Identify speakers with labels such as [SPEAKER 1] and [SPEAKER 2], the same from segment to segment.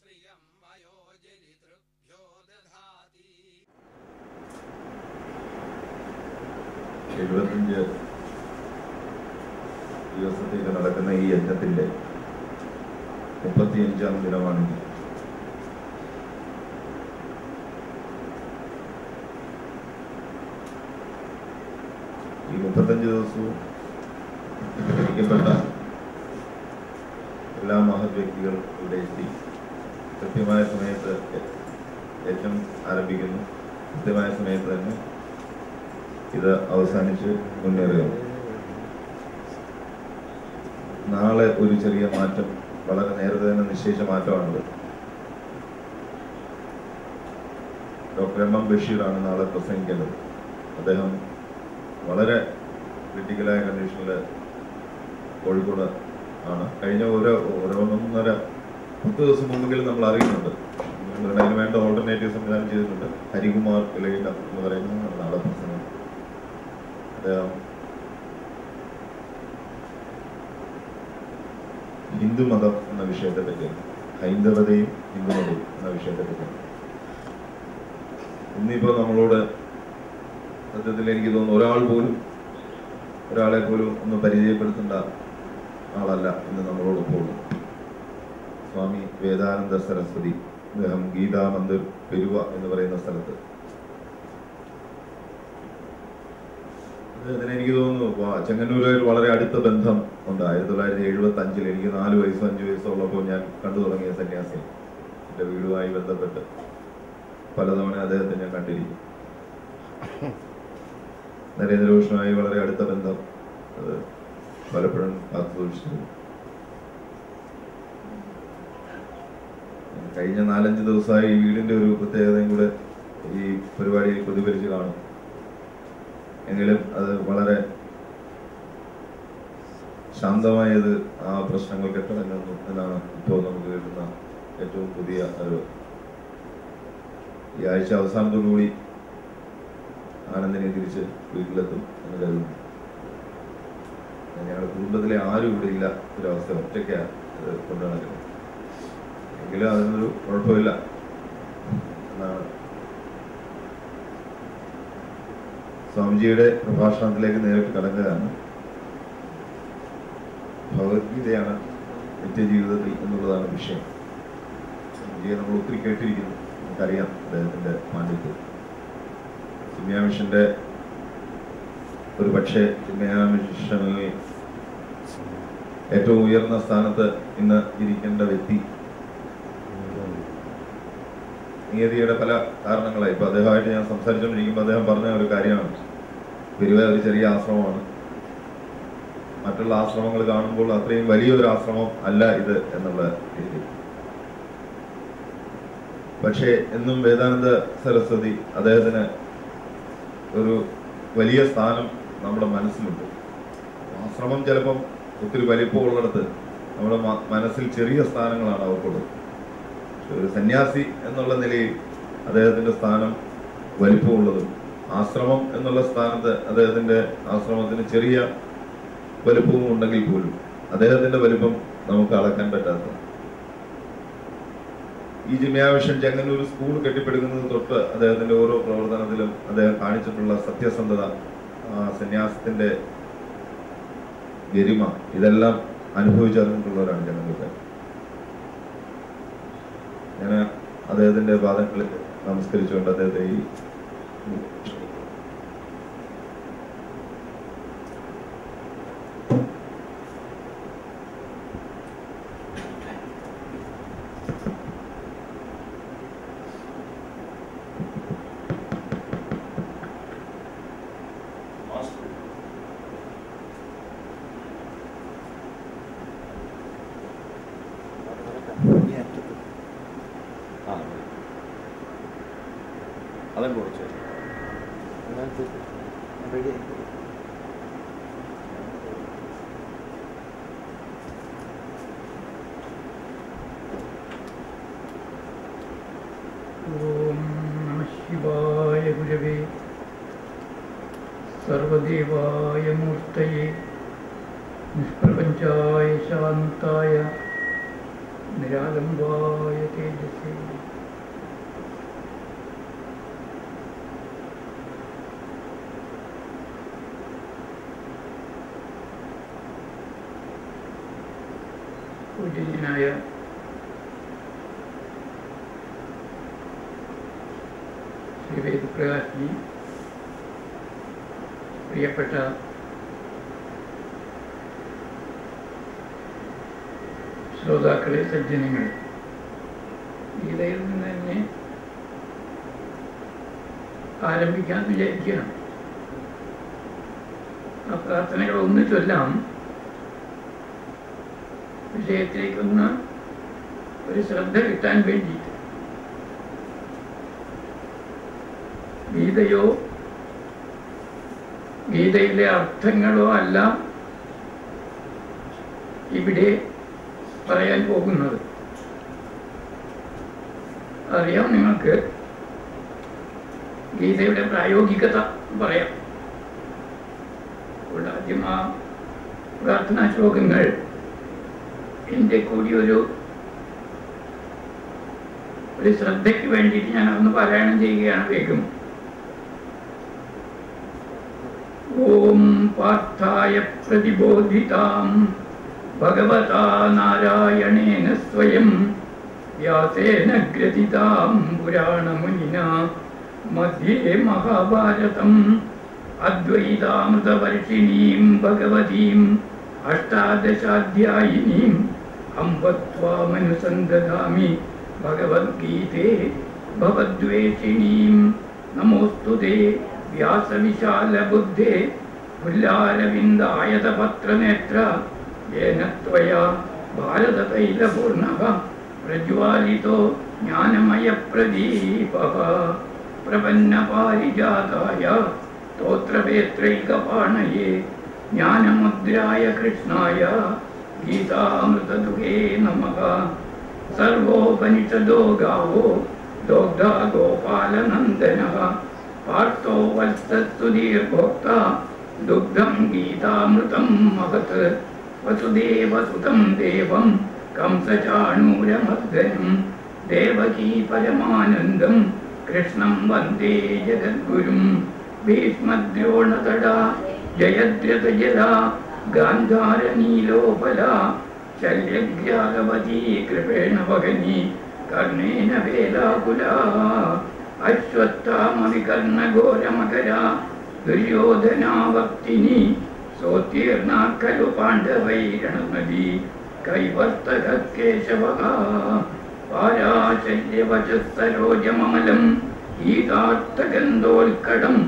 [SPEAKER 1] प्रियं वयोजनितृभ्यो दधाति
[SPEAKER 2] എഴുപത്തഞ്ച് ദിവസത്തേക്ക് നടക്കുന്ന ഈ യജ്ഞത്തിന്റെ മുപ്പത്തിയഞ്ചാം ദിനമാണ് ഇന്ന്. ഈ മുപ്പത്തഞ്ച് ദിവസവും വിളിക്കപ്പെട്ട എല്ലാ മഹത് വ്യക്തികളും ഇവിടെ എത്തി കൃത്യമായ സമയത്ത് യജ്ഞം ആരംഭിക്കുന്നു കൃത്യമായ സമയത്ത് തന്നെ ഇത് അവസാനിച്ച് മുന്നേറുകയാണ് നാളെ ഒരു ചെറിയ മാറ്റം വളരെ നേരത്തെ തന്നെ നിശ്ചയിച്ച മാറ്റമാണത് ഡോക്ടർ എം എം ബഷീറാണ് നാളെ പ്രസംഗിക്കേണ്ടത് അദ്ദേഹം വളരെ ക്രിട്ടിക്കലായ കണ്ടീഷനിൽ കോഴിക്കോട് ആണ് കഴിഞ്ഞ ഓരോ ഓരോന്നൊന്നര പത്ത് ദിവസം മുമ്പെങ്കിലും നമ്മൾ അറിയുന്നുണ്ട് അതുകൊണ്ട് അതിന് വേണ്ട ഓൾട്ടർനേറ്റീവ് സംവിധാനം ചെയ്തിട്ടുണ്ട് ഹരികുമാർ ഇലയില എന്ന് പറയുന്ന നാളെ പ്രസംഗം അദ്ദേഹം ഹിന്ദുമതം എന്ന വിഷയത്തെ പറ്റിയാണ് ഹൈന്ദവതയും ഹിന്ദുമതവും എന്ന വിഷയത്തെ പറ്റിയാണ് ഇന്നിപ്പോ നമ്മളോട് സത്യത്തിൽ എനിക്ക് തോന്നുന്നു ഒരാൾ പോലും ഒരാളെ പോലും ഒന്ന് പരിചയപ്പെടുത്തേണ്ട ആളല്ല ഇന്ന് നമ്മളോടൊപ്പം ഉള്ളത് സ്വാമി വേദാനന്ദ സരസ്വതി അദ്ദേഹം ഗീതാ മന്ദിർ പെരുവ എന്ന് പറയുന്ന സ്ഥലത്ത് അദ്ദേഹത്തിന് എനിക്ക് തോന്നുന്നു വാ- ചെങ്ങന്നൂരുമായിട്ട് വളരെ അടുത്ത ബന്ധം ഉണ്ട് ആയിരത്തി തൊള്ളായിരത്തി എഴുപത്തി അഞ്ചിൽ എനിക്ക് നാല് വയസ്സോ അഞ്ച് വയസ്സോ ഉള്ളപ്പോൾ ഞാൻ കണ്ടു തുടങ്ങിയ സന്യാസി എൻ്റെ വീടുമായി ബന്ധപ്പെട്ട് പലതവണ അദ്ദേഹത്തെ ഞാൻ കണ്ടിരിക്കും നരേന്ദ്രകൃഷ്ണനുമായി വളരെ അടുത്ത ബന്ധം അത് പലപ്പോഴും കാത്തു സൂക്ഷിച്ചിരുന്നു കഴിഞ്ഞ നാലഞ്ച് ദിവസമായി ഈ വീടിന്റെ ഒരു പ്രത്യേകതയും കൂടെ ഈ പരിപാടിയിൽ പ്രതിഫലിച്ച് കാണും എങ്കിലും അത് വളരെ ശാന്തമായത് ആ പ്രശ്നങ്ങൾക്ക് കിടങ്ങുന്നു എന്നാണ് ഇപ്പോൾ നമുക്ക് കിട്ടുന്ന ഏറ്റവും പുതിയ അറിവ് ഈ ആഴ്ച അവസാനത്തോടുകൂടി ആനന്ദിനെ തിരിച്ച് വീട്ടിലെത്തും എന്ന് കരുതുന്നു ഞങ്ങളുടെ കുടുംബത്തിലെ ആരും ഇവിടെ ഇല്ല ഒരവസ്ഥ ഒറ്റയ്ക്കാണ് ഇത് കൊണ്ടു നടക്കുന്നത് എങ്കിലും അതിനൊരു കുഴപ്പമില്ല എന്നാണ് സ്വാമിജിയുടെ പ്രഭാഷണത്തിലേക്ക് നേരിട്ട് കടക്കുകയാണ് ഭഗവത്ഗീതയാണ് നിത്യജീവിതത്തിൽ എന്നുള്ളതാണ് വിഷയം സ്വാമിജിയെ നമ്മൾ ഒത്തിരി കേട്ടിരിക്കുന്നു നമുക്കറിയാം അദ്ദേഹത്തിന്റെ പാണ്ഡിത്യം സിമിയ മിഷന്റെ ഒരു പക്ഷേ സിമിയ മിഷനിൽ ഏറ്റവും ഉയർന്ന സ്ഥാനത്ത് ഇന്ന് ഇരിക്കേണ്ട വ്യക്തി നിയതിയുടെ പല കാരണങ്ങളായി ഇപ്പൊ അദ്ദേഹമായിട്ട് ഞാൻ സംസാരിച്ചുകൊണ്ടിരിക്കുമ്പോൾ അദ്ദേഹം പറഞ്ഞ ഒരു കാര്യമാണ് പെരുവ ഒരു ചെറിയ ആശ്രമമാണ് മറ്റുള്ള ആശ്രമങ്ങൾ കാണുമ്പോൾ അത്രയും വലിയൊരു ആശ്രമം അല്ല ഇത് എന്നുള്ള രീതി പക്ഷേ എന്നും വേദാനന്ദ സരസ്വതി അദ്ദേഹത്തിന് ഒരു വലിയ സ്ഥാനം നമ്മുടെ മനസ്സിലുണ്ട് ആശ്രമം ചിലപ്പം ഒത്തിരി വലിപ്പമുള്ളിടത്ത് നമ്മുടെ മ- മനസ്സിൽ ചെറിയ സ്ഥാനങ്ങളാണ് അവർക്കുള്ളത് പക്ഷെ ഒരു സന്യാസി എന്നുള്ള നിലയിൽ അദ്ദേഹത്തിന്റെ സ്ഥാനം വലിപ്പമുള്ളതും ആശ്രമം എന്നുള്ള സ്ഥാനത്ത് അദ്ദേഹത്തിന്റെ ആശ്രമത്തിന് ചെറിയ വലിപ്പവും ഉണ്ടെങ്കിൽ പോലും അദ്ദേഹത്തിന്റെ വലിപ്പം നമുക്ക് അളക്കാൻ പറ്റാത്ത ഈ ജിമ്യാവിഷൻ ചെങ്ങന്നൂർ സ്കൂൾ കെട്ടിപ്പടുക്കുന്നത് തൊട്ട് അദ്ദേഹത്തിന്റെ ഓരോ പ്രവർത്തനത്തിലും അദ്ദേഹം കാണിച്ചിട്ടുള്ള സത്യസന്ധത ആ സന്യാസത്തിന്റെ ഗരിമ ഇതെല്ലാം അനുഭവിച്ചറിഞ്ഞിട്ടുള്ളവരാണ് ചെങ്ങന്നൂർക്കാർ ഞാൻ അദ്ദേഹത്തിന്റെ പാദങ്ങളിൽ നമസ്കരിച്ചുകൊണ്ട് അദ്ദേഹത്തെ ഈ
[SPEAKER 3] അതും കുറച്ച്
[SPEAKER 4] ഓം നമ ശിവായ ഗുരവേ സർവദേവായ മൂർത്തയെ നിഷ്പ്രപഞ്ചായ ശാന്തായ നിരാലംബായ തേജസ്സേ പൂജനീയനായ ശ്രീ വേദപ്രകാശി പ്രിയപ്പെട്ട ശ്രോതാക്കളെ സജ്ജനങ്ങൾ ഗീതയിൽ നിന്ന് തന്നെ ആരംഭിക്കാൻ വിചാരിക്കുകയാണ് ആ പ്രാർത്ഥനകൾ ഒന്ന് ചൊല്ലാം വിഷയത്തിലേക്കൊന്ന് ഒരു ശ്രദ്ധ കിട്ടാൻ വേണ്ടിയിട്ട് ഗീതയോ ഗീതയിലെ അർത്ഥങ്ങളോ അല്ല ഇവിടെ പറയാൻ പോകുന്നത് അറിയാം നിങ്ങൾക്ക് ഗീതയുടെ പ്രായോഗികത പറയാം അപ്പോൾ ആദ്യം ആ പ്രാർത്ഥനാ ശ്ലോകങ്ങൾ എൻ്റെ കൂടി ഒരു ഒരു ശ്രദ്ധയ്ക്ക് വേണ്ടിയിട്ട് ഞാൻ അതൊന്ന് പാരായണം ചെയ്യുകയാണ് വേഗം ഓം പാർത്ഥായ പ്രതിബോധിതാം ഭഗവതാ നാരായണേന സ്വയം വ്യാസേന ഗ്രഥിതാം പുരാണമുനിന മധ്യേ മഹാഭാരതം അദ്വൈതാമൃതവർഷിണീം ഭഗവതീം അഷ്ടാദശാധ്യായിനീം അമ്പത്വാമനുസന്ദധാമി ഭഗവദ്ഗീതേ ഭവദ്വേഷിണീം നമോസ്തു തേ വ്യാസവിശാലബുദ്ധേ പുല്ലാരവിന്ദായതപത്രനേത്ര येन त्वया भारततैलपूर्णः प्रज्वालितो ज्ञानमयप्रदीपः प्रपन्नपारिजाताय स्तोत्रवेत्रैकपाणये ज्ञानमुद्राय कृष्णाय गीतामृतदुहे नमः सर्वोपनिषदो गावो दोग्धा गोपालनन्दनः पार्थो वत्सत्सुधीर्भोक्ता दुग्धं गीतामृतं महत् वसुदेवसुतं देवं कंसचाणूरमर्दनं देवकी परमानन्दं कृष्णं वन्दे जगद्गुरुं भीष्मद्रोणतडा जयद्रथजला गान्धारनीलोपला शल्यग्रागवती कृपेण भगनी कर्णेन वेलाकुला अश्वत्थामविकर्णघोरमकरा दुर्योधनावर्तिनी सोत्तीर्णा खलु पाण्डवैरणमदी कैवर्तकः केशवः पाराशल्यवचः सरोजममलं गीतार्थगन्धोत्कटम्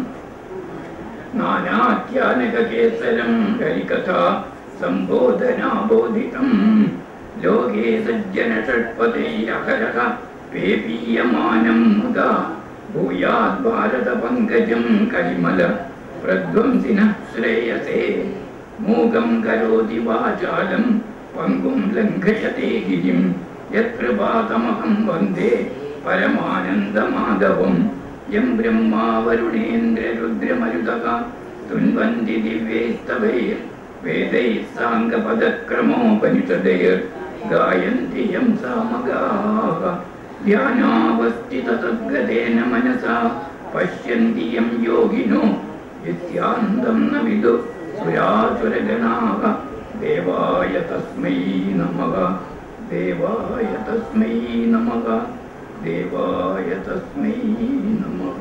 [SPEAKER 4] नानाख्यानककेसरं हरिकथा सम्बोधनाबोधितम् लोके सज्जनषट्पदैरहरः पेपीयमानं मुदा भूयात् भारतपङ्कजं कलिमल प्रध्वंसिनः श्रेयसे मूगं करोति वाचालं पङ्गुं लङ्घयते गिरिं यत्कृपातमहं वन्दे परमानन्दमाधवं यं ब्रह्मा वरुणेन्द्ररुद्रमरुतः तुन्वन्ति दिव्यैस्तवैर् वेदैः साङ्गपदक्रमोपनिषदैर् गायन्ति यं सामगाः ध्यानावस्थितसद्गतेन मनसा पश्यन्ति यं योगिनो नित्यान्तं न विदु सुरासुरगणाः देवाय तस्मै नमः देवाय तस्मै नमः देवाय तस्मै नमः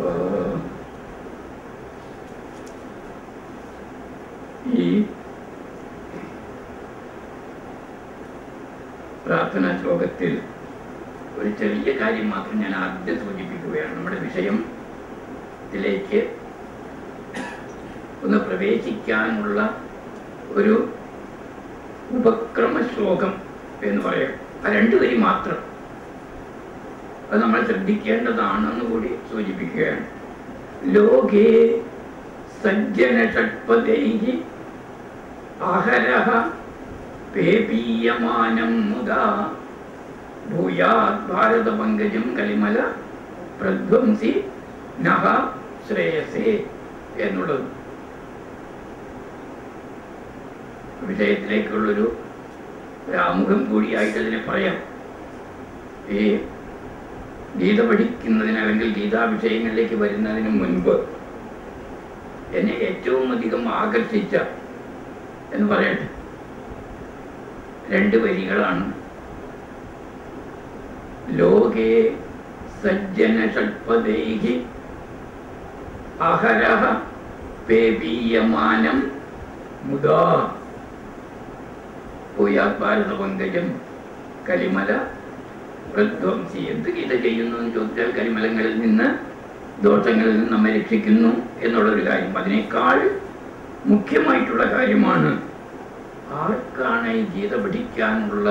[SPEAKER 4] ഈ പ്രാർത്ഥനാ ശ്ലോകത്തിൽ ഒരു ചെറിയ കാര്യം മാത്രം ഞാൻ ആദ്യം സൂചിപ്പിക്കുകയാണ് നമ്മുടെ വിഷയത്തിലേക്ക് ഒന്ന് പ്രവേശിക്കാനുള്ള ഒരു ഉപക്രമ ശ്ലോകം എന്ന് പറയാം ആ രണ്ടു വരി മാത്രം അത് നമ്മൾ ശ്രദ്ധിക്കേണ്ടതാണെന്ന് കൂടി സൂചിപ്പിക്കുകയാണ് ലോകേ സജ്ജന ഷഡ്പദൈഹി അഹരഹ പേപീയമാനം മുദാ ഭൂയാത് ഭാരതപങ്കജം കലിമല പ്രധ്വംസി നഹ ശ്രേയസേ എന്നുള്ളത് വിഷയത്തിലേക്കുള്ളൊരു ഒരു ആമുഖം കൂടിയായിട്ട് അതിനെ പറയാം ഈ ഗീത പഠിക്കുന്നതിന് അല്ലെങ്കിൽ ഗീതാ വിഷയങ്ങളിലേക്ക് വരുന്നതിന് മുൻപ് എന്നെ ഏറ്റവും അധികം ആകർഷിച്ച എന്ന് പറയട്ടെ രണ്ട് വരികളാണ് ലോകേ സജ്ജന ഷഡ്പദൈഹി അഹരഹ പേപീയമാനം മുദാ പോയാൽ ഭാരതപങ്കജം കലിമല പ്രധ്വംസി എന്ത് ഗീത ചെയ്യുന്നു എന്ന് ചോദിച്ചാൽ കരിമലങ്ങളിൽ നിന്ന് ദോഷങ്ങളിൽ നിന്ന് നമ്മെ രക്ഷിക്കുന്നു എന്നുള്ളൊരു കാര്യം അതിനേക്കാൾ മുഖ്യമായിട്ടുള്ള കാര്യമാണ് ആർക്കാണ് ഈ ഗീത പഠിക്കാനുള്ള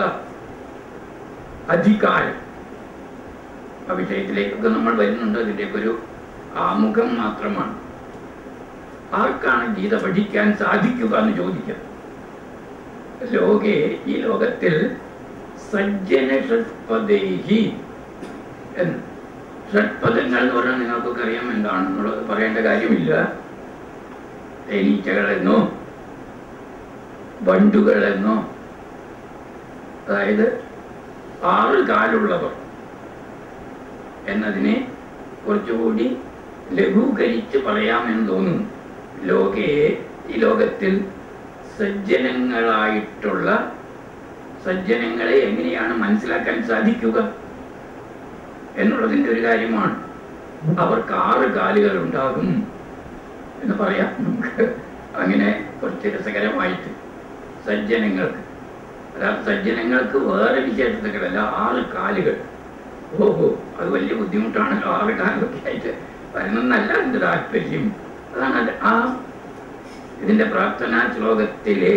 [SPEAKER 4] അധികാരം ആ വിഷയത്തിലേക്കൊക്കെ നമ്മൾ വരുന്നുണ്ട് അതിൻ്റെയൊക്കെ ഒരു ആമുഖം മാത്രമാണ് ആർക്കാണ് ഗീത പഠിക്കാൻ സാധിക്കുക എന്ന് ചോദിക്കാം ലോകെ ഈ ലോകത്തിൽ സജ്ജന ഷഡ്പദേഹി എന്ന് ഷഡ്പദങ്ങൾ എന്ന് പറഞ്ഞാൽ നിങ്ങൾക്കൊക്കെ അറിയാം എന്താണെന്നുള്ളത് പറയേണ്ട കാര്യമില്ല തേനീച്ചകളെന്നോ വണ്ടുകളെന്നോ അതായത് ആറ് കാലുള്ളവർ എന്നതിനെ കുറച്ചുകൂടി ലഘൂകരിച്ച് പറയാമെന്ന് തോന്നുന്നു ലോകയെ ഈ ലോകത്തിൽ സജ്ജനങ്ങളായിട്ടുള്ള സജ്ജനങ്ങളെ എങ്ങനെയാണ് മനസ്സിലാക്കാൻ സാധിക്കുക എന്നുള്ളതിൻ്റെ ഒരു കാര്യമാണ് അവർക്ക് ആറ് കാലുകൾ ഉണ്ടാകും എന്ന് പറയാം നമുക്ക് അങ്ങനെ കുറച്ച് രസകരമായിട്ട് സജ്ജനങ്ങൾക്ക് അതായത് സജ്ജനങ്ങൾക്ക് വേറെ വിശേഷതകളല്ല ആറ് കാലുകൾ ഓഹോ അത് വലിയ ബുദ്ധിമുട്ടാണല്ലോ ആറ് കാലൊക്കെ ആയിട്ട് വരണമെന്നല്ല എൻ്റെ താല്പര്യം അതാണ് അത് ആ ഇതിൻ്റെ പ്രാർത്ഥനാ ശ്ലോകത്തിലെ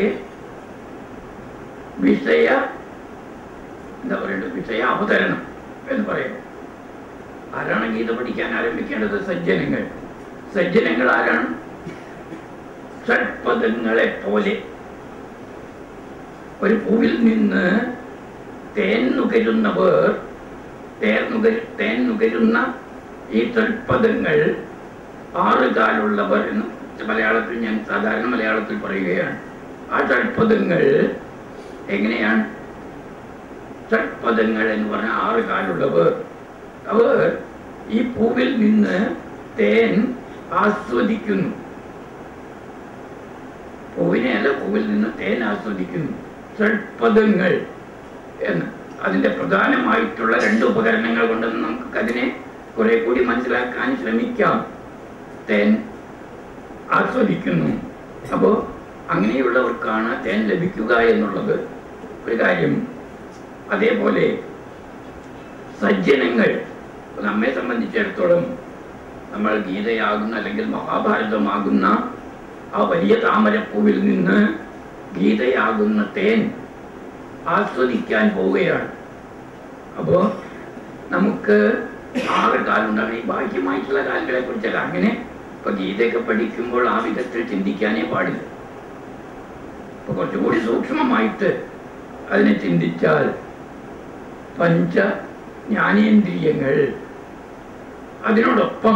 [SPEAKER 4] വിഷയ എന്താ പറയേണ്ടത് വിഷയ അവതരണം എന്ന് പറയും ആരാണ് ഗീത പഠിക്കാൻ ആരംഭിക്കേണ്ടത് സജ്ജനങ്ങൾ സജ്ജനങ്ങൾ ആരാണ് ഷഡ്പദങ്ങളെ പോലെ ഒരു പൂവിൽ നിന്ന് തേൻ നുകരുന്നവർ തേൻ നുകര തേൻ നുകരുന്ന ഈ ഷഡ്പദങ്ങൾ ആറ് കാലുള്ളവർ എന്ന് മലയാളത്തിൽ ഞാൻ സാധാരണ മലയാളത്തിൽ പറയുകയാണ് ആ ഷഡ്പദങ്ങൾ എങ്ങനെയാണ് ഷഡ്പദങ്ങൾ എന്ന് പറഞ്ഞ ആറ് കാലുള്ളവർ അവർ ഈ പൂവിൽ നിന്ന് തേൻ ആസ്വദിക്കുന്നു പൂവിനെയല്ല പൂവിൽ നിന്ന് തേൻ ആസ്വദിക്കുന്നു ഷഡ്പദങ്ങൾ എന്ന് അതിൻ്റെ പ്രധാനമായിട്ടുള്ള രണ്ട് ഉപകരണങ്ങൾ കൊണ്ട് നമുക്ക് അതിനെ കുറെ കൂടി മനസ്സിലാക്കാൻ ശ്രമിക്കാം തേൻ ആസ്വദിക്കുന്നു അപ്പോൾ അങ്ങനെയുള്ളവർക്കാണ് തേൻ ലഭിക്കുക എന്നുള്ളത് ഒരു കാര്യം അതേപോലെ സജ്ജനങ്ങൾ നമ്മെ സംബന്ധിച്ചിടത്തോളം നമ്മൾ ഗീതയാകുന്ന അല്ലെങ്കിൽ മഹാഭാരതമാകുന്ന ആ വലിയ താമരപ്പൂവിൽ നിന്ന് ഗീതയാകുന്ന തേൻ ആസ്വദിക്കാൻ പോവുകയാണ് അപ്പോൾ നമുക്ക് ആറ് കാലുണ്ടാകും ഈ ബാഹ്യമായിട്ടുള്ള കാലുകളെ കുറിച്ചല്ല അങ്ങനെ ഇപ്പൊ ഗീതയൊക്കെ പഠിക്കുമ്പോൾ ആ വിധത്തിൽ ചിന്തിക്കാനേ പാടില്ല ഇപ്പൊ കുറച്ചുകൂടി സൂക്ഷ്മമായിട്ട് അതിനെ ചിന്തിച്ചാൽ പഞ്ച ജ്ഞാനേന്ദ്രിയങ്ങൾ അതിനോടൊപ്പം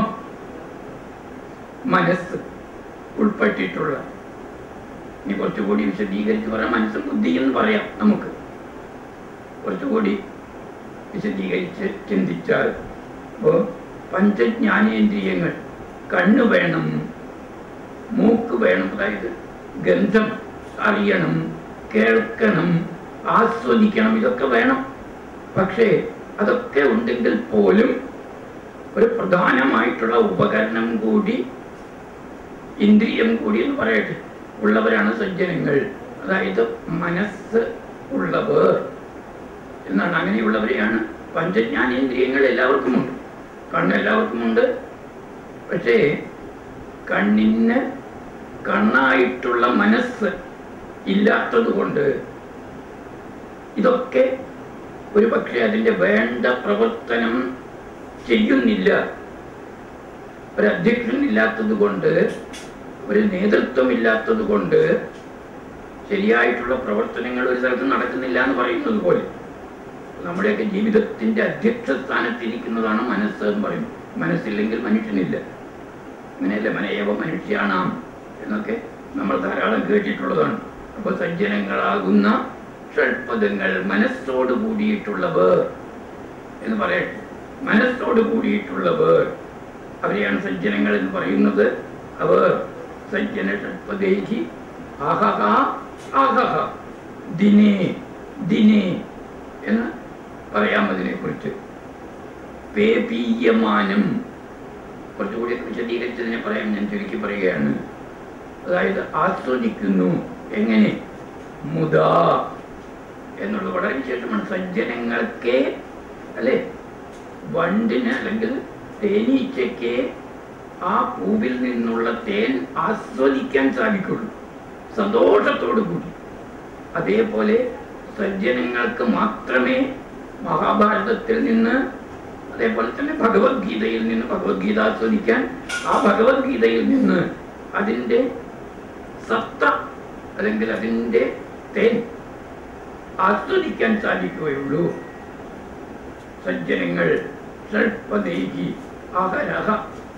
[SPEAKER 4] മനസ്സ് ഉൾപ്പെട്ടിട്ടുള്ള ഇനി കുറച്ചുകൂടി വിശദീകരിച്ച് പറയാം മനസ്സും ബുദ്ധി എന്ന് പറയാം നമുക്ക് കുറച്ചുകൂടി വിശദീകരിച്ച് ചിന്തിച്ചാൽ അപ്പോൾ പഞ്ചജ്ഞാനേന്ദ്രിയങ്ങൾ കണ്ണ് വേണം മൂക്ക് വേണം അതായത് ഗന്ധം അറിയണം കേൾക്കണം ആസ്വദിക്കണം ഇതൊക്കെ വേണം പക്ഷേ അതൊക്കെ ഉണ്ടെങ്കിൽ പോലും ഒരു പ്രധാനമായിട്ടുള്ള ഉപകരണം കൂടി ഇന്ദ്രിയം കൂടി എന്ന് പറയട്ടെ ഉള്ളവരാണ് സജ്ജനങ്ങൾ അതായത് മനസ്സ് ഉള്ളവർ എന്നാണ് അങ്ങനെയുള്ളവരെയാണ് പഞ്ചജ്ഞാനേന്ദ്രിയങ്ങൾ എല്ലാവർക്കുമുണ്ട് കണ്ണ് എല്ലാവർക്കുമുണ്ട് പക്ഷേ കണ്ണിന് കണ്ണായിട്ടുള്ള മനസ്സ് ഇല്ലാത്തത് കൊണ്ട് ഇതൊക്കെ ഒരു പക്ഷേ അതിൻ്റെ വേണ്ട പ്രവർത്തനം ചെയ്യുന്നില്ല ഒരു അധ്യക്ഷൻ ഇല്ലാത്തത് കൊണ്ട് ഒരു നേതൃത്വം ഇല്ലാത്തത് കൊണ്ട് ശരിയായിട്ടുള്ള പ്രവർത്തനങ്ങൾ ഒരു സ്ഥലത്ത് നടക്കുന്നില്ല എന്ന് പറയുന്നത് പോലെ നമ്മുടെയൊക്കെ ജീവിതത്തിന്റെ അധ്യക്ഷ സ്ഥാനത്തിരിക്കുന്നതാണ് മനസ്സ് എന്ന് പറയും മനസ്സില്ലെങ്കിൽ മനുഷ്യനില്ല അങ്ങനെയല്ല മനയേവ മനുഷ്യാണാം എന്നൊക്കെ നമ്മൾ ധാരാളം കേട്ടിട്ടുള്ളതാണ് അപ്പോൾ സജ്ജനങ്ങളാകുന്ന ഷഡ്പദങ്ങൾ മനസ്സോട് കൂടിയിട്ടുള്ളവർ എന്ന് പറയട്ടെ മനസ്സോട് കൂടിയിട്ടുള്ളവർ അവരെയാണ് സജ്ജനങ്ങൾ എന്ന് പറയുന്നത് അവർ സജ്ജന ഷഡ്പദേഹി ആഹഹ ആഹഹ ദിനേ ദിനേ എന്ന് പറയാം അതിനെ കുറിച്ച് പേപീയമാനം കുറച്ചുകൂടി വിശദീകരിച്ചതിനെ പറയാം ഞാൻ ചുരുക്കി പറയുകയാണ് അതായത് ആസ്വദിക്കുന്നു എങ്ങനെ മുതാ എന്നുള്ളത് വളരെ വിശേഷമാണ് സജ്ജനങ്ങൾക്ക് അല്ലെ വണ്ടിന് അല്ലെങ്കിൽ തേനീച്ചയ്ക്ക് ആ പൂവിൽ നിന്നുള്ള തേൻ ആസ്വദിക്കാൻ സാധിക്കുള്ളൂ സന്തോഷത്തോടു കൂടി അതേപോലെ സജ്ജനങ്ങൾക്ക് മാത്രമേ മഹാഭാരതത്തിൽ നിന്ന് അതേപോലെ തന്നെ ഭഗവത്ഗീതയിൽ നിന്ന് ഭഗവത്ഗീത ആസ്വദിക്കാൻ ആ ഭഗവത്ഗീതയിൽ നിന്ന് അതിൻ്റെ സത്ത അല്ലെങ്കിൽ അതിൻ്റെ തേൻ ആസ്വദിക്കാൻ സാധിക്കുകയുള്ളൂ സജ്ജനങ്ങൾ ഷഡ്പദേഹി അഹരഹ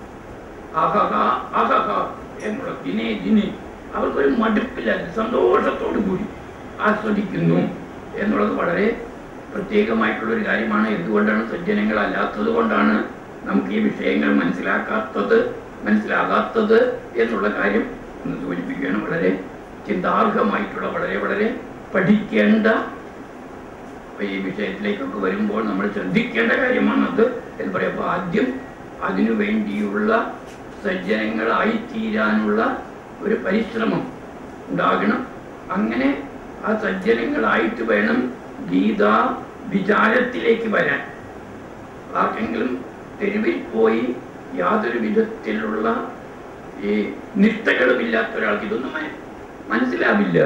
[SPEAKER 4] അഹഹ അഹഹ എന്നുള്ള ദിനേ ദിനെ അവർക്കൊരു മടുപ്പില്ലാതെ സന്തോഷത്തോടു കൂടി ആസ്വദിക്കുന്നു എന്നുള്ളത് വളരെ പ്രത്യേകമായിട്ടുള്ള ഒരു കാര്യമാണ് എന്തുകൊണ്ടാണ് സജ്ജനങ്ങൾ അല്ലാത്തത് കൊണ്ടാണ് നമുക്ക് ഈ വിഷയങ്ങൾ മനസ്സിലാക്കാത്തത് മനസ്സിലാകാത്തത് എന്നുള്ള കാര്യം ഒന്ന് സൂചിപ്പിക്കുകയാണ് വളരെ ചിന്താർഹമായിട്ടുള്ള വളരെ വളരെ പഠിക്കേണ്ട ഈ വിഷയത്തിലേക്കൊക്കെ വരുമ്പോൾ നമ്മൾ ശ്രദ്ധിക്കേണ്ട കാര്യമാണത് എന്ന് പറയാം അപ്പോൾ ആദ്യം അതിനു വേണ്ടിയുള്ള സജ്ജനങ്ങളായിത്തീരാനുള്ള ഒരു പരിശ്രമം ഉണ്ടാകണം അങ്ങനെ ആ സജ്ജനങ്ങളായിട്ട് വേണം ഗീത വിചാരത്തിലേക്ക് വരാൻ ആർക്കെങ്കിലും തെരുവിൽ പോയി യാതൊരു വിധത്തിലുള്ള ഈ നിഷ്ഠകളുമില്ലാത്ത ഒരാൾക്ക് ഇതൊന്നും മന- മനസ്സിലാവില്ല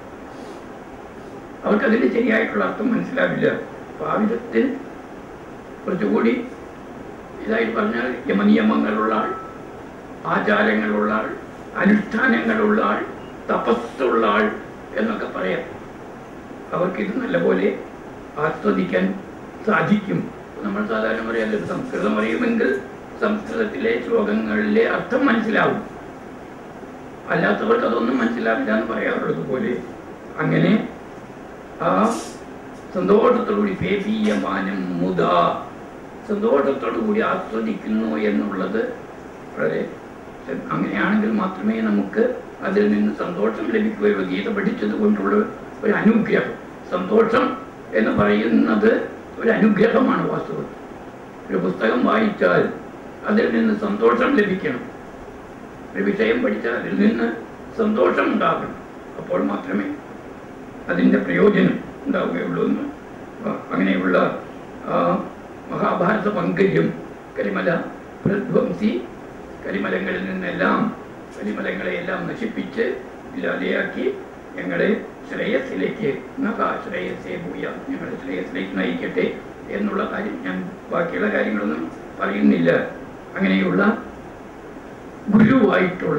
[SPEAKER 4] അവർക്ക് അതിന്റെ ശരിയായിട്ടുള്ള അർത്ഥം മനസ്സിലാവില്ല അപ്പൊ ആ വിധത്തിൽ കുറച്ചുകൂടി ഇതായി പറഞ്ഞാൽ യമനിയമങ്ങളുള്ള ആൾ ആചാരങ്ങളുള്ള ആൾ അനുഷ്ഠാനങ്ങളുള്ള ആൾ തപസ്സുള്ള ആൾ എന്നൊക്കെ പറയാം അവർക്കിത് നല്ലപോലെ ആസ്വദിക്കാൻ സാധിക്കും നമ്മൾ സാധാരണ പറയാല്ലോ സംസ്കൃതം അറിയുമെങ്കിൽ സംസ്കൃതത്തിലെ ശ്ലോകങ്ങളിലെ അർത്ഥം മനസ്സിലാവും അല്ലാത്തവർക്ക് അതൊന്നും മനസ്സിലാവില്ല എന്ന് പറയാറുള്ളത് പോലെ അങ്ങനെ ആ സന്തോഷത്തോടുകൂടി പേപീയമാനം മുത സന്തോഷത്തോടു കൂടി ആസ്വദിക്കുന്നു എന്നുള്ളത് വളരെ അങ്ങനെയാണെങ്കിൽ മാത്രമേ നമുക്ക് അതിൽ നിന്ന് സന്തോഷം ലഭിക്കുകയുള്ളൂ ഗീത പഠിച്ചത് കൊണ്ടുള്ള ഒരു അനുഗ്രഹം സന്തോഷം എന്ന് പറയുന്നത് ഒരു അനുഗ്രഹമാണ് വാസ്തവത്തിൽ ഒരു പുസ്തകം വായിച്ചാൽ അതിൽ നിന്ന് സന്തോഷം ലഭിക്കണം ഒരു വിഷയം പഠിച്ചാൽ അതിൽ നിന്ന് സന്തോഷം ഉണ്ടാകണം അപ്പോൾ മാത്രമേ അതിൻ്റെ പ്രയോജനം ഉണ്ടാവുകയുള്ളൂ എന്ന് അപ്പൊ അങ്ങനെയുള്ള ആ, മഹാഭാരത പങ്കജം കരിമല പ്രധ്വംസി കരിമലങ്ങളിൽ നിന്നെല്ലാം കരിമലങ്ങളെയെല്ലാം നശിപ്പിച്ച് ഇല്ലാതെയാക്കി ഞങ്ങളെ ശ്രേയസിലേക്ക് നഖാ ശ്രേയസേ ഭൂയ ഞങ്ങളെ ശ്രേയസിലേക്ക് നയിക്കട്ടെ എന്നുള്ള കാര്യം ഞാൻ ബാക്കിയുള്ള കാര്യങ്ങളൊന്നും പറയുന്നില്ല അങ്ങനെയുള്ള ഗുരുവായിട്ടുള്ള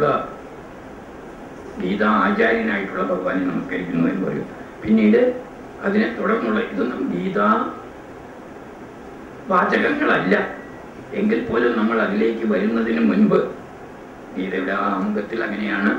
[SPEAKER 4] ഗീതാ ആചാര്യനായിട്ടുള്ള ഭഗവാനെ നമസ്കരിക്കുന്നു എന്ന് പറയും പിന്നീട് അതിനെ തുടർന്നുള്ള ഇതൊന്നും ഗീതാ വാചകങ്ങളല്ല എങ്കിൽ പോലും നമ്മൾ അതിലേക്ക് വരുന്നതിന് മുൻപ് ഗീതയുടെ ആ അംഗത്തിൽ അങ്ങനെയാണ്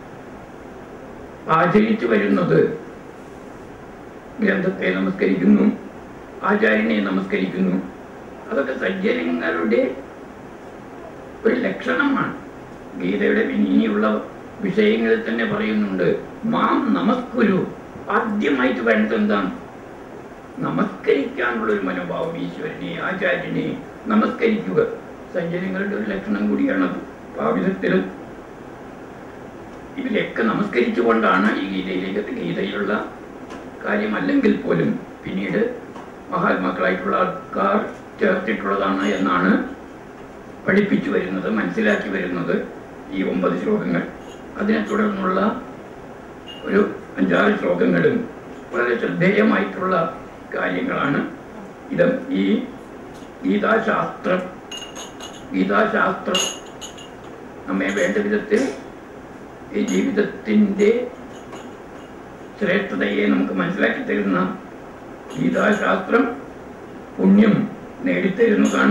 [SPEAKER 4] ആചരിച്ചു വരുന്നത് ഗ്രന്ഥത്തെ നമസ്കരിക്കുന്നു ആചാര്യനെ നമസ്കരിക്കുന്നു അതൊക്കെ സജ്ജനങ്ങളുടെ ഒരു ലക്ഷണമാണ് ഗീതയുടെ ഇനിയുള്ള വിഷയങ്ങളിൽ തന്നെ പറയുന്നുണ്ട് മാം നമസ്കുരു ആദ്യമായിട്ട് വേണ്ടത് എന്താണ് നമസ്കരിക്കാനുള്ള ഒരു മനോഭാവം ഈശ്വരനെ ആചാര്യനെ നമസ്കരിക്കുക സജ്ജനങ്ങളുടെ ഒരു ലക്ഷണം കൂടിയാണത് അപ്പൊ ആ വിധത്തിലും ഇതിലൊക്കെ നമസ്കരിച്ചുകൊണ്ടാണ് ഈ ഗീതയിലേക്ക് ഗീതയിലുള്ള കാര്യമല്ലെങ്കിൽ പോലും പിന്നീട് മഹാത്മാക്കളായിട്ടുള്ള ആൾക്കാർ ചേർത്തിട്ടുള്ളതാണ് എന്നാണ് പഠിപ്പിച്ചു വരുന്നത് മനസ്സിലാക്കി വരുന്നത് ഈ ഒമ്പത് ശ്ലോകങ്ങൾ അതിനെ തുടർന്നുള്ള ഒരു അഞ്ചാറ് ശ്ലോകങ്ങളും വളരെ ശ്രദ്ധേയമായിട്ടുള്ള കാര്യങ്ങളാണ് ഇത് ഈ ഗീതാശാസ്ത്രം ഗീതാശാസ്ത്രം നമ്മെ വേണ്ട വിധത്തിൽ ഈ ജീവിതത്തിൻ്റെ ശ്രേഷ്ഠതയെ നമുക്ക് മനസ്സിലാക്കി തരുന്ന ഗീതാശാസ്ത്രം പുണ്യം നേടിത്തരുന്നതാണ്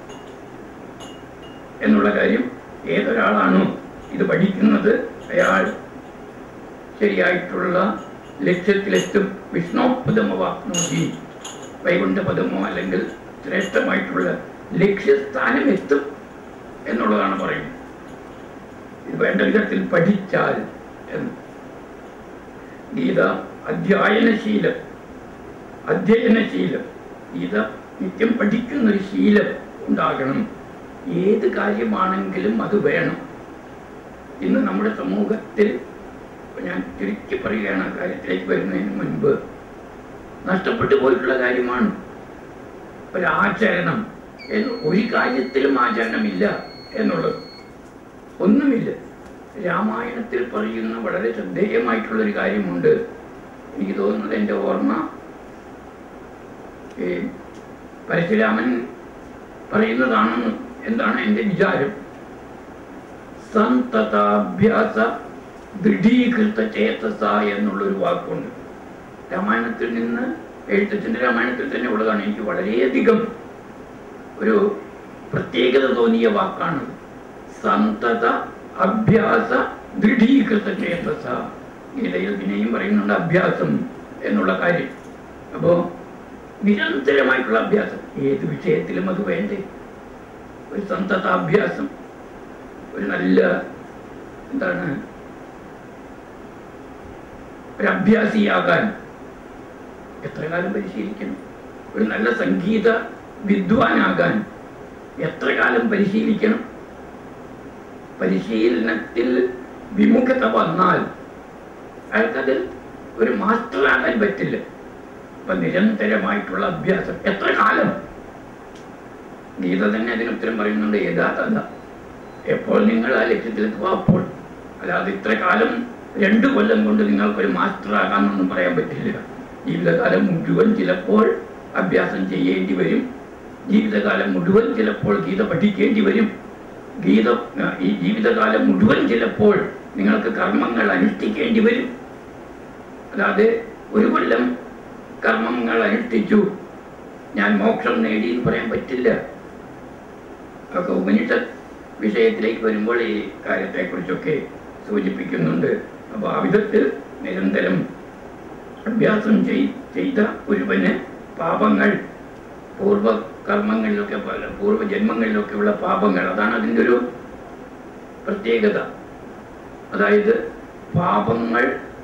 [SPEAKER 4] എന്നുള്ള കാര്യം ഏതൊരാളാണോ ഇത് പഠിക്കുന്നത് അയാൾ ശരിയായിട്ടുള്ള ലക്ഷ്യത്തിലെത്തും വിഷ്ണോപദമവാപ്നോതി വൈകുണ്ഠപദമോ അല്ലെങ്കിൽ ശ്രേഷ്ഠമായിട്ടുള്ള ലക്ഷ്യസ്ഥാനം എത്തും എന്നുള്ളതാണ് പറയുന്നത് ഇത് വേണ്ട വിധത്തിൽ പഠിച്ചാൽ എന്ന് ഗീത അധ്യയനശീലം അധ്യയനശീലം ഗീത നിത്യം പഠിക്കുന്ന ഒരു ശീലം ഉണ്ടാകണം ഏത് കാര്യമാണെങ്കിലും അത് വേണം ഇന്ന് നമ്മുടെ സമൂഹത്തിൽ ഇപ്പൊ ഞാൻ ചുരുക്കി പറയുകയാണ് ആ കാര്യത്തിലേക്ക് വരുന്നതിന് മുൻപ് നഷ്ടപ്പെട്ടു പോയിട്ടുള്ള കാര്യമാണ് ഒരാചരണം എന്ന് ഒരു കാര്യത്തിലും ആചരണമില്ല എന്നുള്ളത് ഒന്നുമില്ല രാമായണത്തിൽ പറയുന്ന വളരെ ശ്രദ്ധേയമായിട്ടുള്ള ഒരു കാര്യമുണ്ട് എനിക്ക് തോന്നുന്നത് എൻ്റെ ഓർമ്മ ഈ പരശുരാമൻ പറയുന്നതാണെന്ന് എന്താണ് എൻ്റെ വിചാരം സന്തതാഭ്യാസ ദൃഢീകൃത ചേതസ എന്നുള്ളൊരു വാക്കുണ്ട് രാമായണത്തിൽ നിന്ന് എഴുത്തച്ഛൻ്റെ രാമായണത്തിൽ തന്നെ ഉള്ളതാണ് എനിക്ക് വളരെയധികം ഒരു പ്രത്യേകത തോന്നിയ വാക്കാണ് സന്തത അഭ്യാസ ദൃഢീകൃത ചേതസ ഗീതയിൽ പിന്നെയും പറയുന്നുണ്ട് അഭ്യാസം എന്നുള്ള കാര്യം അപ്പോ നിരന്തരമായിട്ടുള്ള അഭ്യാസം ഏത് വിഷയത്തിലും അത് വേണ്ടേ ഒരു സന്തതാഭ്യാസം ഒരു നല്ല എന്താണ് ഒരു അഭ്യാസിയാകാൻ എത്ര കാലം പരിശീലിക്കണം ഒരു നല്ല സംഗീത വിദ്വാനാകാൻ എത്ര കാലം പരിശീലിക്കണം പരിശീലനത്തിൽ വിമുഖത വന്നാൽ അയാൾക്കത് ഒരു മാസ്റ്ററാകാൻ പറ്റില്ല അപ്പൊ നിരന്തരമായിട്ടുള്ള അഭ്യാസം എത്ര കാലം ഗീത തന്നെ അതിന് ഉത്തരം പറയുന്നുണ്ട് യഥാർത്ഥത എപ്പോൾ നിങ്ങൾ ആ ലക്ഷ്യത്തിലെത്തുക അപ്പോൾ അല്ലാതെ ഇത്ര കാലം രണ്ടു കൊല്ലം കൊണ്ട് നിങ്ങൾക്കൊരു മാസ്റ്റർ ആകാമെന്നൊന്നും പറയാൻ പറ്റില്ല ജീവിതകാലം മുഴുവൻ ചിലപ്പോൾ അഭ്യാസം ചെയ്യേണ്ടി വരും ജീവിതകാലം മുഴുവൻ ചിലപ്പോൾ ഗീത പഠിക്കേണ്ടി വരും ഗീത ആ, ഈ ജീവിതകാലം മുഴുവൻ ചിലപ്പോൾ നിങ്ങൾക്ക് കർമ്മങ്ങൾ അനുഷ്ഠിക്കേണ്ടി വരും അല്ലാതെ ഒരു കൊല്ലം കർമ്മങ്ങൾ അനുഷ്ഠിച്ചു ഞാൻ മോക്ഷം നേടി എന്ന് പറയാൻ പറ്റില്ല ഒക്കെ ഉപനിഷത്ത് വിഷയത്തിലേക്ക് വരുമ്പോൾ ഈ കാര്യത്തെക്കുറിച്ചൊക്കെ സൂചിപ്പിക്കുന്നുണ്ട് അപ്പോൾ ആ വിധത്തിൽ നിരന്തരം അഭ്യാസം ചെയ്- ചെയ്ത ഒരുവന് പാപങ്ങൾ പൂർവ്വ കർമ്മങ്ങളിലൊക്കെ പല- പൂർവ്വ ജന്മങ്ങളിലൊക്കെയുള്ള പാപങ്ങൾ അതാണ് അതിൻ്റെ ഒരു പ്രത്യേകത അതായത് പാപങ്ങൾ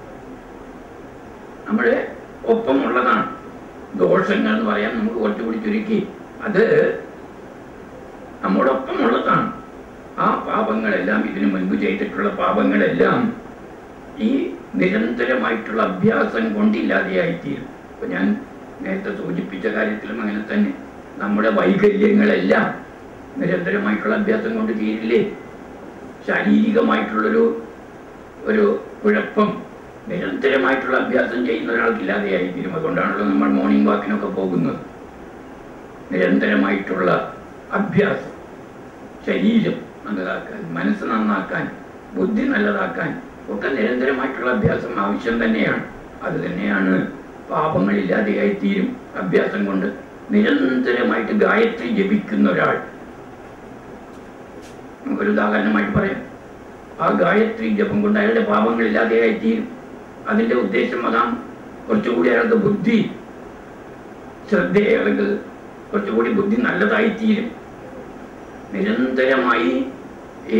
[SPEAKER 4] നമ്മുടെ ഒപ്പമുള്ളതാണ് ദോഷങ്ങൾ എന്ന് പറയാൻ നമുക്ക് കുറച്ചുകൂടി ചുരുക്കി അത് നമ്മോടൊപ്പം ഉള്ളതാണ് ആ പാപങ്ങളെല്ലാം ഇതിനു മുൻപ് ചെയ്തിട്ടുള്ള പാപങ്ങളെല്ലാം ഈ നിരന്തരമായിട്ടുള്ള അഭ്യാസം കൊണ്ടില്ലാതെയായിത്തീരും ഇപ്പൊ ഞാൻ നേരത്തെ സൂചിപ്പിച്ച കാര്യത്തിലും അങ്ങനെ തന്നെ നമ്മുടെ വൈകല്യങ്ങളെല്ലാം നിരന്തരമായിട്ടുള്ള അഭ്യാസം കൊണ്ട് തീരില്ലേ ശാരീരികമായിട്ടുള്ളൊരു ഒരു കുഴപ്പം നിരന്തരമായിട്ടുള്ള അഭ്യാസം ചെയ്യുന്ന ഒരാൾക്കില്ലാതെയായി തീരും അതുകൊണ്ടാണല്ലോ നമ്മൾ മോർണിംഗ് വാക്കിനൊക്കെ പോകുന്നത് നിരന്തരമായിട്ടുള്ള അഭ്യാസം ശരീരം നല്ലതാക്കാൻ മനസ്സ് നന്നാക്കാൻ ബുദ്ധി നല്ലതാക്കാൻ ഒക്കെ നിരന്തരമായിട്ടുള്ള അഭ്യാസം ആവശ്യം തന്നെയാണ് അത് തന്നെയാണ് പാപങ്ങളില്ലാതെയായി തീരും അഭ്യാസം കൊണ്ട് നിരന്തരമായിട്ട് ഗായത്രി ജപിക്കുന്ന ഒരാൾ നമുക്കൊരു ഉദാഹരണമായിട്ട് പറയാം ആ ഗായത്രി ജപം കൊണ്ട് അയാളുടെ പാപങ്ങളില്ലാതെയായി തീരും അതിന്റെ ഉദ്ദേശം അതാണ് കുറച്ചുകൂടി അയാളുടെ ബുദ്ധി ശ്രദ്ധയെ അല്ലെങ്കിൽ കുറച്ചുകൂടി ബുദ്ധി നല്ലതായി തീരും നിരന്തരമായി ഈ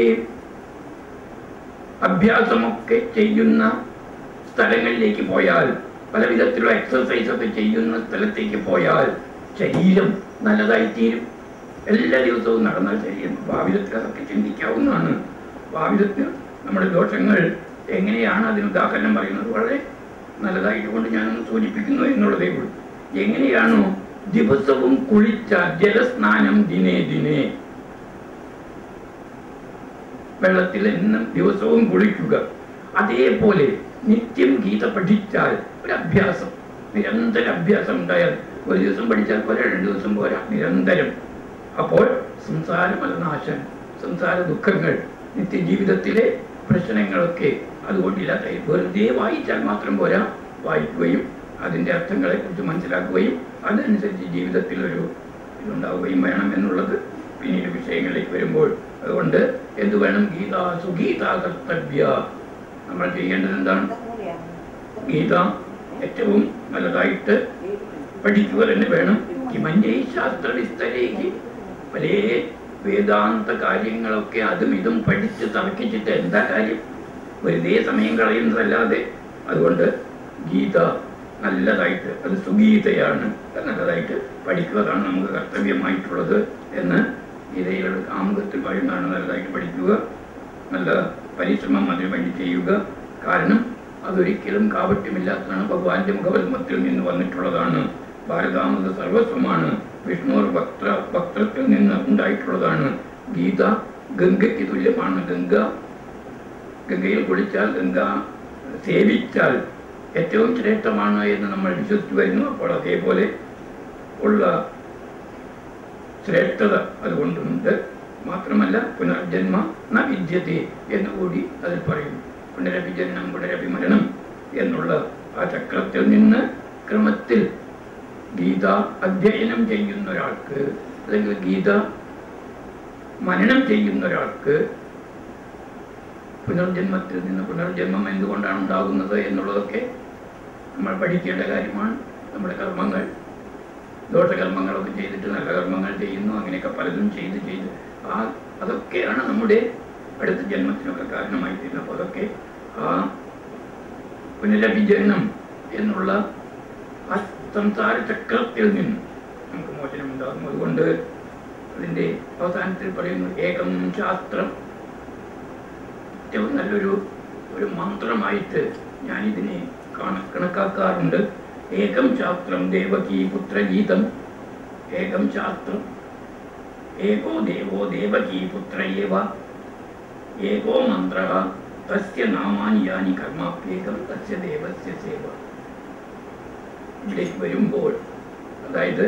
[SPEAKER 4] അഭ്യാസമൊക്കെ ചെയ്യുന്ന സ്ഥലങ്ങളിലേക്ക് പോയാൽ പല വിധത്തിലുള്ള എക്സസൈസ് ഒക്കെ ചെയ്യുന്ന സ്ഥലത്തേക്ക് പോയാൽ ശരീരം നല്ലതായി തീരും എല്ലാ ദിവസവും നടന്നാൽ ശരീരം ഭാവിതത്തിൽ അതൊക്കെ ചിന്തിക്കാവുന്നതാണ് ഭാവിതത്തിൽ നമ്മുടെ ദോഷങ്ങൾ എങ്ങനെയാണ് അതിന് ഉദാഹരണം പറയുന്നത് വളരെ നല്ലതായിട്ട് കൊണ്ട് ഞാനൊന്ന് സൂചിപ്പിക്കുന്നു എന്നുള്ളതേ ഉള്ളൂ എങ്ങനെയാണോ ദിവസവും കുളിച്ച ജലസ്നാനം ദിനേ ദിനേ വെള്ളത്തിൽ എന്നും ദിവസവും കുളിക്കുക അതേപോലെ നിത്യം ഗീത പഠിച്ചാൽ ഒരു അഭ്യാസം നിരന്തര അഭ്യാസം ഉണ്ടായാൽ ഒരു ദിവസം പഠിച്ചാൽ പോരാ രണ്ട് ദിവസം പോരാ നിരന്തരം അപ്പോൾ സംസാരമല്ല നാശം സംസാര ദുഃഖങ്ങൾ നിത്യജീവിതത്തിലെ പ്രശ്നങ്ങളൊക്കെ അതുകൊണ്ടില്ലാത്ത വെറുതെ വായിച്ചാൽ മാത്രം പോരാ വായിക്കുകയും അതിൻ്റെ അർത്ഥങ്ങളെ കുറിച്ച് മനസ്സിലാക്കുകയും അതനുസരിച്ച് ജീവിതത്തിൽ ഒരു ഇതുണ്ടാവുകയും വേണം എന്നുള്ളത് പിന്നീട് വിഷയങ്ങളിലേക്ക് വരുമ്പോൾ അതുകൊണ്ട് എന്ത് വേണം ഗീത സുഗീത കർത്തവ്യ നമ്മൾ ചെയ്യേണ്ടത് എന്താണ് ഗീത ഏറ്റവും നല്ലതായിട്ട് പഠിക്കുക തന്നെ വേണം കിമന്യൈ ശാസ്ത്രവിസ്തരേക്ക് പല വേദാന്ത കാര്യങ്ങളൊക്കെ അതും ഇതും പഠിച്ച് തർക്കിച്ചിട്ട് എന്താ കാര്യം വെറുതെ സമയം കളയുന്നതല്ലാതെ അതുകൊണ്ട് ഗീത നല്ലതായിട്ട് അത് സുഗീതയാണ് അത് നല്ലതായിട്ട് പഠിക്കുകയാണ് നമുക്ക് കർത്തവ്യമായിട്ടുള്ളത് എന്ന് ഗീതയിലുള്ള ആമുഖത്തിൽ പറയുന്നതാണ് നല്ലതായിട്ട് പഠിക്കുക നല്ല പരിശ്രമം അതിനു വേണ്ടി ചെയ്യുക കാരണം അതൊരിക്കലും കാപട്യമില്ലാത്തതാണ് ഭഗവാന്റെ മുഖപത്മത്തിൽ നിന്ന് വന്നിട്ടുള്ളതാണ് ഭാരതാമൃത സർവസ്വമാണ് വിഷ്ണു ഭക്ത ഭക്തത്തിൽ നിന്ന് ഉണ്ടായിട്ടുള്ളതാണ് ഗീത ഗംഗയ്ക്ക് തുല്യമാണ് ഗംഗ ഗംഗയിൽ കുളിച്ചാൽ ഗംഗ സേവിച്ചാൽ ഏറ്റവും ശ്രേഷ്ഠമാണ് എന്ന് നമ്മൾ വിശ്വസിച്ചു വരുന്നു അപ്പോൾ അതേപോലെ ഉള്ള ശ്രേഷ്ഠത അതുകൊണ്ടുണ്ട് മാത്രമല്ല പുനർജന്മ ന വിദ്യത്തെ എന്നുകൂടി അതിൽ പറയും പുനരഭിജന്മം പുനരഭിമരണം എന്നുള്ള ആ ചക്രത്തിൽ നിന്ന് ക്രമത്തിൽ ഗീത അധ്യയനം ചെയ്യുന്ന ഒരാൾക്ക് അല്ലെങ്കിൽ ഗീത മനനം ചെയ്യുന്ന ഒരാൾക്ക് പുനർജന്മത്തിൽ നിന്ന് പുനർജന്മം എന്തുകൊണ്ടാണ് ഉണ്ടാകുന്നത് എന്നുള്ളതൊക്കെ നമ്മൾ പഠിക്കേണ്ട കാര്യമാണ് നമ്മുടെ കർമ്മങ്ങൾ ദോഷകർമ്മങ്ങളൊക്കെ ചെയ്തിട്ട് നല്ല കർമ്മങ്ങൾ ചെയ്യുന്നു അങ്ങനെയൊക്കെ പലതും ചെയ്ത് ചെയ്ത് ആ അതൊക്കെയാണ് നമ്മുടെ അടുത്ത ജന്മത്തിനൊക്കെ കാരണമായി തീരുന്നത് അപ്പോൾ അതൊക്കെ ആ പുനരഭിജനം എന്നുള്ള ആ സംസാര ചക്രത്തിൽ നിന്ന് നമുക്ക് മോചനം ഉണ്ടാകും അതുകൊണ്ട് അതിൻ്റെ അവസാനത്തിൽ പറയുന്നു ഏകം ശാസ്ത്രം ഏറ്റവും നല്ലൊരു ഒരു മന്ത്രമായിട്ട് ഞാനിതിനെ കാണ കണക്കാക്കാറുണ്ട് ഏകം ശാസ്ത്രം ദേവകീ പുത്രഗീതം ഏകം ശാസ്ത്രം ഏകോ ദേവോ ദേവകീ പുത്ര ഏവ ഏകോ മന്ത്ര തസ്യ നാമാനി യാനി കർമാപ്യേകം തസ്യ ദേവസ്യ സേവ ഇവിടേക്ക് വരുമ്പോൾ അതായത്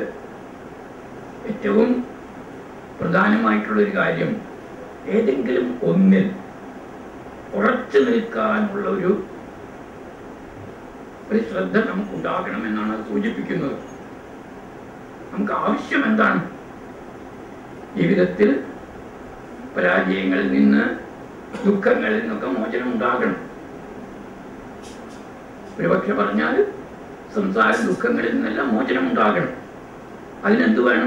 [SPEAKER 4] ഏറ്റവും പ്രധാനമായിട്ടുള്ള ഒരു കാര്യം ഏതെങ്കിലും ഒന്നിൽ ഉറച്ചു നിൽക്കാനുള്ള ഒരു ഒരു ശ്രദ്ധ നമുക്ക് ഉണ്ടാകണമെന്നാണ് അത് സൂചിപ്പിക്കുന്നത് നമുക്ക് ആവശ്യം എന്താണ് ജീവിതത്തിൽ പരാജയങ്ങളിൽ നിന്ന് ദുഃഖങ്ങളിൽ നിന്നൊക്കെ മോചനം ഉണ്ടാകണം ഒരുപക്ഷെ പറഞ്ഞാൽ സംസാര ദുഃഖങ്ങളിൽ നിന്നെല്ലാം മോചനം ഉണ്ടാകണം അതിനെന്ത് വേണം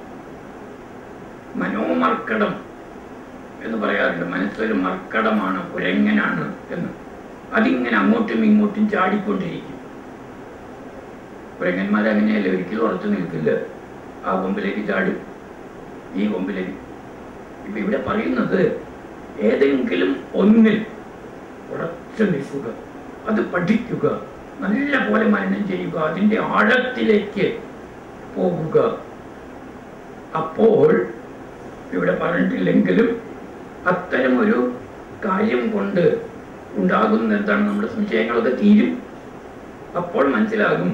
[SPEAKER 4] മനോമർക്കടം എന്ന് പറയാറുണ്ട് മനസ്സൊരു മർക്കടമാണ് കുരങ്ങനാണ് എന്ന് അതിങ്ങനെ അങ്ങോട്ടും ഇങ്ങോട്ടും ചാടിക്കൊണ്ടിരിക്കും കുരങ്ങന്മാർ അങ്ങനെയല്ല ഒരിക്കലും ഉറച്ചു നിൽക്കില്ല ആ കൊമ്പിലേക്ക് ചാടും ഈ കൊമ്പിലേക്ക് ഇപ്പൊ ഇവിടെ പറയുന്നത് ഏതെങ്കിലും ഒന്നിൽ ഉറച്ചു നിൽക്കുക അത് പഠിക്കുക നല്ല പോലെ മനനം ചെയ്യുക അതിൻ്റെ ആഴത്തിലേക്ക് പോകുക അപ്പോൾ ഇവിടെ പറഞ്ഞിട്ടില്ലെങ്കിലും അത്തരം ഒരു കാര്യം കൊണ്ട് ഉണ്ടാകുന്ന എന്താണ് നമ്മുടെ സംശയങ്ങളൊക്കെ തീരും അപ്പോൾ മനസ്സിലാകും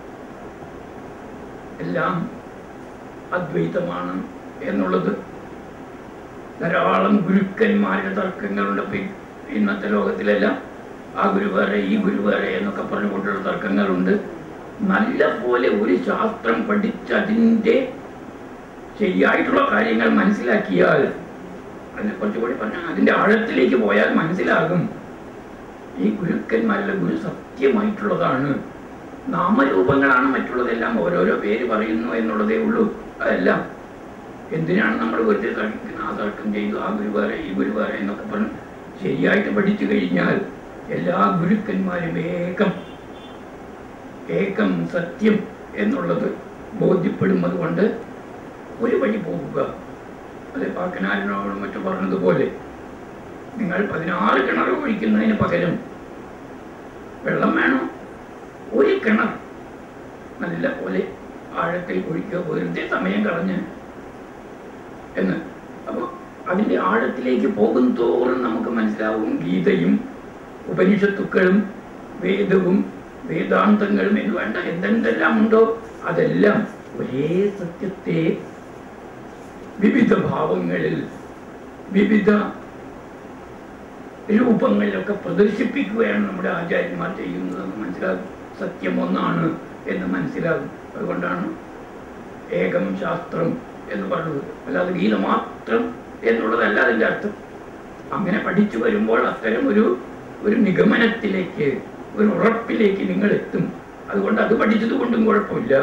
[SPEAKER 4] എല്ലാം അദ്വൈതമാണ് എന്നുള്ളത് ധാരാളം ഗുരുക്കന്മാരുടെ തർക്കങ്ങളുണ്ട് ഇപ്പൊ ഈ- ഇന്നത്തെ ലോകത്തിലെല്ലാം ആ ഗുരു വേറെ ഈ ഗുരു വേറെ എന്നൊക്കെ പറഞ്ഞുകൊണ്ടുള്ള തർക്കങ്ങളുണ്ട് നല്ല പോലെ ഒരു ശാസ്ത്രം പഠിച്ച് അതിൻ്റെ ശരിയായിട്ടുള്ള കാര്യങ്ങൾ മനസ്സിലാക്കിയാൽ അതിനെ കുറച്ചുകൂടി പറഞ്ഞാൽ അതിൻ്റെ ആഴത്തിലേക്ക് പോയാൽ മനസ്സിലാകും ഈ ഗുരുക്കന്മാരുടെ ഗുരു സത്യമായിട്ടുള്ളതാണ് നാമരൂപങ്ങളാണ് മറ്റുള്ളതെല്ലാം ഓരോരോ പേര് പറയുന്നു എന്നുള്ളതേ ഉള്ളൂ അതെല്ലാം എന്തിനാണ് നമ്മൾ വെറുതെ തർക്കിക്കുന്നത് ആ തർക്കം ചെയ്തു ആ ഗുരു വേറെ ഈ ഗുരു വേറെ എന്നൊക്കെ പറഞ്ഞ് ശരിയായിട്ട് പഠിച്ചു കഴിഞ്ഞാൽ എല്ലാ ഗുരുക്കന്മാരും ഏകം ഏകം സത്യം എന്നുള്ളത് ബോധ്യപ്പെടും അതുകൊണ്ട് ഒരു വഴി പോകുക അല്ലെ പാക്കനാരിനോടും മറ്റു പറഞ്ഞതുപോലെ നിങ്ങൾ പതിനാറ് കിണർ ഒഴിക്കുന്നതിന് പകരം വെള്ളം വേണം ഒരു കിണർ നല്ല പോലെ ആഴത്തിൽ ഒഴിക്കുക വെറുതെ സമയം കളഞ്ഞ് എന്ന് അപ്പോൾ അതിൻ്റെ ആഴത്തിലേക്ക് പോകും തോറും നമുക്ക് മനസ്സിലാവും ഗീതയും ഉപനിഷത്തുക്കളും വേദവും വേദാന്തങ്ങളും എന്ന് വേണ്ട എന്തെന്തെല്ലാം ഉണ്ടോ അതെല്ലാം ഒരേ സത്യത്തെ വിവിധ ഭാവങ്ങളിൽ വിവിധ രൂപങ്ങളിലൊക്കെ പ്രദർശിപ്പിക്കുകയാണ് നമ്മുടെ ആചാര്യന്മാർ ചെയ്യുന്നതെന്ന് മനസ്സിലാകും സത്യം ഒന്നാണ് എന്ന് മനസ്സിലാകും അതുകൊണ്ടാണ് ഏകം ശാസ്ത്രം എന്ന് പറഞ്ഞത് അല്ലാതെ ഗീത മാത്രം എന്നുള്ളതല്ല അതിൻ്റെ അർത്ഥം അങ്ങനെ പഠിച്ചു വരുമ്പോൾ അത്തരം ഒരു ഒരു നിഗമനത്തിലേക്ക് ഒരു ഉറപ്പിലേക്ക് നിങ്ങൾ എത്തും അതുകൊണ്ട് അത് പഠിച്ചത് കൊണ്ടും കുഴപ്പമില്ല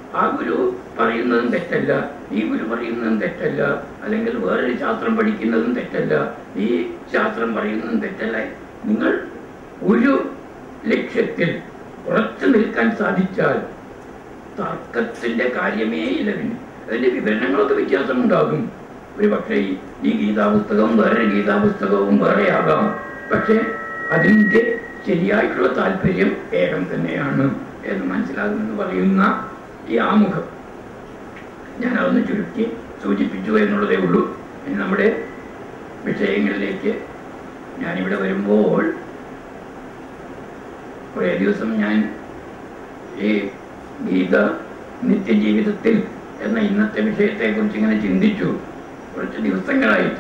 [SPEAKER 4] ആ ഗുരു പറയുന്നതും തെറ്റല്ല ഈ ഗുരു പറയുന്നതും തെറ്റല്ല അല്ലെങ്കിൽ വേറൊരു ശാസ്ത്രം പഠിക്കുന്നതും തെറ്റല്ല ഈ ശാസ്ത്രം പറയുന്നതും തെറ്റല്ല നിങ്ങൾ ഒരു ലക്ഷ്യത്തിൽ ഉറച്ചു നിൽക്കാൻ സാധിച്ചാൽ തർക്കത്തിന്റെ കാര്യമേ ഇല്ല പിന്നെ അതിന്റെ വിവരണങ്ങളൊക്കെ വ്യത്യാസമുണ്ടാകും ഒരു പക്ഷേ ഈ ഈ ഗീതാപുസ്തകവും വേറെ ഗീതാപുസ്തകവും വേറെയാകാം പക്ഷേ അതിൻ്റെ ശരിയായിട്ടുള്ള താല്പര്യം ഏകം തന്നെയാണ് എന്ന് മനസ്സിലാകുമെന്ന് പറയുന്ന ഈ ആമുഖം ഞാൻ അതൊന്ന് ചുരുക്കി സൂചിപ്പിച്ചു എന്നുള്ളതേ ഉള്ളൂ ഇനി നമ്മുടെ വിഷയങ്ങളിലേക്ക് ഞാനിവിടെ വരുമ്പോൾ കുറേ ദിവസം ഞാൻ ഈ ഗീത നിത്യജീവിതത്തിൽ എന്ന ഇന്നത്തെ വിഷയത്തെക്കുറിച്ച് ഇങ്ങനെ ചിന്തിച്ചു കുറച്ച് ദിവസങ്ങളായിട്ട്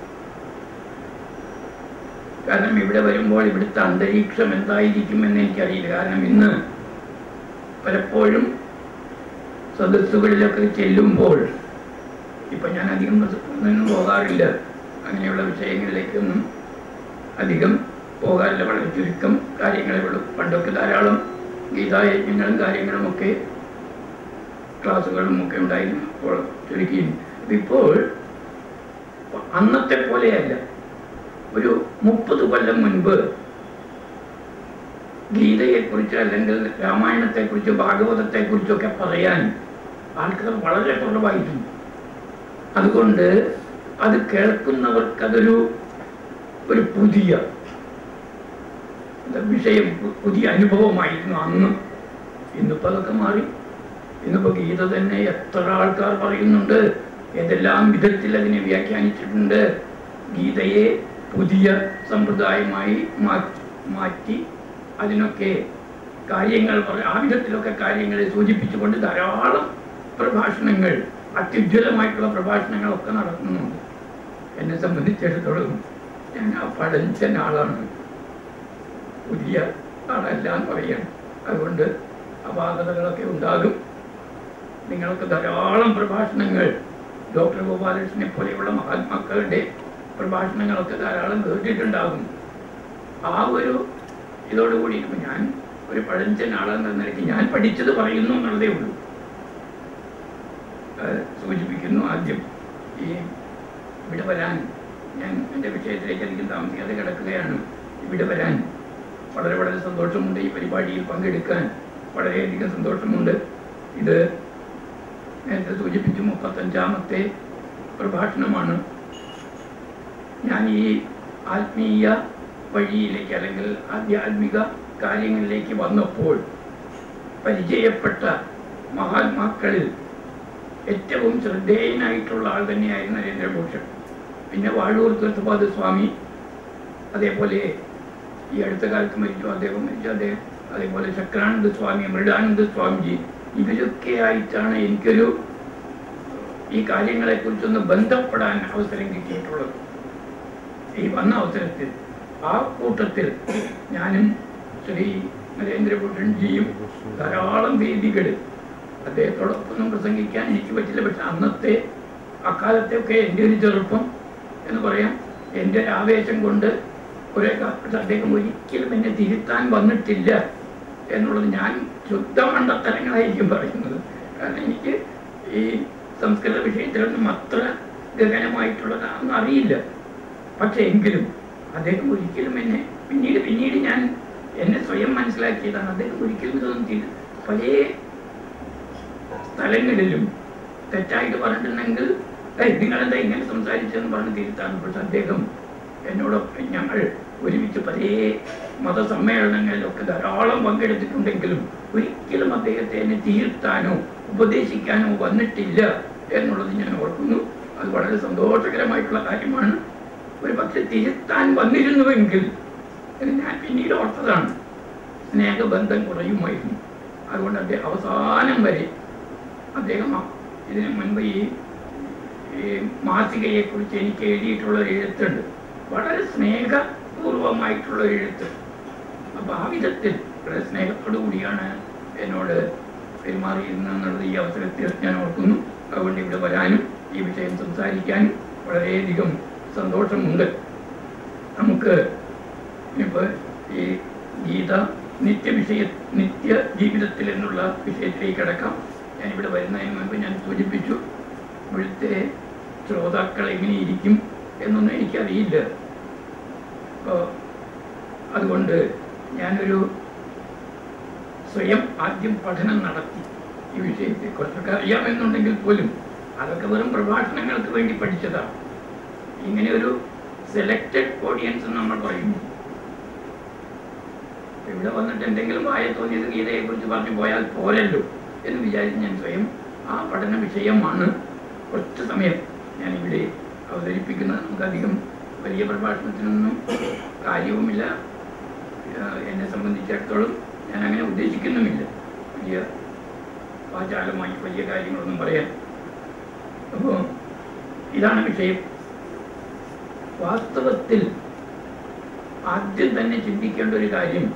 [SPEAKER 4] കാരണം ഇവിടെ വരുമ്പോൾ ഇവിടുത്തെ അന്തരീക്ഷം എന്തായിരിക്കുമെന്ന് എനിക്കറിയില്ല കാരണം ഇന്ന് പലപ്പോഴും സദസ്സുകളിലൊക്കെ ചെല്ലുമ്പോൾ ഇപ്പം ഞാൻ അധികം ഒന്നും പോകാറില്ല അങ്ങനെയുള്ള വിഷയങ്ങളിലേക്കൊന്നും അധികം പോകാറില്ല വളരെ ചുരുക്കം കാര്യങ്ങളെ ഉള്ളൂ പണ്ടൊക്കെ ധാരാളം ഗീതായജ്ഞങ്ങളും കാര്യങ്ങളുമൊക്കെ ക്ലാസ്സുകളും ഒക്കെ ഉണ്ടായിരുന്നു അപ്പോൾ ചുരുക്കി ഇപ്പോൾ അന്നത്തെ പോലെയല്ല ഒരു മുപ്പത് കൊല്ലം മുൻപ് ഗീതയെക്കുറിച്ച് അല്ലെങ്കിൽ രാമായണത്തെക്കുറിച്ച് ഭാഗവതത്തെക്കുറിച്ചൊക്കെ പറയാൻ ആൾക്കാർ വളരെ കുറവായിരുന്നു അതുകൊണ്ട് അത് കേൾക്കുന്നവർക്കതൊരു ഒരു പുതിയ എന്താ വിഷയം പു- പുതിയ അനുഭവമായിരുന്നു അന്ന് ഇന്നിപ്പോൾ അതൊക്കെ മാറി ഇന്നിപ്പോൾ ഗീത തന്നെ എത്ര ആൾക്കാർ പറയുന്നുണ്ട് ഏതെല്ലാം വിധത്തിൽ അതിനെ വ്യാഖ്യാനിച്ചിട്ടുണ്ട് ഗീതയെ പുതിയ സമ്പ്രദായമായി മാറ്റി മാറ്റി അതിനൊക്കെ കാര്യങ്ങൾ പറ- ആ വിധത്തിലൊക്കെ കാര്യങ്ങളെ സൂചിപ്പിച്ചുകൊണ്ട് ധാരാളം പ്രഭാഷണങ്ങൾ അത്യുജ്വലമായിട്ടുള്ള പ്രഭാഷണങ്ങളൊക്കെ നടക്കുന്നുണ്ട് എന്നെ സംബന്ധിച്ചിടത്തോളം ഞാൻ ആ പഴഞ്ചൻ ആളാണ് പുതിയ ആളല്ല എന്ന് പറയണം അതുകൊണ്ട് അപാകതകളൊക്കെ ഉണ്ടാകും നിങ്ങൾക്ക് ധാരാളം പ്രഭാഷണങ്ങൾ ഡോക്ടർ ഗോപാലകൃഷ്ണനെ പോലെയുള്ള മഹാത്മാക്കളുടെ പ്രഭാഷണങ്ങളൊക്കെ ധാരാളം കേട്ടിട്ടുണ്ടാകും ആ ഒരു ഇതോടുകൂടി ഇപ്പം ഞാൻ ഒരു പഴഞ്ചൻ ആളെന്ന നിലയ്ക്ക് ഞാൻ പഠിച്ചത് പറയുന്നു എന്നുള്ളതേ ഉള്ളൂ അത് സൂചിപ്പിക്കുന്നു ആദ്യം ഈ ഇവിടെ വരാൻ ഞാൻ എൻ്റെ വിഷയത്തിലേക്ക് അധികം താമസിക്കാതെ കിടക്കുകയാണ് ഇവിടെ വരാൻ വളരെ വളരെ സന്തോഷമുണ്ട് ഈ പരിപാടിയിൽ പങ്കെടുക്കാൻ വളരെയധികം സന്തോഷമുണ്ട് ഇത് നേരത്തെ സൂചിപ്പിച്ചു മുപ്പത്തഞ്ചാമത്തെ പ്രഭാഷണമാണ് ഞാൻ ഈ ആത്മീയ വഴിയിലേക്ക് അല്ലെങ്കിൽ ആധ്യാത്മിക കാര്യങ്ങളിലേക്ക് വന്നപ്പോൾ പരിചയപ്പെട്ട മഹാത്മാക്കളിൽ ഏറ്റവും ശ്രദ്ധേയനായിട്ടുള്ള ആൾ തന്നെയായിരുന്നു നരേന്ദ്രഭൂഷൺ പിന്നെ വാഴൂർ തീർത്ഥപാദ സ്വാമി അതേപോലെ ഈ അടുത്ത കാലത്ത് മരിച്ചു അദ്ദേഹം മരിച്ചു അദ്ദേഹം അതേപോലെ ചക്രാനന്ദ സ്വാമി മൃഡാനന്ദ സ്വാമിജി ഇവരൊക്കെ ആയിട്ടാണ് എനിക്കൊരു ഈ കാര്യങ്ങളെക്കുറിച്ചൊന്ന് ബന്ധപ്പെടാൻ അവസരം കിട്ടിയിട്ടുള്ളത് ഈ വന്ന അവസരത്തിൽ ആ കൂട്ടത്തിൽ ഞാനും ശ്രീ നരേന്ദ്രഭൂഷൺജിയും ധാരാളം വേദികൾ അദ്ദേഹത്തോടൊപ്പം പ്രസംഗിക്കാൻ എനിക്ക് പറ്റില്ല പക്ഷെ അന്നത്തെ അക്കാലത്തെയൊക്കെ എൻ്റെ ഒരു ചെറുപ്പം എന്ന് പറയാം എൻ്റെ ഒരു ആവേശം കൊണ്ട് കുറെ കാ- പക്ഷെ അദ്ദേഹം ഒരിക്കലും എന്നെ തിരുത്താൻ വന്നിട്ടില്ല എന്നുള്ളത് ഞാൻ ശുദ്ധ മണ്ടത്തരങ്ങളായിരിക്കും പറയുന്നത് കാരണം എനിക്ക് ഈ സംസ്കൃത വിഷയത്തിലൊന്നും അത്ര ഗഗനമായിട്ടുള്ളതാണെന്ന് അറിയില്ല പക്ഷെ എങ്കിലും അദ്ദേഹം ഒരിക്കലും എന്നെ പിന്നീട് പിന്നീട് ഞാൻ എന്നെ സ്വയം മനസ്സിലാക്കിയതാണ് അദ്ദേഹം ഒരിക്കലും ഇതൊന്നും ചെയ്ത് പല സ്ഥലങ്ങളിലും തെറ്റായിട്ട് പറഞ്ഞിട്ടുണ്ടെങ്കിൽ ഏയ് നിങ്ങളെന്താ ഇങ്ങനെ സംസാരിച്ചെന്ന് പറഞ്ഞ് തിരുത്താണ് പക്ഷെ അദ്ദേഹം എന്നോടൊപ്പം ഞങ്ങൾ ഒരുമിച്ച് പല മതസമ്മേളനങ്ങളിലൊക്കെ ധാരാളം പങ്കെടുത്തിട്ടുണ്ടെങ്കിലും ഒരിക്കലും അദ്ദേഹത്തെ എന്നെ തിരുത്താനോ ഉപദേശിക്കാനോ വന്നിട്ടില്ല എന്നുള്ളത് ഞാൻ ഓർക്കുന്നു അത് വളരെ സന്തോഷകരമായിട്ടുള്ള കാര്യമാണ് ഒരു പക്ഷെ തിരുത്താൻ വന്നിരുന്നുവെങ്കിൽ എന്ന് ഞാൻ പിന്നീട് ഓർത്തതാണ് സ്നേഹബന്ധം കുറയുമായിരുന്നു അതുകൊണ്ട് അദ്ദേഹം അവസാനം വരെ അദ്ദേഹം ആ- ഇതിനു മുൻപ് ഈ ഈ മാസികയെക്കുറിച്ച് എനിക്ക് എഴുതിയിട്ടുള്ള ഒരു എഴുത്തുണ്ട് വളരെ സ്നേഹപൂർവമായിട്ടുള്ള ഒരു എഴുത്ത് അപ്പൊ ആ വിധത്തിൽ വളരെ സ്നേഹത്തോടു കൂടിയാണ് എന്നോട് പെരുമാറിയിരുന്നെന്നുള്ളത് ഈ അവസരത്തിൽ ഞാൻ ഓർക്കുന്നു അതുകൊണ്ട് ഇവിടെ വരാനും ഈ വിഷയം സംസാരിക്കാനും വളരെയധികം സന്തോഷമുണ്ട് നമുക്ക് ഇനിയിപ്പോൾ ഈ ഗീത നിത്യവിഷയ നിത്യ ജീവിതത്തിൽ എന്നുള്ള വിഷയത്തിലേക്ക് കിടക്കാം ഞാനിവിടെ വരുന്നതിന് മുൻപ് ഞാൻ സൂചിപ്പിച്ചു ഇവിടുത്തെ ശ്രോതാക്കൾ എങ്ങനെയിരിക്കും എന്നൊന്നും എനിക്കറിയില്ല അപ്പോൾ അതുകൊണ്ട് ഞാനൊരു സ്വയം ആദ്യം പഠനം നടത്തി ഈ വിഷയത്തെ കുറച്ചൊക്കെ അറിയാമെന്നുണ്ടെങ്കിൽ പോലും അതൊക്കെ വെറും പ്രഭാഷണങ്ങൾക്ക് വേണ്ടി പഠിച്ചതാണ് ഇങ്ങനെ ഒരു സെലക്റ്റഡ് ഓഡിയൻസ് നമ്മൾ പറയുന്നു ഇവിടെ വന്നിട്ട് എന്തെങ്കിലും വായ തോന്നിയത് ഗീതയെ കുറിച്ച് പറഞ്ഞു പോയാൽ പോരല്ലോ എന്ന് വിചാരിച്ച് ഞാൻ സ്വയം ആ പഠന വിഷയമാണ് കുറച്ച് സമയം ഞാൻ ഇവിടെ അവതരിപ്പിക്കുന്നത് നമുക്കധികം വലിയ പ്രഭാഷണത്തിനൊന്നും കാര്യവുമില്ല ഏഹ് എന്നെ സംബന്ധിച്ചിടത്തോളം ഞാൻ അങ്ങനെ ഉദ്ദേശിക്കുന്നുമില്ല വലിയ വാചാലമായി വലിയ കാര്യങ്ങളൊന്നും പറയാൻ അപ്പോൾ ഇതാണ് വിഷയം വാസ്തവത്തിൽ ആദ്യം തന്നെ ചിന്തിക്കേണ്ട ഒരു കാര്യം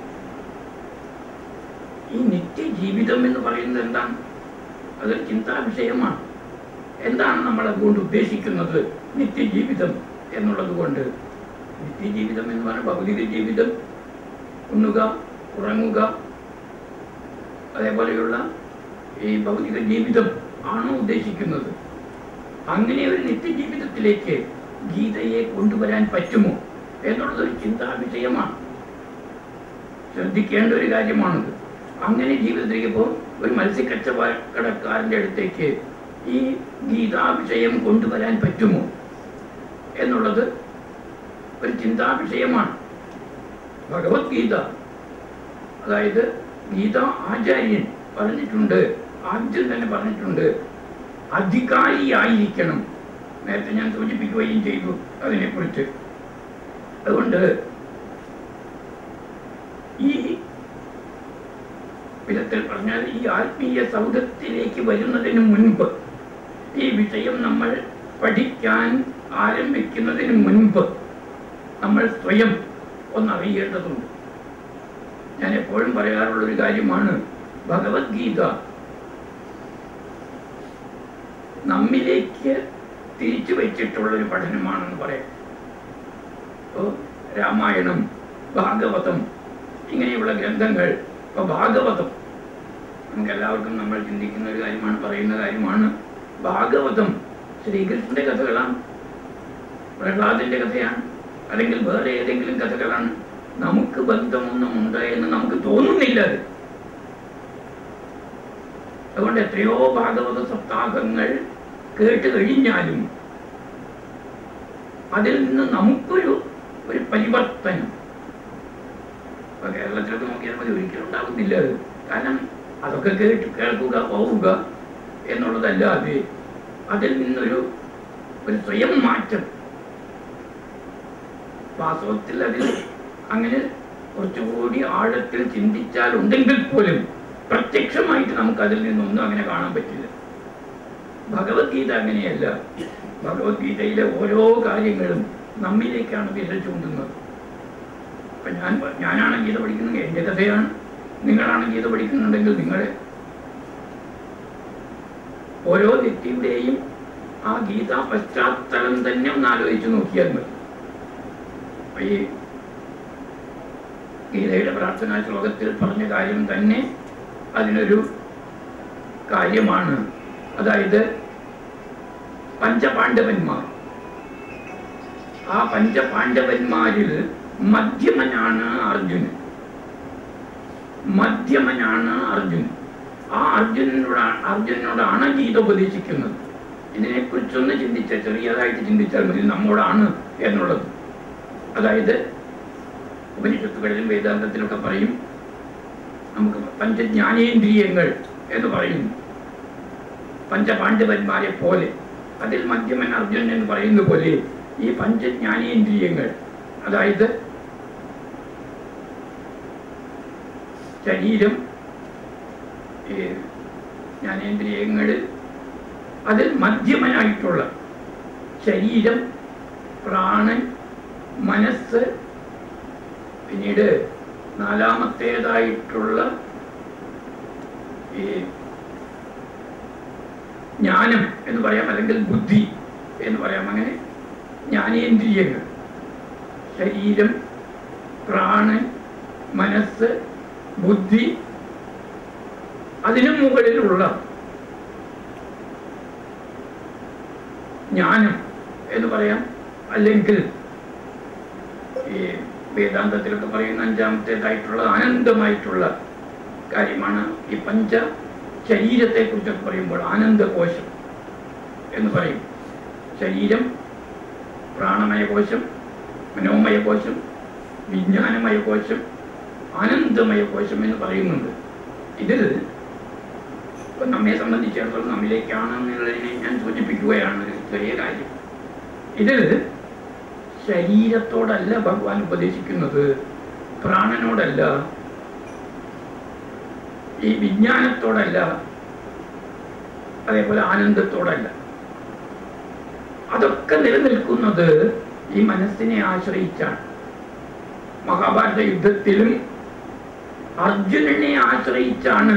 [SPEAKER 4] ഈ നിത്യജീവിതം എന്ന് പറയുന്നത് എന്താണ് അതൊരു ചിന്താ വിഷയമാണ് എന്താണ് നമ്മൾ അതുകൊണ്ട് ഉദ്ദേശിക്കുന്നത് നിത്യജീവിതം എന്നുള്ളത് കൊണ്ട് നിത്യജീവിതം എന്ന് പറഞ്ഞാൽ ഭൗതിക ജീവിതം ഉണ്ണുക ഉറങ്ങുക അതേപോലെയുള്ള ഈ ഭൗതിക ജീവിതം ആണോ ഉദ്ദേശിക്കുന്നത് അങ്ങനെ ഒരു നിത്യജീവിതത്തിലേക്ക് ഗീതയെ കൊണ്ടുവരാൻ പറ്റുമോ എന്നുള്ളത് ഒരു ചിന്താ വിഷയമാണ് ശ്രദ്ധിക്കേണ്ട ഒരു കാര്യമാണത് അങ്ങനെ ജീവിതത്തിലേക്ക് ഇപ്പോൾ ഒരു മത്സ്യക്കച്ചവടക്കാരൻ്റെ അടുത്തേക്ക് ഈ ഗീതാ വിഷയം കൊണ്ടുവരാൻ പറ്റുമോ എന്നുള്ളത് ഒരു ചിന്താ വിഷയമാണ് ഭഗവത്ഗീത അതായത് ഗീത ആചാര്യൻ പറഞ്ഞിട്ടുണ്ട് ആദ്യം തന്നെ പറഞ്ഞിട്ടുണ്ട് അധികാരിയായിരിക്കണം നേരത്തെ ഞാൻ സൂചിപ്പിക്കുകയും ചെയ്തു അതിനെക്കുറിച്ച് അതുകൊണ്ട് ഈ വിധത്തിൽ പറഞ്ഞാൽ ഈ ആത്മീയ സൗധത്തിലേക്ക് വരുന്നതിന് മുൻപ് ഈ വിഷയം നമ്മൾ പഠിക്കാൻ ആരംഭിക്കുന്നതിന് മുൻപ് നമ്മൾ സ്വയം ഒന്നറിയേണ്ടതുണ്ട് ഞാൻ എപ്പോഴും പറയാറുള്ള ഒരു കാര്യമാണ് ഭഗവത്ഗീത നമ്മിലേക്ക് തിരിച്ചു വെച്ചിട്ടുള്ള ഒരു പഠനമാണെന്ന് പറയാം ഇപ്പോ രാമായണം ഭാഗവതം ഇങ്ങനെയുള്ള ഗ്രന്ഥങ്ങൾ ഇപ്പൊ ഭാഗവതം നമുക്ക് എല്ലാവർക്കും നമ്മൾ ചിന്തിക്കുന്ന ഒരു കാര്യമാണ് പറയുന്ന കാര്യമാണ് ഭാഗവതം ശ്രീകൃഷ്ണന്റെ കഥകളാണ് പ്രഹ്ലാദിന്റെ കഥയാണ് അല്ലെങ്കിൽ വേറെ ഏതെങ്കിലും കഥകളാണ് നമുക്ക് ബന്ധമൊന്നും ഉണ്ട് എന്ന് നമുക്ക് തോന്നുന്നില്ല അത് അതുകൊണ്ട് എത്രയോ ഭാഗവത സപ്താഹങ്ങൾ കേട്ട് കഴിഞ്ഞാലും അതിൽ നിന്ന് നമുക്കൊരു ഒരു പരിവർത്തനം ഇപ്പൊ കേരളത്തിലൊക്കെ നോക്കിയാൽ മതി ഒരിക്കലും ഉണ്ടാകുന്നില്ല അത് കാരണം അതൊക്കെ കേട്ട് കേൾക്കുക പോവുക എന്നുള്ളതല്ലാതെ അതിൽ നിന്നൊരു ഒരു സ്വയം മാറ്റം വാസ്തവത്തിൽ അതിൽ അങ്ങനെ കുറച്ചുകൂടി ആഴത്തിൽ ചിന്തിച്ചാൽ ഉണ്ടെങ്കിൽ പോലും പ്രത്യക്ഷമായിട്ട് നമുക്ക് അതിൽ നിന്നൊന്നും അങ്ങനെ കാണാൻ പറ്റില്ല ഭഗവത്ഗീത അങ്ങനെയല്ല ഭഗവത്ഗീതയിലെ ഓരോ കാര്യങ്ങളും നമ്മിലേക്കാണ് വിരൽ ചൂണ്ടുന്നത് അപ്പൊ ഞാൻ ഞാനാണ് ഗീത പഠിക്കുന്നത് എൻ്റെ കഥയാണ് നിങ്ങളാണ് ഗീത പഠിക്കുന്നുണ്ടെങ്കിൽ നിങ്ങളെ ഓരോ വ്യക്തിയുടെയും ആ ഗീതാ പശ്ചാത്തലം തന്നെ ഒന്ന് ആലോചിച്ച് നോക്കിയാൽ മതി അപ്പൊ ഈ ഗീതയുടെ പ്രാർത്ഥനാ ശ്ലോകത്തിൽ പറഞ്ഞ കാര്യം തന്നെ അതിനൊരു കാര്യമാണ് അതായത് പഞ്ചപാണ്ഡവന്മാർ ആ പഞ്ചപാണ്ഡവന്മാരിൽ മധ്യമനാണ് അർജുനൻ മധ്യമനാണ് അർജുനൻ ആ അർജുനനോടാണ് അർജുനനോടാണ് ഗീത ഉപദേശിക്കുന്നത് ഇതിനെക്കുറിച്ചൊന്ന് ചിന്തിച്ച ചെറിയതായിട്ട് ചിന്തിച്ചാൽ മതി നമ്മോടാണ് എന്നുള്ളത് അതായത് ഉപനിഷത്തുകളിലും വേദാന്തത്തിലൊക്കെ പറയും നമുക്ക് പഞ്ചജ്ഞാനേന്ദ്രിയങ്ങൾ എന്ന് പറയുന്നു പഞ്ചപാണ്ഡവന്മാരെ പോലെ അതിൽ മധ്യമൻ അർജുനൻ എന്ന് പറയുന്ന പോലെ ഈ പഞ്ചജ്ഞാനേന്ദ്രിയങ്ങൾ അതായത് ശരീരം ഈ ജ്ഞാനേന്ദ്രിയങ്ങൾ അതിൽ മധ്യമനായിട്ടുള്ള ശരീരം പ്രാണൻ മനസ്സ് പിന്നീട് നാലാമത്തേതായിട്ടുള്ള ഈ ജ്ഞാനം എന്ന് പറയാം അല്ലെങ്കിൽ ബുദ്ധി എന്ന് പറയാം അങ്ങനെ ജ്ഞാനേന്ദ്രിയങ്ങൾ ശരീരം പ്രാണൻ മനസ്സ് ബുദ്ധി അതിനു മുകളിലുള്ള ജ്ഞാനം എന്ന് പറയാം അല്ലെങ്കിൽ ഈ വേദാന്തത്തിലൊക്കെ പറയുന്ന അഞ്ചാമത്തേതായിട്ടുള്ള ആനന്ദമായിട്ടുള്ള കാര്യമാണ് ഈ പഞ്ച ശരീരത്തെ കുറിച്ചൊക്കെ പറയുമ്പോൾ ആനന്ദകോശം എന്ന് പറയും ശരീരം പ്രാണമയ കോശം മനോമയ കോശം വിജ്ഞാനമയ കോശം ആനന്ദമയ കോശം എന്ന് പറയുന്നുണ്ട് ഇതിൽ ഇപ്പൊ നമ്മെ സംബന്ധിച്ചിടത്തോളം നമ്മിലേക്കാണെന്നുള്ളതിനെ ഞാൻ സൂചിപ്പിക്കുകയാണ് ഒരു ചെറിയ കാര്യം ഇതിൽ ശരീരത്തോടല്ല ഭഗവാൻ ഉപദേശിക്കുന്നത് പ്രാണനോടല്ല ഈ വിജ്ഞാനത്തോടല്ല അതേപോലെ ആനന്ദത്തോടല്ല അതൊക്കെ നിലനിൽക്കുന്നത് ഈ മനസ്സിനെ ആശ്രയിച്ചാണ് മഹാഭാരത യുദ്ധത്തിലും അർജുനനെ ആശ്രയിച്ചാണ്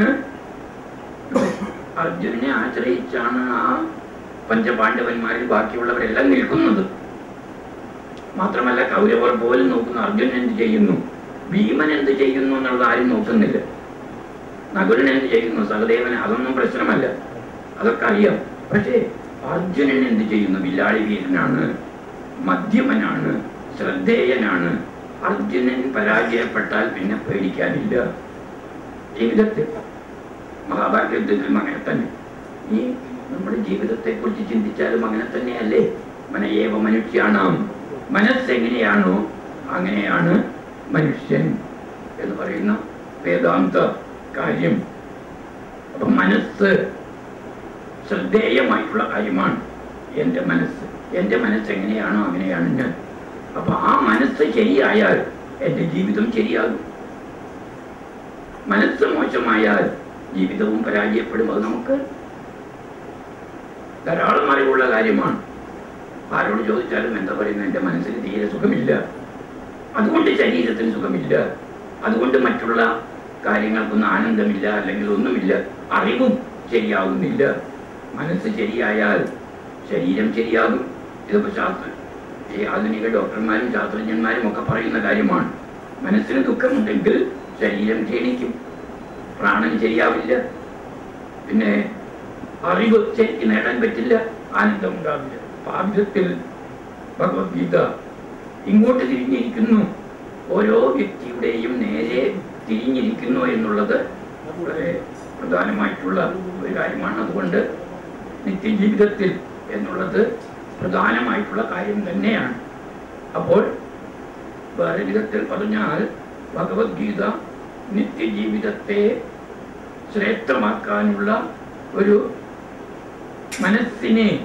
[SPEAKER 4] അർജുനനെ ആശ്രയിച്ചാണ് ആ പഞ്ചപാണ്ഡവന്മാരിൽ ബാക്കിയുള്ളവരെല്ലാം നിൽക്കുന്നത് മാത്രമല്ല കൗരവർ പോലും നോക്കുന്നു അർജുനൻ എന്ത് ചെയ്യുന്നു ഭീമൻ എന്ത് ചെയ്യുന്നു എന്നുള്ളത് ആരും നോക്കുന്നില്ല നകുലൻ എന്ത് ചെയ്യുന്നു സഹദേവൻ അതൊന്നും പ്രശ്നമല്ല അതൊക്കെ അറിയാം പക്ഷേ അർജുനൻ എന്ത് ചെയ്യുന്നു വില്ലാളി വീരനാണ് മധ്യമനാണ് ശ്രദ്ധേയനാണ് അർജുനൻ പരാജയപ്പെട്ടാൽ പിന്നെ പേടിക്കാനില്ല ജീവിതത്തിൽ മഹാഭാരത യുദ്ധത്തിലും അങ്ങനെ തന്നെ ഈ നമ്മുടെ ജീവിതത്തെ കുറിച്ച് ചിന്തിച്ചാലും അങ്ങനെ തന്നെയല്ലേ മനയേവ മനുഷ്യാണാം മനസ്സെങ്ങനെയാണോ അങ്ങനെയാണ് മനുഷ്യൻ എന്ന് പറയുന്ന വേദാന്ത കാര്യം അപ്പൊ മനസ്സ് ശ്രദ്ധേയമായിട്ടുള്ള കാര്യമാണ് എൻ്റെ മനസ്സ് എൻ്റെ മനസ്സ് എങ്ങനെയാണോ അങ്ങനെയാണ് ഞാൻ അപ്പൊ ആ മനസ്സ് ശരിയായാൽ എൻ്റെ ജീവിതം ശരിയാകും മനസ്സ് മോശമായാൽ ജീവിതവും പരാജയപ്പെടും അത് നമുക്ക് ധാരാളം അറിവുള്ള കാര്യമാണ് ആരോട് ചോദിച്ചാലും എന്താ പറയുന്നത് എൻ്റെ മനസ്സിന് തീരെ സുഖമില്ല അതുകൊണ്ട് ശരീരത്തിന് സുഖമില്ല അതുകൊണ്ട് മറ്റുള്ള കാര്യങ്ങൾക്കൊന്നും ആനന്ദമില്ല അല്ലെങ്കിൽ ഒന്നുമില്ല അറിവും ശരിയാകുന്നില്ല മനസ്സ് ശരിയായാൽ ശരീരം ശരിയാകും ഇതിപ്പോ ശാസ്ത്ര ഈ ആധുനിക ഡോക്ടർമാരും ശാസ്ത്രജ്ഞന്മാരും ഒക്കെ പറയുന്ന കാര്യമാണ് മനസ്സിന് ദുഃഖമുണ്ടെങ്കിൽ ശരീരം ക്ഷീണിക്കും പ്രാണൻ ശരിയാവില്ല പിന്നെ അറിവ് ശരിക്ക് നേടാൻ പറ്റില്ല ആനന്ദം ഉണ്ടാവില്ല അപ്പൊ ആ വിധത്തിൽ ഭഗവത്ഗീത ഇങ്ങോട്ട് തിരിഞ്ഞിരിക്കുന്നു ഓരോ വ്യക്തിയുടെയും നേരെ തിരിഞ്ഞിരിക്കുന്നു എന്നുള്ളത് വളരെ പ്രധാനമായിട്ടുള്ള ഒരു കാര്യമാണ് അതുകൊണ്ട് നിത്യജീവിതത്തിൽ എന്നുള്ളത് പ്രധാനമായിട്ടുള്ള കാര്യം തന്നെയാണ് അപ്പോൾ വേറെ വിധത്തിൽ പറഞ്ഞാൽ ഭഗവത്ഗീത നിത്യജീവിതത്തെ ശ്രേഷ്ഠമാക്കാനുള്ള ഒരു മനസ്സിനെ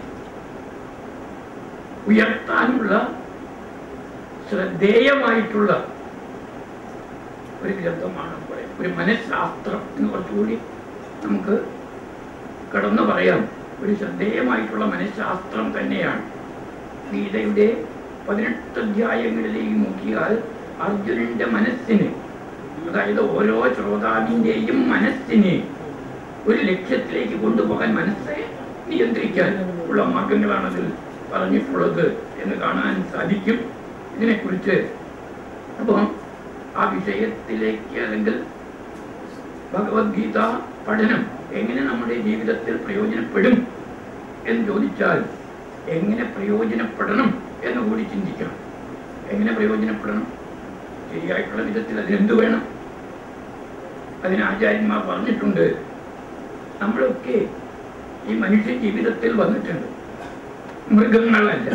[SPEAKER 4] ഉയർത്താനുള്ള ശ്രദ്ധേയമായിട്ടുള്ള ഒരു ഗ്രന്ഥമാണ് പറയാം ഒരു മനഃശാസ്ത്രം എന്ന് കുറച്ചുകൂടി നമുക്ക് കടന്നു പറയാം ഒരു ശ്രദ്ധേയമായിട്ടുള്ള മനഃശാസ്ത്രം തന്നെയാണ് ഗീതയുടെ പതിനെട്ട് അധ്യായങ്ങളിലേക്ക് നോക്കിയാൽ അർജുനന്റെ മനസ്സിന് അതായത് ഓരോ ശ്രോതാവിൻ്റെയും മനസ്സിനെ ഒരു ലക്ഷ്യത്തിലേക്ക് കൊണ്ടുപോകാൻ മനസ്സെ നിയന്ത്രിക്കാൻ ഉള്ള മാർഗങ്ങളാണ് അതിൽ പറഞ്ഞിട്ടുള്ളത് എന്ന് കാണാൻ സാധിക്കും ഇതിനെക്കുറിച്ച് അപ്പം ആ വിഷയത്തിലേക്ക് അല്ലെങ്കിൽ ഭഗവത്ഗീത പഠനം എങ്ങനെ നമ്മുടെ ജീവിതത്തിൽ പ്രയോജനപ്പെടും എന്ന് ചോദിച്ചാൽ എങ്ങനെ പ്രയോജനപ്പെടണം എന്ന് കൂടി ചിന്തിക്കണം എങ്ങനെ പ്രയോജനപ്പെടണം ശരിയായിട്ടുള്ള വിധത്തിൽ അതിനെന്ത് വേണം അതിന് ആചാര്യന്മാർ പറഞ്ഞിട്ടുണ്ട് നമ്മളൊക്കെ ഈ മനുഷ്യ ജീവിതത്തിൽ വന്നിട്ടുണ്ട് മൃഗങ്ങളല്ല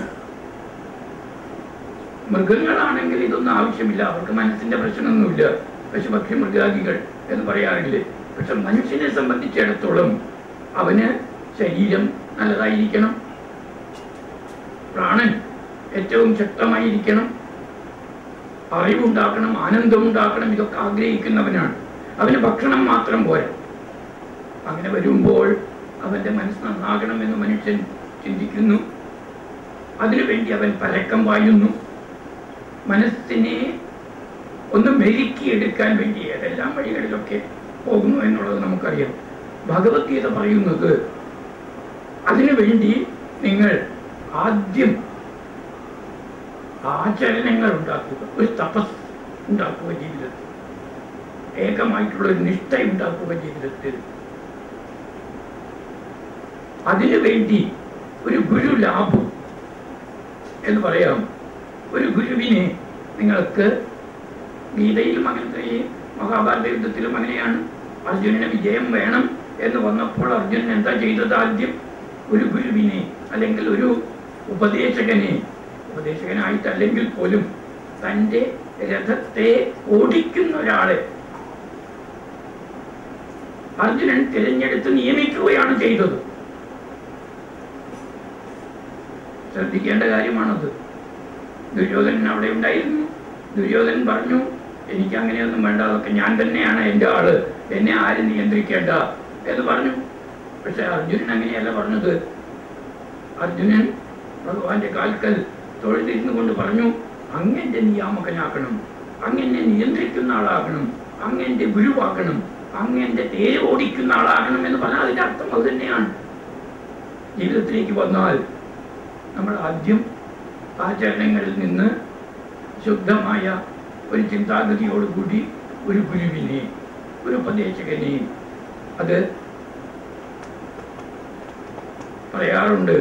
[SPEAKER 4] മൃഗങ്ങളാണെങ്കിൽ ഇതൊന്നും ആവശ്യമില്ല അവർക്ക് മനസ്സിന്റെ പ്രശ്നമൊന്നുമില്ല പശുപക്ഷി മൃഗാദികൾ എന്ന് പറയാറില്ലേ പക്ഷെ മനുഷ്യനെ സംബന്ധിച്ചിടത്തോളം അവന് ശരീരം നല്ലതായിരിക്കണം പ്രാണൻ ഏറ്റവും ശക്തമായിരിക്കണം അറിവുണ്ടാക്കണം ആനന്ദമുണ്ടാക്കണം ഇതൊക്കെ ആഗ്രഹിക്കുന്നവനാണ് അവന് ഭക്ഷണം മാത്രം പോരാ അങ്ങനെ വരുമ്പോൾ അവന്റെ മനസ്സ് നന്നാകണമെന്ന് മനുഷ്യൻ ചിന്തിക്കുന്നു അതിനുവേണ്ടി അവൻ പരക്കം പായുന്നു മനസ്സിനെ ഒന്ന് മെരുക്കിയെടുക്കാൻ വേണ്ടി ഏതെല്ലാം വഴികളിലൊക്കെ പോകുന്നു എന്നുള്ളത് നമുക്കറിയാം ഭഗവത്ഗീത പറയുന്നത് അതിനുവേണ്ടി നിങ്ങൾ ആദ്യം ആചരണങ്ങൾ ഉണ്ടാക്കുക ഒരു തപസ് ഉണ്ടാക്കുക ജീവിതത്തിൽ ഏകമായിട്ടുള്ള ഒരു നിഷ്ഠ ഉണ്ടാക്കുക ജീവിതത്തിൽ അതിനുവേണ്ടി ഒരു ഗുരു ലാഭം എന്ന് പറയാം ഒരു ഗുരുവിനെ നിങ്ങൾക്ക് ഗീതയിലും അങ്ങനത്തെ ഈ മഹാഭാരത യുദ്ധത്തിലും അങ്ങനെയാണ് അർജുനന് വിജയം വേണം എന്ന് വന്നപ്പോൾ അർജുനൻ എന്താ ചെയ്തത് ആദ്യം ഒരു ഗുരുവിനെ അല്ലെങ്കിൽ ഒരു ഉപദേശകനെ ഉപദേശകനായിട്ടല്ലെങ്കിൽ പോലും തൻ്റെ രഥത്തെ ഓടിക്കുന്ന ഒരാളെ അർജുനൻ തിരഞ്ഞെടുത്ത് നിയമിക്കുകയാണ് ചെയ്തത് ശ്രദ്ധിക്കേണ്ട കാര്യമാണത് ദുര്യോധനൻ അവിടെ ഉണ്ടായിരുന്നു ദുര്യോധനൻ പറഞ്ഞു എനിക്ക് അങ്ങനെയൊന്നും വേണ്ട അതൊക്കെ ഞാൻ തന്നെയാണ് എൻ്റെ ആള് എന്നെ ആരും നിയന്ത്രിക്കേണ്ട എന്ന് പറഞ്ഞു പക്ഷെ അർജുനൻ അങ്ങനെയല്ല പറഞ്ഞത് അർജുനൻ ഭഗവാന്റെ കാൽക്കൽ തൊഴുതിരുന്നു കൊണ്ട് പറഞ്ഞു അങ്ങന്റെ നിയാമകനാക്കണം അങ്ങനെ നിയന്ത്രിക്കുന്ന ആളാകണം അങ്ങന്റെ ഗുരുവാക്കണം അങ്ങന്റെ തേര് ഓടിക്കുന്ന ആളാകണം എന്ന് പറഞ്ഞാൽ അതിന്റെ അർത്ഥം അത് തന്നെയാണ് ജീവിതത്തിലേക്ക് വന്നാൽ നമ്മൾ ആദ്യം ആചരണങ്ങളിൽ നിന്ന് ശുദ്ധമായ ഒരു ചിന്താഗതിയോടുകൂടി ഒരു ഗുരുവിനെ ഒരു ഉപദേശകനെ അത് പറയാറുണ്ട്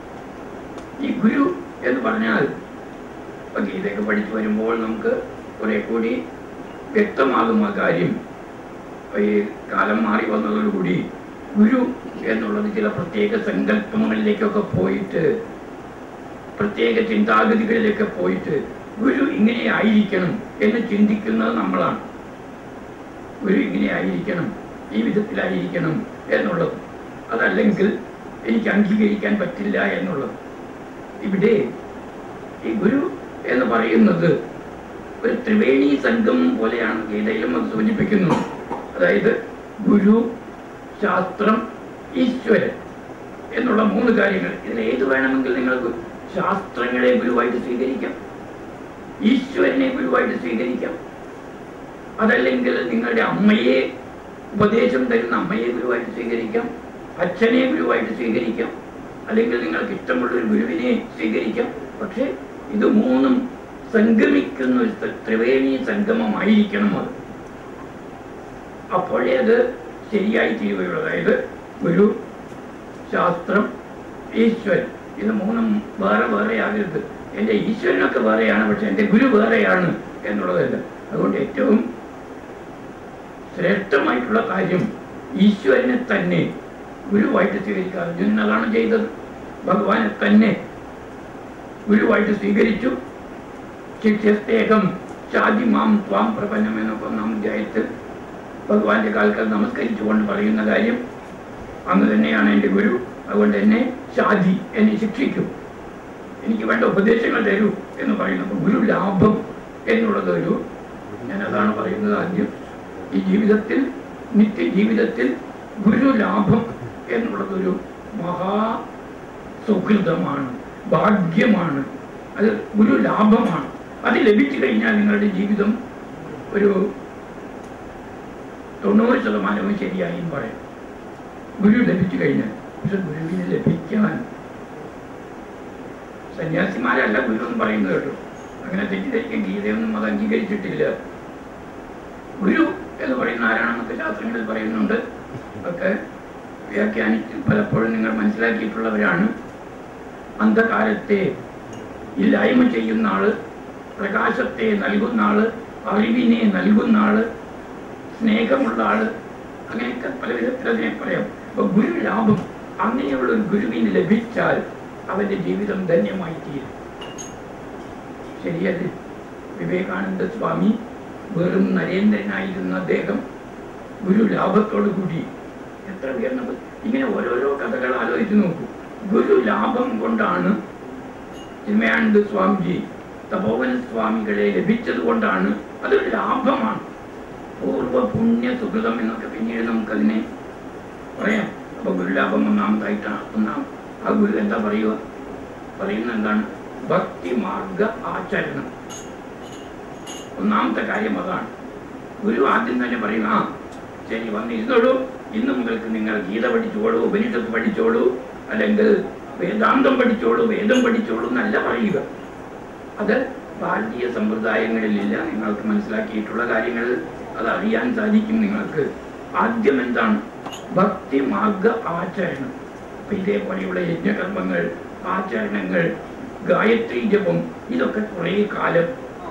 [SPEAKER 4] ഈ ഗുരു എന്ന് പറഞ്ഞാൽ ഇപ്പൊ ഗീതയൊക്കെ പഠിച്ചു വരുമ്പോൾ നമുക്ക് കുറെ കൂടി വ്യക്തമാകും ആ കാര്യം ഇപ്പൊ ഈ കാലം മാറി വന്നതോടുകൂടി ഗുരു എന്നുള്ളത് ചില പ്രത്യേക സങ്കല്പങ്ങളിലേക്കൊക്കെ പോയിട്ട് പ്രത്യേക ചിന്താഗതികളിലേക്ക് പോയിട്ട് ഗുരു ഇങ്ങനെ ആയിരിക്കണം എന്ന് ചിന്തിക്കുന്നത് നമ്മളാണ് ഗുരു ഇങ്ങനെ ആയിരിക്കണം ഈ വിധത്തിലായിരിക്കണം എന്നുള്ളത് അതല്ലെങ്കിൽ എനിക്ക് അംഗീകരിക്കാൻ പറ്റില്ല എന്നുള്ളത് ഇവിടെ ഈ ഗുരു എന്ന് പറയുന്നത് ഒരു ത്രിവേണി സംഗമം പോലെയാണ് ഗീതയിലും അത് സൂചിപ്പിക്കുന്നു അതായത് ഗുരു ശാസ്ത്രം ഈശ്വരൻ എന്നുള്ള മൂന്ന് കാര്യങ്ങൾ ഇതിൽ ഏത് വേണമെങ്കിൽ നിങ്ങൾക്ക് ശാസ്ത്രങ്ങളെ ഗുരുവായിട്ട് സ്വീകരിക്കാം ഈശ്വരനെ ഗുരുവായിട്ട് സ്വീകരിക്കാം അതല്ലെങ്കിൽ നിങ്ങളുടെ അമ്മയെ ഉപദേശം തരുന്ന അമ്മയെ ഗുരുവായിട്ട് സ്വീകരിക്കാം അച്ഛനെ ഗുരുവായിട്ട് സ്വീകരിക്കാം അല്ലെങ്കിൽ നിങ്ങൾക്ക് ഇഷ്ടമുള്ള ഒരു ഗുരുവിനെ സ്വീകരിക്കാം പക്ഷെ ഇത് മൂന്നും സംഗമിക്കുന്ന ഒരു ത- ത്രിവേണി സംഗമമായിരിക്കണം അത് അപ്പോഴേ അത് ശരിയായി തീരുകയുള്ളൂ അതായത് ഗുരു ശാസ്ത്രം ഈശ്വരൻ ഇത് മൂന്നും വേറെ വേറെ ആകരുത് എൻ്റെ ഈശ്വരനൊക്കെ വേറെയാണ് പക്ഷെ എൻ്റെ ഗുരു വേറെയാണ് എന്നുള്ളതല്ല അതുകൊണ്ട് ഏറ്റവും ശ്രേഷ്ഠമായിട്ടുള്ള കാര്യം ഈശ്വരനെ തന്നെ ഗുരുവായിട്ട് സ്വീകരിക്കുക അർജുനൻ അതാണ് ചെയ്തത് ഭഗവാനെ തന്നെ ഗുരുവായിട്ട് സ്വീകരിച്ചു ശിഷ്യസ്തേകം ഷാജി മാം ത്വാം പ്രപന്നം എന്നൊക്കെ ഒന്നാം അധ്യായത്തിൽ ഭഗവാന്റെ കാൽക്കൽ നമസ്കരിച്ചുകൊണ്ട് പറയുന്ന കാര്യം അന്ന് തന്നെയാണ് എൻ്റെ ഗുരു അതുകൊണ്ട് എന്നെ ഷാജി എന്നെ ശിക്ഷിക്കും എനിക്ക് വേണ്ട ഉപദേശങ്ങൾ തരൂ എന്ന് പറയുന്നു അപ്പോൾ ഗുരു ലാഭം എന്നുള്ളതൊരു ഞാൻ അതാണ് പറയുന്നത് ആദ്യം ഈ ജീവിതത്തിൽ നിത്യ ജീവിതത്തിൽ ഗുരു ലാഭം എന്നുള്ളതൊരു മഹാ സുഹൃതമാണ് ഭാഗ്യമാണ് അത് ഗുരു ലാഭമാണ് അത് ലഭിച്ചു കഴിഞ്ഞാൽ നിങ്ങളുടെ ജീവിതം ഒരു തൊണ്ണൂറ് ശതമാനവും ശരിയായി എന്ന് പറയാം ഗുരു ലഭിച്ചു കഴിഞ്ഞാൽ പക്ഷെ ഗുരുവിനെ ലഭിക്കാൻ സന്യാസിമാരല്ല ഗുരു എന്ന് പറയുന്നത് കേട്ടോ അങ്ങനെ തെറ്റിദ്ധരിക്കാൻ ഗീതയൊന്നും അത് അംഗീകരിച്ചിട്ടില്ല ഗുരു എന്ന് പറയുന്ന ആരാണെന്നൊക്കെ ശാസ്ത്രങ്ങളിൽ പറയുന്നുണ്ട് ഒക്കെ വ്യാഖ്യാനിച്ച് പലപ്പോഴും നിങ്ങൾ മനസ്സിലാക്കിയിട്ടുള്ളവരാണ് അന്ധകാരത്തെ ഇല്ലായ്മ ചെയ്യുന്ന ആള് പ്രകാശത്തെ നൽകുന്ന ആള് അറിവിനെ നൽകുന്ന ആള് സ്നേഹമുള്ള ആള് അങ്ങനെയൊക്കെ പല വിധത്തിൽ അതിനെ പറയാം അപ്പൊ ഗുരു ലാഭം അങ്ങനെയുള്ള ഒരു ഗുരുവിന് ലഭിച്ചാൽ അവന്റെ ജീവിതം ധന്യമായി തീരും ശരിയല്ലേ വിവേകാനന്ദ സ്വാമി വെറും നരേന്ദ്രനായിരുന്ന അദ്ദേഹം ഗുരു ലാഭത്തോടു കൂടി എത്ര ഉയർന്നത് ഇങ്ങനെ ഓരോരോ കഥകൾ ആലോചിച്ച് നോക്കൂ ഗുരു ലാഭം കൊണ്ടാണ് ചിന്മയാനന്ദ സ്വാമിജി തപോവന സ്വാമികളെ ലഭിച്ചത് കൊണ്ടാണ് അതൊരു ലാഭമാണ് പൂർവ്വ പുണ്യ സുഹൃതം എന്നൊക്കെ പിന്നീട് നമുക്കതിനെ പറയാം അപ്പൊ ഗുരുലാഭം ഒന്നാമതായിട്ടാണ് ഒന്നാം ആ ഗുരു എന്താ പറയുക പറയുന്ന എന്താണ് ഭക്തി മാർഗ ആചരണം ഒന്നാമത്തെ കാര്യം അതാണ് ഗുരു ആദ്യം തന്നെ പറയുന്ന ആ ശരി വന്നിരുന്നോളൂ ഇന്നു മുതൽക്ക് നിങ്ങൾ ഗീത പഠിച്ചോളൂ ഉപനിഷത്ത് പഠിച്ചോളൂ അല്ലെങ്കിൽ വേദാന്തം പഠിച്ചോളൂ വേദം പഠിച്ചോളൂ എന്നല്ല പറയുക അത് ഭാരതീയ സമ്പ്രദായങ്ങളിലില്ല നിങ്ങൾക്ക് മനസ്സിലാക്കിയിട്ടുള്ള കാര്യങ്ങൾ അത് അറിയാൻ സാധിക്കും നിങ്ങൾക്ക് ആദ്യം എന്താണ് ഭക്തി മാർഗ ആചരണം അപ്പൊ ഇതേപോലെയുള്ള യജ്ഞകർമ്മങ്ങൾ ആചരണങ്ങൾ ഗായത്രി ജപം ഇതൊക്കെ കുറേ കാലം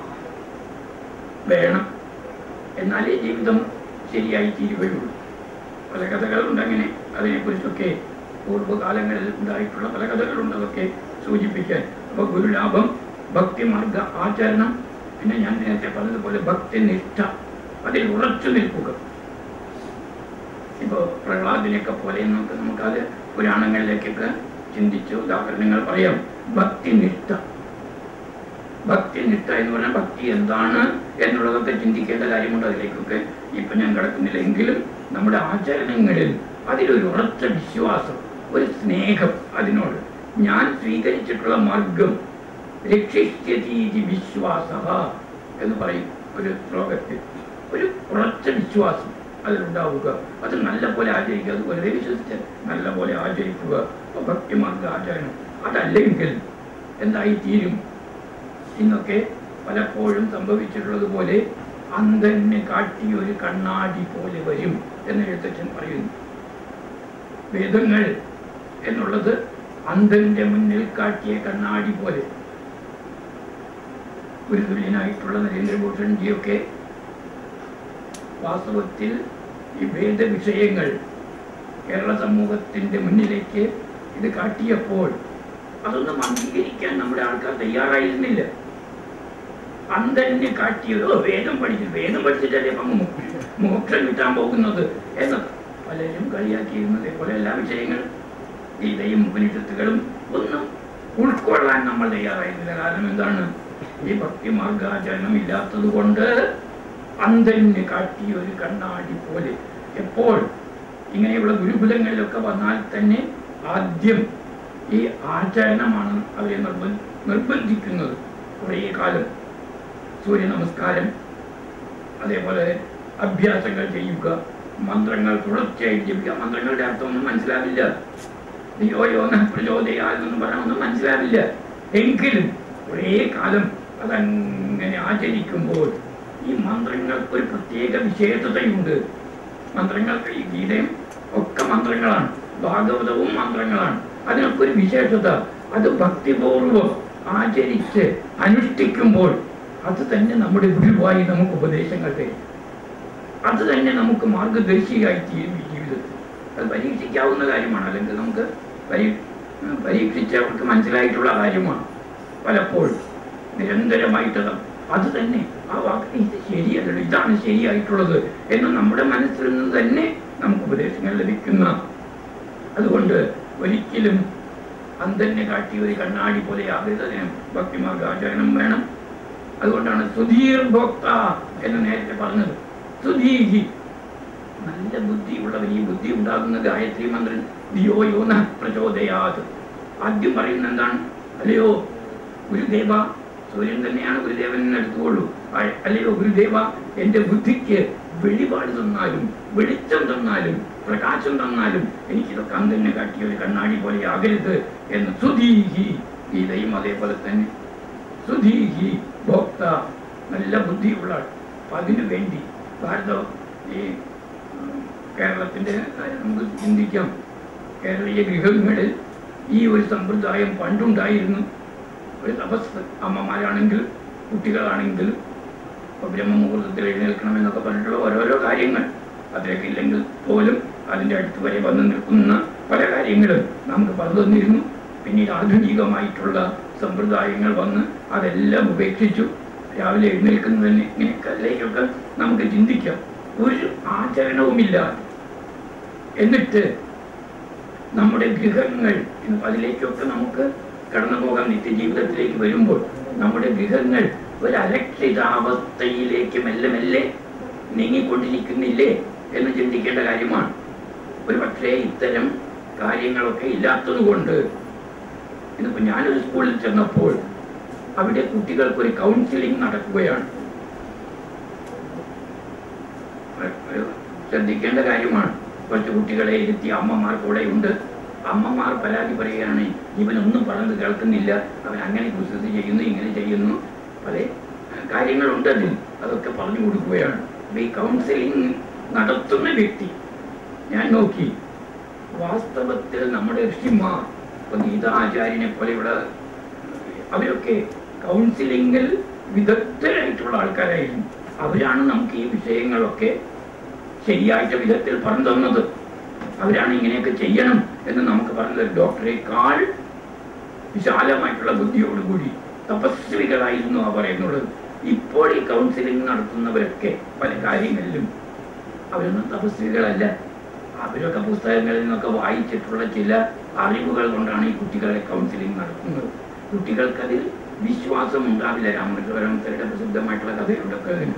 [SPEAKER 4] വേണം എന്നാലേ ജീവിതം ശരിയായി തീരുകയുള്ളൂ പല കഥകളുണ്ട് അങ്ങനെ അതിനെക്കുറിച്ചൊക്കെ പൂർവ്വകാലങ്ങളിൽ ഉണ്ടായിട്ടുള്ള പല കഥകളുണ്ട് അതൊക്കെ സൂചിപ്പിക്കാൻ അപ്പോൾ ഗുരുലാഭം ഭക്തിമാർഗ ആചരണം പിന്നെ ഞാൻ നേരത്തെ പറഞ്ഞതുപോലെ ഭക്തിനിഷ്ഠ അതിൽ ഉറച്ചു നിൽക്കുക ഇപ്പോൾ പ്രഹ്ലാദിനെയൊക്കെ പോലെ നമുക്ക് നമുക്കത് പുരാണങ്ങളിലേക്കൊക്കെ ചിന്തിച്ച് ഉദാഹരണങ്ങൾ പറയാം ഭക്തിനിഷ്ഠ ഭക്തിനിഷ്ഠ എന്ന് പറഞ്ഞാൽ ഭക്തി എന്താണ് എന്നുള്ളതൊക്കെ ചിന്തിക്കേണ്ട കാര്യമുണ്ട് അതിലേക്കൊക്കെ ഇപ്പൊ ഞാൻ കിടക്കുന്നില്ല എങ്കിലും നമ്മുടെ ആചരണങ്ങളിൽ അതിലൊരു ഉറച്ച വിശ്വാസം ഒരു സ്നേഹം അതിനോട് ഞാൻ സ്വീകരിച്ചിട്ടുള്ള മാർഗം രക്ഷിഷ്യതീതി വിശ്വാസ എന്ന് പറയും ഒരു ശ്ലോകത്തിൽ ഒരു ഉറച്ച വിശ്വാസം അതിലുണ്ടാവുക അത് നല്ലപോലെ ആചരിക്കുക അത് വെറുതെ വിശ്വസിച്ച് നല്ലപോലെ ആചരിക്കുക അപ്പൊ ഭക്തിമാർഗ ആചരണം അതല്ലെങ്കിൽ എന്തായി തീരും ഇന്നൊക്കെ പലപ്പോഴും സംഭവിച്ചിട്ടുള്ളത് പോലെ അന്ധന് കാട്ടി ഒരു കണ്ണാടി പോലെ വരും എന്ന് എഴുത്തച്ഛൻ പറയുന്നു വേദങ്ങൾ എന്നുള്ളത് അന്ധന്റെ മുന്നിൽ കാട്ടിയ കണ്ണാടി പോലെ ഗുരുതുല്യനായിട്ടുള്ള നരേന്ദ്രഭൂഷൺജിയൊക്കെ വാസ്തവത്തിൽ ഈ വേദവിഷയങ്ങൾ കേരള സമൂഹത്തിന്റെ മുന്നിലേക്ക് ഇത് കാട്ടിയപ്പോൾ അതൊന്നും അംഗീകരിക്കാൻ നമ്മുടെ ആൾക്കാർ തയ്യാറായിരുന്നില്ല അന്ധനെ കാട്ടിയതോ വേദം പഠിച്ചു വേദം പഠിച്ചിട്ടല്ലേ ഇപ്പം മോ- മോക്ഷം കിട്ടാൻ പോകുന്നത് എന്ന് പലരും കളിയാക്കിയിരുന്നത് പോലെ എല്ലാ വിഷയങ്ങളും ഗീതയും ഉപനിഷത്തുകളും ഒന്നും ഉൾക്കൊള്ളാൻ നമ്മൾ തയ്യാറായിരുന്നില്ല കാരണം എന്താണ് ഈ ഭക്തി മാർഗാചരണം ഇല്ലാത്തത് കൊണ്ട് അന്ധന് കാട്ടിയ ഒരു കണ്ണാടി പോലെ എപ്പോൾ ഇങ്ങനെയുള്ള ഗുരുകുലങ്ങളിലൊക്കെ വന്നാൽ തന്നെ ആദ്യം ഈ ആചരണമാണ് അവരെ നിർബന്ധ നിർബന്ധിക്കുന്നത് കുറേ കാലം സൂര്യ നമസ്കാരം അതേപോലെ അഭ്യാസങ്ങൾ ചെയ്യുക മന്ത്രങ്ങൾ തുടർച്ചയായി ജപിക്കുക മന്ത്രങ്ങളുടെ അർത്ഥമൊന്നും മനസ്സിലാവില്ല യോ യോന പ്രചോദയാലെന്ന് പറയാനൊന്നും മനസ്സിലാവില്ല എങ്കിലും കുറേ കാലം അതങ്ങനെ ആചരിക്കുമ്പോൾ ഈ മന്ത്രങ്ങൾക്ക് ഒരു പ്രത്യേക വിശേഷതയുണ്ട് മന്ത്രങ്ങൾക്ക് ഈ ഗീതയും ഒക്കെ മന്ത്രങ്ങളാണ് ഭാഗവതവും മന്ത്രങ്ങളാണ് അതിനൊക്കെ ഒരു വിശേഷത അത് ഭക്തിപൂർവം ആചരിച്ച് അനുഷ്ഠിക്കുമ്പോൾ അത് തന്നെ നമ്മുടെ ഗുരുവായി നമുക്ക് ഉപദേശങ്ങൾ തരും അത് തന്നെ നമുക്ക് മാർഗദർശിയായി തീരും ഈ ജീവിതത്തിൽ അത് പരീക്ഷിക്കാവുന്ന കാര്യമാണ് അല്ലെങ്കിൽ നമുക്ക് പരീ പരീക്ഷിച്ചവർക്ക് മനസ്സിലായിട്ടുള്ള കാര്യമാണ് പലപ്പോഴും നിരന്തരമായിട്ട് അത് അത് തന്നെ ആ വാക്ക് ഇത് ശരിയല്ലല്ലോ ഇതാണ് ശരിയായിട്ടുള്ളത് എന്ന് നമ്മുടെ മനസ്സിൽ നിന്ന് തന്നെ നമുക്ക് ഉപദേശങ്ങൾ ലഭിക്കുന്ന അതുകൊണ്ട് ഒരിക്കലും അന്ധനെ കാട്ടി ഒരു കണ്ണാടി പോലെ ആകരുതതിനും ഭക്തിമാർഗ ആചരണം വേണം അതുകൊണ്ടാണ് സുധീർ ഭോക്ത എന്ന് നേരത്തെ പറഞ്ഞത് സുധീഹി നല്ല ബുദ്ധിയുള്ളവൻ ഈ ബുദ്ധി ഉണ്ടാകുന്ന ഗായത്രി മന്ത്രൻ ദിയോ യോന പ്രചോദയാത് ആദ്യം പറയുന്നത് എന്താണ് അല്ലയോ ഗുരുദേവ സൂര്യൻ തന്നെയാണ് ഗുരുദേവൻ എന്ന് എടുത്തുകൊള്ളൂ അ- അല്ലയോ ഗുരുദേവ എന്റെ ബുദ്ധിക്ക് വെളിപാട് തന്നാലും വെളിച്ചം തന്നാലും പ്രകാശം തന്നാലും എനിക്കിതൊക്കെ അന്തന്നെ കാട്ടിയ ഒരു കണ്ണാടി പോലെ ആകരുത് എന്ന് സുധീഹി ഗീതയും അതേപോലെ തന്നെ സുധീഹി ഭോക്ത നല്ല ബുദ്ധിയുള്ള ആൾ അപ്പൊ അതിനു വേണ്ടി ഭാരത ഈ ഉം, കേരളത്തിന്റെ കാര്യം നമുക്ക് ചിന്തിക്കാം കേരളീയ ഗൃഹങ്ങളിൽ ഈ ഒരു സമ്പ്രദായം പണ്ടുണ്ടായിരുന്നു ഒരു തപസ് അമ്മമാരാണെങ്കിൽ കുട്ടികളാണെങ്കിൽ ഇപ്പൊ ബ്രഹ്മമുഹൂർത്തത്തിൽ എഴുന്നേൽക്കണം എന്നൊക്കെ പറഞ്ഞിട്ടുള്ള ഓരോരോ കാര്യങ്ങൾ അതിലൊക്കെ ഇല്ലെങ്കിൽ പോലും അതിൻ്റെ അടുത്ത് വരെ വന്ന് നിൽക്കുന്ന പല കാര്യങ്ങളും നമുക്ക് പറഞ്ഞു തന്നിരുന്നു പിന്നീട് ആധുനികമായിട്ടുള്ള സമ്പ്രദായങ്ങൾ വന്ന് അതെല്ലാം ഉപേക്ഷിച്ചു രാവിലെ എഴുന്നേൽക്കുന്നതിന് ഇങ്ങനെയൊക്കെ അതിലേക്കൊക്കെ നമുക്ക് ചിന്തിക്കാം ഒരു ആചരണവുമില്ല എന്നിട്ട് നമ്മുടെ ഗൃഹങ്ങൾ എന്ന് അതിലേക്കൊക്കെ നമുക്ക് കടന്നു പോകാൻ നിത്യജീവിതത്തിലേക്ക് വരുമ്പോൾ നമ്മുടെ ഗൃഹങ്ങൾ ഒരു അരക്ഷിതാവസ്ഥയിലേക്ക് മെല്ലെ മെല്ലെ നീങ്ങിക്കൊണ്ടിരിക്കുന്നില്ലേ എന്ന് ചിന്തിക്കേണ്ട കാര്യമാണ് ഒരു പക്ഷേ ഇത്തരം കാര്യങ്ങളൊക്കെ ഇല്ലാത്തത് കൊണ്ട് ഇതിപ്പോ ഞാനൊരു സ്കൂളിൽ ചെന്നപ്പോൾ അവിടെ കുട്ടികൾക്ക് ഒരു കൗൺസിലിംഗ് നടക്കുകയാണ് ഒരു ശ്രദ്ധിക്കേണ്ട കാര്യമാണ് കുറച്ച് കുട്ടികളെ ഇരുത്തി അമ്മമാർ കൂടെ ഉണ്ട് അമ്മമാർ പരാതി പറയുകയാണ് ഇവനൊന്നും പറഞ്ഞത് കേൾക്കുന്നില്ല അവൻ അങ്ങനെ കുസൃതി ചെയ്യുന്നു ഇങ്ങനെ ചെയ്യുന്നു പല ഏഹ്, കാര്യങ്ങളുണ്ട് അതിൽ അതൊക്കെ പറഞ്ഞു കൊടുക്കുകയാണ് അപ്പൊ ഈ കൗൺസിലിംഗ് നടത്തുന്ന വ്യക്തി ഞാൻ നോക്കി വാസ്തവത്തിൽ നമ്മുടെ ഋഷിമാർ ഇപ്പൊ ഗീതാചാര്യനെ പോലെ ഇവിടെ അവരൊക്കെ കൗൺസിലിംഗിൽ വിദഗ്ധരായിട്ടുള്ള ആൾക്കാരായിരുന്നു അവരാണ് നമുക്ക് ഈ വിഷയങ്ങളൊക്കെ ശരിയായിട്ട് വിധത്തിൽ പറഞ്ഞു തന്നത് അവരാണ് ഇങ്ങനെയൊക്കെ ചെയ്യണം എന്ന് നമുക്ക് പറഞ്ഞത് ഡോക്ടറേക്കാൾ വിശാലമായിട്ടുള്ള ബുദ്ധിയോടുകൂടി തപസ്വികളായിരുന്നു ആ പറയുന്നുള്ളത് ഇപ്പോൾ ഈ കൗൺസിലിംഗ് നടത്തുന്നവരൊക്കെ പല കാര്യങ്ങളിലും അവരൊന്നും തപസ്വികളല്ല അവരൊക്കെ പുസ്തകങ്ങളിൽ നിന്നൊക്കെ വായിച്ചിട്ടുള്ള ചില അറിവുകൾ കൊണ്ടാണ് ഈ കുട്ടികളെ കൗൺസിലിംഗ് നടത്തുന്നത് കുട്ടികൾക്കതിൽ വിശ്വാസം ഉണ്ടാവില്ല രാമകൃഷ്ണപരമത്തരുടെ പ്രസിദ്ധമായിട്ടുള്ള കഥയുടെയൊക്കെ അതിന്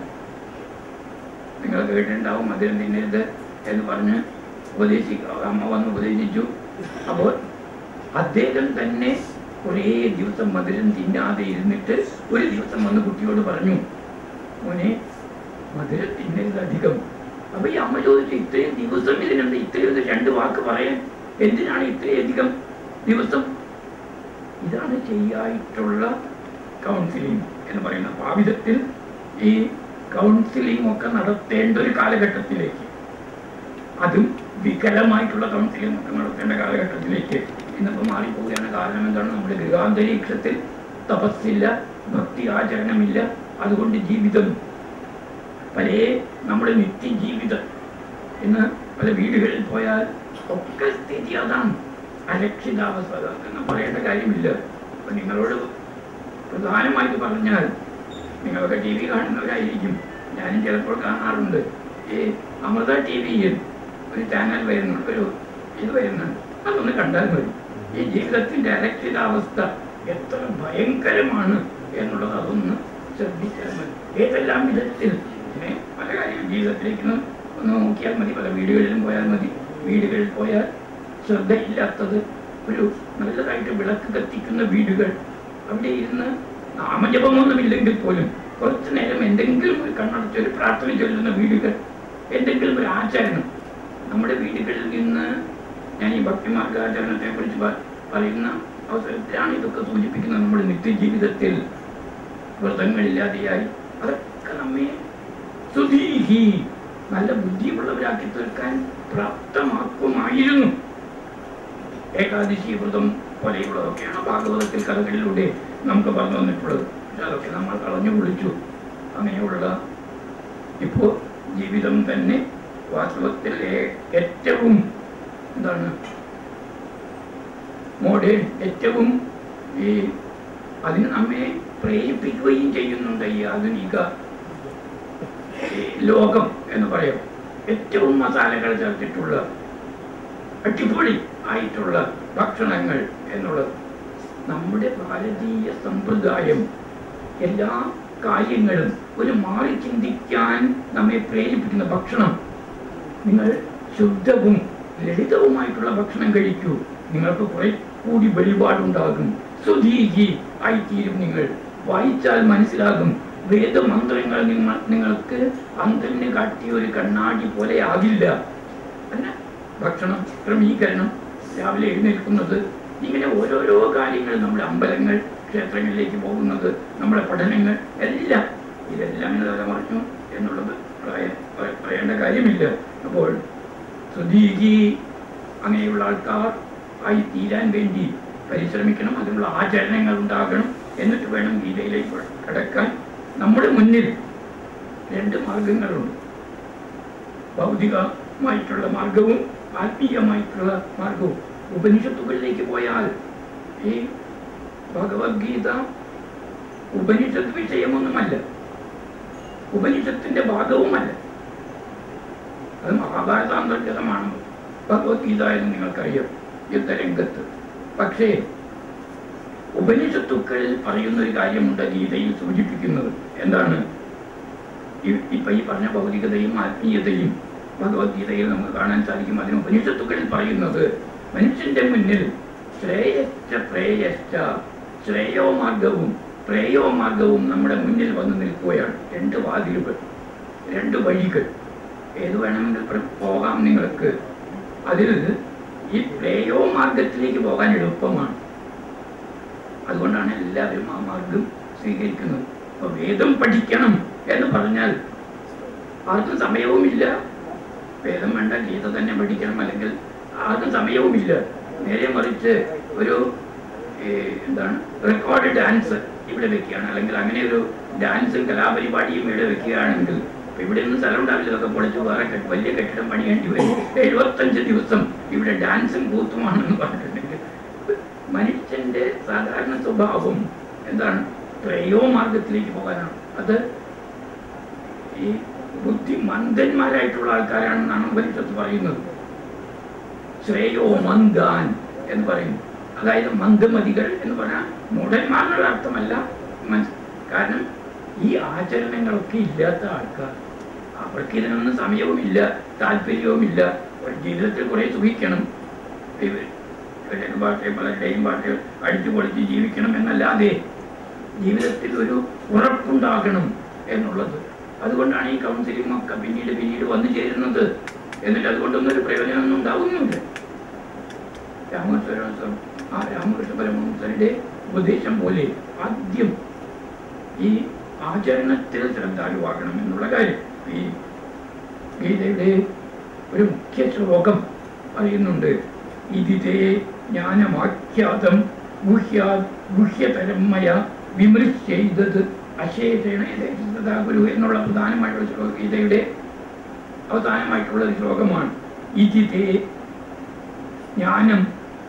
[SPEAKER 4] നിങ്ങൾ കേട്ടിട്ടുണ്ടാവും മധുരം തിന്നരുത് എന്ന് പറഞ്ഞ് ഉപദേശിക്കുക അമ്മ വന്ന് ഉപദേശിച്ചു അപ്പോൾ അദ്ദേഹം തന്നെ കുറേ ദിവസം മധുരം തിന്നാതെ ഇരുന്നിട്ട് ഒരു ദിവസം വന്ന് കുട്ടിയോട് പറഞ്ഞു മോനെ മധുരം തിന്നരുത് അധികം അപ്പൊ ഈ അമ്മ ചോദിച്ചു ഇത്രയും ദിവസം ഇതിനെന്ത് ഇത്രയും ഒരു രണ്ട് വാക്ക് പറയാൻ എന്തിനാണ് ഇത്രയധികം ദിവസം ഇതാണ് ശരിയായിട്ടുള്ള കൗൺസിലിംഗ് എന്ന് പറയുന്നത് അപ്പൊ ആ വിധത്തിൽ ഈ കൗൺസിലിംഗ് ഒക്കെ നടത്തേണ്ട ഒരു കാലഘട്ടത്തിലേക്ക് അതും വികലമായിട്ടുള്ള കൗൺസിലിംഗ് ഒക്കെ നടത്തേണ്ട കാലഘട്ടത്തിലേക്ക് ഇന്നിപ്പോ മാറിപ്പോവുകയാണ് കാരണം എന്താണ് നമ്മുടെ ഗൃഹാന്തരീക്ഷത്തിൽ തപസ്സില്ല ഭക്തി ആചരണമില്ല അതുകൊണ്ട് ജീവിതം പല നമ്മുടെ നിത്യജീവിതം ഇന്ന് പല വീടുകളിൽ പോയാൽ ഒക്കെ സ്ഥിതി അതാണ് അരക്ഷിതാവസ്ഥ എന്ന് പറയേണ്ട കാര്യമില്ല അപ്പൊ നിങ്ങളോട് പ്രധാനമായിട്ട് പറഞ്ഞാൽ നിങ്ങളൊക്കെ ടി വി കാണുന്നവരായിരിക്കും ഞാനും ചിലപ്പോൾ കാണാറുണ്ട് ഈ അമൃത ടി വിയിൽ ഒരു ചാനൽ വരുന്നുണ്ട് ഒരു ഇത് വരുന്നുണ്ട് അതൊന്ന് കണ്ടാൽ മതി ഈ ജീവിതത്തിന്റെ അരക്ഷിതാവസ്ഥ എത്ര ഭയങ്കരമാണ് എന്നുള്ളത് അതൊന്ന് ശ്രദ്ധിച്ചാൽ മതി ഏതെല്ലാം വിധത്തിൽ പിന്നെ പല കാര്യങ്ങൾ ജീവിതത്തിലേക്ക് ഒന്ന് ഒന്ന് നോക്കിയാൽ മതി പല വീടുകളിലും പോയാൽ മതി വീടുകളിൽ പോയാൽ ശ്രദ്ധയില്ലാത്തത് ഒരു നല്ലതായിട്ട് വിളക്ക് കത്തിക്കുന്ന വീടുകൾ അവിടെ ഇരുന്ന് നാമജപമൊന്നുമില്ലെങ്കിൽ പോലും കുറച്ചു നേരം എന്തെങ്കിലും ഒരു കണ്ണടച്ച് ഒരു പ്രാർത്ഥന ചൊല്ലുന്ന വീടുകൾ എന്തെങ്കിലും ഒരു ആചരണം നമ്മുടെ വീടുകളിൽ നിന്ന് ഞാൻ ഈ ഭക്തിമാർഗാചരണത്തെ കുറിച്ച് പറയുന്ന അവസരത്തിലാണ് ഇതൊക്കെ സൂചിപ്പിക്കുന്നത് നമ്മുടെ നിത്യജീവിതത്തിൽ വ്രതങ്ങളില്ലാതെയായി അതൊക്കെ നമ്മെ സുധീഹി നല്ല ബുദ്ധിയുള്ളവരാക്കി തീർക്കാൻ പ്രാപ്തമാക്കുമായിരുന്നു ഏകാദശി വ്രതം പോലെയുള്ളതൊക്കെയാണ് ഭാഗവതത്തിൽ കഥകളിലൂടെ നമുക്ക് പറഞ്ഞു വന്നിട്ടുള്ളത് പക്ഷെ അതൊക്കെ നമ്മൾ കളഞ്ഞു വിളിച്ചു അങ്ങനെയുള്ള ഇപ്പോൾ ജീവിതം തന്നെ വാസ്തവത്തിൽ ഏ- ഏറ്റവും എന്താണ് മോഡേൺ ഏറ്റവും ഈ അതിന് നമ്മെ പ്രേരിപ്പിക്കുകയും ചെയ്യുന്നുണ്ട് ഈ ആധുനിക ഈ ലോകം എന്ന് പറയാം ഏറ്റവും മസാലകൾ ചേർത്തിട്ടുള്ള അടിപൊളി ആയിട്ടുള്ള ഭക്ഷണങ്ങൾ എന്നുള്ളത് നമ്മുടെ ഭാരതീയ സമ്പ്രദായം എല്ലാ കാര്യങ്ങളും ഒരു മാറി ചിന്തിക്കാൻ നമ്മെ പ്രേരിപ്പിക്കുന്ന ഭക്ഷണം നിങ്ങൾ ശുദ്ധവും ലളിതവുമായിട്ടുള്ള ഭക്ഷണം കഴിക്കൂ നിങ്ങൾക്ക് കുറെ കൂടി വെളിപാടുണ്ടാകും സുധീകി ആയിത്തീരും നിങ്ങൾ വായിച്ചാൽ മനസ്സിലാകും വേദമന്ത്രങ്ങൾ നിങ്ങൾ നിങ്ങൾക്ക് അന്തലിന് കാട്ടിയ ഒരു കണ്ണാടി പോലെ ആകില്ല അല്ല ഭക്ഷണം ക്രമീകരണം രാവിലെ എഴുന്നേൽക്കുന്നത് ഇങ്ങനെ ഓരോരോ കാര്യങ്ങൾ നമ്മുടെ അമ്പലങ്ങൾ ക്ഷേത്രങ്ങളിലേക്ക് പോകുന്നത് നമ്മുടെ പഠനങ്ങൾ എല്ലാം ഇതെല്ലാം ഇങ്ങനെ മറിഞ്ഞു എന്നുള്ളത് പറയാ- പറ- പറയേണ്ട കാര്യമില്ല അപ്പോൾ സുധീകി അങ്ങനെയുള്ള ആൾക്കാർ ആയി തീരാൻ വേണ്ടി പരിശ്രമിക്കണം അതിനുള്ള ആചരണങ്ങൾ ഉണ്ടാകണം എന്നിട്ട് വേണം ഗീതയിലേക്ക് കടക്കാൻ നമ്മുടെ മുന്നിൽ രണ്ട് മാർഗങ്ങളുണ്ട് ഭൗതികമായിട്ടുള്ള മാർഗവും ആത്മീയമായിട്ടുള്ള മാർഗവും ഉപനിഷത്തുകളിലേക്ക് പോയാൽ ഈ ഭഗവത്ഗീത ഉപനിഷത്ത് വിഷയമൊന്നുമല്ല ഉപനിഷത്തിന്റെ ഭാഗവുമല്ല അത് മഹാഭാരതാന്തർഗതമാണ് ഭഗവത്ഗീത എന്ന് നിങ്ങൾക്കറിയാം യുദ്ധരംഗത്ത് പക്ഷേ ഉപനിഷത്തുക്കളിൽ പറയുന്ന ഒരു കാര്യമുണ്ട് ഗീതയിൽ സൂചിപ്പിക്കുന്നത് എന്താണ് ഈ- ഇപ്പൊ ഈ പറഞ്ഞ ഭൗതികതയും ആത്മീയതയും ഭഗവത്ഗീതയിൽ നമുക്ക് കാണാൻ സാധിക്കും അതിന് ഉപനിഷത്തുക്കളിൽ പറയുന്നത് മനുഷ്യന്റെ മുന്നിൽ ശ്രേയശ്ച പ്രേയശ്ച ശ്രേയോ മാർഗവും പ്രേയോ മാർഗവും നമ്മുടെ മുന്നിൽ വന്ന് നിൽക്കുകയാണ് രണ്ട് വാതിലുകൾ രണ്ട് വഴികൾ ഏത് വേണമെങ്കിൽ പ്ര- പോകാം നിങ്ങൾക്ക് അതിൽ ഈ പ്രേയോ മാർഗത്തിലേക്ക് പോകാൻ എളുപ്പമാണ് അതുകൊണ്ടാണ് എല്ലാവരും ആ മാർഗം സ്വീകരിക്കുന്നത് അപ്പൊ വേദം പഠിക്കണം എന്ന് പറഞ്ഞാൽ ആർക്കും സമയവുമില്ല വേദം വേണ്ട ഗീത തന്നെ പഠിക്കണം അല്ലെങ്കിൽ ആർക്കും സമയവുമില്ല നേരെ മറിച്ച് ഒരു ഈ എന്താണ് റെക്കോർഡ് ഡാൻസ് ഇവിടെ വെക്കുകയാണ് അല്ലെങ്കിൽ അങ്ങനെ ഒരു ഡാൻസും കലാപരിപാടിയും ഇവിടെ വെക്കുകയാണെങ്കിൽ ഇപ്പൊ ഇവിടെ ഒന്നും സ്ഥലം ഉണ്ടാവില്ല ഇതൊക്കെ പൊളിച്ച് വേറെ കെട്ടി- വലിയ കെട്ടിടം പണിയേണ്ടി വരും എഴുപത്തഞ്ച് ദിവസം ഇവിടെ ഡാൻസും കൂത്തുമാണെന്ന് പറഞ്ഞിട്ടുണ്ടെങ്കിൽ മനുഷ്യന്റെ സാധാരണ സ്വഭാവം എന്താണ് ത്രയോ മാർഗത്തിലേക്ക് പോകാനാണ് അത് ഈ ബുദ്ധി മന്ദന്മാരായിട്ടുള്ള ആൾക്കാരാണെന്നാണ് ഉപനിഷത്ത് പറയുന്നത് ശ്രേയോ മന്ദാൻ എന്ന് പറയുന്നു അതായത് മന്ദമതികൾ എന്ന് പറഞ്ഞാൽ മൂഢന്മാരുടെ അർത്ഥമല്ല മനസ് കാരണം ഈ ആചരണങ്ങളൊക്കെ ഇല്ലാത്ത ആൾക്കാർ അവർക്ക് ഇതിനൊന്നും സമയവുമില്ല താല്പര്യവുമില്ല ഒരു ജീവിതത്തിൽ കുറെ സുഖിക്കണം ഇവ- ഇവരുടെയൊക്കെ ഭാഷയും പലരുടെയും ഭാഷയും അടിച്ചു പൊളിച്ച് ജീവിക്കണം എന്നല്ലാതെ ജീവിതത്തിൽ ഒരു ഉറപ്പുണ്ടാകണം എന്നുള്ളത് അതുകൊണ്ടാണ് ഈ കൗൺസിലിംഗ് ഒക്കെ പിന്നീട് പിന്നീട് വന്നു ചേരുന്നത് എന്നിട്ട് അതുകൊണ്ടൊന്നും ഒരു പ്രയോജനമൊന്നും ഉണ്ടാവുന്നുമില്ല രാമകൃഷ്ണ ആ രാമകൃഷ്ണ പരമഹംസരുടെ ഉപദേശം പോലെ ആദ്യം ഈ ആചരണത്തിൽ ശ്രദ്ധാലുവാകണം എന്നുള്ള കാര്യം ഈ ഗീതയുടെ ഒരു മുഖ്യ ശ്ലോകം പറയുന്നുണ്ട് ഇതിതേ ജ്ഞാനമാഖ്യാതം ഗുഹ്യാ ഗുഹ്യതരം മയ വിമൃശ്ചെയ്തത് അശേഷേണ യഥേഷ്ടതാ ഗുരു എന്നുള്ള പ്രധാനമായിട്ടുള്ള ശ്ലോകം ഗീതയുടെ അവസാനമായിട്ടുള്ള ഒരു ശ്ലോകമാണ് ഇതിതേ ജ്ഞാനം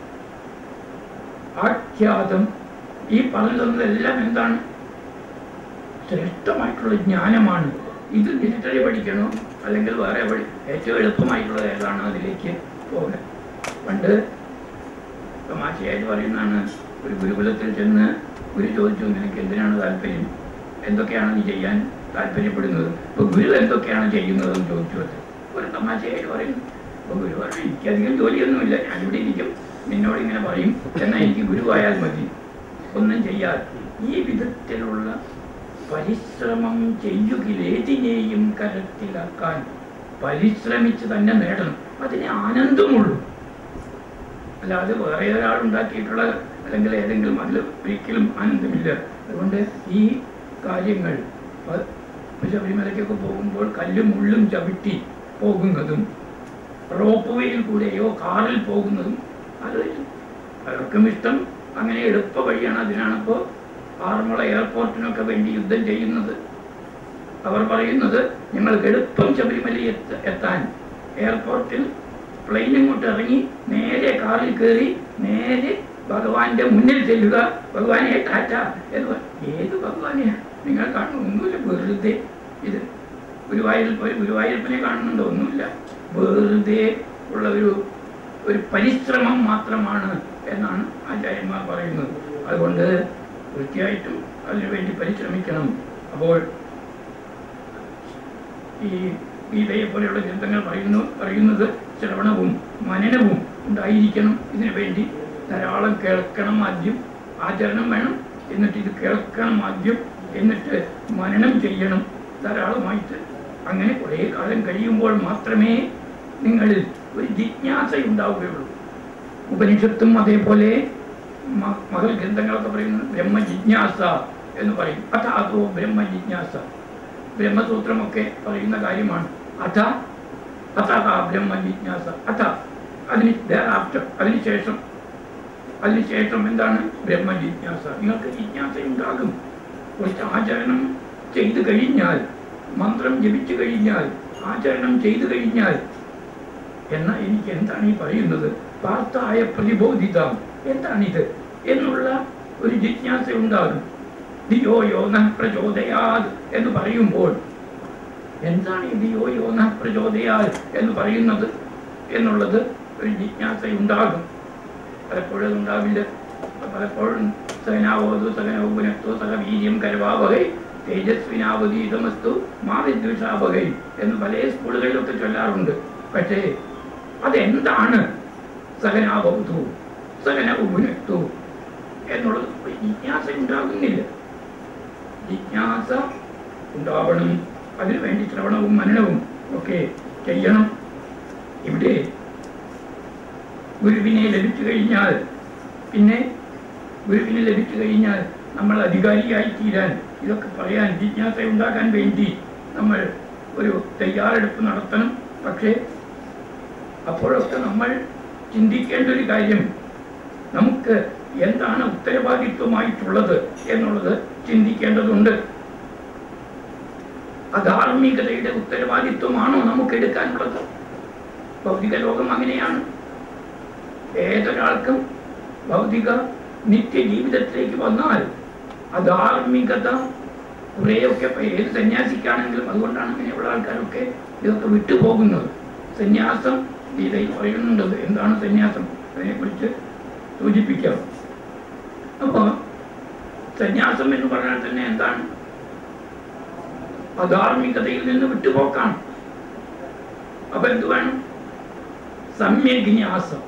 [SPEAKER 4] ആഖ്യാതം ഈ പറഞ്ഞു തന്നതെല്ലാം എന്താണ് ശ്രേഷ്ഠമായിട്ടുള്ള ജ്ഞാനമാണ് ഇത് ഡിജിറ്റലി പഠിക്കണോ അല്ലെങ്കിൽ വേറെ പഠി ഏറ്റവും എളുപ്പമായിട്ടുള്ളത് ഏതാണ് അതിലേക്ക് പോകാൻ പണ്ട് തമാശയായിട്ട് പറയുന്നതാണ് ഒരു ഗുരുകുലത്തിൽ ചെന്ന് ഗുരു ചോദിച്ചു നിനക്ക് എന്തിനാണ് താല്പര്യം എന്തൊക്കെയാണ് നീ ചെയ്യാൻ താല്പര്യപ്പെടുന്നത് ഇപ്പൊ ഗുരു എന്തൊക്കെയാണ് ചെയ്യുന്നതെന്ന് ചോദിച്ചു അത് ഒരു തമാശയായിട്ട് പറയുന്നു അപ്പൊ ഗുരു പറഞ്ഞു എനിക്കധികം ജോലിയൊന്നുമില്ല ഞാനിവിടെ ഇരിക്കും നിന്നോട് ഇങ്ങനെ പറയും എന്നാൽ എനിക്ക് ഗുരുവായാൽ മതി ഒന്നും ചെയ്യാതെ ഈ വിധത്തിലുള്ള പരിശ്രമം ചെയ്യുകിലേതിനെയും കരത്തിലാക്കാൻ പരിശ്രമിച്ച് തന്നെ നേടണം അതിന് ആനന്ദമുള്ളൂ അല്ലാതെ വേറെ ഒരാൾ ഉണ്ടാക്കിയിട്ടുള്ള അല്ലെങ്കിൽ ഏതെങ്കിലും അതിൽ ഒരിക്കലും ആനന്ദമില്ല അതുകൊണ്ട് ഈ കാര്യങ്ങൾ പ- ഇപ്പൊ ശബരിമലയ്ക്കൊക്കെ പോകുമ്പോൾ കല്ലും മുള്ളും ചവിട്ടി പോകുന്നതും റോപ്പ് വേയിൽ കൂടെയോ കാറിൽ പോകുന്നതും ആലോചിച്ചു പലർക്കും ഇഷ്ടം അങ്ങനെ എളുപ്പ വഴിയാണ് അതിനാണിപ്പോൾ ആറന്മുള എയർപോർട്ടിനൊക്കെ വേണ്ടി യുദ്ധം ചെയ്യുന്നത് അവർ പറയുന്നത് ഞങ്ങൾക്ക് എളുപ്പം ശബരിമലയിൽ എത്ത- എത്താൻ എയർപോർട്ടിൽ പ്ലെയിൻ ഇങ്ങോട്ട് ഇറങ്ങി നേരെ കാറിൽ കയറി നേരെ ഭഗവാന്റെ മുന്നിൽ ചെല്ലുക ഭഗവാനെ ടാറ്റ എന്ന് പറ- ഏത് ഭഗവാനെയാ നിങ്ങൾ കാണുന്നു ഒന്നുമില്ല വെറുതെ ഇത് ഗുരുവായൂരിൽ പോയി ഗുരുവായൂരപ്പനെ കാണുന്നുണ്ടോ ഒന്നുമില്ല വെറുതെ ഉള്ള ഒരു ഒരു പരിശ്രമം മാത്രമാണ് എന്നാണ് ആചാര്യന്മാർ പറയുന്നത് അതുകൊണ്ട് തീർച്ചയായിട്ടും അതിനുവേണ്ടി പരിശ്രമിക്കണം അപ്പോൾ ഈ ഗീതയെ പോലെയുള്ള ഗ്രന്ഥങ്ങൾ പറയുന്നു പറയുന്നത് ശ്രവണവും മനനവും ഉണ്ടായിരിക്കണം ഇതിനു വേണ്ടി ധാരാളം കേൾക്കണം ആദ്യം ആചരണം വേണം എന്നിട്ട് ഇത് കേൾക്കണം ആദ്യം എന്നിട്ട് മനനം ചെയ്യണം ധാരാളമായിട്ട് അങ്ങനെ കുറേ കാലം കഴിയുമ്പോൾ മാത്രമേ നിങ്ങളിൽ ഒരു ജിജ്ഞാസ ഉണ്ടാവുകയുള്ളൂ ഉപനിഷത്തും അതേപോലെ മ- മകൾ ഗ്രന്ഥങ്ങളൊക്കെ പറയുന്നത് ബ്രഹ്മ ജിജ്ഞാസ എന്ന് പറയും അഥാതോ ബ്രഹ്മ ജിജ്ഞാസ ബ്രഹ്മസൂത്രമൊക്കെ പറയുന്ന കാര്യമാണ് അഥ അഥ ബ്രഹ്മ ജിജ്ഞാസ അഥ അതിന് ആഫ്റ്റർ അതിനുശേഷം അതിനുശേഷം എന്താണ് ബ്രഹ്മ ജിജ്ഞാസ നിങ്ങൾക്ക് ജിജ്ഞാസ ഉണ്ടാകും കുറച്ച് ആചരണം ചെയ്തു കഴിഞ്ഞാൽ മന്ത്രം ജപിച്ചു കഴിഞ്ഞാൽ ആചരണം ചെയ്തു കഴിഞ്ഞാൽ എന്നാൽ എനിക്ക് എന്താണ് ഈ പറയുന്നത് പാർത്ഥായ പ്രതിബോധിതം എന്താണിത് എന്നുള്ള ഒരു ജിജ്ഞാസ ഉണ്ടാകും ദിയോ യോന പ്രചോദയാത് എന്ന് പറയുമ്പോൾ എന്താണ് ഈ ദിയോ യോന പ്രചോദയാത് എന്ന് പറയുന്നത് എന്നുള്ളത് ഒരു ജിജ്ഞാസ ഉണ്ടാകും പലപ്പോഴും അത് ഉണ്ടാവില്ല പലപ്പോഴും സഹനാവോതു സഹനൗപുനക്തോ സഹ വീര്യം കരവാവകൈ തേജസ്വിനാവതീതമസ്തു മാവിദ്വിഷാവകൈ എന്ന് പല സ്കൂളുകളിലൊക്കെ ചൊല്ലാറുണ്ട് പക്ഷേ അതെന്താണ് സഹനാവതു സഹനൗപുനക്തു എന്നുള്ളത് ഒരു ജിജ്ഞാസ ഉണ്ടാകുന്നില്ല ജിജ്ഞാസ ഉണ്ടാവണം അതിനുവേണ്ടി ശ്രവണവും മനനവും ഒക്കെ ചെയ്യണം ഇവിടെ ഗുരുവിനെ ലഭിച്ചു കഴിഞ്ഞാൽ പിന്നെ ഗുരുവിനെ ലഭിച്ചു കഴിഞ്ഞാൽ നമ്മൾ അധികാരിയായി തീരാൻ ഇതൊക്കെ പറയാൻ ജിജ്ഞാസ ഉണ്ടാക്കാൻ വേണ്ടി നമ്മൾ ഒരു തയ്യാറെടുപ്പ് നടത്തണം പക്ഷേ അപ്പോഴൊക്കെ നമ്മൾ ചിന്തിക്കേണ്ട ഒരു കാര്യം നമുക്ക് എന്താണ് ഉത്തരവാദിത്വമായിട്ടുള്ളത് എന്നുള്ളത് ചിന്തിക്കേണ്ടതുണ്ട് അധാർമികതയുടെ ഉത്തരവാദിത്വമാണോ നമുക്ക് എടുക്കാനുള്ളത് ഭൗതിക ലോകം അങ്ങനെയാണ് ഏതൊരാൾക്കും ഭൗതിക നിത്യജീവിതത്തിലേക്ക് വന്നാൽ അധാർമികത കുറേയൊക്കെ ഇപ്പൊ ഏത് സന്യാസിക്കാണെങ്കിലും അതുകൊണ്ടാണ് അങ്ങനെയുള്ള ആൾക്കാരൊക്കെ ഇതൊക്കെ വിട്ടുപോകുന്നത് സന്യാസം ഗീതയിൽ പറയുന്നുണ്ട് എന്താണ് സന്യാസം അതിനെക്കുറിച്ച് സൂചിപ്പിക്കാം അപ്പോൾ സന്യാസം എന്ന് പറഞ്ഞാൽ തന്നെ എന്താണ് അധാർമികതയിൽ നിന്ന് വിട്ടുപോക്കാണ് അപ്പൊ എന്ത് വേണം സമ്യജ്ഞാസം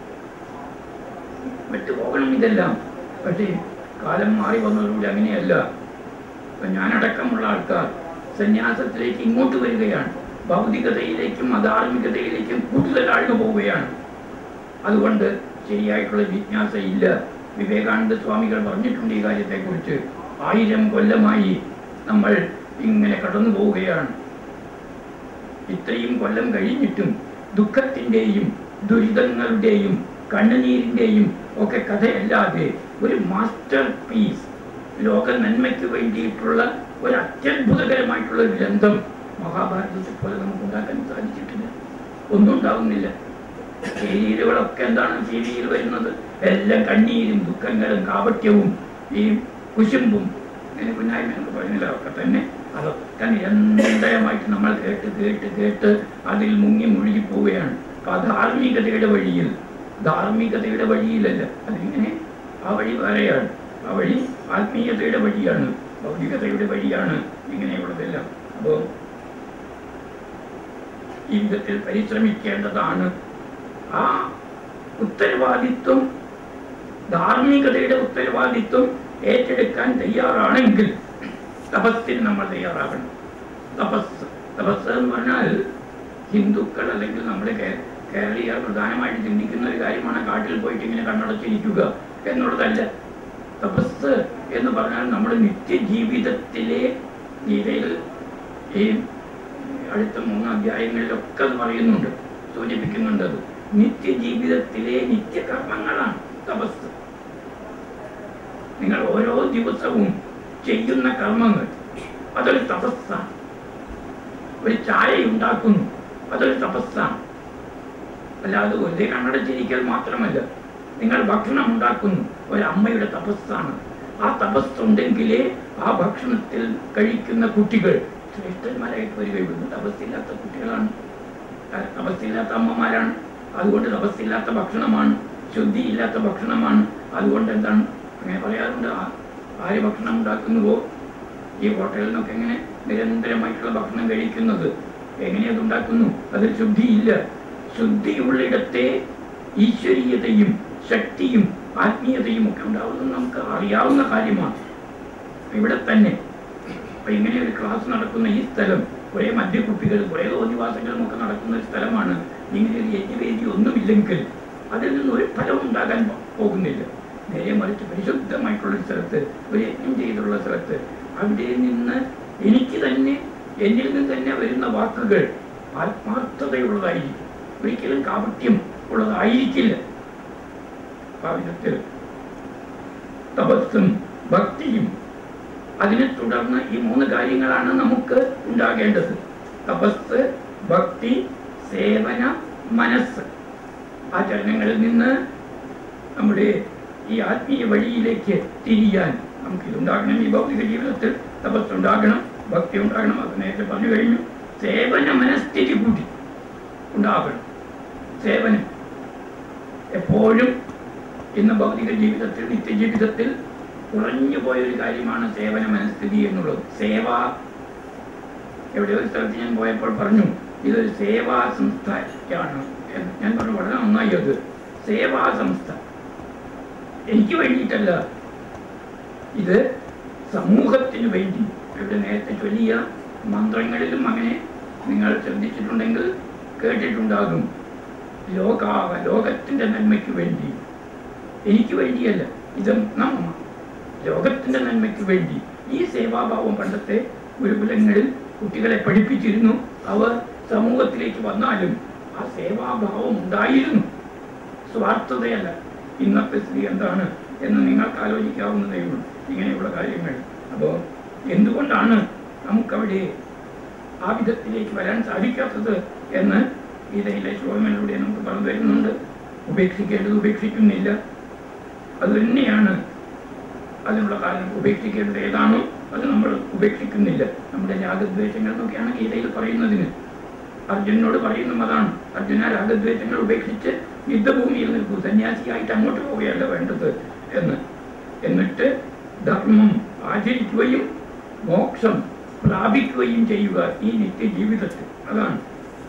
[SPEAKER 4] വിട്ടുപോകണം ഇതെല്ലാം പക്ഷേ കാലം മാറി വന്നതോടുകൂടി അങ്ങനെയല്ല ഇപ്പൊ ഞാനടക്കമുള്ള ആൾക്കാർ സന്യാസത്തിലേക്ക് ഇങ്ങോട്ട് വരികയാണ് ഭൗതികതയിലേക്കും അധാർമികതയിലേക്കും കൂടുതൽ ആഴ്ന്നു പോവുകയാണ് അതുകൊണ്ട് ശരിയായിട്ടുള്ള ജിജ്ഞാസ ഇല്ല വിവേകാനന്ദ സ്വാമികൾ പറഞ്ഞിട്ടുണ്ട് ഈ കാര്യത്തെക്കുറിച്ച് ആയിരം കൊല്ലമായി നമ്മൾ ഇങ്ങനെ കടന്നു പോവുകയാണ് ഇത്രയും കൊല്ലം കഴിഞ്ഞിട്ടും ദുഃഖത്തിൻ്റെയും ദുരിതങ്ങളുടെയും കണ്ണുനീരിൻ്റെയും ഒക്കെ കഥയല്ലാതെ ഒരു മാസ്റ്റർ പീസ് ലോക നന്മയ്ക്ക് വേണ്ടിയിട്ടുള്ള ഒരു അത്യത്ഭുതകരമായിട്ടുള്ള ഒരു ഗ്രന്ഥം മഹാഭാരതത്തെ പോലെ നമുക്ക് ഉണ്ടാക്കാൻ സാധിച്ചിട്ടില്ല ഒന്നും ഉണ്ടാവുന്നില്ല ശരീരങ്ങളൊക്കെ എന്താണ് ശരീരം വരുന്നത് എല്ലാം കണ്ണീരും ദുഃഖങ്ങളും കാപട്യവും ഈ കുശുമ്പും ഇങ്ങനെ കുഞ്ഞായ്മ എന്നൊക്കെ പറയുന്നില്ല ഒക്കെ തന്നെ അതൊക്കെ നിരന്തരമായിട്ട് നമ്മൾ കേട്ട് കേട്ട് കേട്ട് അതിൽ മുങ്ങി മുഴുകി പോവുകയാണ് അപ്പൊ ആ ധാർമ്മികതയുടെ വഴിയിൽ ധാർമ്മികതയുടെ വഴിയിലല്ല അതിങ്ങനെ ആ വഴി വേറെയാണ് ആ വഴി ആത്മീയതയുടെ വഴിയാണ് ഭൗതികതയുടെ വഴിയാണ് ഇങ്ങനെയുള്ളതെല്ലാം അപ്പോൾ ജീവിതത്തിൽ പരിശ്രമിക്കേണ്ടതാണ് ആ ഉത്തരവാദിത്വം ധാർമ്മികതയുടെ ഉത്തരവാദിത്വം ഏറ്റെടുക്കാൻ തയ്യാറാണെങ്കിൽ തപസ്സിന് നമ്മൾ തയ്യാറാകണം തപസ് തപസ് എന്ന് പറഞ്ഞാൽ ഹിന്ദുക്കൾ അല്ലെങ്കിൽ നമ്മുടെ കേ- കേരളീയർ പ്രധാനമായിട്ട് ചിന്തിക്കുന്ന ഒരു കാര്യമാണ് കാട്ടിൽ പോയിട്ട് ഇങ്ങനെ കണ്ണടച്ചിരിക്കുക എന്നുള്ളതല്ല തപസ് എന്ന് പറഞ്ഞാൽ നമ്മുടെ നിത്യജീവിതത്തിലെ ഗീതയിൽ ഈ അടുത്ത മൂന്ന് അധ്യായങ്ങളിലൊക്കെ അത് പറയുന്നുണ്ട് സൂചിപ്പിക്കുന്നുണ്ട് അത് നിത്യജീവിതത്തിലെ നിത്യകർമ്മങ്ങളാണ് തപസ് നിങ്ങൾ ഓരോ ദിവസവും ചെയ്യുന്ന കർമ്മങ്ങൾ അതൊരു തപസ്സാണ് ഒരു ചായ ഉണ്ടാക്കുന്നു അതൊരു തപസ്സാണ് അല്ലാതെ വെറുതെ കണ്ണടച്ചിരിക്കൽ മാത്രമല്ല നിങ്ങൾ ഭക്ഷണം ഉണ്ടാക്കുന്നു ഒരു അമ്മയുടെ തപസ്സാണ് ആ തപസ്സുണ്ടെങ്കിലേ ആ ഭക്ഷണത്തിൽ കഴിക്കുന്ന കുട്ടികൾ ശ്രേഷ്ഠന്മാരായിട്ട് വരികയുള്ളൂ തപസ്സില്ലാത്ത കുട്ടികളാണ് ആ തപസ്സില്ലാത്ത അമ്മമാരാണ് അതുകൊണ്ട് തപസ്സില്ലാത്ത ഭക്ഷണമാണ് ശുദ്ധിയില്ലാത്ത ഭക്ഷണമാണ് അതുകൊണ്ട് എന്താണ് അങ്ങനെ പറയാറുണ്ട് ആ- ആര് ഭക്ഷണം ഉണ്ടാക്കുന്നുവോ ഈ ഹോട്ടലിൽ നിന്നൊക്കെ എങ്ങനെ നിരന്തരമായിട്ടുള്ള ഭക്ഷണം കഴിക്കുന്നത് എങ്ങനെ അത് ഉണ്ടാക്കുന്നു അതിൽ ശുദ്ധിയില്ല ശുദ്ധിയുള്ളിടത്തെ ഈശ്വരീയതയും ശക്തിയും ആത്മീയതയും ഒക്കെ ഉണ്ടാവുന്നത് നമുക്ക് അറിയാവുന്ന കാര്യമാണ് ഇവിടെ തന്നെ അപ്പൊ ഇങ്ങനെ ഒരു ക്ലാസ് നടക്കുന്ന ഈ സ്ഥലം കുറെ മദ്യക്കുപ്പികൾ കുറെ തോന്നിവാസങ്ങളും ഒക്കെ നടക്കുന്ന ഒരു സ്ഥലമാണ് ഇങ്ങനെ ഒരു യജ്ഞവേദി ഒന്നുമില്ലെങ്കിൽ അതിൽ നിന്ന് ഒരു ഫലവും ഉണ്ടാകാൻ പോ- പോകുന്നില്ല നേരെ മറിച്ച് പരിശുദ്ധമായിട്ടുള്ള ഒരു സ്ഥലത്ത് ഒരു യജ്ഞം ചെയ്തുള്ള സ്ഥലത്ത് അവിടെ നിന്ന് എനിക്ക് തന്നെ എന്നിൽ നിന്ന് തന്നെ വരുന്ന വാക്കുകൾ ആത്മാർത്ഥതയുള്ളതായിരിക്കും ഒരിക്കലും കാപട്യം ഉള്ളതായിരിക്കില്ല ആ വിധത്തിൽ തപസ്സും ഭക്തിയും അതിനെ തുടർന്ന് ഈ മൂന്ന് കാര്യങ്ങളാണ് നമുക്ക് ഉണ്ടാകേണ്ടത് തപസ് ഭക്തി സേവന മനസ്സ് ആ ചലനങ്ങളിൽ നിന്ന് നമ്മുടെ ഈ ആത്മീയ വഴിയിലേക്ക് തിരിയാൻ നമുക്ക് ഇതുണ്ടാകണം ഈ ഭൗതിക ജീവിതത്തിൽ തപസ് ഉണ്ടാകണം ഭക്തി ഉണ്ടാകണം അത് നേരത്തെ പറഞ്ഞു കഴിഞ്ഞു സേവന മനസ്ഥിതി കൂടി ഉണ്ടാകണം സേവനം എപ്പോഴും ഇന്ന് ഭൗതിക ജീവിതത്തിൽ നിത്യജീവിതത്തിൽ കുറഞ്ഞു പോയ ഒരു കാര്യമാണ് സേവന മനസ്ഥിതി എന്നുള്ളത് സേവ എവിടെ ഒരു സ്ഥലത്ത് ഞാൻ പോയപ്പോൾ പറഞ്ഞു ഇതൊരു സേവാ സംസ്ഥയാണ് എന്ന് ഞാൻ പറഞ്ഞു വളരെ നന്നായി അത് സേവാ സംസ്ഥ എനിക്ക് വേണ്ടിയിട്ടല്ല ഇത് സമൂഹത്തിന് വേണ്ടി ഇവിടെ നേരത്തെ ചൊല്ലിയ മന്ത്രങ്ങളിലും അങ്ങനെ നിങ്ങൾ ശ്രദ്ധിച്ചിട്ടുണ്ടെങ്കിൽ കേട്ടിട്ടുണ്ടാകും ലോകാവ ലോകത്തിന്റെ നന്മയ്ക്ക് വേണ്ടി എനിക്ക് വേണ്ടിയല്ല ഇത് നമ്മ ലോകത്തിന്റെ നന്മയ്ക്ക് വേണ്ടി ഈ സേവാഭാവം പണ്ടത്തെ ഗുരുകുലങ്ങളിൽ കുട്ടികളെ പഠിപ്പിച്ചിരുന്നു അവർ സമൂഹത്തിലേക്ക് വന്നാലും ആ സേവാഭാവം ഉണ്ടായിരുന്നു സ്വാർത്ഥതയല്ല ഇന്നത്തെ സ്ഥിതി എന്താണ് എന്ന് നിങ്ങൾക്ക് ആലോചിക്കാവുന്നതേ ഉള്ളൂ ഇങ്ങനെയുള്ള കാര്യങ്ങൾ അപ്പോൾ എന്തുകൊണ്ടാണ് നമുക്കവിടെ ആ വിധത്തിലേക്ക് വരാൻ സാധിക്കാത്തത് എന്ന് ഗീതയിലെ ശ്ലോകങ്ങളിലൂടെ നമുക്ക് പറഞ്ഞു തരുന്നുണ്ട് ഉപേക്ഷിക്കേണ്ടത് ഉപേക്ഷിക്കുന്നില്ല അത് തന്നെയാണ് അതിനുള്ള കാരണം ഉപേക്ഷിക്കേണ്ടത് ഏതാണോ അത് നമ്മൾ ഉപേക്ഷിക്കുന്നില്ല നമ്മുടെ രാഗദ്വേഷങ്ങൾ എന്നൊക്കെയാണ് ഗീതയിൽ പറയുന്നതിന് അർജുനോട് പറയുന്നതും അതാണ് അർജുന രാഗദ്വേഷങ്ങൾ ഉപേക്ഷിച്ച് യുദ്ധഭൂമിയിൽ നിൽക്കൂ സന്യാസിയായിട്ട് അങ്ങോട്ട് പോവുകയല്ല വേണ്ടത് എന്ന് എന്നിട്ട് ധർമ്മം ആചരിക്കുകയും മോക്ഷം പ്രാപിക്കുകയും ചെയ്യുക ഈ നിത്യജീവിതത്തിൽ അതാണ്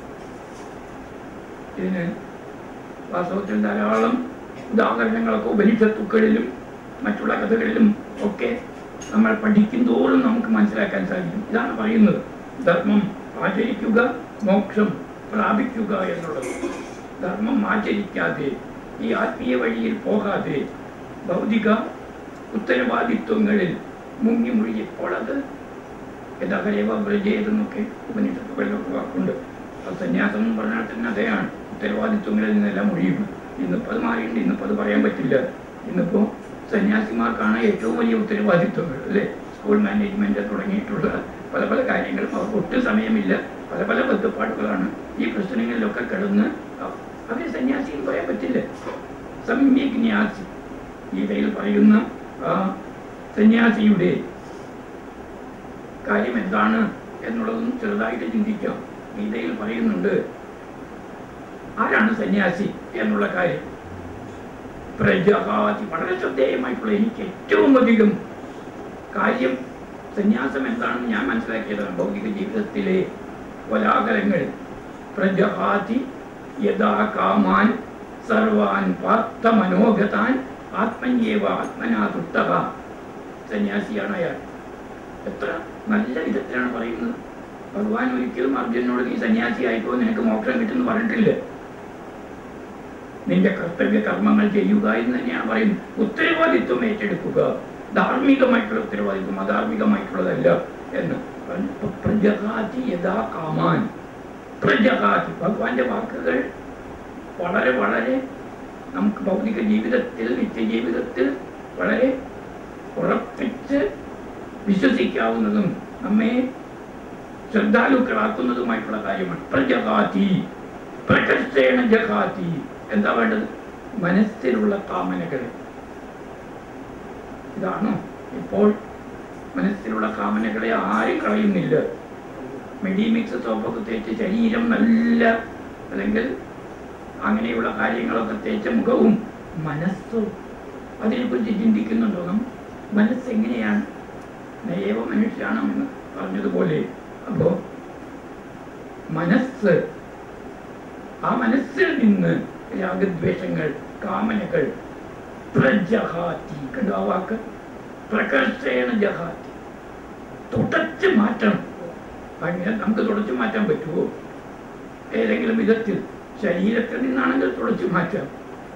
[SPEAKER 4] ഇതിന് വാസ്തവത്തിൽ ധാരാളം ഉദാഹരണങ്ങളൊക്കെ ഉപനിഷത്തുക്കളിലും മറ്റുള്ള കഥകളിലും ഒക്കെ നമ്മൾ പഠിക്കും തോറും നമുക്ക് മനസ്സിലാക്കാൻ സാധിക്കും ഇതാണ് പറയുന്നത് ധർമ്മം ആചരിക്കുക മോക്ഷം പ്രാപിക്കുക എന്നുള്ളത് ധർമ്മം ആചരിക്കാതെ ഈ ആത്മീയ വഴിയിൽ പോകാതെ ഭൗതിക ഉത്തരവാദിത്വങ്ങളിൽ മുങ്ങി മുഴുകിയപ്പോൾ അത് യഥാകരേവ വ്രജേതെന്നൊക്കെ ഉപനിഷത്തുകളിലൊക്കെ വാക്കുണ്ട് അത് സന്യാസം എന്ന് പറഞ്ഞാൽ തന്നെ അതേയാണ് ഉത്തരവാദിത്വങ്ങളിൽ നിന്നെല്ലാം ഒഴിയുക ഇന്നിപ്പോൾ അത് മാറിയിട്ടുണ്ട് ഇന്നിപ്പോൾ അത് പറയാൻ പറ്റില്ല ഇന്നിപ്പോൾ സന്യാസിമാർക്കാണ് ഏറ്റവും വലിയ ഉത്തരവാദിത്വങ്ങൾ അല്ലേ സ്കൂൾ മാനേജ്മെന്റ് തുടങ്ങിയിട്ടുള്ള പല പല കാര്യങ്ങളും അവർക്ക് ഒട്ടും സമയമില്ല പല പല ബന്ധപ്പാടുകളാണ് ഈ പ്രശ്നങ്ങളിലൊക്കെ കിടന്ന് അവ- അവരെ സന്യാസി എന്ന് പറയാൻ പറ്റില്ല സമ്യക് ന്യാസി ഗീതയിൽ പറയുന്ന ആ സന്യാസിയുടെ കാര്യം എന്താണ് എന്നുള്ളതൊന്നും ചെറുതായിട്ട് ചിന്തിക്കാം ഗീതയിൽ പറയുന്നുണ്ട് ആരാണ് സന്യാസി എന്നുള്ള കാര്യം പ്രജഹാതി വളരെ ശ്രദ്ധേയമായിട്ടുള്ള എനിക്ക് ഏറ്റവും അധികം കാര്യം സന്യാസം എന്താണെന്ന് ഞാൻ മനസ്സിലാക്കിയതാണ് ഭൗതിക ജീവിതത്തിലെ കോലാഹലങ്ങൾ പ്രജഹാതി യഥാ കാമാൻ സർവാൻ പാർത്ഥ മനോഗതാൻ ആത്മന്യേവ ആത്മനാ തുട്ടക സന്യാസിയാണ് അയാൾ എത്ര നല്ല വിധത്തിലാണ് പറയുന്നത് ഭഗവാൻ ഒരിക്കലും അർജുനോട് നീ സന്യാസി ആയിക്കോ നിനക്ക് മോക്ഷം കിട്ടുമെന്ന് പറഞ്ഞിട്ടില്ല നിന്റെ കർത്തവ്യ കർമ്മങ്ങൾ ചെയ്യുക എന്ന് തന്നെയാണ് പറയുന്നത് ഉത്തരവാദിത്വം ഏറ്റെടുക്കുക ധാർമ്മികമായിട്ടുള്ള ഉത്തരവാദിത്വം അധാർമികമായിട്ടുള്ളതല്ല എന്ന് പറഞ്ഞു. അപ്പൊ പ്രജഹാതി യഥാ കാമാൻ പ്രജഹാതി ഭഗവാന്റെ വാക്കുകൾ വളരെ വളരെ നമുക്ക് ഭൗതിക ജീവിതത്തിൽ നിത്യജീവിതത്തിൽ വളരെ ഉറപ്പിച്ച് വിശ്വസിക്കാവുന്നതും നമ്മെ ശ്രദ്ധാലുക്കളാക്കുന്നതുമായിട്ടുള്ള കാര്യമാണ് പ്രജഹാതി പ്രകർഷേണ ജഹാതി എന്താ വേണ്ടത് മനസ്സിലുള്ള കാമനകൾ ഇതാണോ ഇപ്പോൾ മനസ്സിലുള്ള കാമനകളെ ആരും കളയുന്നില്ല മെഡിമിക്സ് സോപ്പൊക്കെ തേച്ച് ശരീരം നല്ല അല്ലെങ്കിൽ അങ്ങനെയുള്ള കാര്യങ്ങളൊക്കെ തേച്ച മുഖവും മനസ്സും അതിനെക്കുറിച്ച് ചിന്തിക്കുന്നുണ്ടോ നാം മനസ്സ് എങ്ങനെയാണ് നയേവ മനുഷ്യാണെന്ന് പറഞ്ഞതുപോലെ അപ്പോ മനസ്സ് ആ മനസ്സിൽ നിന്ന് രാഗദ്വേഷങ്ങൾ കാമനകൾ പ്രജഹാതി കണ്ടു ആ വാക്ക് പ്രകർഷേണ ജഹാതി തുടച്ചു മാറ്റണം അങ്ങനെ നമുക്ക് തുടച്ചു മാറ്റാൻ പറ്റുമോ ഏതെങ്കിലും വിധത്തിൽ ശരീരത്തിൽ നിന്നാണെങ്കിൽ തുടച്ചു മാറ്റാം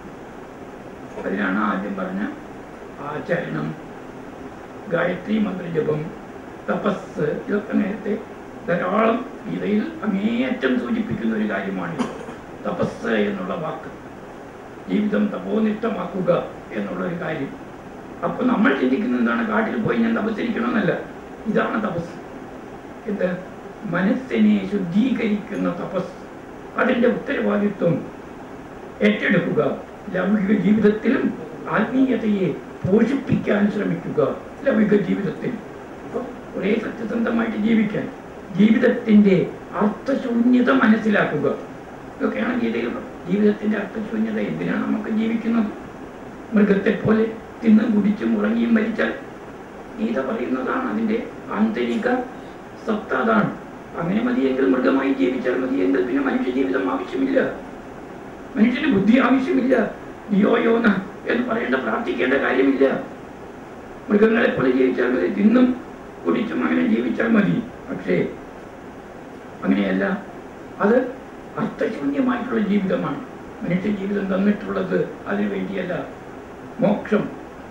[SPEAKER 4] അതിനാണ് ആദ്യം പറഞ്ഞ ആചരണം ഗായത്രി മന്ത്രജപം തപസ് ഇതൊക്കെ നേരത്തെ ധാരാളം ഗീതയിൽ അങ്ങേയറ്റം സൂചിപ്പിക്കുന്ന ഒരു കാര്യമാണ് തപസ് എന്നുള്ള വാക്ക് ജീവിതം തപോനിഷ്ഠമാക്കുക എന്നുള്ള ഒരു കാര്യം അപ്പൊ നമ്മൾ ചിന്തിക്കുന്നത് എന്താണ് കാട്ടിൽ പോയി ഞാൻ തപസ്സിരിക്കണമെന്നല്ല ഇതാണ് തപസ് എന്ത് മനസ്സിനെ ശുദ്ധീകരിക്കുന്ന തപസ് അതിന്റെ ഉത്തരവാദിത്വം ഏറ്റെടുക്കുക ലൗകിക ജീവിതത്തിലും ആത്മീയതയെ പോഷിപ്പിക്കാൻ ശ്രമിക്കുക ലൗകിക ജീവിതത്തിൽ അപ്പൊ ഒരേ സത്യസന്ധമായിട്ട് ജീവിക്കാൻ ജീവിതത്തിന്റെ അർത്ഥശൂന്യത മനസ്സിലാക്കുക ഇതൊക്കെയാണ് ഗീതയിൽ പറയുന്നത്. ജീവിതത്തിന്റെ അർത്ഥശൂന്യത എന്തിനാണ് നമുക്ക് ജീവിക്കുന്നത് മൃഗത്തെ പോലെ തിന്നും കുടിച്ചും ഉറങ്ങിയും മരിച്ചാൽ ഗീത പറയുന്നതാണ് അതിന്റെ ആന്തരിക സത്ത അതാണ് അങ്ങനെ മതിയെങ്കിൽ മൃഗമായി ജീവിച്ചാൽ മതിയെങ്കിൽ പിന്നെ മനുഷ്യ ജീവിതം ആവശ്യമില്ല മനുഷ്യന് ബുദ്ധി ആവശ്യമില്ല യോ യോന എന്ന് പറയേണ്ട പ്രാർത്ഥിക്കേണ്ട കാര്യമില്ല മൃഗങ്ങളെ പോലെ ജീവിച്ചാൽ മതി തിന്നും കുടിച്ചും അങ്ങനെ ജീവിച്ചാൽ മതി പക്ഷേ അങ്ങനെയല്ല അത് അർത്ഥശൂന്യമായിട്ടുള്ള ജീവിതമാണ് മനുഷ്യ ജീവിതം തന്നിട്ടുള്ളത് അതിനു വേണ്ടിയല്ല മോക്ഷം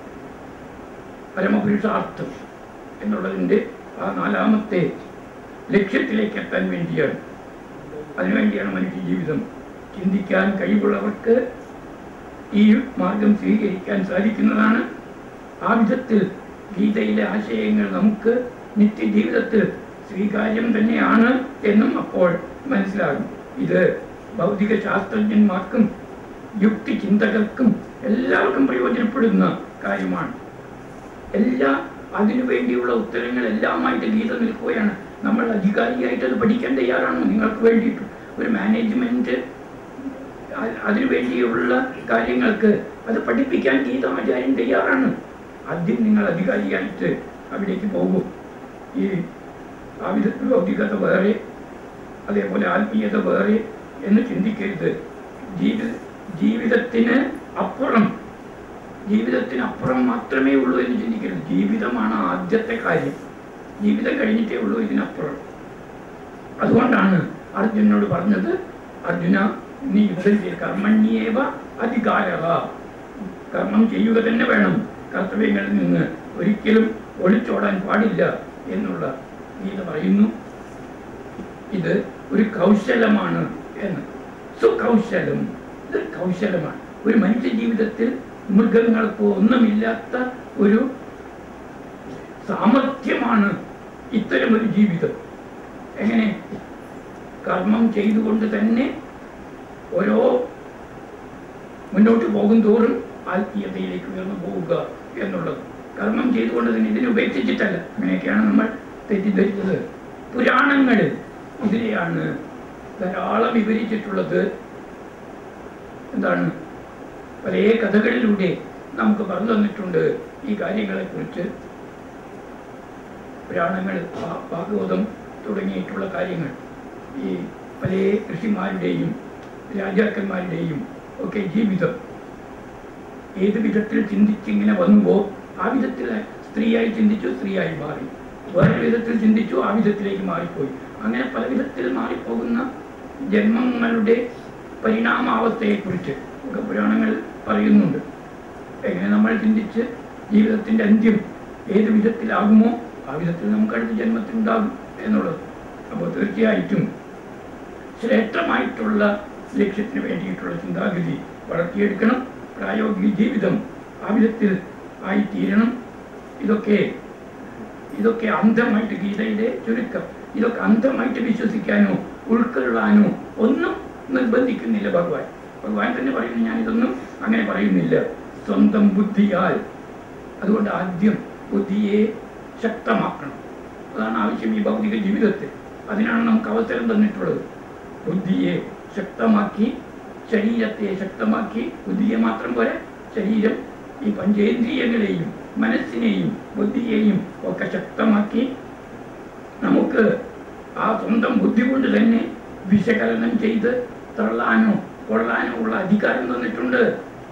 [SPEAKER 4] പരമപുരുഷാർത്ഥം എന്നുള്ളതിൻ്റെ ആ നാലാമത്തെ ലക്ഷ്യത്തിലേക്ക് എത്താൻ വേണ്ടിയാണ് അതിനുവേണ്ടിയാണ് മനുഷ്യ ജീവിതം ചിന്തിക്കാൻ കഴിവുള്ളവർക്ക് ഈ മാർഗം സ്വീകരിക്കാൻ സാധിക്കുന്നതാണ് ആ വിധത്തിൽ ഗീതയിലെ ആശയങ്ങൾ നമുക്ക് നിത്യജീവിതത്തിൽ സ്വീകാര്യം തന്നെയാണ് എന്നും അപ്പോൾ മനസ്സിലാകും ഇത് ഭൗതിക ശാസ്ത്രജ്ഞന്മാർക്കും യുക്തി ചിന്തകർക്കും എല്ലാവർക്കും പ്രയോജനപ്പെടുന്ന കാര്യമാണ് എല്ലാ അതിനു വേണ്ടിയുള്ള ഉത്തരങ്ങൾ എല്ലാമായിട്ട് ഗീത നിൽക്കുകയാണ് നമ്മൾ അധികാരിയായിട്ട് അത് പഠിക്കാൻ തയ്യാറാണോ നിങ്ങൾക്ക് വേണ്ടിയിട്ട് ഒരു മാനേജ്മെന്റ് അ- അതിനു വേണ്ടിയുള്ള കാര്യങ്ങൾക്ക് അത് പഠിപ്പിക്കാൻ ഗീത ആചാര്യൻ തയ്യാറാണ് ആദ്യം നിങ്ങൾ അധികാരിയായിട്ട് അവിടേക്ക് പോകും ഈ ആ വിധത്തിൽ ഭൗതികത വേറെ അതേപോലെ ആത്മീയത വേറെ എന്ന് ചിന്തിക്കരുത് ജീവിത ജീവിതത്തിന് അപ്പുറം ജീവിതത്തിന് അപ്പുറം മാത്രമേ ഉള്ളൂ എന്ന് ചിന്തിക്കരുത് ജീവിതമാണ് ആദ്യത്തെ കാര്യം ജീവിതം കഴിഞ്ഞിട്ടേ ഉള്ളൂ ഇതിനപ്പുറം അതുകൊണ്ടാണ് അർജുനോട് പറഞ്ഞത് അർജുന നീ യുദ്ധം ചെയ്യ കർമ്മണ്യേവ അധികാര കർമ്മം ചെയ്യുക തന്നെ വേണം കർത്തവ്യങ്ങളിൽ നിന്ന് ഒരിക്കലും ഒളിച്ചോടാൻ പാടില്ല എന്നുള്ള ഗീത പറയുന്നു ഇത് ഒരു കൗശലമാണ് എന്ന് സുകൗശലം ഇത് കൗശലമാണ് ഒരു മനുഷ്യ ജീവിതത്തിൽ മൃഗങ്ങൾക്കോ ഒന്നുമില്ലാത്ത ഒരു സാമർഥ്യമാണ് ഇത്തരമൊരു ജീവിതം എങ്ങനെ കർമ്മം ചെയ്തുകൊണ്ട് തന്നെ ഓരോ മുന്നോട്ട് പോകും തോറും ആത്മീയതയിലേക്ക് ഉയർന്നു പോവുക എന്നുള്ളത് കർമ്മം ചെയ്തുകൊണ്ട് തന്നെ ഇതിനെ ഉപേക്ഷിച്ചിട്ടല്ല അങ്ങനെയൊക്കെയാണ് നമ്മൾ തെറ്റിദ്ധരിച്ചത് പുരാണങ്ങളിൽ ഇതിനെയാണ് ധാരാളം വിവരിച്ചിട്ടുള്ളത് എന്താണ് പല കഥകളിലൂടെ നമുക്ക് പറഞ്ഞു തന്നിട്ടുണ്ട് ഈ കാര്യങ്ങളെക്കുറിച്ച് പുരാണങ്ങൾ ഭാ- ഭാഗവതം തുടങ്ങിയിട്ടുള്ള കാര്യങ്ങൾ ഈ പല ഋഷിമാരുടെയും രാജാക്കന്മാരുടെയും ഒക്കെ ജീവിതം ഏത് വിധത്തിൽ ചിന്തിച്ചിങ്ങനെ വന്നുവോ ആ വിധത്തിൽ സ്ത്രീയായി ചിന്തിച്ചു സ്ത്രീയായി മാറി വേറെ വിധത്തിൽ ചിന്തിച്ചു ആ വിധത്തിലേക്ക് മാറിപ്പോയി അങ്ങനെ പല വിധത്തിൽ മാറിപ്പോകുന്ന ജന്മങ്ങളുടെ പരിണാമാവസ്ഥയെക്കുറിച്ച് ഒക്കെ പുരാണങ്ങൾ പറയുന്നുണ്ട് എങ്ങനെ നമ്മൾ ചിന്തിച്ച് ജീവിതത്തിന്റെ അന്ത്യം ഏത് വിധത്തിലാകുമോ ആ വിധത്തിൽ നമുക്ക് അടുത്ത ജന്മത്തിലുണ്ടാകും എന്നുള്ളത് അപ്പോൾ തീർച്ചയായിട്ടും ശ്രേഷ്ഠമായിട്ടുള്ള ലക്ഷ്യത്തിന് വേണ്ടിയിട്ടുള്ള ചിന്താഗതി വളർത്തിയെടുക്കണം പ്രായോഗിക ജീവിതം ആ വിധത്തിൽ ആയിത്തീരണം ഇതൊക്കെ ഇതൊക്കെ അന്ധമായിട്ട് ഗീതയുടെ ചുരുക്കം ഇതൊക്കെ അന്ധമായിട്ട് വിശ്വസിക്കാനോ ഉൾക്കൊള്ളാനോ ഒന്നും നിർബന്ധിക്കുന്നില്ല ഭഗവാൻ ഭഗവാൻ തന്നെ പറയുന്നു ഞാൻ ഇതൊന്നും അങ്ങനെ പറയുന്നില്ല സ്വന്തം ബുദ്ധിയാൽ അതുകൊണ്ട് ആദ്യം ബുദ്ധിയെ ശക്തമാക്കണം അതാണ് ആവശ്യം ഈ ഭൗതിക ജീവിതത്തിൽ അതിനാണ് നമുക്ക് അവസരം തന്നിട്ടുള്ളത് ബുദ്ധിയെ ശക്തമാക്കി ശരീരത്തെ ശക്തമാക്കി ബുദ്ധിയെ മാത്രം പോരെ ശരീരം ഈ പഞ്ചേന്ദ്രിയങ്ങളെയും മനസ്സിനെയും ബുദ്ധിയെയും ഒക്കെ ശക്തമാക്കി നമുക്ക് ആ സ്വന്തം ബുദ്ധി കൊണ്ട് തന്നെ വിശകലനം ചെയ്ത് തള്ളാനോ കൊള്ളാനോ ഉള്ള അധികാരം തന്നിട്ടുണ്ട്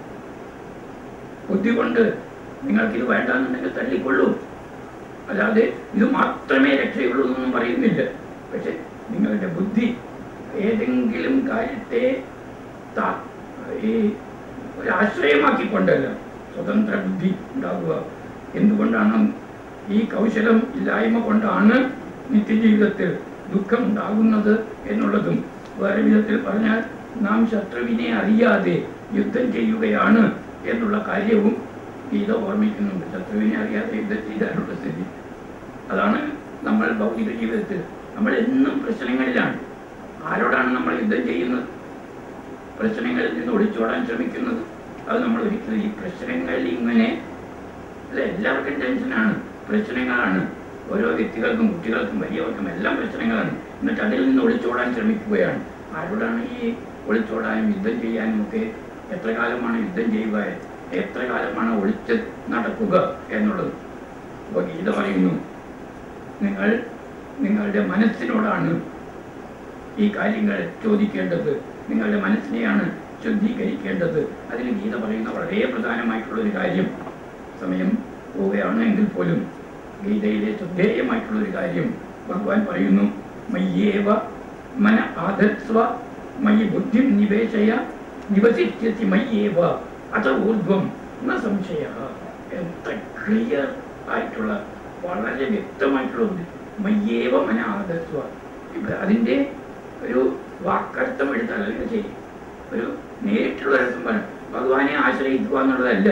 [SPEAKER 4] ബുദ്ധി കൊണ്ട് നിങ്ങൾക്കിത് വേണ്ടാന്നുണ്ടെങ്കിൽ തള്ളിക്കൊള്ളൂ അല്ലാതെ ഇത് മാത്രമേ രക്ഷയുള്ളൂ എന്നൊന്നും പറയുന്നില്ല പക്ഷെ നിങ്ങളുടെ ബുദ്ധി ഏതെങ്കിലും കാര്യത്തെ ത- ഈ ഒരു ആശ്രയമാക്കിക്കൊണ്ടല്ല സ്വതന്ത്ര ബുദ്ധി ഉണ്ടാകുക എന്തുകൊണ്ടാണ് ഈ കൗശലം ഇല്ലായ്മ കൊണ്ടാണ് നിത്യജീവിതത്തിൽ ദുഃഖം ഉണ്ടാകുന്നത് എന്നുള്ളതും വേറെ വിധത്തിൽ പറഞ്ഞാൽ നാം ശത്രുവിനെ അറിയാതെ യുദ്ധം ചെയ്യുകയാണ് എന്നുള്ള കാര്യവും ഗീത ഓർമ്മിക്കുന്നുണ്ട് ശത്രുവിനെ അറിയാതെ യുദ്ധം ചെയ്താലുള്ള സ്ഥിതി അതാണ് നമ്മൾ ഭൗതിക ജീവിതത്തിൽ നമ്മൾ എന്നും പ്രശ്നങ്ങളിലാണ് ആരോടാണ് നമ്മൾ യുദ്ധം ചെയ്യുന്നത് പ്രശ്നങ്ങളിൽ നിന്ന് ഒളിച്ചോടാൻ ശ്രമിക്കുന്നത് അത് നമ്മൾ ഒരിക്കലും ഈ പ്രശ്നങ്ങളിൽ ഇങ്ങനെ ഇത് എല്ലാവർക്കും ടെൻഷനാണ് പ്രശ്നങ്ങളാണ് ഓരോ വ്യക്തികൾക്കും കുട്ടികൾക്കും വലിയവർക്കും എല്ലാം പ്രശ്നങ്ങളാണ് എന്നിട്ട് അതിൽ നിന്ന് ഒളിച്ചോടാൻ ശ്രമിക്കുകയാണ് ആരോടാണ് ഈ ഒളിച്ചോടാനും യുദ്ധം ചെയ്യാനും ഒക്കെ എത്ര കാലമാണ് യുദ്ധം ചെയ്യുക എത്ര കാലമാണ് ഒളിച്ച് നടക്കുക എന്നുള്ളത് അപ്പോൾ ഗീത പറയുന്നു നിങ്ങൾ നിങ്ങളുടെ മനസ്സിനോടാണ് ഈ കാര്യങ്ങൾ ചോദിക്കേണ്ടത് നിങ്ങളുടെ മനസ്സിനെയാണ് ശുദ്ധീകരിക്കേണ്ടത് അതിന് ഗീത പറയുന്ന വളരെ പ്രധാനമായിട്ടുള്ള ഒരു കാര്യം സമയം പോവുകയാണ് എങ്കിൽ പോലും ഗീതയിലെ ശ്രദ്ധേയമായിട്ടുള്ള ഒരു കാര്യം ഭഗവാൻ പറയുന്നു മയ്യേവ മന ആധത്സ്വ മയി ബുദ്ധി നിവേശയ നിവസിത്യത്തി മയ്യേവ അത ഊർധ്വം ന സംശയ എത്ര ക്ലിയർ ആയിട്ടുള്ള വളരെ വ്യക്തമായിട്ടുള്ള ഒരു മയ്യേവ മന ആധത്സ്വ ഇപ്പൊ അതിന്റെ ഒരു വാക്കർത്ഥം എടുത്താൽ അല്ലെങ്കിൽ ശരി ഒരു നേരിട്ടുള്ള അർത്ഥം പറയാം ഭഗവാനെ ആശ്രയിക്കുക എന്നുള്ളതല്ല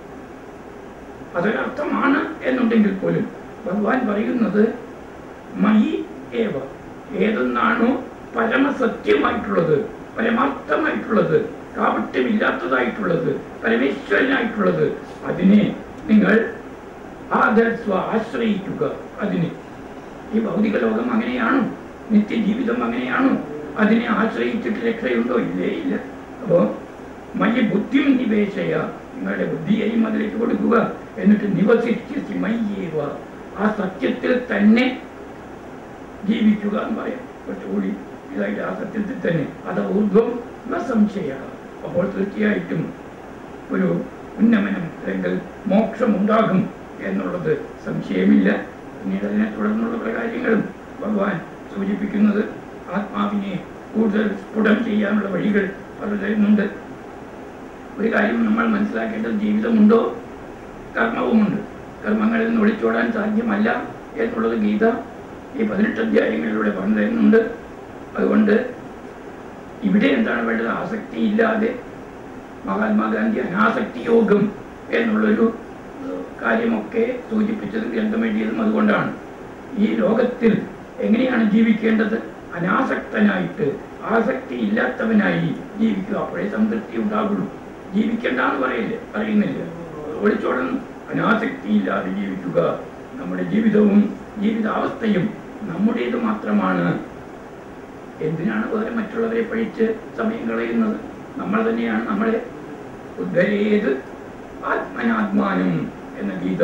[SPEAKER 4] അതൊരർത്ഥമാണ് എന്നുണ്ടെങ്കിൽ പോലും ഭഗവാൻ പറയുന്നത് മയി ഏവ ഏതെന്നാണോ പരമസത്യമായിട്ടുള്ളത് പരമാർത്ഥമായിട്ടുള്ളത് കാപട്യമില്ലാത്തതായിട്ടുള്ളത് പരമേശ്വരനായിട്ടുള്ളത് അതിനെ നിങ്ങൾ ആദർസ്വ ആശ്രയിക്കുക അതിന് ഈ ഭൗതിക ലോകം അങ്ങനെയാണോ നിത്യജീവിതം അങ്ങനെയാണോ അതിനെ ആശ്രയിച്ചിട്ട് രക്ഷയുണ്ടോ ഇല്ലേ ഇല്ല അപ്പോ മയ്യ ബുദ്ധിം നിവേശയ നിങ്ങളുടെ ബുദ്ധിയെയും അതിലേക്ക് കൊടുക്കുക എന്നിട്ട് നിവസിച്ച് മയ്യേവ ആ സത്യത്തിൽ തന്നെ ജീവിക്കുക എന്ന് പറയാം കുറച്ചുകൂടി ഇതായിട്ട് ആ സത്യത്തിൽ തന്നെ അത് ഊർധ്വം ന സംശയ അപ്പോൾ തീർച്ചയായിട്ടും ഒരു ഉന്നമനം അല്ലെങ്കിൽ മോക്ഷം ഉണ്ടാകും എന്നുള്ളത് സംശയമില്ല പിന്നീട് അതിനെ തുടർന്നുള്ള പല കാര്യങ്ങളും ഭഗവാൻ സൂചിപ്പിക്കുന്നത് ആത്മാവിനെ കൂടുതൽ സ്ഫുടം ചെയ്യാനുള്ള വഴികൾ പറഞ്ഞു തരുന്നുണ്ട് ഒരു കാര്യം നമ്മൾ മനസ്സിലാക്കേണ്ടത് ജീവിതമുണ്ടോ കർമ്മവുമുണ്ട് കർമ്മങ്ങളിൽ നിന്ന് ഒളിച്ചോടാൻ സാധ്യമല്ല എന്നുള്ളത് ഗീത ഈ പതിനെട്ട് അധ്യായങ്ങളിലൂടെ പറഞ്ഞു തരുന്നുണ്ട് അതുകൊണ്ട് ഇവിടെ എന്താണ് വേണ്ടത് ആസക്തി ഇല്ലാതെ മഹാത്മാഗാന്ധി അനാസക്തി യോഗം എന്നുള്ളൊരു ഏഹ്, കാര്യമൊക്കെ സൂചിപ്പിച്ചതും ഗ്രന്ഥം എഴുതിയതും അതുകൊണ്ടാണ് ഈ ലോകത്തിൽ എങ്ങനെയാണ് ജീവിക്കേണ്ടത് അനാസക്തനായിട്ട് ആസക്തി ഇല്ലാത്തവനായി ജീവിക്കുക അപ്പോഴേ സംതൃപ്തി ഉണ്ടാകുള്ളൂ ജീവിക്കണ്ട എന്ന് പറയില്ല പറയുന്നില്ല ഒളിച്ചോടണം അനാസക്തി ഇല്ലാതെ ജീവിക്കുക നമ്മുടെ ജീവിതവും ജീവിതാവസ്ഥയും നമ്മുടേത് മാത്രമാണ് എന്തിനാണ് വേറെ മറ്റുള്ളവരെ പഴിച്ച് സമയം കളയുന്നത് നമ്മൾ തന്നെയാണ് നമ്മളെ ഉദ്ധരേത് ആത്മനാത്മാനം എന്ന ഗീത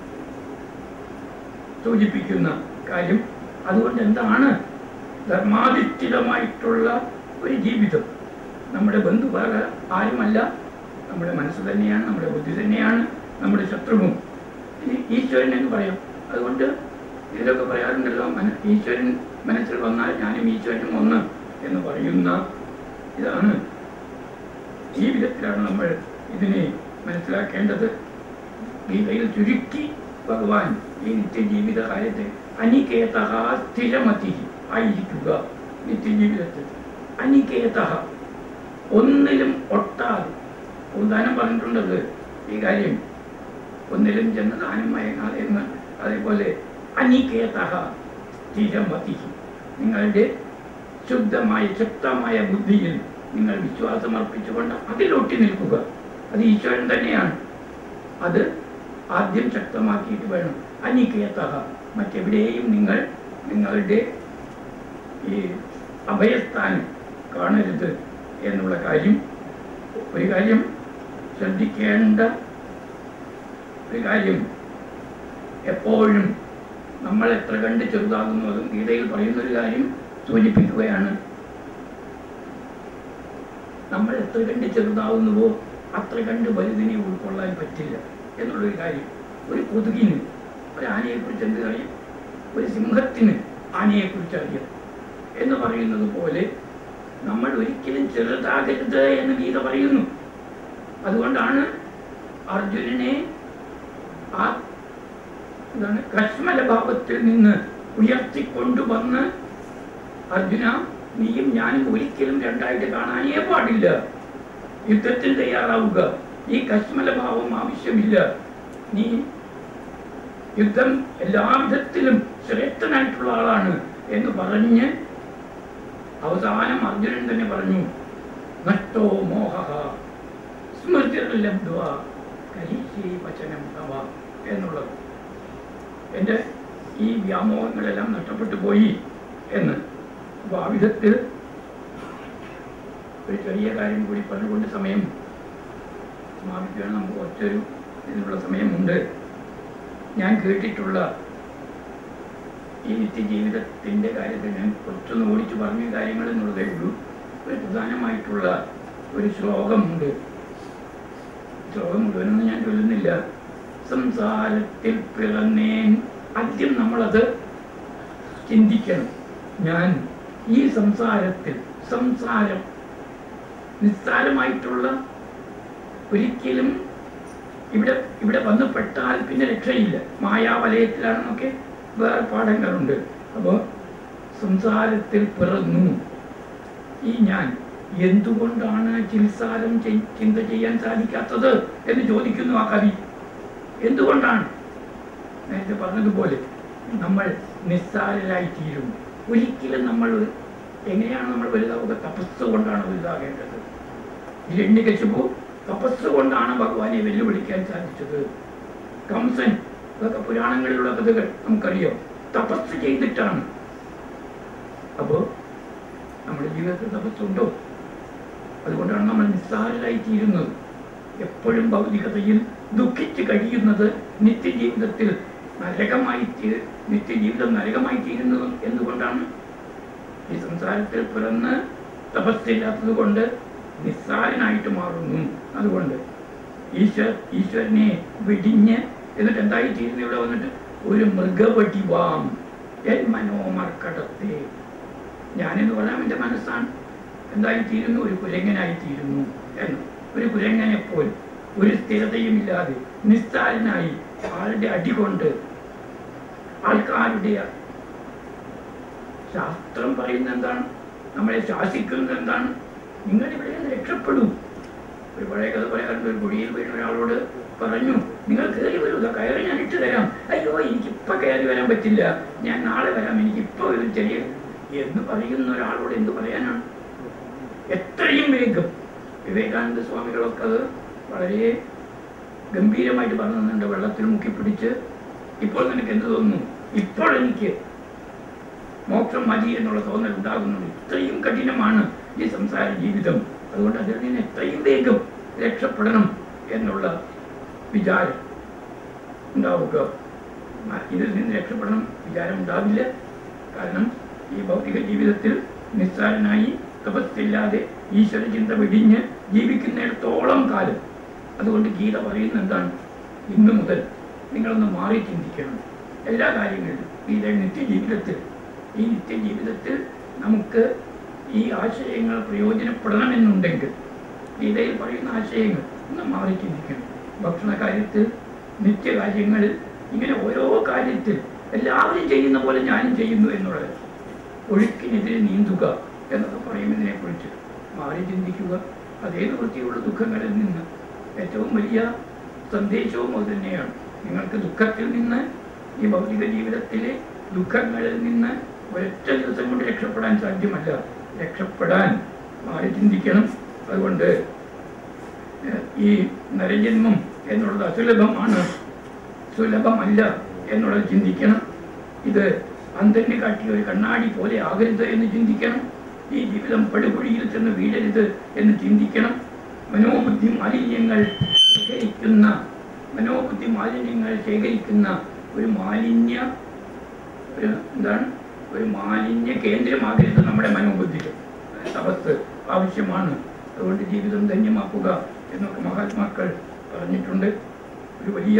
[SPEAKER 4] സൂചിപ്പിക്കുന്ന കാര്യം അതുകൊണ്ട് എന്താണ് ധർമാധിഷ്ഠിതമായിട്ടുള്ള ഒരു ജീവിതം നമ്മുടെ ബന്ധു വേറെ ആരുമല്ല നമ്മുടെ മനസ്സ് തന്നെയാണ് നമ്മുടെ ബുദ്ധി തന്നെയാണ് നമ്മുടെ ശത്രുവും ഇനി ഈശ്വരൻ എന്ന് പറയാം അതുകൊണ്ട് ഇതിലൊക്കെ പറയാറുണ്ടല്ലോ മന ഈശ്വരൻ മനസ്സിൽ വന്നാൽ ഞാനും ഈശ്വരനും ഒന്ന് എന്ന് പറയുന്ന ഇതാണ് ഈ വിധത്തിലാണ് നമ്മൾ ഇതിനെ മനസ്സിലാക്കേണ്ടത് ഗീതയിൽ ചുരുക്കി ഭഗവാൻ ഈ നിത്യജീവിത കാര്യത്തെ അനികേത സ്ഥിരമതി ആയിരിക്കുക നിത്യജീവിതത്തിൽ അനികേത ഒന്നിലും ഒട്ടാതെ ഉദാനം പറഞ്ഞിട്ടുണ്ടത് ഈ കാര്യം ഒന്നിലും ചെന്ന് ദാനം മയങ്ങാതെ എന്ന് അതേപോലെ അനികേത സ്ഥിരമതി നിങ്ങളുടെ ശുദ്ധമായ ശക്തമായ ബുദ്ധിയിൽ നിങ്ങൾ വിശ്വാസം അർപ്പിച്ചുകൊണ്ട് അതിലൊട്ടി നിൽക്കുക അത് ഈശ്വരൻ തന്നെയാണ് അത് ആദ്യം ശക്തമാക്കിയിട്ട് വേണം അനികേത മറ്റെവിടെയും നിങ്ങൾ നിങ്ങളുടെ ഈ അഭയസ്ഥാനം കാണരുത് എന്നുള്ള കാര്യം ഒരു കാര്യം ശ്രദ്ധിക്കേണ്ട ഒരു കാര്യം എപ്പോഴും നമ്മൾ എത്ര കണ്ട് ചെറുതാകുന്നതും ഗീതയിൽ പറയുന്ന ഒരു കാര്യം സൂചിപ്പിക്കുകയാണ് നമ്മൾ എത്ര കണ്ട് ചെറുതാവുന്നുവോ അത്ര കണ്ട് വലുതിനെ ഉൾക്കൊള്ളാൻ പറ്റില്ല എന്നുള്ളൊരു കാര്യം ഒരു കൊതുകിന് ഒരു ആനയെക്കുറിച്ച് എന്ത് അറിയാം ഒരു സിംഹത്തിന് ആനയെക്കുറിച്ച് അറിയാം എന്ന് പറയുന്നത് പോലെ നമ്മൾ ഒരിക്കലും ചെറുതാകരുത് എന്ന് ഗീത പറയുന്നു അതുകൊണ്ടാണ് അർജുനനെ ആ എന്താണ് കശ്മല ഭാവത്തിൽ നിന്ന് ഉയർത്തിക്കൊണ്ടുവന്ന് അർജുന നീയും ഞാനും ഒരിക്കലും രണ്ടായിട്ട് കാണാനേ പാടില്ല യുദ്ധത്തിൽ തയ്യാറാവുക ഈ കശ്മല ഭാവം ആവശ്യമില്ല നീ യുദ്ധം എല്ലാവിധത്തിലും ശ്രേഷ്ഠനായിട്ടുള്ള ആളാണ് എന്ന് പറഞ്ഞ് അവസാനം അർജുനൻ തന്നെ പറഞ്ഞു നഷ്ടോ മോഹ സ്മൃതിർലബ്ധ്വ കരീഷി വചനം തവ എന്നുള്ളത് എൻ്റെ ഈ വ്യാമോഹങ്ങളെല്ലാം നഷ്ടപ്പെട്ടു പോയി എന്ന് അപ്പോൾ ആ വിധത്തിൽ ഒരു ചെറിയ കാര്യം കൂടി പറഞ്ഞുകൊണ്ട് സമയം സമാപിക്കുകയാണ് നമുക്ക് കുറച്ചൊരു ഇതിനുള്ള സമയമുണ്ട് ഞാൻ കേട്ടിട്ടുള്ള ഈ നിത്യജീവിതത്തിൻ്റെ കാര്യത്തിൽ ഞാൻ കുറച്ചൊന്ന് ഓടിച്ചു പറഞ്ഞ കാര്യങ്ങൾ എന്നുള്ളതേ ഉള്ളൂ ഒരു പ്രധാനമായിട്ടുള്ള ഒരു ശ്ലോകമുണ്ട് ശ്ലോകം മുഴുവനൊന്നും ഞാൻ ചൊല്ലുന്നില്ല സംസാരത്തിൽ പിറന്നേൻ ആദ്യം നമ്മളത് ചിന്തിക്കണം ഞാൻ ഈ സംസാരത്തിൽ സംസാരം നിസ്സാരമായിട്ടുള്ള ഒരിക്കലും ഇവിടെ ഇവിടെ വന്ന് പെട്ടാൽ പിന്നെ രക്ഷയില്ല മായാവലയത്തിലാണെന്നൊക്കെ വേറെ പാഠങ്ങളുണ്ട് അപ്പോൾ സംസാരത്തിൽ പിറന്നു ഈ ഞാൻ എന്തുകൊണ്ടാണ് ചിൽസാരം ചി- ചിന്ത ചെയ്യാൻ സാധിക്കാത്തത് എന്ന് ചോദിക്കുന്നു ആ കവി എന്തുകൊണ്ടാണ് നേരത്തെ പറഞ്ഞതുപോലെ നമ്മൾ നിസ്സാരരായി തീരും ഒരിക്കലും നമ്മൾ എങ്ങനെയാണ് നമ്മൾ വലുതാവുക തപസ് കൊണ്ടാണ് വലുതാകേണ്ടത് ഹിരണ്യകശിപു തപസ് കൊണ്ടാണ് ഭഗവാനെ വെല്ലുവിളിക്കാൻ സാധിച്ചത് കംസൻ ഇതൊക്കെ പുരാണങ്ങളിലുള്ള കഥകൾ നമുക്കറിയാം തപസ് ചെയ്തിട്ടാണ് അപ്പോ നമ്മുടെ ജീവിതത്തിൽ തപസ്സുണ്ടോ അതുകൊണ്ടാണ് നമ്മൾ നിസ്സാരരായി തീരുന്നത് എപ്പോഴും ഭൗതികതയിൽ ദുഃഖിച്ച് കഴിയുന്നത് നിത്യജീവിതത്തിൽ നരകമായി തീ നിത്യജീവിതം നരകമായി തീരുന്നത് എന്തുകൊണ്ടാണ് ഈ സംസാരത്തിൽ പിറന്ന് തപസ്സില്ലാത്തത് കൊണ്ട് നിസ്സാരനായിട്ട് മാറുന്നു അതുകൊണ്ട് ഈശ്വർ ഈശ്വരനെ വെടിഞ്ഞ് എന്നിട്ട് എന്തായി തീരുന്നു ഇവിടെ വന്നിട്ട് ഒരു മൃഗവടിവാം എൻ മനോമർക്കടത്തെ ഞാനെന്ന് പറഞ്ഞാൽ എൻ്റെ മനസ്സാണ് എന്തായി തീരുന്നു ഒരു കുരങ്ങനായി തീരുന്നു എന്ന് ഒരു കുരങ്ങനെ പോൽ ഒരു സ്ഥിരതയുമില്ലാതെ നിസ്സാരനായി ആളുടെ അടികൊണ്ട് ആൾക്കാരുടെ ശാസ്ത്രം പറയുന്നത് എന്താണ് നമ്മളെ ശാസിക്കുന്നത് എന്താണ് നിങ്ങൾ ഇവിടെ നിന്ന് രക്ഷപ്പെടൂ ഒരു പഴയ കഥ പറയാറുണ്ട് ഒരു കുഴിയിൽ വീണ ഒരാളോട് പറഞ്ഞു നിങ്ങൾ കയറി വരൂല കയറി ഞാൻ ഇട്ട് തരാം അയ്യോ എനിക്ക് ഇപ്പൊ കയറി വരാൻ പറ്റില്ല ഞാൻ നാളെ വരാം എനിക്ക് ഇപ്പൊ ഒരു ചെറിയ എന്ന് പറയുന്ന ഒരാളോട് എന്ത് പറയാനാണ് എത്രയും വേഗം വിവേകാനന്ദ സ്വാമികളൊക്കെ അത് വളരെ ഗംഭീരമായിട്ട് പറഞ്ഞിട്ടുണ്ട് വെള്ളത്തിൽ മുക്കിപ്പിടിച്ച് ഇപ്പോൾ നിനക്ക് എന്ത് തോന്നുന്നു ഇപ്പോൾ എനിക്ക് മോക്ഷം മതി എന്നുള്ള തോന്നൽ ഉണ്ടാകുന്നുണ്ട് ഇത്രയും കഠിനമാണ് ഈ സംസാര ജീവിതം അതുകൊണ്ട് അതിൽ നിന്ന് എത്രയും വേഗം രക്ഷപ്പെടണം എന്നുള്ള വിചാരം ഉണ്ടാവുക ആ, ഇതിൽ നിന്ന് രക്ഷപ്പെടണം വിചാരം ഉണ്ടാവില്ല കാരണം ഈ ഭൗതിക ജീവിതത്തിൽ നിസ്സാരനായി തപസ്സില്ലാതെ ഈശ്വര ചിന്ത വെടിഞ്ഞ് ജീവിക്കുന്നിടത്തോളം കാലം അതുകൊണ്ട് ഗീത പറയുന്നത് എന്താണ് ഇന്നു മുതൽ നിങ്ങളൊന്ന് മാറി ചിന്തിക്കണം എല്ലാ കാര്യങ്ങളിലും ഗീത നിത്യജീവിതത്തിൽ ഈ നിത്യജീവിതത്തിൽ നമുക്ക് ഈ ആശയങ്ങൾ പ്രയോജനപ്പെടണമെന്നുണ്ടെങ്കിൽ ഗീതയിൽ പറയുന്ന ആശയങ്ങൾ ഒന്ന് മാറി ചിന്തിക്കണം ഭക്ഷണ കാര്യത്തിൽ നിത്യകാര്യങ്ങളിൽ ഇങ്ങനെ ഓരോ കാര്യത്തിൽ എല്ലാവരും ചെയ്യുന്ന പോലെ ഞാനും ചെയ്യുന്നു എന്നുള്ളത് ഒഴുക്കിനെതിരെ നീന്തുക എന്നൊക്കെ പറയുന്നതിനെ കുറിച്ച് മാറി ചിന്തിക്കുക അതേ നിവൃത്തിയുള്ള ദുഃഖങ്ങളിൽ നിന്ന് ഏറ്റവും വലിയ സന്ദേശവും അത് തന്നെയാണ് നിങ്ങൾക്ക് ദുഃഖത്തിൽ നിന്ന് ഈ ഭൗതിക ജീവിതത്തിലെ ദുഃഖങ്ങളിൽ നിന്ന് ഒരൊറ്റ ദിവസം കൊണ്ട് രക്ഷപ്പെടാൻ സാധ്യമല്ല രക്ഷപ്പെടാൻ മാറി ചിന്തിക്കണം അതുകൊണ്ട് ഏഹ്, ഈ നരജന്മം എന്നുള്ളത് അസുലഭമാണ് സുലഭമല്ല എന്നുള്ളത് ചിന്തിക്കണം ഇത് അന്തന് കാട്ടിയ ഒരു കണ്ണാടി പോലെ ആകരുത് എന്ന് ചിന്തിക്കണം ഈ ജീവിതം പടുകുഴിയിൽ ചെന്ന് വീഴരുത് എന്ന് ചിന്തിക്കണം മനോബുദ്ധി മാലിന്യങ്ങൾ ശേഖരിക്കുന്ന മനോബുദ്ധി മാലിന്യങ്ങൾ ശേഖരിക്കുന്ന ഒരു മാലിന്യ ഒരു എന്താണ് ഒരു മാലിന്യ കേന്ദ്രമാകരുത് നമ്മുടെ മനോബുദ്ധി തപസ് ആവശ്യമാണ് അതുകൊണ്ട് ജീവിതം ധന്യമാക്കുക എന്നൊക്കെ മഹാത്മാക്കൾ പറഞ്ഞിട്ടുണ്ട് ഒരു വലിയ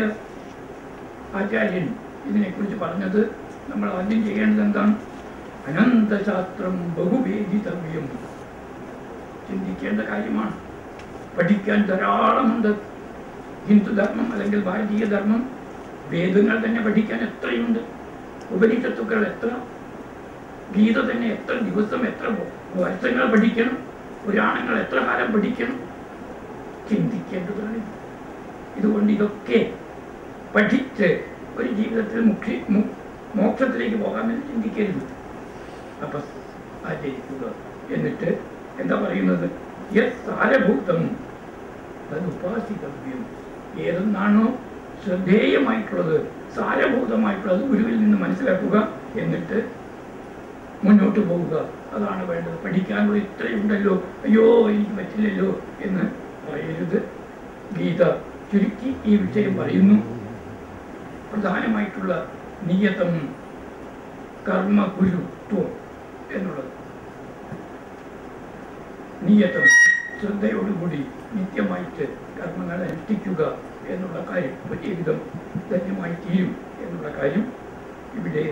[SPEAKER 4] ആചാര്യൻ ഇതിനെക്കുറിച്ച് പറഞ്ഞത് നമ്മൾ ആദ്യം ചെയ്യേണ്ടത് എന്താണ് അനന്തശാസ്ത്രം ബഹുവേദിതവ്യം ചിന്തിക്കേണ്ട കാര്യമാണ് പഠിക്കാൻ ധാരാളമുണ്ട് ഹിന്ദുധർമ്മം അല്ലെങ്കിൽ ഭാരതീയ ധർമ്മം വേദങ്ങൾ തന്നെ പഠിക്കാൻ എത്രയുണ്ട് ഉപനിഷത്തുക്കൾ എത്ര ഗീത തന്നെ എത്ര ദിവസം എത്ര വർഷങ്ങൾ പഠിക്കണം പുരാണങ്ങൾ എത്ര കാലം പഠിക്കണം ചിന്തിക്കേണ്ടതാണ് ഇത്. ഇതുകൊണ്ട് ഇതൊക്കെ പഠിച്ച് ഒരു ജീവിതത്തിൽ മുഖ്യ മു- മോക്ഷത്തിലേക്ക് പോകാമെന്ന് ചിന്തിക്കരുത് അപ്പൊ ആചരിക്കുക എന്നിട്ട് എന്താ പറയുന്നത് യത് സാരഭൂതം അത് ഉപാസിതവ്യം ഏതെന്നാണോ ശ്രദ്ധേയമായിട്ടുള്ളത് സാരഭൂതമായിട്ടുള്ളത് ഗുരുവിൽ നിന്ന് മനസ്സിലാക്കുക എന്നിട്ട് മുന്നോട്ട് പോവുക അതാണ് വേണ്ടത് പഠിക്കാനുള്ള ഇത്രയുണ്ടല്ലോ അയ്യോ എനിക്ക് പറ്റില്ലല്ലോ എന്ന് പറയരുത് ഗീത ചുരുക്കി ഈ വിഷയം പറയുന്നു പ്രധാനമായിട്ടുള്ള നിയതം കർമ്മഗുരുത്വം എന്നുള്ളത് നിയതം ശ്രദ്ധയോടുകൂടി നിത്യമായിട്ട് കർമ്മങ്ങൾ അനുഷ്ഠിക്കുക എന്നുള്ള കാര്യം ഒരു ജീവിതം ധന്യമായി തീരും എന്നുള്ള കാര്യം ഇവിടെ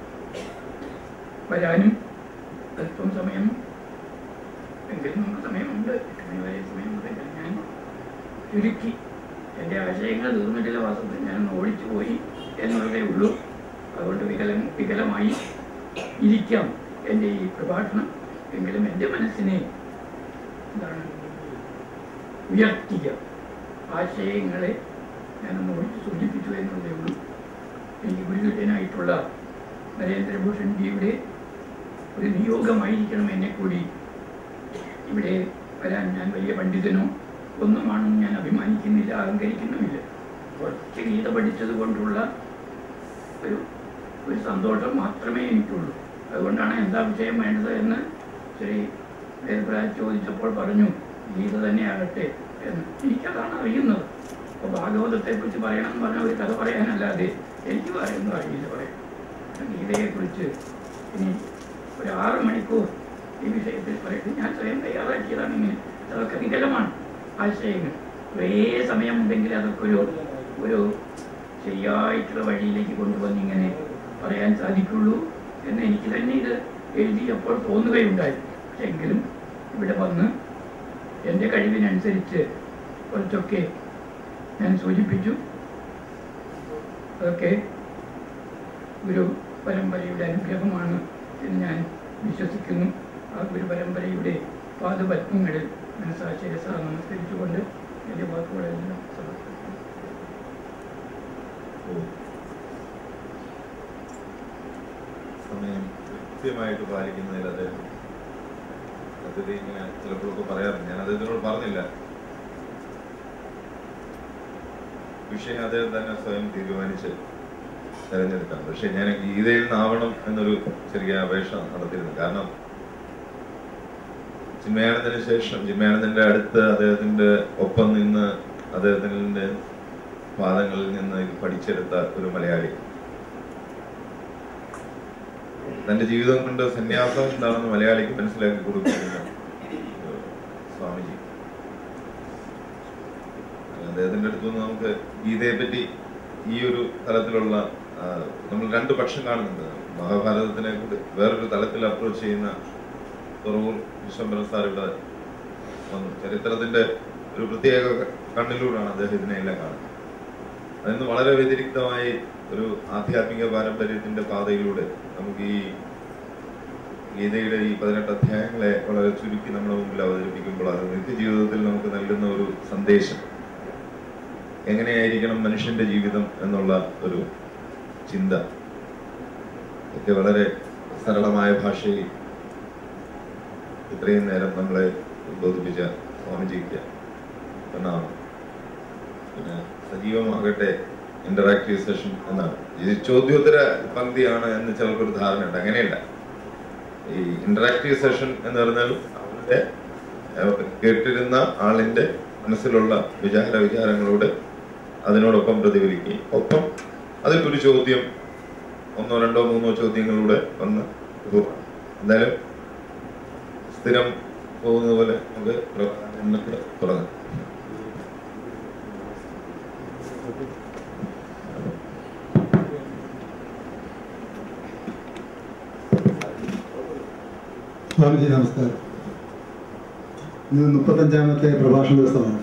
[SPEAKER 4] വരാനും അല്പം സമയം എങ്കിലും നമുക്ക് സമയമുണ്ട് എട്ട് മണി വരെ സമയമുണ്ട് എങ്കിലും ഞാൻ ചുരുക്കി എൻ്റെ ആശയങ്ങൾ തീർന്നിട്ടില്ല വാസ്തവത്തിൽ ഞാൻ ഓടിച്ചു പോയി എന്നുള്ളതേ ഉള്ളൂ അതുകൊണ്ട് വികലം വികലമായി ഇരിക്കാം എൻ്റെ ഈ പ്രഭാഷണം എങ്കിലും എൻ്റെ മനസ്സിനെ എന്താണ് ഉയർത്തിയ ആശയങ്ങളെ ഞാനൊന്ന് ഒഴിച്ച് സൂചിപ്പിച്ചു എന്നുള്ളതേ ഉള്ളൂ എനിക്ക് ഗുരുതുല്യനായിട്ടുള്ള നരേന്ദ്രഭൂഷൺ ജിയുടെ ഒരു നിയോഗമായിരിക്കണം എന്നെ കൂടി ഇവിടെ വരാൻ ഞാൻ വലിയ പണ്ഡിതനോ ഒന്നുമാണെന്ന് ഞാൻ അഭിമാനിക്കുന്നില്ല അഹങ്കരിക്കുന്നുമില്ല കുറച്ച് ഗീത പഠിച്ചത് കൊണ്ടുള്ള ഒരു ഒരു സന്തോഷം മാത്രമേ എനിക്കുള്ളൂ അതുകൊണ്ടാണ് എന്താ വിഷയം വേണ്ടത് എന്ന് ശ്രീ വേദപ്രാജ് ചോദിച്ചപ്പോൾ പറഞ്ഞു ഗീത തന്നെയാകട്ടെ എന്ന് എനിക്കതാണ് അറിയുന്നത് അപ്പോൾ ഭാഗവതത്തെക്കുറിച്ച് പറയണം എന്ന് പറഞ്ഞാൽ ഒരു കഥ പറയാനല്ലാതെ എനിക്ക് പറയുന്നത് അറിയില്ല പറയാം ഗീതയെക്കുറിച്ച് ഇനി ഒരു ആറ് മണിക്കൂർ ഈ വിഷയത്തിൽ പറയട്ടെ ഞാൻ സ്വയം തയ്യാറാക്കിയതാണ് ഇങ്ങനെ അതൊക്കെ വികലമാണ് ആശയങ്ങൾ കുറേ സമയമുണ്ടെങ്കിൽ അതൊക്കെ ഒരു ഒരു ശരിയായിട്ടുള്ള വഴിയിലേക്ക് കൊണ്ടുവന്ന് ഇങ്ങനെ പറയാൻ സാധിക്കുള്ളൂ എന്ന് എനിക്ക് തന്നെ ഇത് എഴുതിയപ്പോൾ തോന്നുകയുണ്ടായി പക്ഷെ എങ്കിലും ഇവിടെ വന്ന് എൻ്റെ കഴിവിനനുസരിച്ച് കുറച്ചൊക്കെ ഞാൻ സൂചിപ്പിച്ചു അതൊക്കെ ഗുരു പരമ്പരയുടെ അനുഗ്രഹമാണ് എന്ന് ഞാൻ വിശ്വസിക്കുന്നു ആ ഗുരു പരമ്പരയുടെ പാദപത്മങ്ങളിൽ മനസ്സാശയസ നമസ്കരിച്ചുകൊണ്ട് എൻ്റെ വാക്കുകളെല്ലാം സമർപ്പിക്കുന്നു
[SPEAKER 2] സമയം കൃത്യമായിട്ട് പാലിക്കുന്നതിൽ അദ്ദേഹം അതിഥി ഇങ്ങനെ ചിലപ്പോഴൊക്കെ പറയാറുണ്ട് ഞാൻ അദ്ദേഹത്തിനോട് പറഞ്ഞില്ല വിഷയം അദ്ദേഹം തന്നെ സ്വയം തീരുമാനിച്ച് തെരഞ്ഞെടുക്കാം പക്ഷെ ഞാൻ ഗീതയിൽ നിന്നാവണം എന്നൊരു ചെറിയ അപേക്ഷ നടത്തിയിരുന്നു കാരണം ചിന്മയാനന്ദന് ശേഷം ചിന്മയാനന്ദന്റെ അടുത്ത് അദ്ദേഹത്തിന്റെ ഒപ്പം നിന്ന് അദ്ദേഹത്തിന്റെ പാദങ്ങളിൽ നിന്ന് ഇത് പഠിച്ചെടുത്ത ഒരു മലയാളി തന്റെ ജീവിതം കൊണ്ട് സന്യാസം എന്താണെന്ന് മലയാളിക്ക് മനസ്സിലാക്കി കൊടുക്കുന്ന ഒരു സ്വാമിജി അദ്ദേഹത്തിന്റെ അടുത്ത് നിന്ന് നമുക്ക് ഗീതയെ പറ്റി ഈ ഒരു തലത്തിലുള്ള ആ, നമ്മൾ രണ്ട് പക്ഷം കാണുന്നുണ്ട് മഹാഭാരതത്തിനെ കൂടി വേറൊരു തലത്തിൽ അപ്രോച്ച് ചെയ്യുന്ന തുറവൂർ വിശ്വംബരൻ സാർ ഇവിടെ വന്നു ചരിത്രത്തിന്റെ ഒരു പ്രത്യേക കണ്ണിലൂടെയാണ് അദ്ദേഹം ഇതിനെല്ലാം കാണുന്നത് അതിൽ നിന്ന് വളരെ വ്യതിരിക്തമായി ഒരു ആധ്യാത്മിക പാരമ്പര്യത്തിന്റെ പാതയിലൂടെ നമുക്ക് ഈ ഗീതയുടെ ഈ പതിനെട്ട് അധ്യായങ്ങളെ വളരെ ചുരുക്കി നമ്മുടെ മുമ്പിൽ അവതരിപ്പിക്കുമ്പോൾ അത് നിത്യജീവിതത്തിൽ നമുക്ക് നൽകുന്ന ഒരു സന്ദേശം എങ്ങനെയായിരിക്കണം മനുഷ്യന്റെ ജീവിതം എന്നുള്ള ഒരു ചിന്ത ഒക്കെ വളരെ സരളമായ ഭാഷയിൽ ഇത്രയും നേരം നമ്മളെ ബോധിപ്പിച്ച സ്വാമിജിക്ക് എന്നാണ് പിന്നെ സജീവമാകട്ടെ ഇന്ററാക്റ്റീവ് സെഷൻ എന്നാണ് ഇത് ചോദ്യോത്തര പങ്ക്തിയാണ് എന്ന് ചിലർക്കൊരു ധാരണയുണ്ട് അങ്ങനെയല്ല ഈ ഇന്ററാക്റ്റീവ് സെഷൻ എന്ന് പറഞ്ഞാൽ അവരുടെ ഏഹ്, കേട്ടിരുന്ന ആളിന്റെ മനസ്സിലുള്ള വിചാര വിചാരങ്ങളോട് അതിനോടൊപ്പം പ്രതിഫലിക്കുകയും ഒപ്പം അതിൽ ഒരു ചോദ്യം ഒന്നോ രണ്ടോ മൂന്നോ ചോദ്യങ്ങളിലൂടെ വന്ന് പോകാം. എന്തായാലും സ്ഥിരം പോകുന്നത് പോലെ നമുക്ക് ഇന്നത്തെ തുടങ്ങാം
[SPEAKER 3] സ്വാമിജി നമസ്കാരം ഇന്ന് മുപ്പത്തഞ്ചാമത്തെ പ്രഭാഷണ ദിവസമാണ്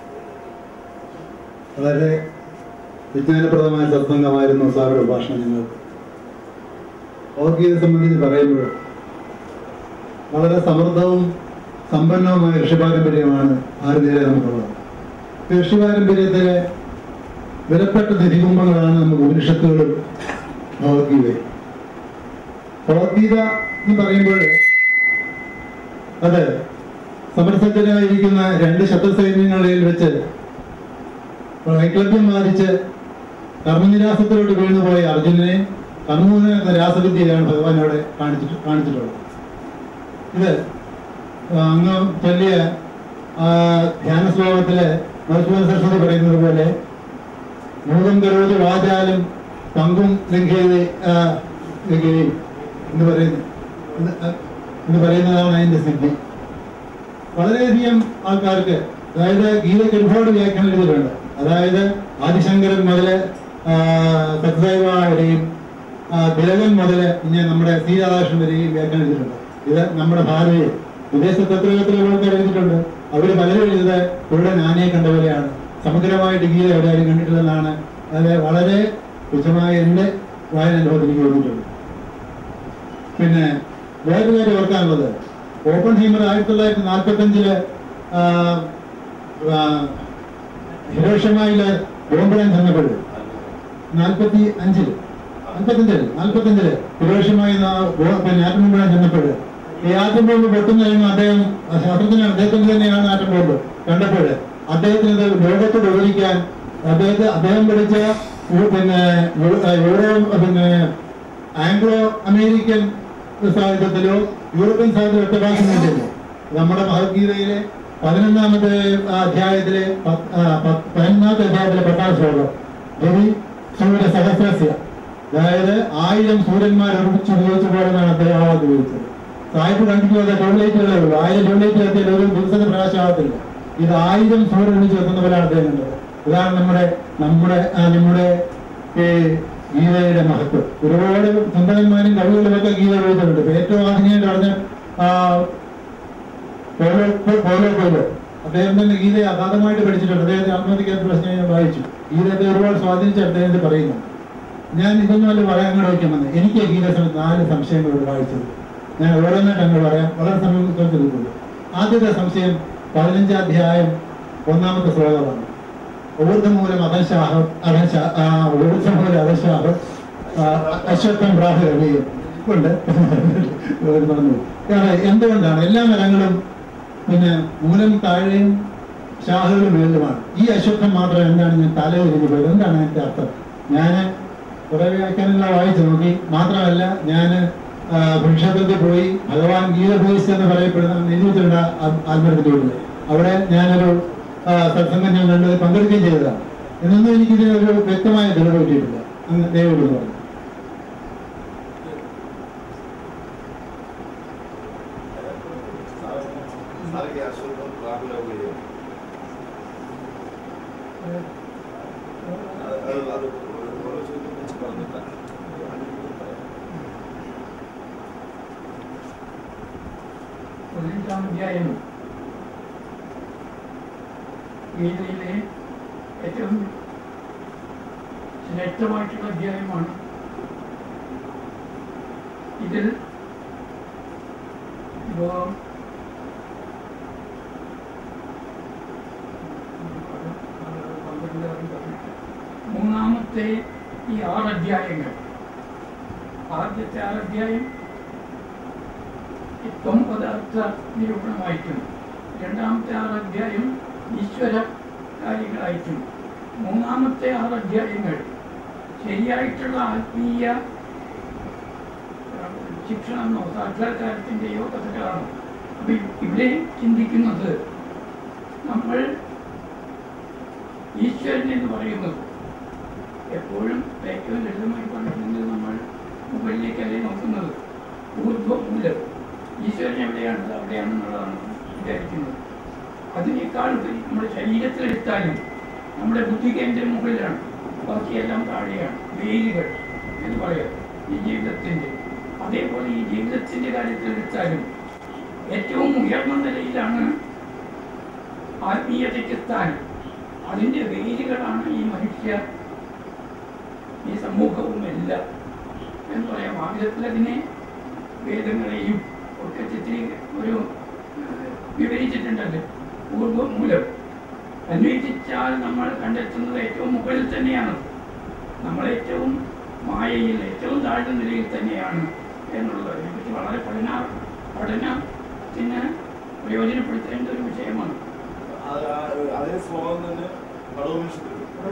[SPEAKER 3] വളരെ വിജ്ഞാനപ്രദമായ സത്സംഗമായിരുന്നു സാറുടെ പ്രഭാഷണം ഞങ്ങൾക്ക് ഭഗവത്ഗീത സംബന്ധിച്ച് പറയുമ്പോൾ വളരെ സമൃദ്ധവും സമ്പന്നവുമായ ഋഷിപാരമ്പര്യമാണ് ഭാരതീയരെ നമുക്കുള്ളത് ഈ ഋഷിപാരമ്പര്യത്തിലെ വിലപ്പെട്ട നിധികുംഭങ്ങളാണ് നമുക്ക് ഉപനിഷത്തുകളും ഭഗവത്ഗീതയും ഭഗവത്ഗീത എന്ന് പറയുമ്പോൾ അത് സമരസജ്ജരായിരിക്കുന്ന രണ്ട് ശത്രുസൈന്യങ്ങളിൽ വെച്ച് വൈക്ലഭ്യം ബാധിച്ച് കർമ്മനിരാസത്തിലോട്ട് വീണുപോയ അർജുനനെ കർമ്മൂന എന്ന രാസവിദ്യയാണ് ഭഗവാൻ അവിടെ കാണിച്ചിട്ട് കാണിച്ചിട്ടുള്ളത് ഇത് അങ്ങ് ചൊല്ലിയ ആ, ധ്യാന ശ്ലോകത്തില് നരസിംഹ സരസ്വതി പറയുന്നത് പോലെ മൂലം കരോതി വാചാലും പങ്കും ലംഘയത് എന്ന് പറയുന്നു എന്ന് അ- എന്ന് പറയുന്നതാണ് അതിന്റെ സിദ്ധി വളരെയധികം ആൾക്കാർക്ക് അതായത് ഗീതയ്ക്ക് ഒരുപാട് വ്യാഖ്യാനം എഴുതിയിട്ടുണ്ട് അതായത് ആദിശങ്കരൻ മുതല് ആ, സത്യദൈവയുടെയും തിലകൻ മുതല് ഇനി നമ്മുടെ സി രാധാകൃഷ്ണൻ വരെയും വ്യാഖ്യാനം എഴുതിയിട്ടുണ്ട് ഇത് നമ്മുടെ ഭാരതീയ വിദേശത്ത് എത്ര എത്ര ആൾക്കാർ എഴുതിയിട്ടുണ്ട് അവര് പലരും എഴുതിയത് ഇവിടെ നാനയെ കണ്ട പോലെയാണ് സമഗ്രമായിട്ട് ഗീത എവിടെ ആരും കണ്ടിട്ടില്ലെന്നാണ് അത് വളരെ തുച്ഛമായ എന്റെ വായന അനുഭവത്തിൽ എനിക്ക് തോന്നിയിട്ടുണ്ട് പിന്നെ വേറൊരു കാര്യം ഓർക്കാനുള്ളത് ഓപ്പൺ ഹീമർ ആയിരത്തി തൊള്ളായിരത്തി നാൽപ്പത്തി അഞ്ചില് ആ, ആ, ഹിരോഷിമയില് ബോംബിടാൻ ചെന്നപ്പോൾ നാൽപ്പത്തി അഞ്ചില് നാൽപ്പത്തഞ്ചില് നാൽപ്പത്തഞ്ചില് ഹിരോഷിമയിൽ നിന്ന് ആ ബോ- പിന്നെ ആറ്റം ബോംബിടാൻ ചെന്നപ്പോൾ ഈ ആറ്റം ബോംബ് പൊട്ടുന്നതിന് അദ്ദേഹം ശാസ്ത്രജ്ഞ അദ്ദേഹത്തിന് തന്നെയാണ് ആറ്റം ബോംബ് കണ്ടപ്പോൾ അദ്ദേഹത്തിന് ഇത് ലോകത്തോട് വിവരിക്കാൻ അദ്ദേഹത്തെ അദ്ദേഹം പഠിച്ച യു- പിന്നെ യു- ആ, യൂറോ പിന്നെ ആംഗ്ലോ അമേരിക്കൻ സാഹിത്യത്തിലോ യൂറോപ്യൻ സാഹിത്യം ഒറ്റവാക്കുന്നില്ലല്ലോ നമ്മുടെ ഭഗവത്ഗീതയിലെ പതിനൊന്നാമത്തെ അധ്യായത്തിലെ പത്ത്- ആ, പത്ത്- പതിനൊന്നാമത്തെ അധ്യായത്തിലെ പത്താം ശ്ലോകം രവി സൂര്യ സഹസ്രസ്യ അതായത് ആയിരം സൂര്യന്മാർ ഒരുമിച്ച് ഉപയോഗിച്ച പോലെ എന്നാണ് അദ്ദേഹം ആ വാക്ക് ഉപയോഗിച്ചത് സാഹിബ് കണ്ടിട്ടുള്ള ടോയ്ലറ്റുകളേ ഉള്ളൂ ആയിരം ടോയ്ലറ്റ് എത്തിയാൽ ഒരു ദിവസത്തെ പ്രകാശമാകത്തില്ല ഇത് ആയിരം സൂര്യൻ ഒരുമിച്ച് എത്തുന്ന പോലെയാണ് അദ്ദേഹം കണ്ടത് ഇതാണ് നമ്മുടെ നമ്മുടെ ആ, നമ്മുടെ ഈ ഗീതയുടെ മഹത്വം ഒരുപാട് ചിന്തകന്മാരും കവികളുമൊക്കെ ഗീത എഴുതിയിട്ടുണ്ട് ഇപ്പൊ ഏറ്റവും ആധുനികം പറഞ്ഞ ആ, പോലോ പോലോ പോലോ അദ്ദേഹം തന്നെ ഗീതയെ അഗാധമായിട്ട് പഠിച്ചിട്ടുണ്ട് അദ്ദേഹത്തെ ആത്മഹത്യക്കാത്ത പ്രശ്നം ഞാൻ വായിച്ചു ഗീതത്തെ ഒരുപാട് സ്വാധീനിച്ച് അദ്ദേഹത്തെ പറയുന്നു ഞാൻ ഇതൊന്നും അല്ല പറയാൻ കൂടെ വയ്ക്കാൻ വന്നത് എനിക്ക് ഗീത സമയത്ത് നാല് സംശയങ്ങളോട് വായിച്ചത് ഞാൻ ഓരോന്നായിട്ട് അങ്ങ് പറയാം വളരെ സമയം കുറച്ച് കിട്ടുള്ളൂ ആദ്യത്തെ സംശയം പതിനഞ്ചാം അധ്യായം ഒന്നാമത്തെ ശ്ലോകമാണ് ഊർദ്ധമൂലം അധശാഹം അധശ ആ ഊർദ്ധമൂലം അധശാഹം ആ, അശ്വത്ഥം പ്രാഹുരവിയും ഉണ്ട് മറന്നു കാരണം എന്തുകൊണ്ടാണ് എല്ലാ മരങ്ങളും പിന്നെ മൂലം താഴെയും ശാഖകളും മേലുമാണ് ഈ അശ്വത്ഥം മാത്രം എന്താണ് ഞാൻ തലതിരിഞ്ഞു പോയത് എന്താണ് അതിന്റെ അർത്ഥം ഞാൻ കുറെ വ്യാഖ്യാനങ്ങൾ വായിച്ചു നോക്കി മാത്രമല്ല ഞാൻ വൃക്ഷത്തിൽ പോയി ഭഗവാൻ ഗീത ഉപദേശിച്ചെന്ന് പറയപ്പെടുന്ന നെല്ലിച്ചിട്ടുണ്ട് ആത്മഹത്യയോട് അവിടെ ഞാനൊരു ആ, സത്സംഗം ഞാൻ കണ്ടത് പങ്കെടുക്കുകയും ചെയ്തതാണ് എന്നൊന്നും എനിക്കിതിന് ഒരു വ്യക്തമായ തെളിവ് കിട്ടിയിട്ടില്ല അങ്ങ് ദയവോട് പറഞ്ഞു
[SPEAKER 4] പതിനെട്ടാം അധ്യായം ഗീതയിലെ ഏറ്റവും ശ്രേഷ്ഠമായിട്ടുള്ള അധ്യായമാണ് ഇതിൽ ഇപ്പോ മൂന്നാമത്തെ ഈ ആറ് അധ്യായങ്ങൾ ആദ്യത്തെ ആറ് അധ്യായം ഇപ്പം പദാർത്ഥ നിരൂപണമായിട്ടും രണ്ടാമത്തെ ആറ് അധ്യായം ഈശ്വര കാര്യങ്ങളായിട്ടും മൂന്നാമത്തെ ആറ് അധ്യായങ്ങൾ ശരിയായിട്ടുള്ള ആത്മീയ ആ, ശിക്ഷണമെന്നോ സാക്ഷാത്കാരത്തിൻ്റെയോ കഥകളാണോ അപ്പൊ ഇ- ഇവിടെ ചിന്തിക്കുന്നത് നമ്മൾ ഈശ്വരൻ എന്ന് പറയുന്നത് എപ്പോഴും ഏറ്റവും ലളിതമായി പറഞ്ഞിട്ടുണ്ടെങ്കിൽ നമ്മൾ മുകളിലേക്കല്ലേ നോക്കുന്നത് ഊർധ്വമൂലം ഈശ്വരൻ എവിടെയാണ് അവിടെയാണെന്നുള്ളതാണ് വിചാരിക്കുന്നത് അതിനേക്കാൾ ഉപരി നമ്മുടെ ശരീരത്തിലെടുത്താലും നമ്മുടെ ബുദ്ധി കേന്ദ്രം മുകളിലാണ് ബാക്കിയെല്ലാം താഴെയാണ് വേരുകൾ എന്ന് പറയാം ഈ ജീവിതത്തിൻ്റെ അതേപോലെ ഈ ജീവിതത്തിൻ്റെ കാര്യത്തിൽ എടുത്താലും ഏറ്റവും ഉയർന്ന നിലയിലാണ് ആത്മീയതയ്ക്ക് സ്ഥാനം അതിൻ്റെ വേരുകളാണ് ഈ മനുഷ്യ ഈ സമൂഹവും എല്ലാം എന്ന് പറയാം ആഗ്രഹത്തിൽ അതിനെ വേദങ്ങളെയും ഒക്കെ ചിത്രീ ഒരു ഏഹ്, വിവരിച്ചിട്ടുണ്ടല്ലോ പൂർവ്വമൂലം അന്വേഷിച്ചാൽ നമ്മൾ കണ്ടെത്തുന്നത് ഏറ്റവും മുകളിൽ തന്നെയാണ് നമ്മൾ ഏറ്റവും മായയിൽ ഏറ്റവും താഴ്ന്ന നിലയിൽ തന്നെയാണ് എന്നുള്ളത് അതിനെപ്പറ്റി വളരെ പഠന പഠനത്തിന് പ്രയോജനപ്പെടുത്തേണ്ട ഒരു വിഷയമാണ്
[SPEAKER 5] അതേ ശ്ലോകം തന്നെ കടോപനിഷത്തിൽ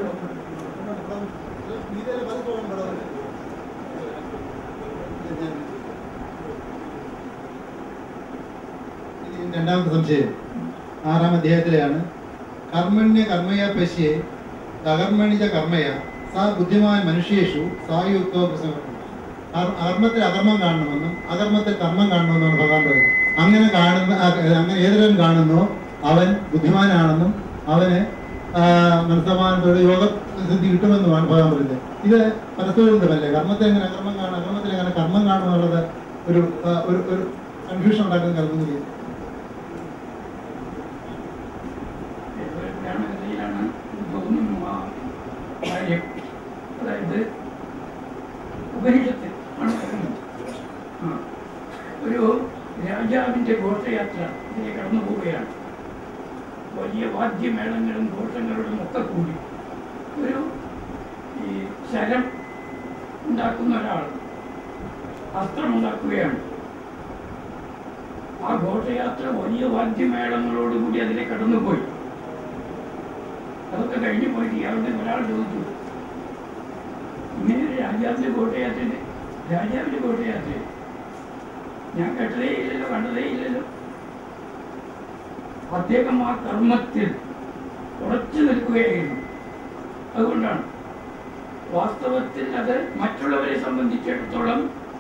[SPEAKER 3] ഇനി രണ്ടാമത്തെ സംശയം ആറാം അധ്യായത്തിലെയാണ് കർമ്മണ്യ കർമ്മയ പശ്യേ അകർമ്മണിച്ച കർമ്മയ സാ ബുദ്ധിമാൻ മനുഷ്യേഷു സായുക്തോ അകർമ്മത്തിൽ അകർമ്മം കാണണമെന്നും അകർമ്മത്തിൽ കർമ്മം കാണണമെന്നാണ് ഭഗവാൻ പറയുന്നത് അങ്ങനെ കാണുന്ന ആ, അങ്ങനെ ഏതൊരു കാണുന്നോ അവൻ ബുദ്ധിമാനാണെന്നും അവന് ആ, മനസ്സമാനത്തോടെ യോഗ സിദ്ധി കിട്ടുമെന്നുമാണ് ഭഗവാൻ പറയുന്നത് ഇത് പരസ്പരബന്ധമല്ലേ കർമ്മത്തെ എങ്ങനെ അകർമ്മം കാണും അകർമ്മത്തിൽ എങ്ങനെ കർമ്മം കാണും എന്നുള്ളത് ഒരു ആ, ഒരു ഒരു കൺഫ്യൂഷൻ ഉണ്ടാക്കുന്ന കരുതുന്നില്ല
[SPEAKER 4] ജ്ഞാനകഥയിലാണ് തോന്നുന്നു ആ കാര്യം അതായത് ഉപനിഷത്ത് ആണ് പറയുന്നത് ആ ഒരു രാജാവിൻ്റെ ഘോഷയാത്ര ഇതിലെ കടന്നു പോവുകയാണ് വലിയ വാദ്യമേളങ്ങളും ഘോഷങ്ങളും ഒക്കെ കൂടി ഒരു ഈ ശരം ഉണ്ടാക്കുന്ന ഒരാൾ അസ്ത്രമുണ്ടാക്കുകയാണ് ആ ഘോഷയാത്ര വലിയ വാദ്യമേളങ്ങളോടുകൂടി അതിലെ കടന്നുപോയി അതൊക്കെ കഴിഞ്ഞു പോയിട്ട് ഇയാളുടെ ഒരാൾ ചോദിച്ചു ഇങ്ങനെ ഒരു രാജാവിന്റെ ഘോഷയാത്രയിൽ രാജാവിന്റെ ഘോഷയാത്രയിൽ ഞാൻ കേട്ടതേ ഇല്ലല്ലോ കണ്ടതേ ഇല്ലല്ലോ അദ്ദേഹം ആ കർമ്മത്തിൽ ഉറച്ചു നിൽക്കുകയായിരുന്നു അതുകൊണ്ടാണ് വാസ്തവത്തിൽ അത് മറ്റുള്ളവരെ സംബന്ധിച്ചിടത്തോളം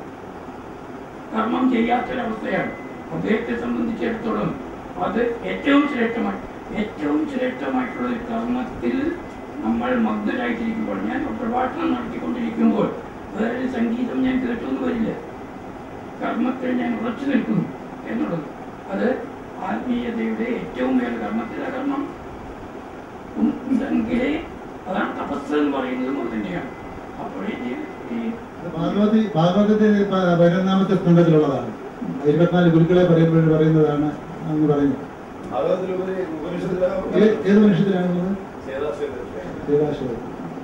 [SPEAKER 4] കർമ്മം ചെയ്യാത്തൊരവസ്ഥയാണ് അദ്ദേഹത്തെ സംബന്ധിച്ചിടത്തോളം അത് ഏറ്റവും ശ്രേഷ്ഠമായി ഏറ്റവും ശ്രേഷ്ഠമായിട്ടുള്ള ഒരു കർമ്മത്തിൽ നമ്മൾ മഗ്നരായിട്ടിരിക്കുമ്പോൾ ഞാൻ പ്രഭാഷണം നടത്തിക്കൊണ്ടിരിക്കുമ്പോൾ വേറൊരു സംഗീതം ഞാൻ കേട്ടൊന്നും വരില്ല കർമ്മത്തിൽ ഞാൻ ഉറച്ചു നിൽക്കുന്നു എന്നുള്ളത് അത് ആത്മീയതയുടെ ഏറ്റവും മേൽ കർമ്മത്തിൽ അകർമ്മം ഉണ്ടെങ്കിലേ അതാണ് തപസ് എന്ന് പറയുന്നതും അത് തന്നെയാണ് അപ്പോഴേ ഈ- ഈ
[SPEAKER 3] ഇത് ഭാഗവതി ഭാഗവതത്തിൽ പ- പതിനൊന്നാമത്തെ സ്കന്ധത്തിലുള്ളതാണ് ഇരുപത്തിനാല് ഗുരുക്കളെ പറയുമ്പോൾ പറയുന്നതാണ് എന്ന് പറയുന്നത്
[SPEAKER 5] ഭാഗവതത്തിലുപരി ഉപനിഷത്തിലെ
[SPEAKER 3] ഏ- ഏത് മനുഷ്യത്തിലാണുള്ളത്
[SPEAKER 5] ചേതാശ്വതം.
[SPEAKER 3] ശിവരാശ്വരം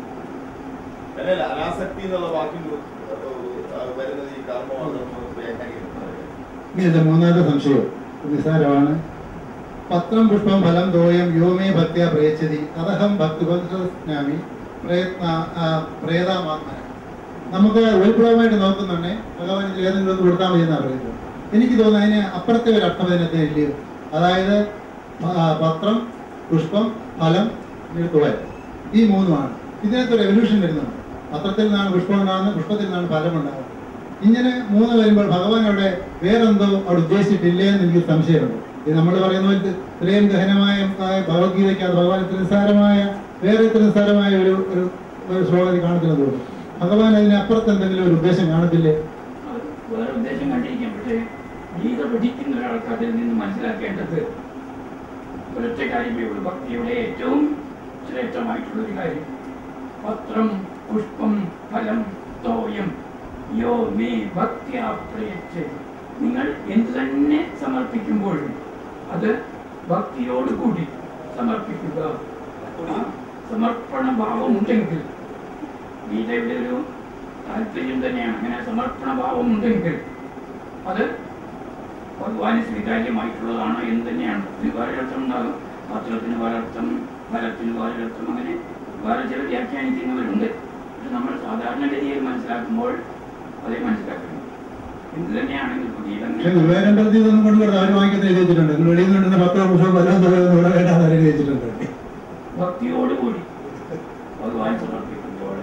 [SPEAKER 5] അല്ലല്ല അനാസക്തി എന്നുള്ള വാക്യം കു- ആ, വരുന്നത് ഈ കർമ്മമാണ് നമ്മൾ വ്യാഖ്യാനിക്കുന്നത്
[SPEAKER 3] ഇനി എന്റെ മൂന്നാമത്തെ സംശയം നിസ്സാരമാണ് പത്രം പുഷ്പം ഫലം തോയം യോമേ ഭക്തിയ പ്രയച്ചതി അതഹം ഭക്തിപക്ഷാമി പ്രയത്ന ആ, പ്രേതാമാത്മന നമുക്ക് ഉൾപ്രവമായിട്ട് നോക്കുന്നുണ്ടെ ഭഗവാൻ ഇതിൽ ഏതെങ്കിലും ഒന്ന് കൊടുത്താൽ മതി എന്നാണ് പറയുന്നത് എനിക്ക് തോന്നുന്നു അതിന് അപ്പുറത്തെ ഒരു അർത്ഥം അതിനകത്ത് ഇല്ലയോ അതായത് ആ, പത്രം പുഷ്പം ഫലം തോയം ഈ മൂന്നുമാണ് ഇതിനകത്ത് ഒരു എവല്യൂഷൻ വരുന്നുണ്ട് പത്രത്തിൽ നിന്നാണ് പുഷ്പം ഉണ്ടാകുന്നത് പുഷ്പത്തിൽ നിന്നാണ് ഫലം ഉണ്ടാകുന്നത് ഇങ്ങനെ മൂന്ന് വരുമ്പോൾ ഭഗവാൻ അവിടെ വേറെന്തോ അവിടെ ഉദ്ദേശിച്ചിട്ടില്ലേ എന്ന് എനിക്ക് സംശയമുണ്ട് ഇത് നമ്മൾ പറയുന്ന പോലെ ഇത്രയും ഗഹനമായ ആയ ഭഗവത്ഗീതയ്ക്കകത്ത് ഭഗവാൻ ഇത്ര നിസ്സാരമായ വേറെ ഇത്ര നിസ്സാരമായ ഒരു ഒരു ഒരു ശ്ലോകത്തിൽ കാണത്തില്ല തോന്നുന്നു ഭഗവാൻ അതിനപ്പുറത്ത് എന്തെങ്കിലും ഒരു ഉദ്ദേശം കാണത്തില്ലേ
[SPEAKER 4] അത് വേറെ ഉദ്ദേശം കണ്ടിരിക്കാം പക്ഷേ ഗീത പഠിക്കുന്ന ഒരാൾക്ക് അതിൽ നിന്ന് മനസ്സിലാക്കേണ്ടത് ഒരൊറ്റ കാര്യമേ ഉള്ളൂ ഭക്തിയുടെ ഏറ്റവും ശ്രേഷ്ഠമായിട്ടുള്ള ഒരു കാര്യം പത്രം പുഷ്പം ഫലം തോയം യോ മേ ഭക്തിയാ പ്രയച്ച് നിങ്ങൾ എന്ത് തന്നെ സമർപ്പിക്കുമ്പോഴും അത് ഭക്തിയോടുകൂടി സമർപ്പിക്കുക ആ സമർപ്പണ ഭാവം ഉണ്ടെങ്കിൽ ഗീതയുടെ ഒരു താല്പര്യം തന്നെയാണ് അങ്ങനെ സമർപ്പണ ഭാവം ഉണ്ടെങ്കിൽ അത് ഭഗവാന് സ്വീകാര്യമായിട്ടുള്ളതാണ് എന്ന് തന്നെയാണ് ഇതിന് വേറൊരർത്ഥം ഉണ്ടാകും പത്രത്തിന് വേറൊരർത്ഥം ഫലത്തിന് വേറൊരർത്ഥം അങ്ങനെ വേറെ ചില വ്യാഖ്യാനിക്കുന്നവരുണ്ട് പക്ഷെ നമ്മൾ സാധാരണഗതിയിൽ മനസ്സിലാക്കുമ്പോൾ അതേ മനസ്സിലാക്കണം എന്ത് തന്നെയാണെങ്കിൽ ഇപ്പോൾ ഗീത
[SPEAKER 3] പക്ഷെ വിവേകാനന്ദത്തിൽ ഇതൊന്നും കൊണ്ടുവരുന്നത് അവർ വാങ്ങിക്കുന്ന എഴുതി വെച്ചിട്ടുണ്ട് നിങ്ങൾ വെളിയിൽ നിന്നുണ്ടെന്ന് പത്തോ പുഷ്പം ഫലം തോയം ഇവിടെ വേണ്ടാന്ന് എഴുതി വെച്ചിട്ടുണ്ട്
[SPEAKER 4] ഭക്തിയോടുകൂടി ഭഗവാൻ സമർപ്പിക്കുമ്പോൾ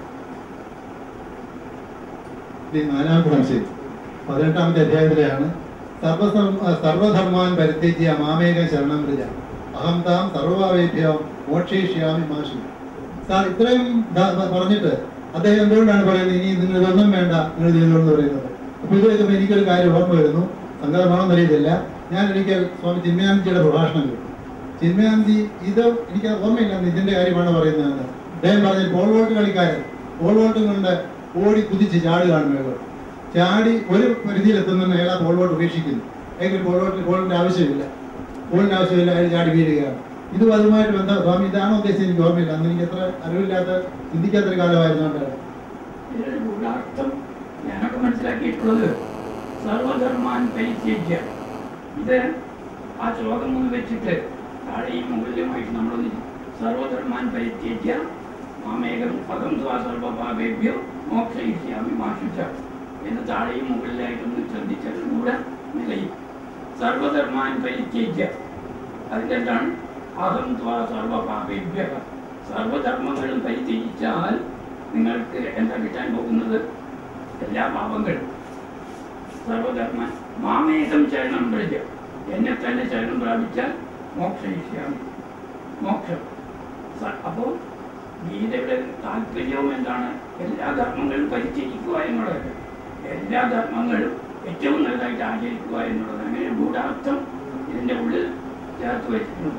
[SPEAKER 3] ഇനി നാലാമത്തെ സംശയം പതിനെട്ടാമത്തെ അധ്യായത്തിലെയാണ് സർവധർമ്മ സർവധർമാൻ പരിത്യജ്യ മാമേക ശരണം പ്രജ അഹം താം സർവഭാവേഭ്യോ മോക്ഷയിഷ്യാമി മാഷി സാർ ഇത്രയും ദ- പറഞ്ഞിട്ട് അദ്ദേഹം എന്തുകൊണ്ടാണ് പറയുന്നത് ഇനി നിങ്ങൾ ഇതൊന്നും വേണ്ട നിങ്ങൾ ചെയ്തോളെന്ന് പറയുന്നത് അപ്പൊ ഇത് കേൾക്കുമ്പോൾ എനിക്കൊരു കാര്യം ഓർമ്മ വരുന്നു സങ്കടമാണെന്ന് അറിയത്തില്ല ഞാൻ ഒരിക്കൽ സ്വാമി ചിന്മയാനന്ദിയുടെ പ്രഭാഷണം കേട്ടു ചിന്മയാനന്ദി ഇത് എനിക്ക് ഓർമ്മയില്ല ഇതിന്റെ കാര്യമാണ് പറയുന്നത് അദ്ദേഹം പറഞ്ഞു പോൾ വോട്ട് കളിക്കാരൻ പോൾ വോട്ടും കൊണ്ട് ഓടി കുതിച്ച് ചാടുകയാണ് മേലോട്ട് ചാടി ഒരു പരിധിയിൽ എത്തുന്ന മേള പോൾ വോട്ട് ഉപേക്ഷിക്കുന്നു എങ്കിൽ പോൾ വോട്ടിൽ പോളിന്റെ ആവശ്യമില്ല പോളിന്റെ ആവശ്യമില്ല അയാൾ ചാടി വീഴുകയാണ് ഇതും അതുമായിട്ട് ബന്ധം സ്വാമി ഇതാണോ ഉദ്ദേശിച്ചത് എനിക്ക് ഓർമ്മയില്ല അന്ന് എനിക്ക് എത്ര അറിവില്ലാത്ത ചിന്തിക്കാത്തൊരു കാലമായിരുന്നുകൊണ്ടാണ്
[SPEAKER 4] ഇതിലൊരു ഗൂഢാർത്ഥം ഞാനൊക്കെ മനസ്സിലാക്കിയിട്ടുള്ളത് സർവധർമാൻ പരിത്യജ്യ ഇത് ആ ശ്ലോകം ഒന്ന് വെച്ചിട്ട് താഴെയും മുകളിലുമായിട്ട് നമ്മളൊന്ന് സർവധർമാൻ പരിത്യജ്യ മാമേകം പദം ദ്വാ സർവഭാവേഭ്യോ മോക്ഷയിഷ്യാമി മാഷിച്ച എന്ന് താഴെയും മുകളിലായിട്ടൊന്ന് ശ്രദ്ധിച്ചാൽ കൂടെ നിലയും സർവധർമാൻ പരിത്യജ്യ അതിൻ്റെ എന്താണ് അഹം ത്വാ സർവപാപേഭ്യ സർവധർമ്മങ്ങളും പരിത്യജിച്ചാൽ നിങ്ങൾക്ക് എന്താ കിട്ടാൻ പോകുന്നത് എല്ലാ പാപങ്ങളും സർവധർമ്മ മാമേകം ശരണം പ്രജ എന്നെ തന്നെ ശരണം പ്രാപിച്ചാൽ മോക്ഷയിഷ്യാമി മോക്ഷം സ- അപ്പോൾ ഗീതയുടെ താല്പര്യവും എന്താണ് എല്ലാ ധർമ്മങ്ങളും പരിത്യജിക്കുക എന്നുള്ളത് എല്ലാ ധർമ്മങ്ങളും ഏറ്റവും നല്ലതായിട്ട് ആചരിക്കുക എന്നുള്ളത് അങ്ങനെ ഒരു ഗൂഢാർത്ഥം ഇതിൻ്റെ ഉള്ളിൽ ചേർത്ത് വെച്ചിട്ടുണ്ട്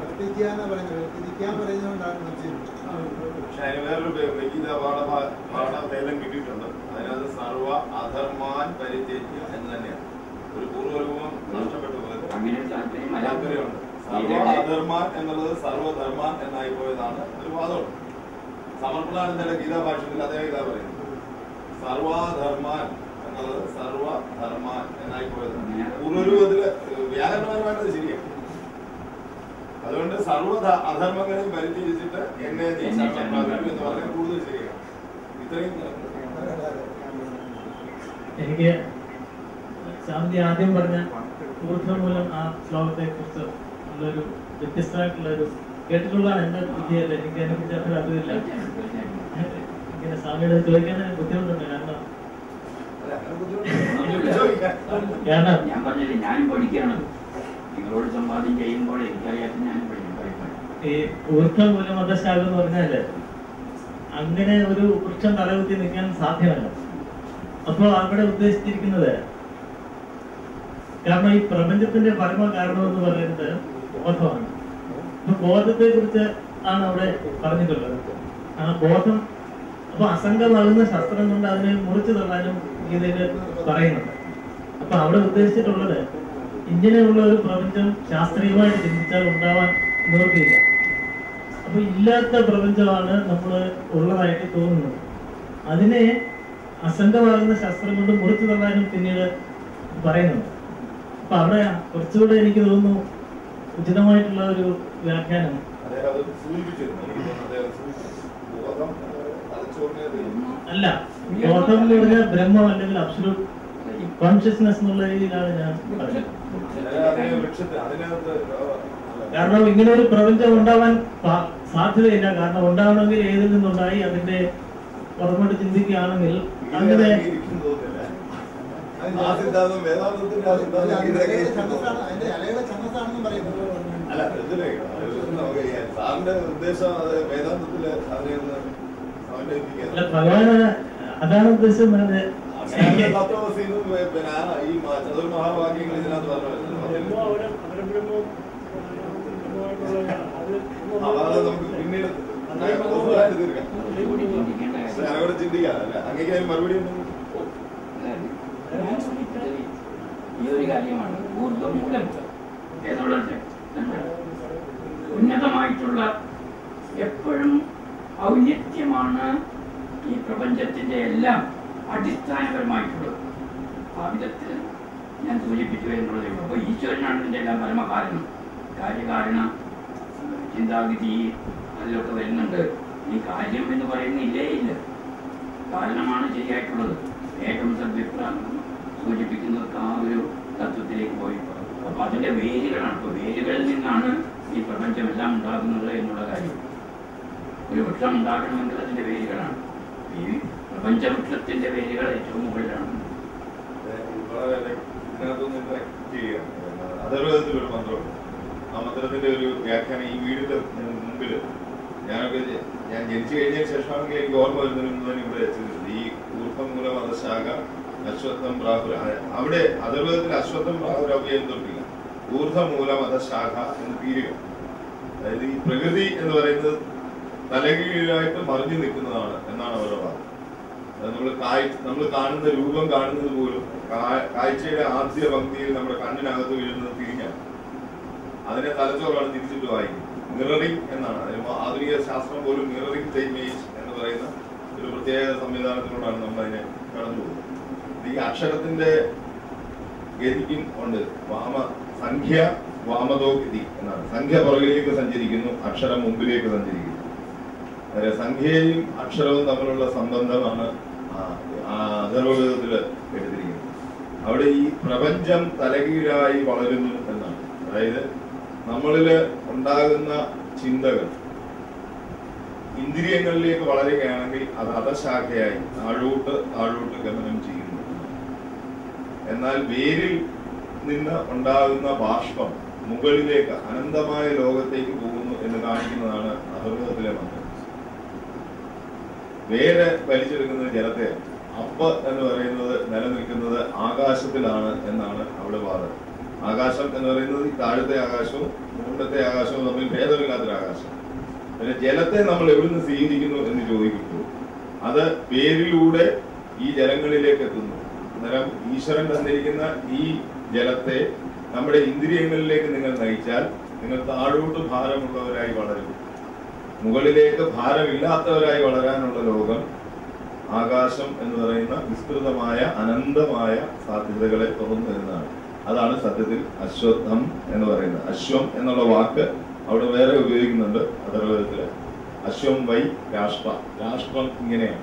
[SPEAKER 5] പക്ഷെ അതിന് വേറൊരു വേ- വലിയ പാഠ പാഠഭേദം കിട്ടിയിട്ടുണ്ട് അതിനകത്ത് സർവ അധർമാൻ പരിത്യജ്യ എന്ന് തന്നെയാണ് ഒരു പൂർവ്വരൂപം നഷ്ടപ്പെട്ടു പോയത്
[SPEAKER 4] അങ്ങനെ ഒരു താല്പര്യം അല്ല
[SPEAKER 5] താല്പര്യമുണ്ട് സർവ അധർമാൻ എന്നുള്ളത് സർവധർമാൻ എന്നായി പോയതാണ് ഒരു വാദമുണ്ട് സമർപ്പണാനന്ദന്റെ ഗീതാഭാഷ്യത്തിൽ അദ്ദേഹം ഇതാ പറയുന്നത് സർവാധർമാൻ എന്നുള്ളത് സർവധർമാൻ എന്നായി പോയതാണ് പൂർവ്വരൂപത്തില് വ്യാകരണപരമായിട്ട് ശരിയാണ് അതുകൊണ്ട് സർവ്വ അധർമ്മങ്ങളെയും പരിചയിച്ചിട്ട് എന്നെ നീ ശരണം പ്രാപിക്കൂ എന്ന് പറഞ്ഞാൽ കൂടുതൽ ശരിയാണ് ഇത്രയും
[SPEAKER 6] എനിക്ക് ശാന്തി ആദ്യം പറഞ്ഞ ഊർധ്വമൂലം ആ ശ്ലോകത്തെ കുറിച്ച് ഉള്ളൊരു വ്യത്യസ്തമായിട്ടുള്ള ഒരു കേട്ടിട്ടുള്ളതാണ് എന്റെ വിദ്യയല്ല എനിക്ക് അതിനെ കുറിച്ച് അത്ര അറിവില്ല ഇങ്ങനെ സ്വാമിയുടെ ചോദിക്കാൻ ബുദ്ധിമുട്ടുണ്ട് കാരണം
[SPEAKER 5] അല്ല, അങ്ങനെ ബുദ്ധിമുട്ട് ചോദിക്കാൻ
[SPEAKER 6] കാരണം
[SPEAKER 4] ഞാൻ പറഞ്ഞില്ലേ ഞാനും പഠിക്കുകയാണ് നിങ്ങളോട് സംവാദം ചെയ്യുമ്പോൾ എനിക്കറിയാത്ത ഞാനും പഠിക്കും പഠിക്കും.
[SPEAKER 6] ഈ ഊർധ്വമൂല മതശാഖ എന്ന് പറഞ്ഞാല് അങ്ങനെ ഒരു വൃക്ഷം തലകുത്തി നിൽക്കാൻ സാധ്യമല്ല അപ്പോൾ അവിടെ ഉദ്ദേശിച്ചിരിക്കുന്നത് കാരണം ഈ പ്രപഞ്ചത്തിന്റെ പരമ കാരണം എന്ന് പറയുന്നത് ബോധമാണ് അപ്പൊ ബോധത്തെ കുറിച്ച് ആണ് അവിടെ പറഞ്ഞിട്ടുള്ളത് ആ ബോധം അപ്പൊ അസംഗമാകുന്ന ശസ്ത്രം കൊണ്ട് അതിനെ മുറിച്ചു തള്ളാനും ഗീതയില് പറയുന്നുണ്ട് അപ്പൊ അവിടെ ഉദ്ദേശിച്ചിട്ടുള്ളത് ഇങ്ങനെയുള്ള ഒരു പ്രപഞ്ചം ശാസ്ത്രീയമായിട്ട് ചിന്തിച്ചാൽ ഉണ്ടാവാൻ നിവൃത്തിയില്ല അപ്പൊ ഇല്ലാത്ത പ്രപഞ്ചമാണ് നമ്മൾ ഉള്ളതായിട്ട് തോന്നുന്നത് അതിനെ അസംഗമാകുന്ന ശസ്ത്രം കൊണ്ട് മുറിച്ചു തള്ളാനും പിന്നീട് പറയുന്നുണ്ട് അപ്പൊ അവിടെ കുറച്ചുകൂടെ എനിക്ക് തോന്നുന്നു ഉചിതമായിട്ടുള്ള ഒരു വ്യാഖ്യാനം
[SPEAKER 5] അദ്ദേഹം അത് സൂചിപ്പിച്ചിരുന്നു എനിക്ക് തോന്നുന്നു അദ്ദേഹം സൂചിപ്പിച്ചു ബോധം തലച്ചോറിനെ
[SPEAKER 6] അല്ല ബോധം എന്ന് പറഞ്ഞാൽ ബ്രഹ്മം അല്ലെങ്കിൽ അബ്സലൂട്ട് കോൺഷ്യസ്നെസ് എന്നുള്ള രീതിയിലാണ് ഞാൻ പറഞ്ഞത്
[SPEAKER 5] അതിനെ വൃക്ഷത്തിൽ അതിനകത്ത്
[SPEAKER 6] കാരണം ഇങ്ങനെ ഒരു പ്രപഞ്ചം ഉണ്ടാവാൻ സാ- സാധ്യതയില്ല കാരണം ഉണ്ടാവണമെങ്കിൽ ഏതിൽ നിന്നുണ്ടായി അതിന്റെ പുറമോട്ട് ചിന്തിക്കുകയാണെങ്കിൽ അങ്ങനെ
[SPEAKER 5] ആ സിദ്ധാന്തം വേദാന്തത്തിന്റെ ആ സിദ്ധാന്തം ഗീതയ്ക്ക്
[SPEAKER 3] അതിന്റെ അലയുടെ ഛന്ദസ്സാണെന്നും പറയുന്നത്
[SPEAKER 5] അല്ല ഇതിലെ നമുക്ക് ഈ സാറിന്റെ ഉദ്ദേശം അത് വേദാന്തത്തില് അതിനെ ഒന്ന് അവന്റെ
[SPEAKER 6] അല്ല ഭഗവാൻ അതാണ് ഉദ്ദേശം പറഞ്ഞത്
[SPEAKER 5] അങ്ങനെ തത്വമസിന്നും പിന്നെ ആ ഈ മ- ചതുർമഹാവാക്യങ്ങൾ ഇതിനകത്ത് പറഞ്ഞു അതാണ് നമുക്ക് പിന്നീട് പൊതുവായിട്ട് തീർക്കാം
[SPEAKER 4] കൂടി ചിന്തിക്കേണ്ട കാര്യം.
[SPEAKER 5] ഞാനവിടെ ചിന്തിക്കാം അല്ല അങ്ങേക്ക് അതിന് മറുപടി ഉണ്ടെങ്കിൽ
[SPEAKER 4] ഞാൻ ചോദിച്ചത് ഈ ഒരു കാര്യമാണ് ഊർധ്വമൂലം എന്നുള്ളത് ഉന്നതമായിട്ടുള്ള എപ്പോഴും ഔന്നത്യമാണ് ഈ പ്രപഞ്ചത്തിന്റെ എല്ലാം അടിസ്ഥാനപരമായിട്ടുള്ളത് ആ വിധത്തിൽ ഞാൻ സൂചിപ്പിച്ചു എന്നുള്ളതേ ഉള്ളൂ അപ്പോൾ ഈശ്വരനാണ് ഇതിന്റെ എല്ലാം പരമകാരണം കാര്യകാരണ ചിന്താഗതി അതിലൊക്കെ വരുന്നുണ്ട് ഈ കാര്യം എന്ന് പറയുന്നില്ലേ ഇല്ല കാരണമാണ് ശരിയായിട്ടുള്ളത് ഏകം സദ്വിപ്രാണം സൂചിപ്പിക്കുന്നതൊക്കെ ആ ഒരു തത്വത്തിലേക്ക് പോയി അപ്പൊ അതിന്റെ വേരുകളാണ് ഇപ്പൊ വേരുകളിൽ നിന്നാണ് ഈ പ്രപഞ്ചമെല്ലാം ഉണ്ടാകുന്നത് എന്നുള്ള കാര്യം ഒരു വൃക്ഷം ഉണ്ടാകണമെങ്കിൽ അതിന്റെ വേരുകളാണ് ഈ പ്രപഞ്ചവൃക്ഷത്തിന്റെ വേരുകൾ ഏറ്റവും മുകളിലാണ്
[SPEAKER 5] വളരെ ഇതിനകത്തൊന്ന് ചെയ്യുക അഥർവതത്തിലൊരു മന്ത്രമുണ്ട് ആ മന്ത്രത്തിന്റെ ഒരു വ്യാഖ്യാനം ഈ വീടിന്റെ മുമ്പിൽ ഞാനൊക്കെ ജ- ഞാൻ ജനിച്ചു കഴിഞ്ഞതിന് ശേഷമാണെങ്കിൽ എനിക്ക് ഓർമ്മ വരുന്നതിന് മുമ്പ് തന്നെ ഇവിടെ വെച്ചിട്ടുണ്ട് ഈ ഊർദ്ധമൂല മതശാഖ അശ്വത്ഥം പ്രാഹുര അവിടെ അഥർവതത്തിൽ അശ്വത്ഥം പ്രാഹുര ഉപയോഗം തൊട്ടില്ല ഊർദ്ധമൂല മതശാഖ എന്ന് തീരുക അതായത് ഈ പ്രകൃതി എന്ന് പറയുന്നത് തലകീഴായിട്ട് മറിഞ്ഞു നിൽക്കുന്നതാണ് എന്നാണ് അവരുടെ വാദം അത് നമ്മൾ കായ് നമ്മൾ കാണുന്ന രൂപം കാണുന്നത് പോലും കാ- കാഴ്ചയുടെ ആദ്യ പങ്ക്തിയിൽ നമ്മുടെ കണ്ണിനകത്ത് വീഴുന്നത് തിരിഞ്ഞാണ് അതിനെ തലച്ചോറാണ് തിരിച്ചിട്ട് വായിക്കുന്നത് മിററിംഗ് എന്നാണ് അതിന് ആധുനിക ശാസ്ത്രം പോലും മിററിംഗ് ദ ഇമേജ് എന്ന് പറയുന്ന ഒരു പ്രത്യേക സംവിധാനത്തിലൂടെയാണ് നമ്മൾ അതിനെ കടന്നു പോകുന്നത് ഈ അക്ഷരത്തിന്റെ ഗതിക്കും ഉണ്ട് വാമ സംഖ്യ വാമതോ ഗതി എന്നാണ് സംഖ്യ പുറകിലേക്ക് സഞ്ചരിക്കുന്നു അക്ഷരം മുമ്പിലേക്ക് സഞ്ചരിക്കുന്നു അതായത് സംഖ്യയും അക്ഷരവും തമ്മിലുള്ള സംബന്ധമാണ് ആ- ആ അഥർവവേദത്തിൽ എടുത്തിരിക്കുന്നത് അവിടെ ഈ പ്രപഞ്ചം തലകീഴായി വളരുന്നു എന്നാണ് അതായത് നമ്മളില് ഉണ്ടാകുന്ന ചിന്തകൾ ഇന്ദ്രിയങ്ങളിലേക്ക് വളരുകയാണെങ്കിൽ അത് അധശാഖയായി താഴോട്ട് താഴോട്ട് ഗമനം ചെയ്യുന്നു എന്നാൽ വേരിൽ നിന്ന് ഉണ്ടാകുന്ന ബാഷ്പം മുകളിലേക്ക് അനന്തമായ ലോകത്തേക്ക് പോകുന്നു എന്ന് കാണിക്കുന്നതാണ് അധർവത്തിലെ മന്ത്രം വേര് വലിച്ചെടുക്കുന്നത് ജലത്തെ അപ്പ് എന്ന് പറയുന്നത് നിലനിൽക്കുന്നത് ആകാശത്തിലാണ് എന്നാണ് അവിടെ വാദം ആകാശം എന്ന് പറയുന്നത് ഈ താഴത്തെ ആകാശവും മുകളിലത്തെ ആകാശവും തമ്മിൽ ഭേദമില്ലാത്തൊരു ആകാശം പിന്നെ ജലത്തെ നമ്മൾ എവിടുന്ന് സ്വീകരിക്കുന്നു എന്ന് ചോദിക്കുമ്പോൾ അത് പേരിലൂടെ ഈ ജലങ്ങളിലേക്ക് എത്തുന്നു അന്നേരം ഈശ്വരൻ തന്നിരിക്കുന്ന ഈ ജലത്തെ നമ്മുടെ ഇന്ദ്രിയങ്ങളിലേക്ക് നിങ്ങൾ നയിച്ചാൽ നിങ്ങൾ താഴോട്ട് ഭാരമുള്ളവരായി വളരും മുകളിലേക്ക് ഭാരമില്ലാത്തവരായി വളരാനുള്ള ലോകം ആകാശം എന്ന് പറയുന്ന വിസ്തൃതമായ അനന്തമായ സാധ്യതകളെ തുറന്നു തരുന്നതാണ് അതാണ് സത്യത്തിൽ അശ്വത്ഥം എന്ന് പറയുന്നത് അശ്വം എന്നുള്ള വാക്ക് അവിടെ വേറെ ഉപയോഗിക്കുന്നുണ്ട് അതർവതത്തില് അശ്വം വൈ രാഷ്ട്ര രാഷ്ട്രം ഇങ്ങനെയാണ്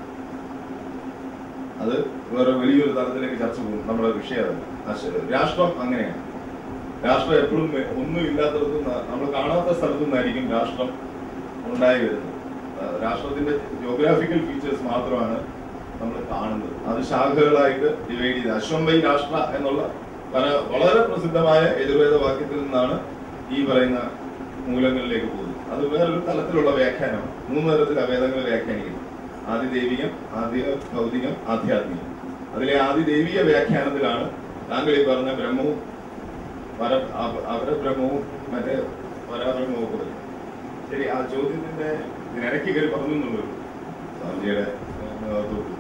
[SPEAKER 5] അത് വേറെ വലിയൊരു തലത്തിലേക്ക് ചർച്ച പോകും നമ്മുടെ വിഷയം അതല്ല അശ്വ- രാഷ്ട്രം അങ്ങനെയാണ് രാഷ്ട്രം എപ്പോഴും ഒന്നും ഇല്ലാത്തടത്തും നമ്മൾ കാണാത്ത സ്ഥലത്തു നിന്നായിരിക്കും രാഷ്ട്രം ഉണ്ടായി വരുന്നത് ആ, രാഷ്ട്രത്തിന്റെ ജോഗ്രാഫിക്കൽ ഫീച്ചേഴ്സ് മാത്രമാണ് നമ്മൾ കാണുന്നത് അത് ശാഖകളായിട്ട് ഡിവൈഡ് ചെയ്ത് അശ്വം വൈ രാഷ്ട്ര എന്നുള്ള പല വളരെ പ്രസിദ്ധമായ യജുർവേദ വാക്യത്തിൽ നിന്നാണ് ഈ പറയുന്ന മൂലങ്ങളിലേക്ക് പോകുന്നത് അത് വേറൊരു തലത്തിലുള്ള വ്യാഖ്യാനമാണ് മൂന്ന് തരത്തിൽ വേദങ്ങൾ വ്യാഖ്യാനിക്കുന്നു ആദിദൈവികം ആദ്യ ഭൗതികം ആധ്യാത്മികം അതിലെ ആദിദൈവിക വ്യാഖ്യാനത്തിലാണ് താങ്കൾ ഈ പറഞ്ഞ ബ്രഹ്മവും പര അപ- അപരബ്രഹ്മവും മറ്റേ പരാബ്രഹ്മവും ഒക്കെ വരും ശരി ആ ചോദ്യത്തിന്റെ ഇതിനിടയ്ക്ക് കയറി പറഞ്ഞു എന്നുള്ളൂ സ്വാമിജിയുടെ ഏഹ്, നേതൃത്വത്തിൽ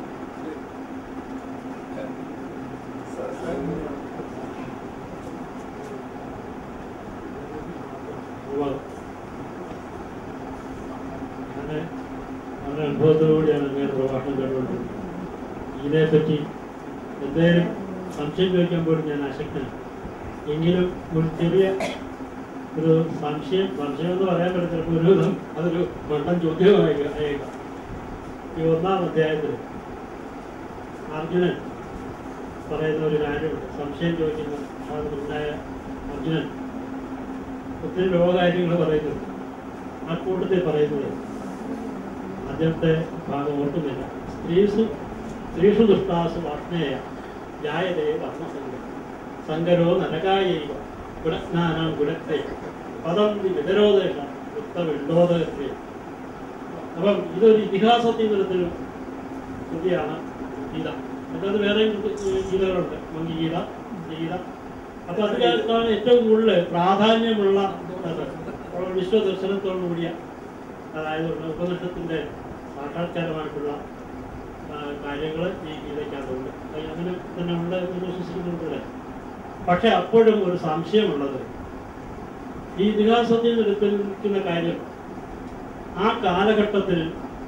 [SPEAKER 7] ഞാൻ വളരെ അനുഭവത്തോടുകൂടിയാണ് ഇങ്ങനെ പ്രഭാഷണം കേട്ടുകൊണ്ടിരുന്നത് ഇതിനെപ്പറ്റി എന്തെങ്കിലും സംശയം ചോദിക്കാൻ പോലും ഞാൻ അശക്തനാണ് എങ്കിലും ഒരു ചെറിയ ഒരു സംശയം സംശയം എന്ന് പറയാൻ പറ്റും ചിലപ്പോൾ ഒരു വിധം അതൊരു മണ്ടൻ ചോദ്യമായി അയക്കാം ഈ ഒന്നാം അധ്യായത്തിൽ അർജുനൻ പറയുന്ന ഒരു കാര്യമുണ്ട് സംശയം ചോദിക്കുന്ന ഉണ്ടായ അർജുനൻ ഒത്തിരി ലോകകാര്യങ്ങൾ പറയുന്നുണ്ട് ആ കൂട്ടത്തിൽ പറയുന്നത് ആദ്യത്തെ ഭാഗം ഓർക്കുന്നില്ല സ്ത്രീസു സ്ത്രീഷു ദുഷ്ടാസു വാഷ്ണേയ ജായതേ വർണ്ണസംഗം സങ്കരോ നരകായൈവ ഗുണജ്ഞാനം ഗുണത്തെ പദം വിതരോദേശ ഉത്തമിണ്ടോദേ അപ്പം ഇതൊരു ഇതിഹാസത്തിൽ നിന്നൊരു കൃതിയാണ് ഗീത അതായത് വേറെയും കൃതി- ഗീതകളുണ്ട് മംഗീത ഗീത അപ്പൊ അതിനകത്താണ് ഏറ്റവും കൂടുതൽ പ്രാധാന്യമുള്ള അത് വിശ്വദർശനത്തോടു കൂടിയ അതായത് ഉപനിഷത്തിന്റെ സാക്ഷാത്കാരമായിട്ടുള്ള കാര്യങ്ങൾ ഈ ഗീതയ്ക്കകത്തുണ്ട് അത് അങ്ങനെ തന്നെ ഉണ്ട് എന്ന് വിശ്വസിക്കുന്നുണ്ട് പക്ഷെ അപ്പോഴും ഒരു സംശയമുള്ളത് ഈ ഇതിഹാസത്തിൽ നിന്ന് എടുത്തിരിക്കുന്ന കാര്യം ആ കാലഘട്ടത്തിൽ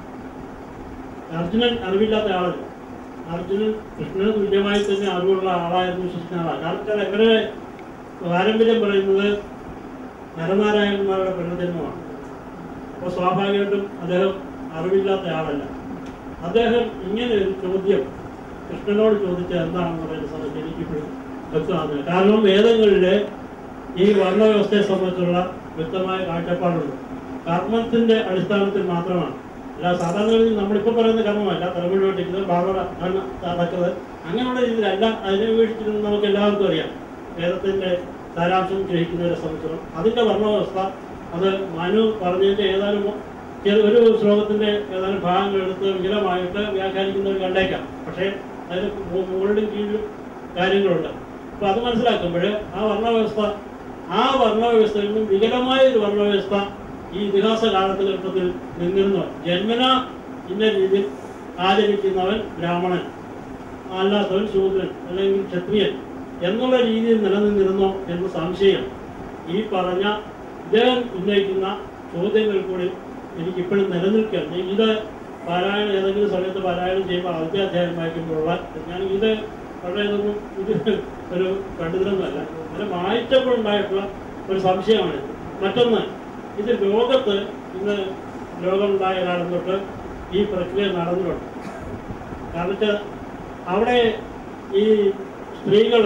[SPEAKER 7] അർജുനൻ അറിവില്ലാത്ത ആളല്ല അർജുനൻ കൃഷ്ണന് തുല്യമായി തന്നെ അറിവുള്ള ആളായിരുന്നു വിശ്വസിക്കുന്ന ആളാണ് കാരണം വെച്ചാൽ ഇവരെ പാരമ്പര്യം പറയുന്നത് നരനാരായണന്മാരുടെ പുനർജന്മമാണ് അപ്പോൾ സ്വാഭാവികമായിട്ടും അദ്ദേഹം അറിവില്ലാത്ത ആളല്ല അദ്ദേഹം ഇങ്ങനെ ഒരു ചോദ്യം കൃഷ്ണനോട് ചോദിച്ചാൽ എന്താണെന്ന് പറയുന്ന സമയത്ത് എനിക്കിപ്പോഴും വ്യക്തമാകുന്നില്ല കാരണം വേദങ്ങളിലെ ഈ വർണ്ണവ്യവസ്ഥയെ സംബന്ധിച്ചുള്ള വ്യക്തമായ കാഴ്ചപ്പാടുണ്ട് കർമ്മത്തിന്റെ അടിസ്ഥാനത്തിൽ മാത്രമാണ് അല്ല സാധാരണഗതിയിൽ നമ്മളിപ്പോൾ പറയുന്ന കർമ്മമല്ല തലമുഴോട്ടിരിക്കുന്നത് ബാബറ നടക്കുന്നത് അങ്ങനെയുള്ള രീതിയിലല്ല അതിനെ വീക്ഷിച്ചിരുന്ന് നമുക്ക് എല്ലാവർക്കും അറിയാം വേദത്തിന്റെ സാരാംശം ഗ്രഹിക്കുന്നവരെ സംബന്ധിച്ചിടത്തോളം അതിന്റെ വർണ്ണവ്യവസ്ഥ അത് മനു പറഞ്ഞതിന്റെ ഏതാനും ചെറു- ഒരു ശ്ലോകത്തിന്റെ ഏതാനും ഭാഗങ്ങൾ എടുത്ത് വികലമായിട്ട് വ്യാഖ്യാനിക്കുന്നവർ കണ്ടേക്കാം പക്ഷേ അതിന് മു- മുകളിലും കീഴിലും കാര്യങ്ങളുണ്ട് അപ്പൊ അത് മനസ്സിലാക്കുമ്പോൾ ആ വർണ്ണവ്യവസ്ഥ ആ വർണ്ണവ്യവസ്ഥയിൽ നിന്നും വികലമായ ഒരു വർണ്ണവ്യവസ്ഥ ഈ ഇതിഹാസ കാലഘട്ടത്തിൽ നിന്നിരുന്നു ജന്മന ഇന്ന രീതിയിൽ ആചരിക്കുന്നവൻ ബ്രാഹ്മണൻ അല്ലാത്തവൻ ശൂദ്രൻ അല്ലെങ്കിൽ ക്ഷത്രിയൻ എന്നുള്ള രീതിയിൽ നിലനിന്നിരുന്നോ എന്ന് സംശയം ഈ പറഞ്ഞ ഇദ്ദേഹം ഉന്നയിക്കുന്ന ചോദ്യങ്ങൾ കൂടി എനിക്ക് ഇപ്പോഴും നിലനിൽക്കുകയാണ് ഇത് പാരായണം ഏതെങ്കിലും സമയത്ത് പാരായണം ചെയ്യുമ്പോൾ ആദ്യാധ്യായം വായിക്കുമ്പോഴുള്ള ഞാൻ ഇത് വളരെ ഇതൊന്നും ഇത് ഒരു പണ്ഡിതരൊന്നുമല്ല അങ്ങനെ വായിച്ചപ്പോഴുണ്ടായിട്ടുള്ള ഒരു സംശയമാണ് ഇത്. മറ്റൊന്ന് ഇത് ലോകത്ത് ഇന്ന് ലോകമുണ്ടായ കാലം തൊട്ട് ഈ പ്രക്രിയ നടന്നിട്ടുണ്ട് കാരണം വെച്ചാൽ അവിടെ ഈ സ്ത്രീകൾ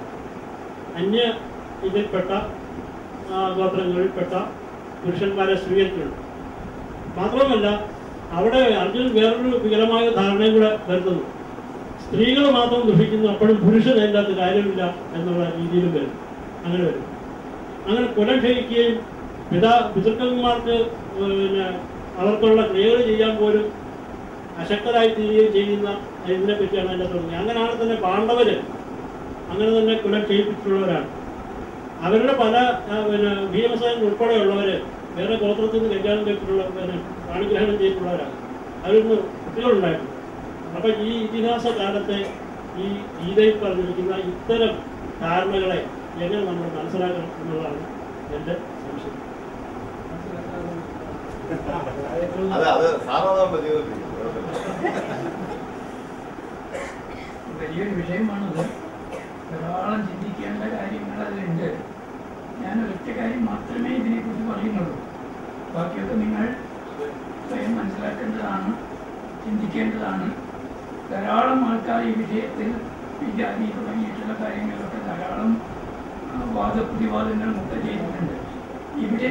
[SPEAKER 7] അന്യ ഇതിൽപ്പെട്ട ആ, ഗോത്രങ്ങളിൽപ്പെട്ട പുരുഷന്മാരെ സ്വീകരിച്ചിട്ടുണ്ട് മാത്രമല്ല അവിടെ അർജുൻ വേറൊരു വികലമായ ധാരണയും കൂടെ വരുത്തുന്നു സ്ത്രീകൾ മാത്രം ദുഷിക്കുന്നു അപ്പോഴും പുരുഷൻ അതിൻ്റെ അകത്ത് കാര്യമില്ല എന്നുള്ള രീതിയിലും വരും അങ്ങനെ വരും അങ്ങനെ കുലം ക്ഷയിക്കുകയും പിതാ പിതൃക്കന്മാർക്ക് പിന്നെ അവർക്കുള്ള ക്രിയകൾ ചെയ്യാൻ പോലും അശക്തരായി തീരുകയും ചെയ്യുന്ന ഇതിനെ പറ്റിയാണ് അതിൻ്റെ തുടങ്ങി അങ്ങനെയാണ് തന്നെ പാണ്ഡവര് അങ്ങനെ തന്നെ കുലം ക്ഷയിപ്പിച്ചിട്ടുള്ളവരാണ് അവരുടെ പല ആ, പിന്നെ ഭീമസേനൻ ഉൾപ്പെടെയുള്ളവര് വേറെ ഗോത്രത്തിൽ നിന്ന് കല്യാണം കഴിച്ചിട്ടുള്ള പിന്നെ പാണിഗ്രഹണം ചെയ്തിട്ടുള്ളവരാണ് അവരിന്ന് കുട്ടികളുണ്ടായിട്ടുണ്ട് അപ്പൊ ഈ ഇതിഹാസ കാലത്തെ ഈ ഗീതയിൽ പറഞ്ഞിരിക്കുന്ന ഇത്തരം ധാരണകളെ എങ്ങനെ നമ്മൾ മനസ്സിലാക്കണം എന്നുള്ളതാണ് എൻ്റെ
[SPEAKER 5] അത് അത് സാധാരണ ജീവിതത്തിൽ കുഴപ്പമില്ല.
[SPEAKER 4] വലിയൊരു വിഷയമാണത് ധാരാളം ചിന്തിക്കേണ്ട കാര്യങ്ങൾ അതിലുണ്ട് ഞാൻ ഒറ്റ കാര്യം മാത്രമേ ഇതിനെക്കുറിച്ച് പറയുന്നുള്ളൂ ബാക്കിയൊക്കെ നിങ്ങൾ സ്വയം മനസ്സിലാക്കേണ്ടതാണ് ചിന്തിക്കേണ്ടതാണ് ധാരാളം ആൾക്കാർ ഈ വിഷയത്തിൽ ഈ ജാതി തുടങ്ങിയിട്ടുള്ള കാര്യങ്ങളിലൊക്കെ ധാരാളം ആ, വാദപ്രതിവാദങ്ങളും ഒക്കെ ചെയ്തിട്ടുണ്ട് ഇവിടെ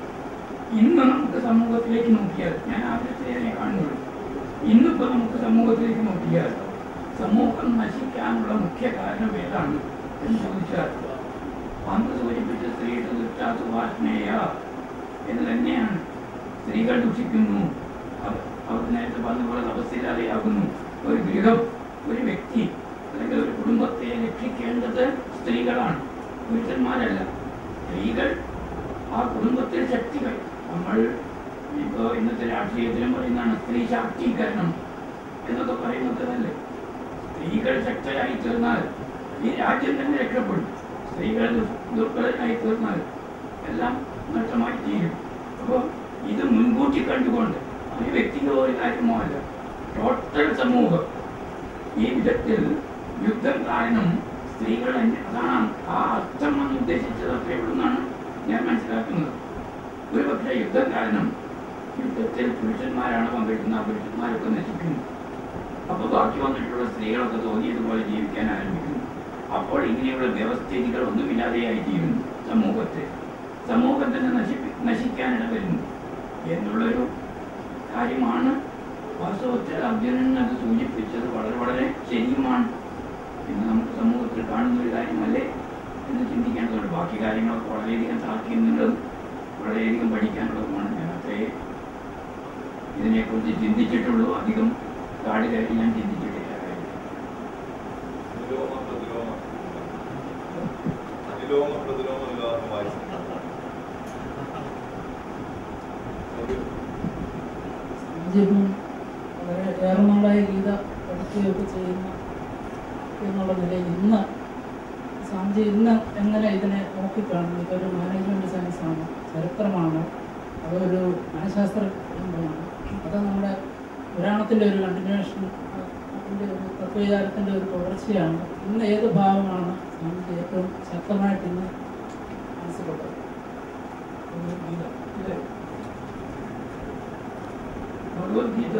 [SPEAKER 4] ഇന്ന് നമുക്ക് സമൂഹത്തിലേക്ക് നോക്കിയാൽ ഞാൻ ആദ്യത്തെ കാണുന്നുള്ളൂ ഇന്നിപ്പോൾ നമുക്ക് സമൂഹത്തിലേക്ക് നോക്കിയാൽ സമൂഹം നശിക്കാനുള്ള മുഖ്യ കാരണം ഏതാണ് എന്ന് ചോദിച്ചാൽ അന്ന് സൂചിപ്പിച്ച സ്ത്രീയുടെ ദുഷ്ടാ സുഭാഷണേയ എന്ന് തന്നെയാണ് സ്ത്രീകൾ ദുഷിക്കുന്നു അവ- അവർ നേരത്തെ പറഞ്ഞ പോലെ അവസ്ഥയില്ലാതെയാകുന്നു ഒരു ഗൃഹം ഒരു വ്യക്തി അല്ലെങ്കിൽ ഒരു കുടുംബത്തെ രക്ഷിക്കേണ്ടത് സ്ത്രീകളാണ് പുരുഷന്മാരല്ല സ്ത്രീകൾ ആ കുടുംബത്തിലെ ശക്തികൾ നമ്മൾ ഇപ്പോൾ ഇന്നത്തെ രാഷ്ട്രീയത്തിലും പറയുന്നതാണ് സ്ത്രീ ശാക്തീകരണം എന്നൊക്കെ പറയുന്നത് അല്ലേ സ്ത്രീകൾ ശക്തരായി തീർന്നാൽ ഈ രാജ്യം തന്നെ രക്ഷപ്പെടും സ്ത്രീകൾ ദുർ- ദുർബലരായി തീർന്നാൽ എല്ലാം നഷ്ടമായി തീരും അപ്പോൾ ഇത് മുൻകൂട്ടി കണ്ടുകൊണ്ട് ഒരു വ്യക്തിയോ ഒരു കാര്യമോ അല്ല ടോട്ടൽ സമൂഹം ഈ വിധത്തിൽ യുദ്ധം കാരണം സ്ത്രീകൾ തന്നെ അതാണ് ആ അർത്ഥം എന്ന് ഉദ്ദേശിച്ചത് അത്രേ ഉള്ളെന്നാണ് ഞാൻ മനസ്സിലാക്കുന്നത് ഒരുപക്ഷെ യുദ്ധം കാരണം യുദ്ധത്തിൽ പുരുഷന്മാരാണ് പങ്കെടുക്കുന്ന ആ പുരുഷന്മാരൊക്കെ നശിക്കുന്നു അപ്പൊ ബാക്കി വന്നിട്ടുള്ള സ്ത്രീകളൊക്കെ തോന്നിയതുപോലെ ജീവിക്കാൻ ആരംഭിക്കുന്നു അപ്പോൾ ഇങ്ങനെയുള്ള വ്യവസ്ഥിതികൾ ഒന്നുമില്ലാതെയായി തീരുന്നു സമൂഹത്തെ സമൂഹം തന്നെ നശിപ്പി നശിക്കാനിട വരുന്നു എന്നുള്ളൊരു കാര്യമാണ് വാസ്തവത്തിൽ അർജുനൻ അത് സൂചിപ്പിച്ചത് വളരെ വളരെ ശരിയുമാണ് ഇന്ന് നമുക്ക് സമൂഹത്തിൽ കാണുന്ന ഒരു കാര്യമല്ലേ എന്ന് ചിന്തിക്കേണ്ടതുണ്ട് ബാക്കി കാര്യങ്ങളൊക്കെ വളരെയധികം താല്പര്യമുള്ളതും വളരെയധികം പഠിക്കാനുള്ളതുമാണ് ഞാൻ അത്രേ ഇതിനെക്കുറിച്ച് ചിന്തിച്ചിട്ടുള്ളൂ അധികം കാട് കയറി ഞാൻ ചിന്തിച്ചിട്ടില്ല കാര്യം
[SPEAKER 5] അനുലോമ പ്രതിലോമ അനുലോമ പ്രതിലോമ വിവാഹം വായിച്ചു
[SPEAKER 8] സാഹചര്യം വളരെ ഏറെ നാളായി ഗീത പഠിക്കുകയൊക്കെ ചെയ്യുന്ന എന്നുള്ള നിലയിൽ ഇന്ന് സാഞ്ചി ഇന്ന് എങ്ങനെ ഇതിനെ നോക്കിക്കാണുന്നു ഇതൊരു മാനേജ്മെൻറ്റ് സയൻസാണ് ചരിത്രമാണ് അതൊരു മനഃശാസ്ത്ര ഗ്രന്ഥമാണ് അത് നമ്മുടെ പുരാണത്തിൻ്റെ ഒരു കണ്ടിന്യൂഷൻ അതിൻ്റെ ഒരു തത്വവിചാരത്തിൻ്റെ ഒരു തുടർച്ചയാണ് ഇന്ന് ഏത് ഭാവമാണ് നമുക്ക് ഏറ്റവും ശക്തമായിട്ട് ഇന്ന് മനസ്സിലുള്ളത് ഒരു ഗീത ഇല്ലേ
[SPEAKER 4] ഭഗവത്ഗീത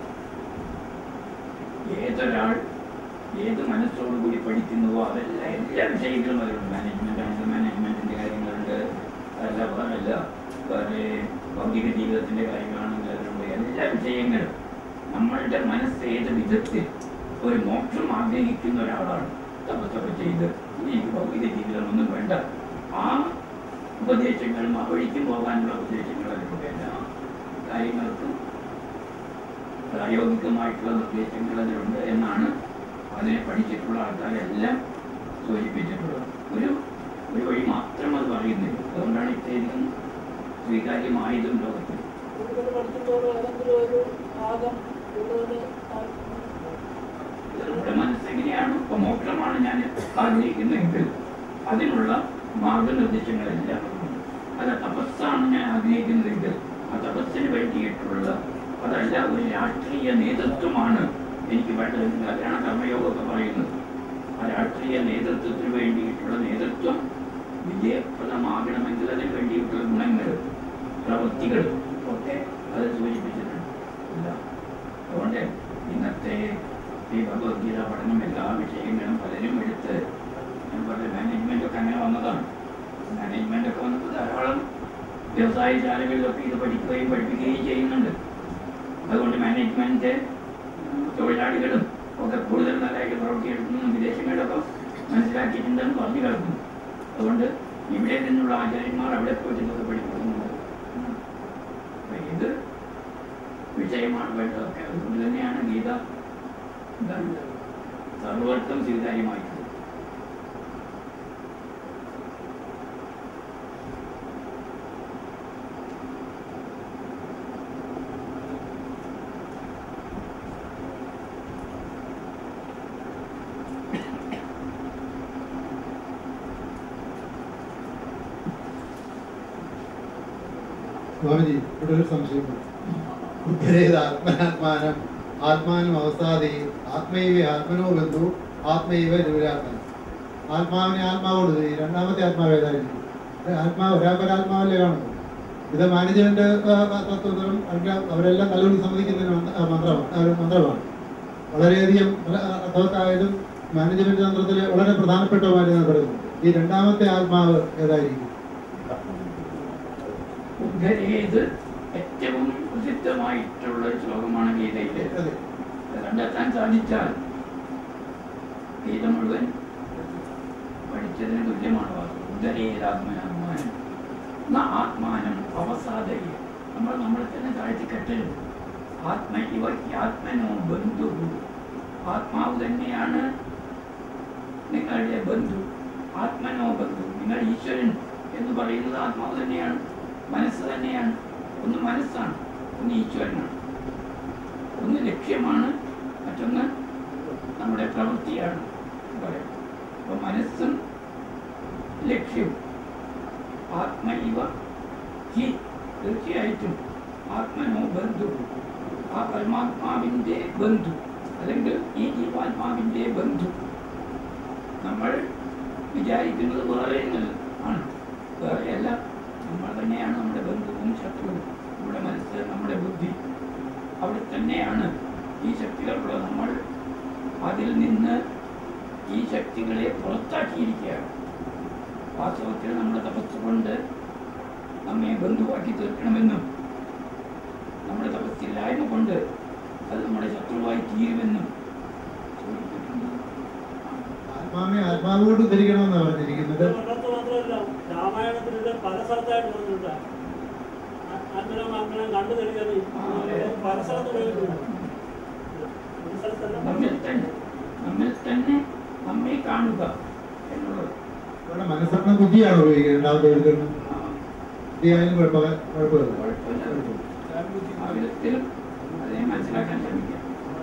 [SPEAKER 4] ഏതൊരാൾ ഏത് മനസ്സോടുകൂടി പഠിക്കുന്നുവോ അതെല്ലാം എല്ലാ വിഷയങ്ങളും അതിലുണ്ട് മാനേജ്മെന്റ് ആണ് മാനേജ്മെന്റിന്റെ കാര്യങ്ങളുണ്ട് അല്ല വേറല്ല വേറെ ഭൗതിക ജീവിതത്തിന്റെ കാര്യങ്ങളാണെങ്കിൽ അതിലുണ്ട് എല്ലാ വിഷയങ്ങളും നമ്മളുടെ മനസ്സ് ഏത് വിധത്തിൽ ഒരു മോക്ഷം ആഗ്രഹിക്കുന്ന ഒരാളാണ് തപസ്സൊക്കെ ചെയ്ത് ഇനി എനിക്ക് ഭൗതിക ജീവിതം ഒന്നും വേണ്ട ആ ഉപദേശങ്ങളും ആ വഴിക്ക് പോകാനുള്ള ഉപദേശങ്ങളും അതിലൂടെ എല്ലാ കാര്യങ്ങൾക്കും പ്രായോഗികമായിട്ടുള്ള നിർദ്ദേശങ്ങൾ അതിലുണ്ട് എന്നാണ് അതിനെ പഠിച്ചിട്ടുള്ള ആൾക്കാരെല്ലാം സൂചിപ്പിച്ചിട്ടുള്ളത് ഒരു ഒരു വഴി മാത്രം അത് പറയുന്നില്ല അതുകൊണ്ടാണ് ഇത്രയധികം സ്വീകാര്യമായതും ലോകത്തിൽ
[SPEAKER 8] കൂടുതൽ പഠിക്കുമ്പോൾ ഏതെങ്കിലും ഒരു ഭാഗം കൂടുതൽ
[SPEAKER 4] ഇത് നമ്മുടെ മനസ്സെങ്ങനെയാണ് ഇപ്പൊ മോക്ഷമാണ് ഞാൻ ആഗ്രഹിക്കുന്നതെങ്കിൽ അതിനുള്ള മാർഗനിർദ്ദേശങ്ങളെല്ലാം ഉണ്ട്. അത് തപസ്സാണ് ഞാൻ ആഗ്രഹിക്കുന്നതെങ്കിൽ ആ തപസ്സിന് വേണ്ടിയിട്ടുള്ള അതല്ല ഒരു രാഷ്ട്രീയ നേതൃത്വമാണ് എനിക്ക് വേണ്ടതെങ്കിൽ അതിനാണ് കർമ്മയോഗമൊക്കെ പറയുന്നത് ആ രാഷ്ട്രീയ നേതൃത്വത്തിന് വേണ്ടിയിട്ടുള്ള നേതൃത്വം വിജയപ്രദമാകണമെങ്കിൽ അതിന് വേണ്ടിയിട്ടുള്ള ഗുണങ്ങൾ പ്രവൃത്തികൾ ഒക്കെ അത് സൂചിപ്പിച്ചിട്ടുണ്ട് ഇല്ല അതുകൊണ്ട് ഇന്നത്തെ ഈ ഭഗവത്ഗീത പഠനം എല്ലാ വിഷയങ്ങളും പലരും എടുത്ത് ഞാൻ പറഞ്ഞ മാനേജ്മെന്റ് ഒക്കെ അങ്ങനെ വന്നതാണ് മാനേജ്മെന്റ് ഒക്കെ വന്നപ്പോൾ ധാരാളം വ്യവസായശാലകളിലൊക്കെ ഇത് പഠിക്കുകയും പഠിപ്പിക്കുകയും ചെയ്യുന്നുണ്ട് അതുകൊണ്ട് മാനേജ്മെന്റ് തൊഴിലാളികളും ഒക്കെ കൂടുതൽ നല്ലതായിട്ട് പ്രവർത്തിയെടുക്കുന്നു വിദേശങ്ങളിലൊക്കെ മനസ്സിലാക്കിയിട്ടുണ്ടെന്ന് പറഞ്ഞു കേൾക്കുന്നു അതുകൊണ്ട് ഇവിടെ നിന്നുള്ള ആചാര്യന്മാർ അവിടെ പോയിട്ട് ഇതൊക്കെ പഠിക്കുന്നുണ്ട് അപ്പൊ ഇത് വിഷയമാണ് വേണ്ടതൊക്കെ അതുകൊണ്ട് തന്നെയാണ് ഗീത എന്താണ് സർവർക്കും സ്വീകാര്യമായിട്ടുള്ളത്
[SPEAKER 3] സ്വാമിജി ഇവിടെ ഒരു സംശയമുണ്ട് ഉദ്ധരേത് ആത്മനാത്മാനം ആത്മാനം അവസാദി ആത്മൈവ ആത്മനോ ബന്ധു ആത്മൈവ ദൂരാത്മന ആത്മാവിനെ ആത്മാവോട് ഈ രണ്ടാമത്തെ ആത്മാവ് ഏതായിരിക്കും അത് ആത്മാവ് ഒരാപരാത്മാവല്ലേ കാണുന്നു ഇത് മാനേജ്മെന്റ് തത്വത്തിലും അല്ലെങ്കിൽ അവരെല്ലാം നല്ലൊരു സമ്മതിക്കുന്നതിന് മന്ത്ര- ആ, മന്ത്രമാണ് ആ, ഒരു മന്ത്രമാണ് വളരെയധികം പല- ആ, അർത്ഥവത്തായതും മാനേജ്മെന്റ് തന്ത്രത്തിൽ വളരെ പ്രധാനപ്പെട്ടതുമായിട്ട് ഞാൻ പറയുന്നു ഈ രണ്ടാമത്തെ ആത്മാവ് ഏതായിരിക്കും
[SPEAKER 4] ഉദ്ധരേത് ഏറ്റവും പ്രസിദ്ധമായിട്ടുള്ള ഒരു ശ്ലോകമാണ് ഗീതയില്
[SPEAKER 3] അതെ
[SPEAKER 4] അത് കണ്ടെത്താൻ സാധിച്ചാൽ ഗീത മുഴുവൻ പഠിച്ചതിന് തുല്യമാണ് വാസ്തു ഉദ്ധരേതാത്മനാത്മാനം എന്ന ആത്മാനം അവസാദയ നമ്മൾ നമ്മളെ തന്നെ താഴ്ത്തി കെട്ടരുത് ആത്മ ഇവ ആത്മനോ ബന്ധു ആത്മാവ് തന്നെയാണ് നിങ്ങളുടെ ബന്ധു ആത്മനോ ബന്ധു നിങ്ങൾ ഈശ്വരൻ എന്ന് പറയുന്നത് ആത്മാവ് തന്നെയാണ് മനസ്സ് തന്നെയാണ് ഒന്ന് മനസ്സാണ് ഒന്ന് ഈശ്വരനാണ് ഒന്ന് ലക്ഷ്യമാണ് മറ്റൊന്ന് നമ്മുടെ പ്രവൃത്തിയാണ് എന്ന് പറയാം അപ്പൊ മനസ്സും ലക്ഷ്യവും ആത്മൈവ ഹി തീർച്ചയായിട്ടും ആത്മനോ ബന്ധു ആ പരമാത്മാവിൻ്റെ ബന്ധു അല്ലെങ്കിൽ ഈ ജീവാത്മാവിൻ്റെ ബന്ധു നമ്മൾ വിചാരിക്കുന്നത് വേറെ ആണ് വേറെയല്ല നമ്മൾ തന്നെയാണ് നമ്മുടെ ബന്ധുവും ശത്രുവും നമ്മുടെ മനസ്സ് നമ്മുടെ ബുദ്ധി അവിടെ തന്നെയാണ് ഈ ശക്തികളുള്ളത് നമ്മൾ അതിൽ നിന്ന് ഈ ശക്തികളെ പുറത്താക്കിയിരിക്കുകയാണ് വാസ്തവത്തിൽ നമ്മുടെ തപസ് കൊണ്ട് നമ്മെ ബന്ധുവാക്കി തീർക്കണമെന്നും നമ്മുടെ തപസ്സില്ലായ്മ കൊണ്ട് അത് നമ്മുടെ ശത്രുവായി തീരുമെന്നും സൂചിപ്പിക്കുന്നു
[SPEAKER 3] ആത്മാവിനെ ആത്മാവോട് ധരിക്കണമെന്നാണ് പറഞ്ഞിരിക്കുന്നത്
[SPEAKER 7] മരണത്ത് മാത്രമല്ല രാമായണത്തിൽ ഇത് പല സ്ഥലത്തായിട്ട് പറഞ്ഞിട്ടുണ്ട് ആത്മനം ആത്മനം കണ്ടു തരികയാണ് പല സ്ഥലത്ത് ഉപയോഗിക്കുന്നു ഒരു സ്ഥലത്തല്ല
[SPEAKER 4] നമ്മിൽ തന്നെ നമ്മിൽ തന്നെ നമ്മെ കാണുക എന്നുള്ളത്
[SPEAKER 3] ഇവിടെ മനസ്സെന്ന ബുദ്ധിയാണ് ഉപയോഗിക്കുന്നത് രണ്ടാമത്തെ എടുക്കുന്നത് ബുദ്ധിയായാലും കുഴപ്പ കുഴപ്പമില്ല
[SPEAKER 4] കുഴപ്പമില്ല ആ വിധത്തിലും അതിനെ മനസ്സിലാക്കാൻ ശ്രമിക്കാം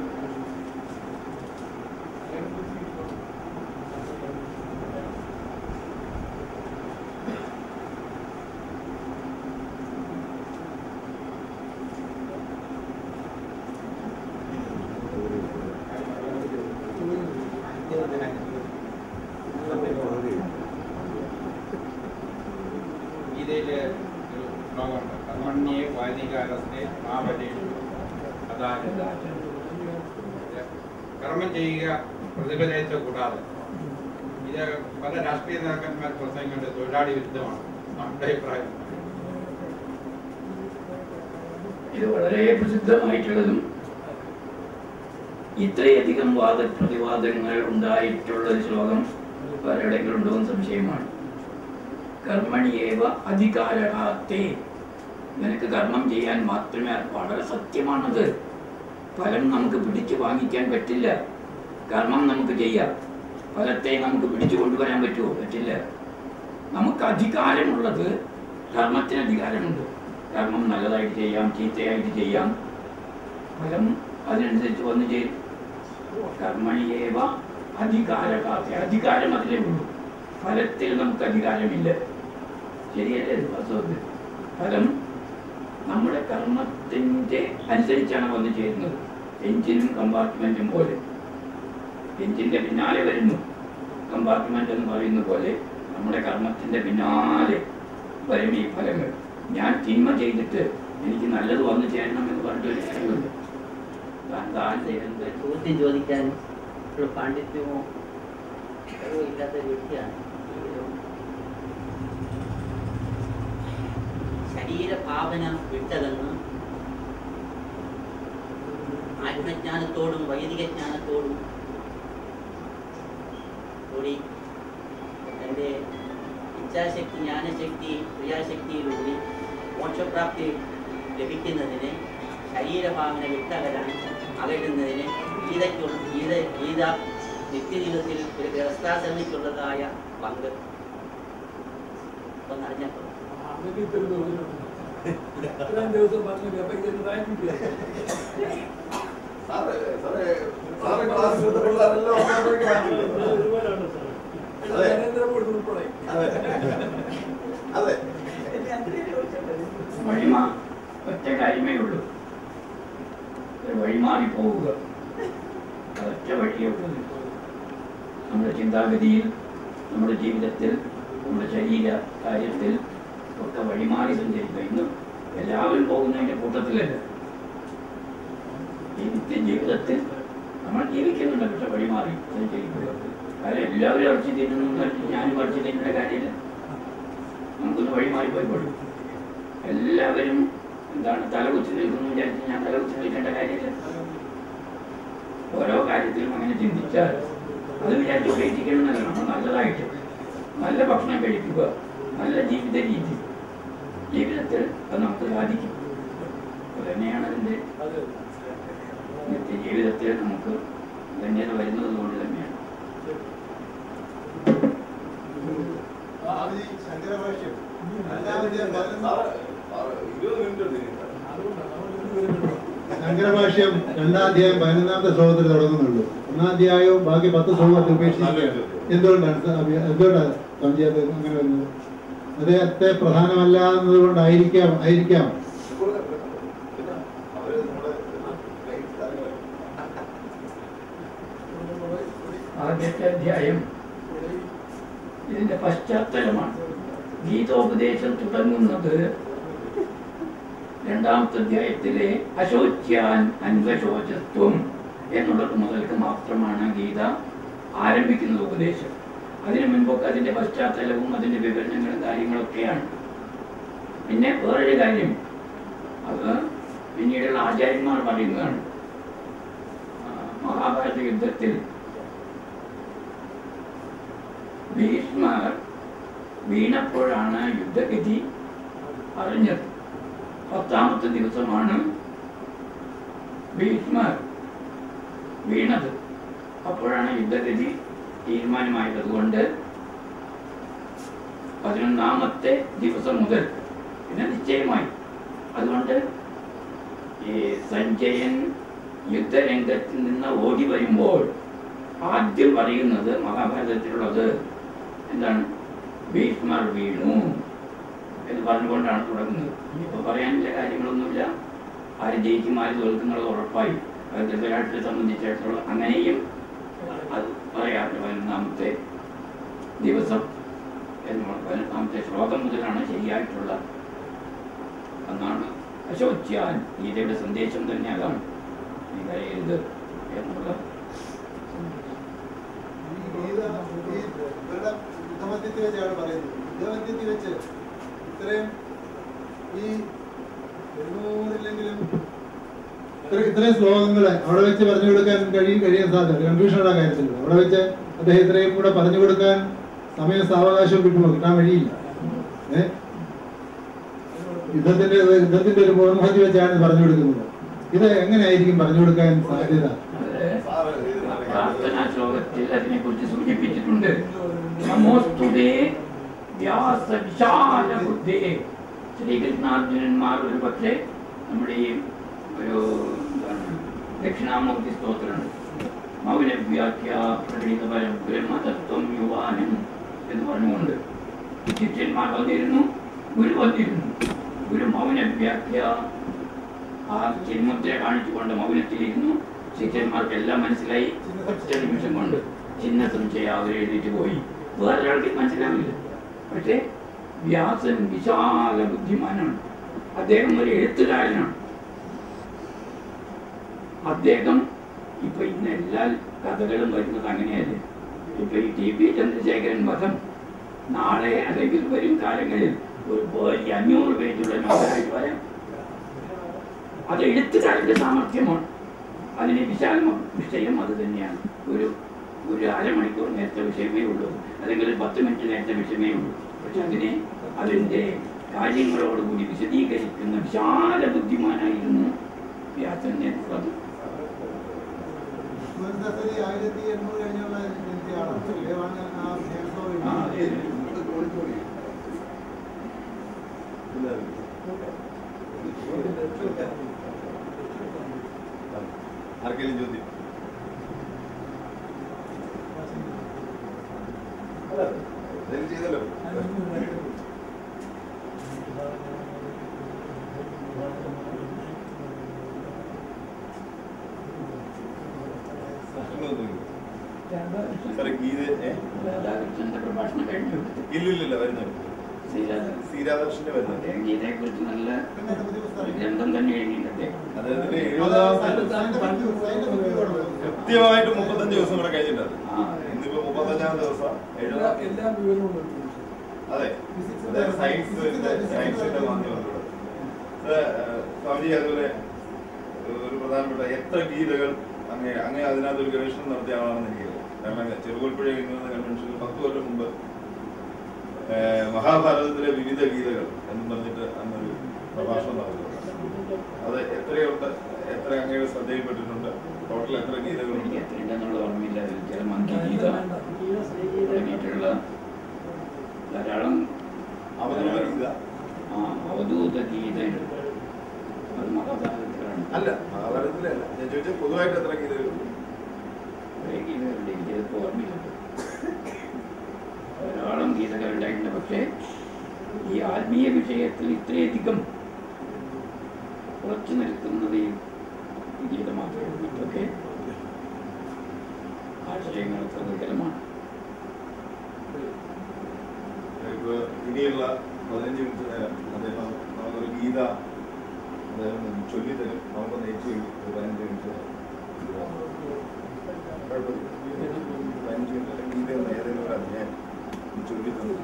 [SPEAKER 1] ഗീതയിലെ ഒരു ശ്ലോകമുണ്ട് കർമ്മണ്യെ വാദികാരത്തെ മാവലേഷു അതായത് കർമ്മം ചെയ്യുക പ്രതിഫലത്തെ കൂടാതെ ഇത് പല രാഷ്ട്രീയ നേതാക്കന്മാർ പ്രസംഗങ്ങളുടെ തൊഴിലാളി വിരുദ്ധമാണ് നമ്മുടെ അഭിപ്രായം
[SPEAKER 4] ഇത് വളരെ പ്രസിദ്ധമായിട്ടുള്ളതും ഇത്രയധികം വാദപ്രതിവാദങ്ങൾ ഉണ്ടായിട്ടുള്ള ഒരു ശ്ലോകം വേറെ എവിടെയെങ്കിലും ഉണ്ടോ എന്ന് സംശയമാണ് കർമ്മണിയേവ അധികാരത്തെ നിനക്ക് കർമ്മം ചെയ്യാൻ മാത്രമേ വളരെ സത്യമാണത് ഫലം നമുക്ക് പിടിച്ചു വാങ്ങിക്കാൻ പറ്റില്ല കർമ്മം നമുക്ക് ചെയ്യാം ഫലത്തെ നമുക്ക് പിടിച്ചു കൊണ്ടുവരാൻ പറ്റുമോ പറ്റില്ല നമുക്ക് അധികാരമുള്ളത് കർമ്മത്തിന് അധികാരമുണ്ട് കർമ്മം നല്ലതായിട്ട് ചെയ്യാം ചീത്തയായിട്ട് ചെയ്യാം ഫലം അതിനനുസരിച്ച് വന്നു ചെയ്യും കർമ്മണിയേവ അധികാരകാത്ത അധികാരം അതിലേ ഉള്ളൂ ഫലത്തിൽ നമുക്ക് അധികാരമില്ല ശരിയല്ലേ ഇത് വാസ്തവത്തിൽ ഫലം നമ്മുടെ കർമ്മത്തിൻ്റെ അനുസരിച്ചാണ് വന്നു ചേരുന്നത് എഞ്ചിനും കമ്പാർട്ട്മെന്റും പോലെ എഞ്ചിന്റെ പിന്നാലെ വരുന്നു കമ്പാർട്ട്മെന്റ് എന്ന് പറയുന്ന പോലെ നമ്മുടെ കർമ്മത്തിന്റെ പിന്നാലെ വരും ഈ ഫലങ്ങൾ ഞാൻ തിന്മ ചെയ്തിട്ട് എനിക്ക് നല്ലത് വന്നു ചേരണം എന്ന് പറഞ്ഞിട്ട് ഒരു കാര്യമില്ല താൻ താൻ ചെയ്യുന്നത്
[SPEAKER 9] ചോദ്യം ചോദിക്കാൻ ഒരു പാണ്ഡിത്യമോ കഴിവോ ഇല്ലാത്ത ഒരു വ്യക്തിയാണ് ഈ ഒരു ശരീരഭാവന വിട്ടകന്ന് ആത്മജ്ഞാനത്തോടും വൈദിക ജ്ഞാനത്തോടും കൂടി എൻ്റെ ഇച്ഛാശക്തി ജ്ഞാനശക്തി ക്രിയാശക്തിയിലൂടെ മോക്ഷപ്രാപ്തി ലഭിക്കുന്നതിന് ശരീരഭാവന വിട്ടകലാൻ അകറ്റുന്നതിന് ഗീതയ്ക്കുള്ള ഗീത ഗീത നിത്യജീവിതത്തിൽ ഒരു ഗൃഹസ്ഥാശ്രമിക്കുള്ളതായ പങ്ക് ഒന്ന് അറിഞ്ഞപ്പോൾ
[SPEAKER 5] സാറേ സാറേ സാറേ ക്ലാസ് എടുത്ത പിള്ളേരെല്ലാം ഒന്നാമതൊക്കെ മാറ്റിയിട്ടുണ്ട്.
[SPEAKER 7] ഒരുപാടാണ് സാർ
[SPEAKER 5] അതെ അതെ അതെ
[SPEAKER 4] വഴിമാ ഒറ്റ കാര്യമേ ഉള്ളൂ ഒരു വഴിമാറി പോവുക ഒറ്റ വഴിയേ ഉള്ളൂ നമ്മുടെ ചിന്താഗതിയിൽ നമ്മുടെ ജീവിതത്തിൽ നമ്മുടെ ശരീര കാര്യത്തിൽ ഒക്കെ വഴിമാറി സഞ്ചരിക്കുക ഇന്ന് എല്ലാവരും പോകുന്നതിൻ്റെ കൂട്ടത്തിലല്ല ഈ നിത്യ ജീവിതത്തിൽ നമ്മൾ ജീവിക്കുന്നുണ്ട് പക്ഷെ വഴിമാറി സഞ്ചരിക്കുക കാര്യം എല്ലാവരും ഇറച്ചി തിന്നുന്നു ഞാനും ഇറച്ചി തിന്നേണ്ട കാര്യമില്ല നമുക്കൊന്ന് വഴിമാറി പോയിക്കോളും എല്ലാവരും എന്താണ് തലകുത്തി നിൽക്കുന്നു വിചാരിച്ച് ഞാൻ തലകുത്തി നിൽക്കേണ്ട കാര്യമില്ല ഓരോ കാര്യത്തിലും അങ്ങനെ ചിന്തിച്ചാൽ അത് വിചാരിച്ച് ഉപേക്ഷിക്കണമെന്നല്ല നമ്മൾ നല്ലതായിട്ട് നല്ല ഭക്ഷണം കഴിക്കുക നല്ല ജീവിത രീതി ജീവിതത്തിൽ അത് നമുക്ക് സാധിക്കും അത് തന്നെയാണ് അതിൻ്റെ നിത്യ ജീവിതത്തിൽ നമുക്ക് ധന്യത വരുന്നത് കൊണ്ട് തന്നെയാണ്
[SPEAKER 3] ശങ്കരഭാഷ്യം
[SPEAKER 5] ഇരുപത് മിനിറ്റ്
[SPEAKER 3] ശങ്കരഭാഷ്യം രണ്ടാം അധ്യായം പതിനൊന്നാമത്തെ ശ്ലോകത്തിൽ തുടങ്ങുന്നുള്ളൂ ഒന്നാം അധ്യായവും ബാക്കി പത്ത് ശ്ലോകത്തിൽ ഉപേക്ഷിക്കുകയാണ് എന്തുകൊണ്ടാണ് സ- അഭി- എന്തുകൊണ്ടാണ് സംജയത് അങ്ങനെ വരുന്നത് അദ്ദേഹത്തെ പ്രധാനമല്ല എന്നതുകൊണ്ടായിരിക്കാം ആയിരിക്കാം
[SPEAKER 5] അവര് നമ്മുടെ
[SPEAKER 4] ആദ്യത്തെ അധ്യായം ഇതിന്റെ പശ്ചാത്തലമാണ് ഗീതോപദേശം തുടങ്ങുന്നത് രണ്ടാമത്തെ അധ്യായത്തിലെ അശോച്യാൻ അൻവശോചത്വം എന്നുള്ളത് മുതൽക്ക് മാത്രമാണ് ഗീത ആരംഭിക്കുന്നത് ഉപദേശം അതിനു മുൻപൊക്കെ അതിന്റെ പശ്ചാത്തലവും അതിന്റെ വിവരണങ്ങളും കാര്യങ്ങളൊക്കെയാണ് പിന്നെ വേറൊരു കാര്യം അത് പിന്നീടുള്ള ആചാര്യന്മാർ പറയുന്നതാണ് ആ, മഹാഭാരത യുദ്ധത്തിൽ ഭീഷ്മർ വീണപ്പോഴാണ് യുദ്ധഗതി അറിഞ്ഞത് പത്താമത്തെ ദിവസമാണ് ഭീഷ്മർ വീണത് അപ്പോഴാണ് യുദ്ധഗതി തീരുമാനമായത് അതുകൊണ്ട് പതിനൊന്നാമത്തെ ദിവസം മുതൽ പിന്നെ നിശ്ചയമായി അതുകൊണ്ട് ഈ സഞ്ജയൻ യുദ്ധരംഗത്തിൽ നിന്ന് ഓടി വരുമ്പോൾ ആദ്യം പറയുന്നത് മഹാഭാരതത്തിലുള്ളത് എന്താണ് ഭീഷ്മർ വീണു എന്ന് പറഞ്ഞുകൊണ്ടാണ് തുടങ്ങുന്നത് ഇനിയിപ്പോൾ പറയാനുള്ള കാര്യങ്ങളൊന്നുമില്ല ആര് ജയിക്കും ആര് തോൽക്കുന്നുള്ളത് ഉറപ്പായി അത് ധൃതരാഷ്ട്രത്തെ സംബന്ധിച്ചിടത്തോളം അങ്ങനെയും അത് പറയാറുണ്ട് പതിനൊന്നാമത്തെ ദിവസം എന്നുള്ള പതിനൊന്നാമത്തെ ശ്ലോകം മുതലാണ് ശരിയായിട്ടുള്ള എന്നാണ് അശോച്യാൻ ഗീതയുടെ സന്ദേശം തന്നെ അതാണ് നീ കരയരുത് എന്നുള്ള
[SPEAKER 3] ഈ ഗീത ഈ ഇവരുടെ യുദ്ധമധ്യത്തിൽ വെച്ചാണ് പറയുന്നത് യുദ്ധമധ്യത്തിൽ വെച്ച് ഇത്രയും ഈ എഴുന്നൂറിലെങ്കിലും ഇത്ര ഇത്രയും ശ്ലോകങ്ങള് അവിടെ വെച്ച് പറഞ്ഞു കൊടുക്കാൻ കഴിയും കഴിയാൻ സാധ്യത കൺഫ്യൂഷനുള്ള കാര്യത്തിൽ അവിടെ വെച്ച് അദ്ദേഹം ഇത്രയും കൂടെ പറഞ്ഞു കൊടുക്കാൻ സമയ സാവകാശം കിട്ടുമോ കിട്ടാൻ വഴിയില്ല ഏ യുദ്ധത്തിന്റെ യുദ്ധത്തിന്റെ ഒരു പൂർണ്ണമതി വെച്ചാണ് ഇത് പറഞ്ഞു കൊടുക്കുന്നത് ഇത് എങ്ങനെയായിരിക്കും പറഞ്ഞു കൊടുക്കാൻ സാധ്യത
[SPEAKER 4] പ്രാർത്ഥനാ ശ്ലോകത്തിൽ അതിനെ കുറിച്ച് സൂചിപ്പിച്ചിട്ടുണ്ട് നമോസ്തുതേ വ്യാസ വിശാല ബുദ്ധേ ശ്രീകൃഷ്ണാർജുനന്മാർ ഒരു പക്ഷേ നമ്മുടെ ഈ ഒരു എന്താണ് ദക്ഷിണാമൂർത്തി സ്തോത്രമുണ്ട് മൗനവ്യാഖ്യ പ്രകീതപരം ബ്രഹ്മതത്വം യുവാനം എന്ന് പറഞ്ഞുകൊണ്ട് ശിഷ്യന്മാർ വന്നിരുന്നു ഗുരു വന്നിരുന്നു ഗുരു മൗനവ്യാഖ്യ ആ ചിന്മുദ്ര കാണിച്ചുകൊണ്ട് മൗനത്തിലിരുന്നു ശിഷ്യന്മാർക്കെല്ലാം മനസ്സിലായി ഒറ്റ നിമിഷം കൊണ്ട് ചിന്ന സംശയം അവർ എഴുതിയിട്ട് പോയി വേറൊരാൾക്ക് മനസ്സിലാവില്ല പക്ഷേ വ്യാസൻ വിശാല ബുദ്ധിമാനാണ് അദ്ദേഹം ഒരു എഴുത്തുകാരനാണ് അദ്ദേഹം ഇപ്പൊ ഇന്ന് എല്ലാ കഥകളും വരുന്നത് അങ്ങനെയല്ലേ ഇപ്പൊ ഈ ടി പി ചന്ദ്രശേഖരൻ വധം നാളെ അല്ലെങ്കിൽ വരും കാലങ്ങളിൽ ഒരു വലിയ അഞ്ഞൂറ് പേജുള്ള നോവലായിട്ട് വരാം അത് എഴുത്തുകാരന്റെ സാമർഥ്യമാണ് അതിന് വിശാല വിഷയം അത് തന്നെയാണ് ഒരു ഒരു അരമണിക്കൂർ നേരത്തെ വിഷയമേ ഉള്ളൂ അല്ലെങ്കിൽ ഒരു പത്ത് മിനിറ്റ് നേരത്തെ വിഷയമേ ഉള്ളൂ പക്ഷെ അതിനെ അതിൻ്റെ കാര്യങ്ങളോടുകൂടി വിശദീകരിക്കുന്ന വിശാല ബുദ്ധിമാനായിരുന്നു വ്യാസൻ എന്നുള്ളത്
[SPEAKER 3] ആയിരത്തി എണ്ണൂറ് കഴിഞ്ഞുള്ള ജനതയാണ് ഇദ്ദേഹമാണ് ആ ക്ഷേത്രം
[SPEAKER 4] ആ, അതെ, അതെ.
[SPEAKER 5] ആർക്കെങ്കിലും ചോദ്യം അല്ല, എന്തേലും ചെയ്തല്ലോ പെട്ടെന്നൊന്നും സാറേ ഗീത ഏ?
[SPEAKER 4] രാധാകൃഷ്ണന്റെ പ്രഭാഷണം കഴിഞ്ഞു
[SPEAKER 5] ഇല്ല ഇല്ല ഇല്ല വരുന്നുണ്ട് ശ്രീരാധാകൃഷ്ണന്റെ വരുന്നുണ്ട്
[SPEAKER 4] ഗീതയെ കുറിച്ച് നല്ല ഗ്രന്ഥം തന്നെ എഴുതിയിട്ടുണ്ട്
[SPEAKER 5] അദ്ദേഹത്തിന്റെ എഴുപതാമത്തെ കൃത്യമായിട്ട് മുപ്പത്തഞ്ച് ദിവസം കൂടെ കഴിഞ്ഞിട്ടുണ്ട് ഇന്നിപ്പോ മുപ്പത്തഞ്ചാം ദിവസം എഴുപതാം
[SPEAKER 10] എല്ലാം വിവരമുണ്ട്
[SPEAKER 5] അതെ അതായത് സയൻസ് സയൻസിന്റെ മാധ്യമത്തിലൂടെ ഇത്, ഏഹ്, സ്വാമിജി അതുപോലെ ഏഹ്, ഒരു പ്രധാനപ്പെട്ട എത്ര ഗീതകൾ അങ്ങേ അങ്ങേ അതിനകത്ത് ഒരു ഗവേഷണം നടത്തിയ ആളാണെന്ന് എനിക്കറിയാം കാരണം ചെറുകോൽപ്പുഴ വിനോദ കൺവെൻഷനിൽ പത്ത് കൊല്ലം മുമ്പ് ഏഹ്, മഹാഭാരതത്തിലെ വിവിധ ഗീതകൾ എന്ന് പറഞ്ഞിട്ട് അന്നൊരു പ്രഭാഷണം നടത്തിയിട്ടുണ്ട് അത് എത്രയുണ്ട് എത്ര അങ്ങയുടെ ശ്രദ്ധയിൽപ്പെട്ടിട്ടുണ്ട് ടോട്ടൽ എത്ര ഗീതകളുണ്ട്
[SPEAKER 4] എത്രയുണ്ടെന്നുള്ള ഓർമ്മയില്ല ചില മന്ത്രി തുടങ്ങിയിട്ടുള്ള ധാരാളം
[SPEAKER 5] അവധൂത ഗീത
[SPEAKER 4] ആ, അവധൂത ഗീതയുണ്ട് അത് മഹാഭാരതത്തിലാണ്
[SPEAKER 5] അല്ല മഹാഭാരതത്തിലെ അല്ല ഞാൻ ചോദിച്ചത് പൊതുവായിട്ട് എത്ര ഗീതകളുണ്ട്
[SPEAKER 4] കുറേ ഗീതകളുണ്ട് എനിക്കത് ഓർമ്മയില്ല ധാരാളം ഗീതകളുണ്ടായിട്ടുണ്ട് പക്ഷേ ഈ ആത്മീയ വിഷയത്തിൽ ഇത്രയധികം ഉറച്ചു നിൽക്കുന്നത് ഈ ഗീത മാത്രമേ ഉള്ളൂ ഇതൊക്കെ ആശയങ്ങൾക്ക് വികലമാണ്
[SPEAKER 5] ഇപ്പൊ ഇനിയുള്ള പതിനഞ്ച് മിനിറ്റ് നേരം അദ്ദേഹം നമുക്കൊരു ഗീത അദ്ദേഹം ചൊല്ലിത്തരും നമുക്ക് നെയ്ച്ചു ഒരു പതിനഞ്ച് മിനിറ്റ് കുഴപ്പമില്ല. പതിനഞ്ച് മിനിറ്റ് അല്ലെങ്കിൽ ഗീത എന്ന ഏതെങ്കിലും ഒരു അധ്യായം ചൊല്ലിത്തരും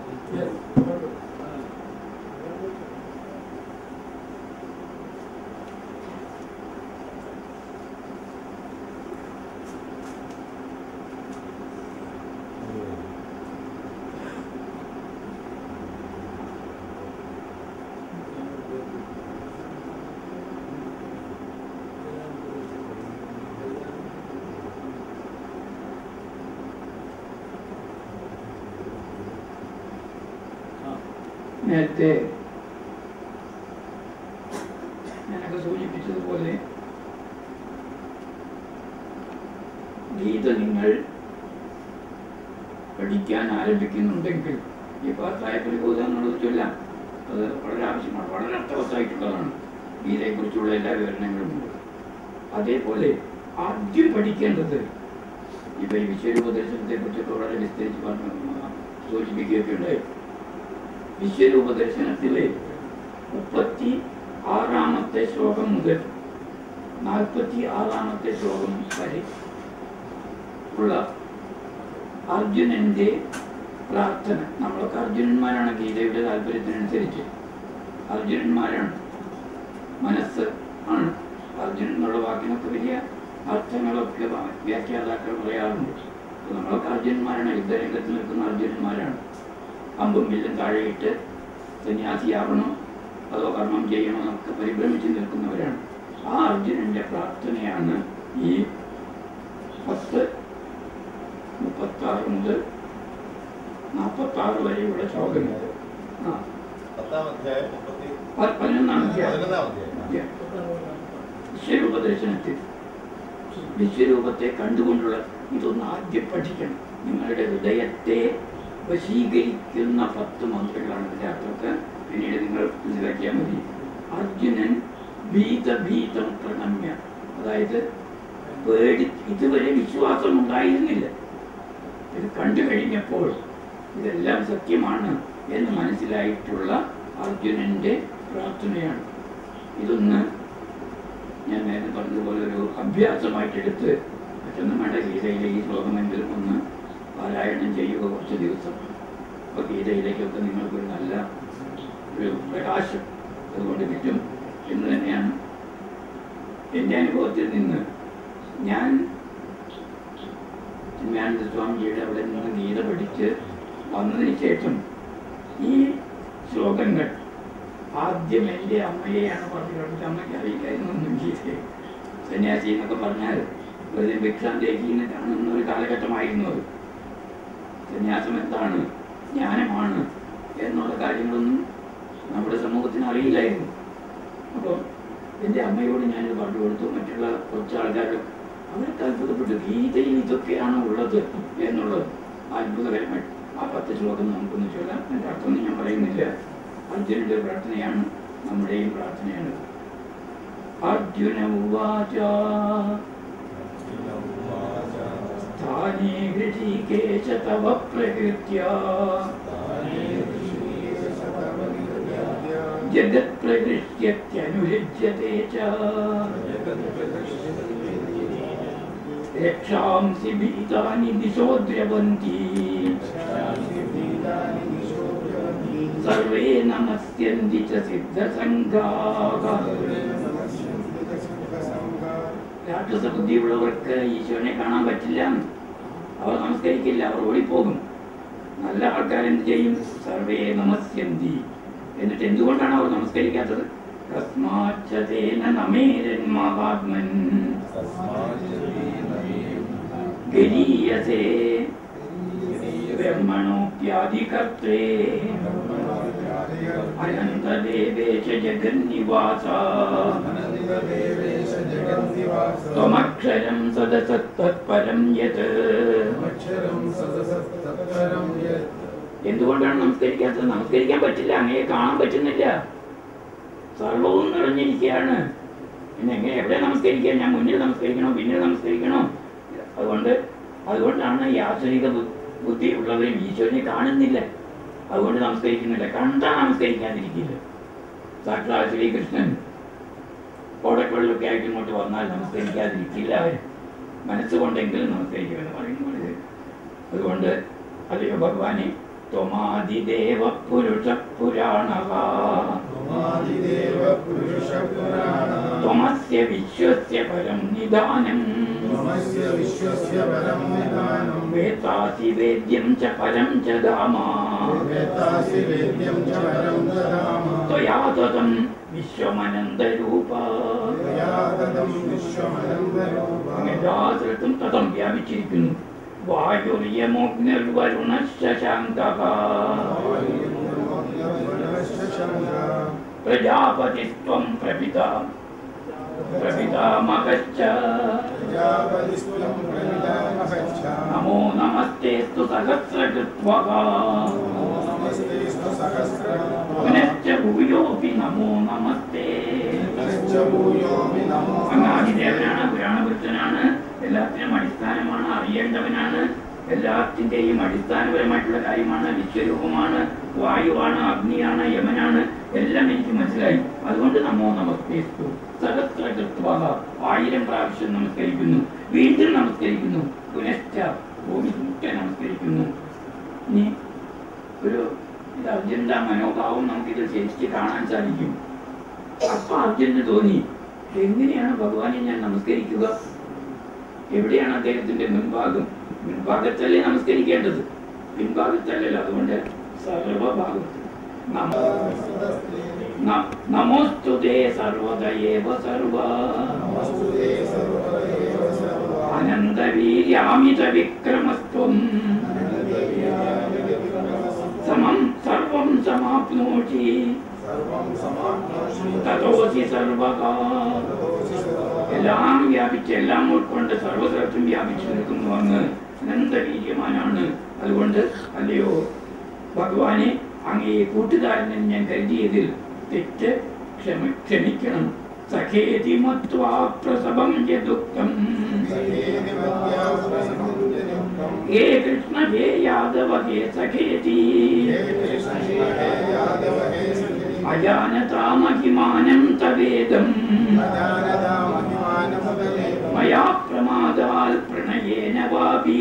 [SPEAKER 4] നേരത്തെ ഞാനൊക്കെ സൂചിപ്പിച്ചതുപോലെ ഗീത നിങ്ങൾ പഠിക്കാൻ ആരംഭിക്കുന്നുണ്ടെങ്കിൽ ഈ പാത്തായ പരിഭൂത എന്നുള്ളത് ചൊല്ലാം അത് വളരെ ആവശ്യമാണ് വളരെ അർത്ഥവത്തായിട്ടുള്ളതാണ് ഗീതയെക്കുറിച്ചുള്ള എല്ലാ വിവരണങ്ങളും ഉണ്ട് അതേപോലെ ആദ്യം പഠിക്കേണ്ടത് ഇപ്പൊ ഈ വിശ്വരൂപദർശനത്തെ കുറിച്ചൊക്കെ വളരെ വിസ്തരിച്ച് പറഞ്ഞു സൂചിപ്പിക്കുകയൊക്കെ ഉണ്ടായി വിശ്വരൂപദർശനത്തിലെ മുപ്പത്തി ആറാമത്തെ ശ്ലോകം മുതൽ നാൽപ്പത്തി ആറാമത്തെ ശ്ലോകം വരെ ഉള്ള അർജുനന്റെ പ്രാർത്ഥന നമ്മളൊക്കെ അർജുനന്മാരാണ് ഗീതയുടെ താല്പര്യത്തിനനുസരിച്ച് അർജുനന്മാരാണ് മനസ്സ് ആണ് അർജുനൻ എന്നുള്ള വാക്കിനൊക്കെ വലിയ അർത്ഥങ്ങളൊക്കെ വ- വ്യാഖ്യാതാക്കൾ പറയാറുണ്ട് അപ്പോൾ നമ്മളൊക്കെ അർജുനന്മാരാണ് യുദ്ധരംഗത്ത് നിൽക്കുന്ന അർജുനന്മാരാണ് അമ്പും വില്ലും താഴെയിട്ട് സന്യാസിയാവണോ അതോ കർമ്മം ചെയ്യണോ എന്നൊക്കെ പരിഭ്രമിച്ച് നിൽക്കുന്നവരാണ് ആ അർജുനന്റെ പ്രാർത്ഥനയാണ് ഈ പത്ത് മുപ്പത്തി ആറ് മുതൽ നാൽപ്പത്തി ആറ് വരെയുള്ള ശ്ലോകങ്ങൾ ആ
[SPEAKER 5] പത്താം അധ്യായം മുപ്പത്തി
[SPEAKER 4] പ- പതിനൊന്നാം അധ്യായം
[SPEAKER 5] പതിനൊന്നാം അധ്യായം
[SPEAKER 4] അധ്യായം. വിശ്വരൂപദർശനത്തിൽ വിശ്വരൂപത്തെ കണ്ടുകൊണ്ടുള്ള ഇതൊന്ന് ആദ്യം പഠിക്കണം നിങ്ങളുടെ ഹൃദയത്തെ വശീകരിക്കുന്ന പത്ത് മന്ത്രങ്ങളാണ് ഇതിൻ്റെ അർത്ഥമൊക്കെ പിന്നീട് നിങ്ങൾ മനസ്സിലാക്കിയാൽ മതി അർജുനൻ ഭീതഭീതം പ്രണമ്യ അതായത് പേടി ഇതുവരെ വിശ്വാസം ഉണ്ടായിരുന്നില്ല ഇത് കണ്ടു കഴിഞ്ഞപ്പോൾ ഇതെല്ലാം സത്യമാണ് എന്ന് മനസ്സിലായിട്ടുള്ള അർജുനന്റെ പ്രാർത്ഥനയാണ് ഇതൊന്ന് ഞാൻ നേരത്തെ പറഞ്ഞതുപോലെ ഒരു അഭ്യാസമായിട്ടെടുത്ത് മറ്റൊന്നും വേണ്ട ഗീതയിലെ ഈ ശ്ലോകമെങ്കിലും ഒന്ന് പാരായണം ചെയ്യുക കുറച്ച് ദിവസം അപ്പോൾ ഗീതയിലേക്കൊക്കെ നിങ്ങൾക്കൊരു നല്ല ഒരു പ്രകാശം അതുകൊണ്ട് കിട്ടും എന്ന് തന്നെയാണ് എൻ്റെ അനുഭവത്തിൽ നിന്ന് ഞാൻ ചിന്മയാനന്ദ സ്വാമിജിയുടെ അവിടെ നിന്ന് ഗീത പഠിച്ച് വന്നതിന് ശേഷം ഈ ശ്ലോകങ്ങൾ ആദ്യം എൻ്റെ അമ്മയെയാണ് പറഞ്ഞു പഠിച്ചത് അമ്മയ്ക്ക് അറിയില്ലായിരുന്നു ഗീതയെ സന്യാസി എന്നൊക്കെ പറഞ്ഞാൽ വെറുതെ ഭിക്ഷാന്തേക്കിനെ കാണുന്ന ഒരു കാലഘട്ടമായിരുന്നു അത് സന്യാസം എന്താണ് ജ്ഞാനമാണ് എന്നുള്ള കാര്യങ്ങളൊന്നും നമ്മുടെ സമൂഹത്തിന് അറിയില്ലായിരുന്നു അപ്പോൾ എൻ്റെ അമ്മയോട് ഞാനിത് പറഞ്ഞു കൊടുത്തു മറ്റുള്ള കുറച്ച് ആൾക്കാർ അവർക്ക് അത്ഭുതപ്പെട്ടു ഗീതയിൽ ഇതൊക്കെയാണ് ഉള്ളത് എന്നുള്ളത് അത്ഭുതകരമായി ആ പത്ത് ശ്ലോകം നമുക്കൊന്ന് ചൊല്ലാം എൻ്റെ അർത്ഥമൊന്നും ഞാൻ പറയുന്നില്ല അർജുനന്റെ പ്രാർത്ഥനയാണ് നമ്മുടെയും പ്രാർത്ഥനയാണ് അർജുന ഉവാച സ്ഥാനേ ഋഷികേശ തവ പ്രകൃത്യാ ജഗത്പ്രകൃഷ്യത്യനുരജ്യത്തെ ച രക്ഷാംസി ഭീതാനി ദിശോ ദ്രവന്തി സർവേ നമസ്യന്തി ച സിദ്ധസംഘാഃ രാക്ഷസ ബുദ്ധിയുള്ളവർക്ക് ഈശോനെ കാണാൻ പറ്റില്ല അവർ നമസ്കരിക്കില്ല അവർ ഓടിപ്പോകും നല്ല ആൾക്കാർ എന്ത് ചെയ്യും സർവേ നമസ്യന്തി എന്നിട്ട് എന്തുകൊണ്ടാണ് അവർ നമസ്കരിക്കാത്തത് കസ്മാച്ചതേന നമേരൻ മഹാത്മൻ ഗരീയസേ ബ്രഹ്മണോപ്യാധികർത്രേ അനന്തദേവേശ ജഗന്നിവാസ ത്വമക്ഷരം സദസത്തത്പരം യത് എന്തുകൊണ്ടാണ് നമസ്കരിക്കാത്തത് നമസ്കരിക്കാൻ പറ്റില്ല അങ്ങയെ കാണാൻ പറ്റുന്നില്ല സർവവും നിറഞ്ഞിരിക്കുകയാണ് പിന്നെ എങ്ങനെ എവിടെ നമസ്കരിക്കാൻ ഞാൻ മുന്നിൽ നമസ്കരിക്കണോ പിന്നിൽ നമസ്കരിക്കണോ അതുകൊണ്ട് അതുകൊണ്ടാണ് ഈ ആധുനിക ബു- ബുദ്ധിയുള്ളവരും ഈശ്വരനെ കാണുന്നില്ല അതുകൊണ്ട് നമസ്കരിക്കുന്നില്ല കണ്ടാ നമസ്കരിക്കാതിരിക്കില്ല സാക്ഷാത് ശ്രീകൃഷ്ണൻ കോടക്കൊള്ളൊക്കെ ആയിട്ട് ഇങ്ങോട്ട് വന്നാൽ നമസ്കരിക്കാതിരിക്കില്ല അവർ മനസ്സുകൊണ്ടെങ്കിലും നമസ്കരിക്കുമെന്ന് പറയുന്നത് അതുകൊണ്ട് അല്ലയോ ഭഗവാനെ ത്വമാതിദേവ പുരുഷ പുരാണക ത്വമസ്യ വിശ്വസ്യ പരം നിദാനം വേത്താസി വേദ്യം ച പരം ച ധാമ ത്വയാ തതം വിശ്വമനന്തരൂപ എല്ലാത്തിടത്തും തതം വ്യാപിച്ചിരിക്കുന്നു വായുര്യമോഗ്നിർവരുണ ശശാങ്ക പ്രജാപതിത്വം പ്രപിത പ്രപിതാമകശ്ച നമോ നമസ്തേസ്തു സഹസ്രകൃത്വക പുനശ്ച ഭൂയോപി നമോ നമസ്തേ അങ്ങാതിദേവനാണ് പുരാണവൃത്തനാണ് എല്ലാത്തിനും അടിസ്ഥാനമാണ് അറിയേണ്ടവനാണ് എല്ലാത്തിന്റെയും അടിസ്ഥാനപരമായിട്ടുള്ള കാര്യമാണ് വിശ്വരൂപമാണ് വായുവാണ് അഗ്നിയാണ് യമനാണ് എല്ലാം എനിക്ക് മനസ്സിലായി അതുകൊണ്ട് നമോ നമസ്തേസ്തു സഹസ്രകൃത്വ ആയിരം പ്രാവശ്യം നമസ്കരിക്കുന്നു വീണ്ടും നമസ്കരിക്കുന്നു പുനശ്ച ഭൂമി ചുറ്റ നമസ്കരിക്കുന്നു ഇനി ഒരു ഇത് അർജുനന്റെ ആ മനോഭാവം നമുക്കിത് ശരിക്ക് കാണാൻ സാധിക്കും അപ്പൊ അർജുനന് തോന്നി എങ്ങനെയാണ് ഭഗവാനെ ഞാൻ നമസ്കരിക്കുക എവിടെയാണ് അദ്ദേഹത്തിന്റെ മുൻഭാഗം മുൻഭാഗത്തല്ലേ നമസ്കരിക്കേണ്ടത് പിൻഭാഗത്തല്ലല്ലോ അതുകൊണ്ട് സർവഭാഗത്ത് നമോ ന- നമോസ്തുതേ സർവദയേവ സർവ അനന്തവീര്യാമിത വിക്രമസ്ത്വം സമം സർവം സമാപ്നോഷി തതോസി സർവകാ എല്ലാം വ്യാപിച്ച് എല്ലാം ഉൾക്കൊണ്ട് സർവതരത്തും വ്യാപിച്ചു നിൽക്കുന്നു അങ്ങ് അനന്തവീര്യമാനാണ് അതുകൊണ്ട് അല്ലയോ ഭഗവാനെ അങ്ങയെ കൂട്ടുകാരനെ ഞാൻ കരുതിയതിൽ തെറ്റ് ക്ഷമ ക്ഷമിക്കണം സഖേതി മത്വാ പ്രസവം യദുക്തം ഹേ കൃഷ്ണ ഹേ യാദവ ഹേ സഖേതി അജാനതാമഹിമാനം തവേദം മയാ പ്രമാദാൽ പ്രണയേന വാപി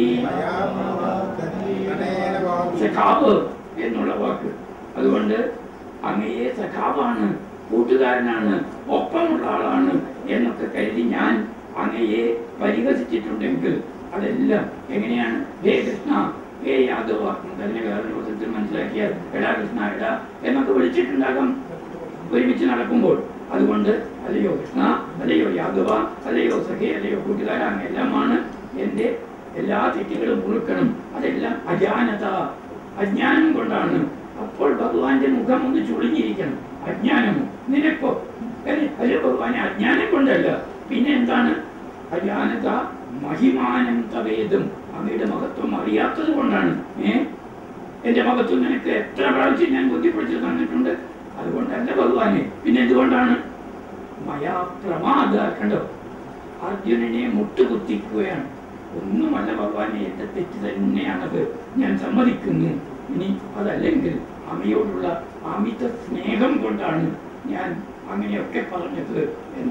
[SPEAKER 4] സഖാവ് എന്നുള്ള വാക്ക് അതുകൊണ്ട് അങ്ങയെ സഖാവാണ് കൂട്ടുകാരനാണ് ഒപ്പമുള്ള ആളാണ് എന്നൊക്കെ കരുതി ഞാൻ അങ്ങയെ പരിഹസിച്ചിട്ടുണ്ടെങ്കിൽ അതെല്ലാം എങ്ങനെയാണ് ഹേ കൃഷ്ണ ഹേ യാദവ തന്നെ വേറെ രൂപത്തിൽ മനസ്സിലാക്കിയാൽ എടാ കൃഷ്ണ എടാ എന്നൊക്കെ വിളിച്ചിട്ടുണ്ടാകാം ഒരുമിച്ച് നടക്കുമ്പോൾ അതുകൊണ്ട് അല്ലയോ കൃഷ്ണ അല്ലയോ യാദവ അല്ലയോ സഖേ അല്ലയോ കൂട്ടുകാര അങ്ങെല്ലാമാണ് എൻ്റെ എല്ലാ തെറ്റുകളും പൊറുക്കണം അതെല്ലാം അജാനത അജ്ഞാനം കൊണ്ടാണ് അപ്പോൾ ഭഗവാന്റെ മുഖം ഒന്ന് ചുളിഞ്ഞിരിക്കണം അജ്ഞാനമോ നിനക്കോ അല്ലേ അല്ലയോ ഭഗവാനെ അജ്ഞാനം കൊണ്ടല്ല പിന്നെ എന്താണ് അജാനത മഹിമാനം തവേദം അങ്ങയുടെ മഹത്വം അറിയാത്തത് കൊണ്ടാണ് ഏ എന്റെ മഹത്വം നിനക്ക് എത്ര പ്രാവശ്യം ഞാൻ ബുദ്ധിപ്പെടുത്തി തന്നിട്ടുണ്ട് അതുകൊണ്ടല്ല ഭഗവാനെ പിന്നെ എന്തുകൊണ്ടാണ് മയാ പ്രമാദ കണ്ടോ അർജുനനെ മുട്ടുകുത്തിക്കുകയാണ് ഒന്നുമല്ല ഭഗവാനെ എന്റെ തെറ്റ് തന്നെയാണത് ഞാൻ സമ്മതിക്കുന്നു ഇനി അതല്ലെങ്കിൽ അമ്മയോടുള്ള അമിത സ്നേഹം കൊണ്ടാണ് ഞാൻ അങ്ങനെയൊക്കെ പറഞ്ഞത് എന്ന്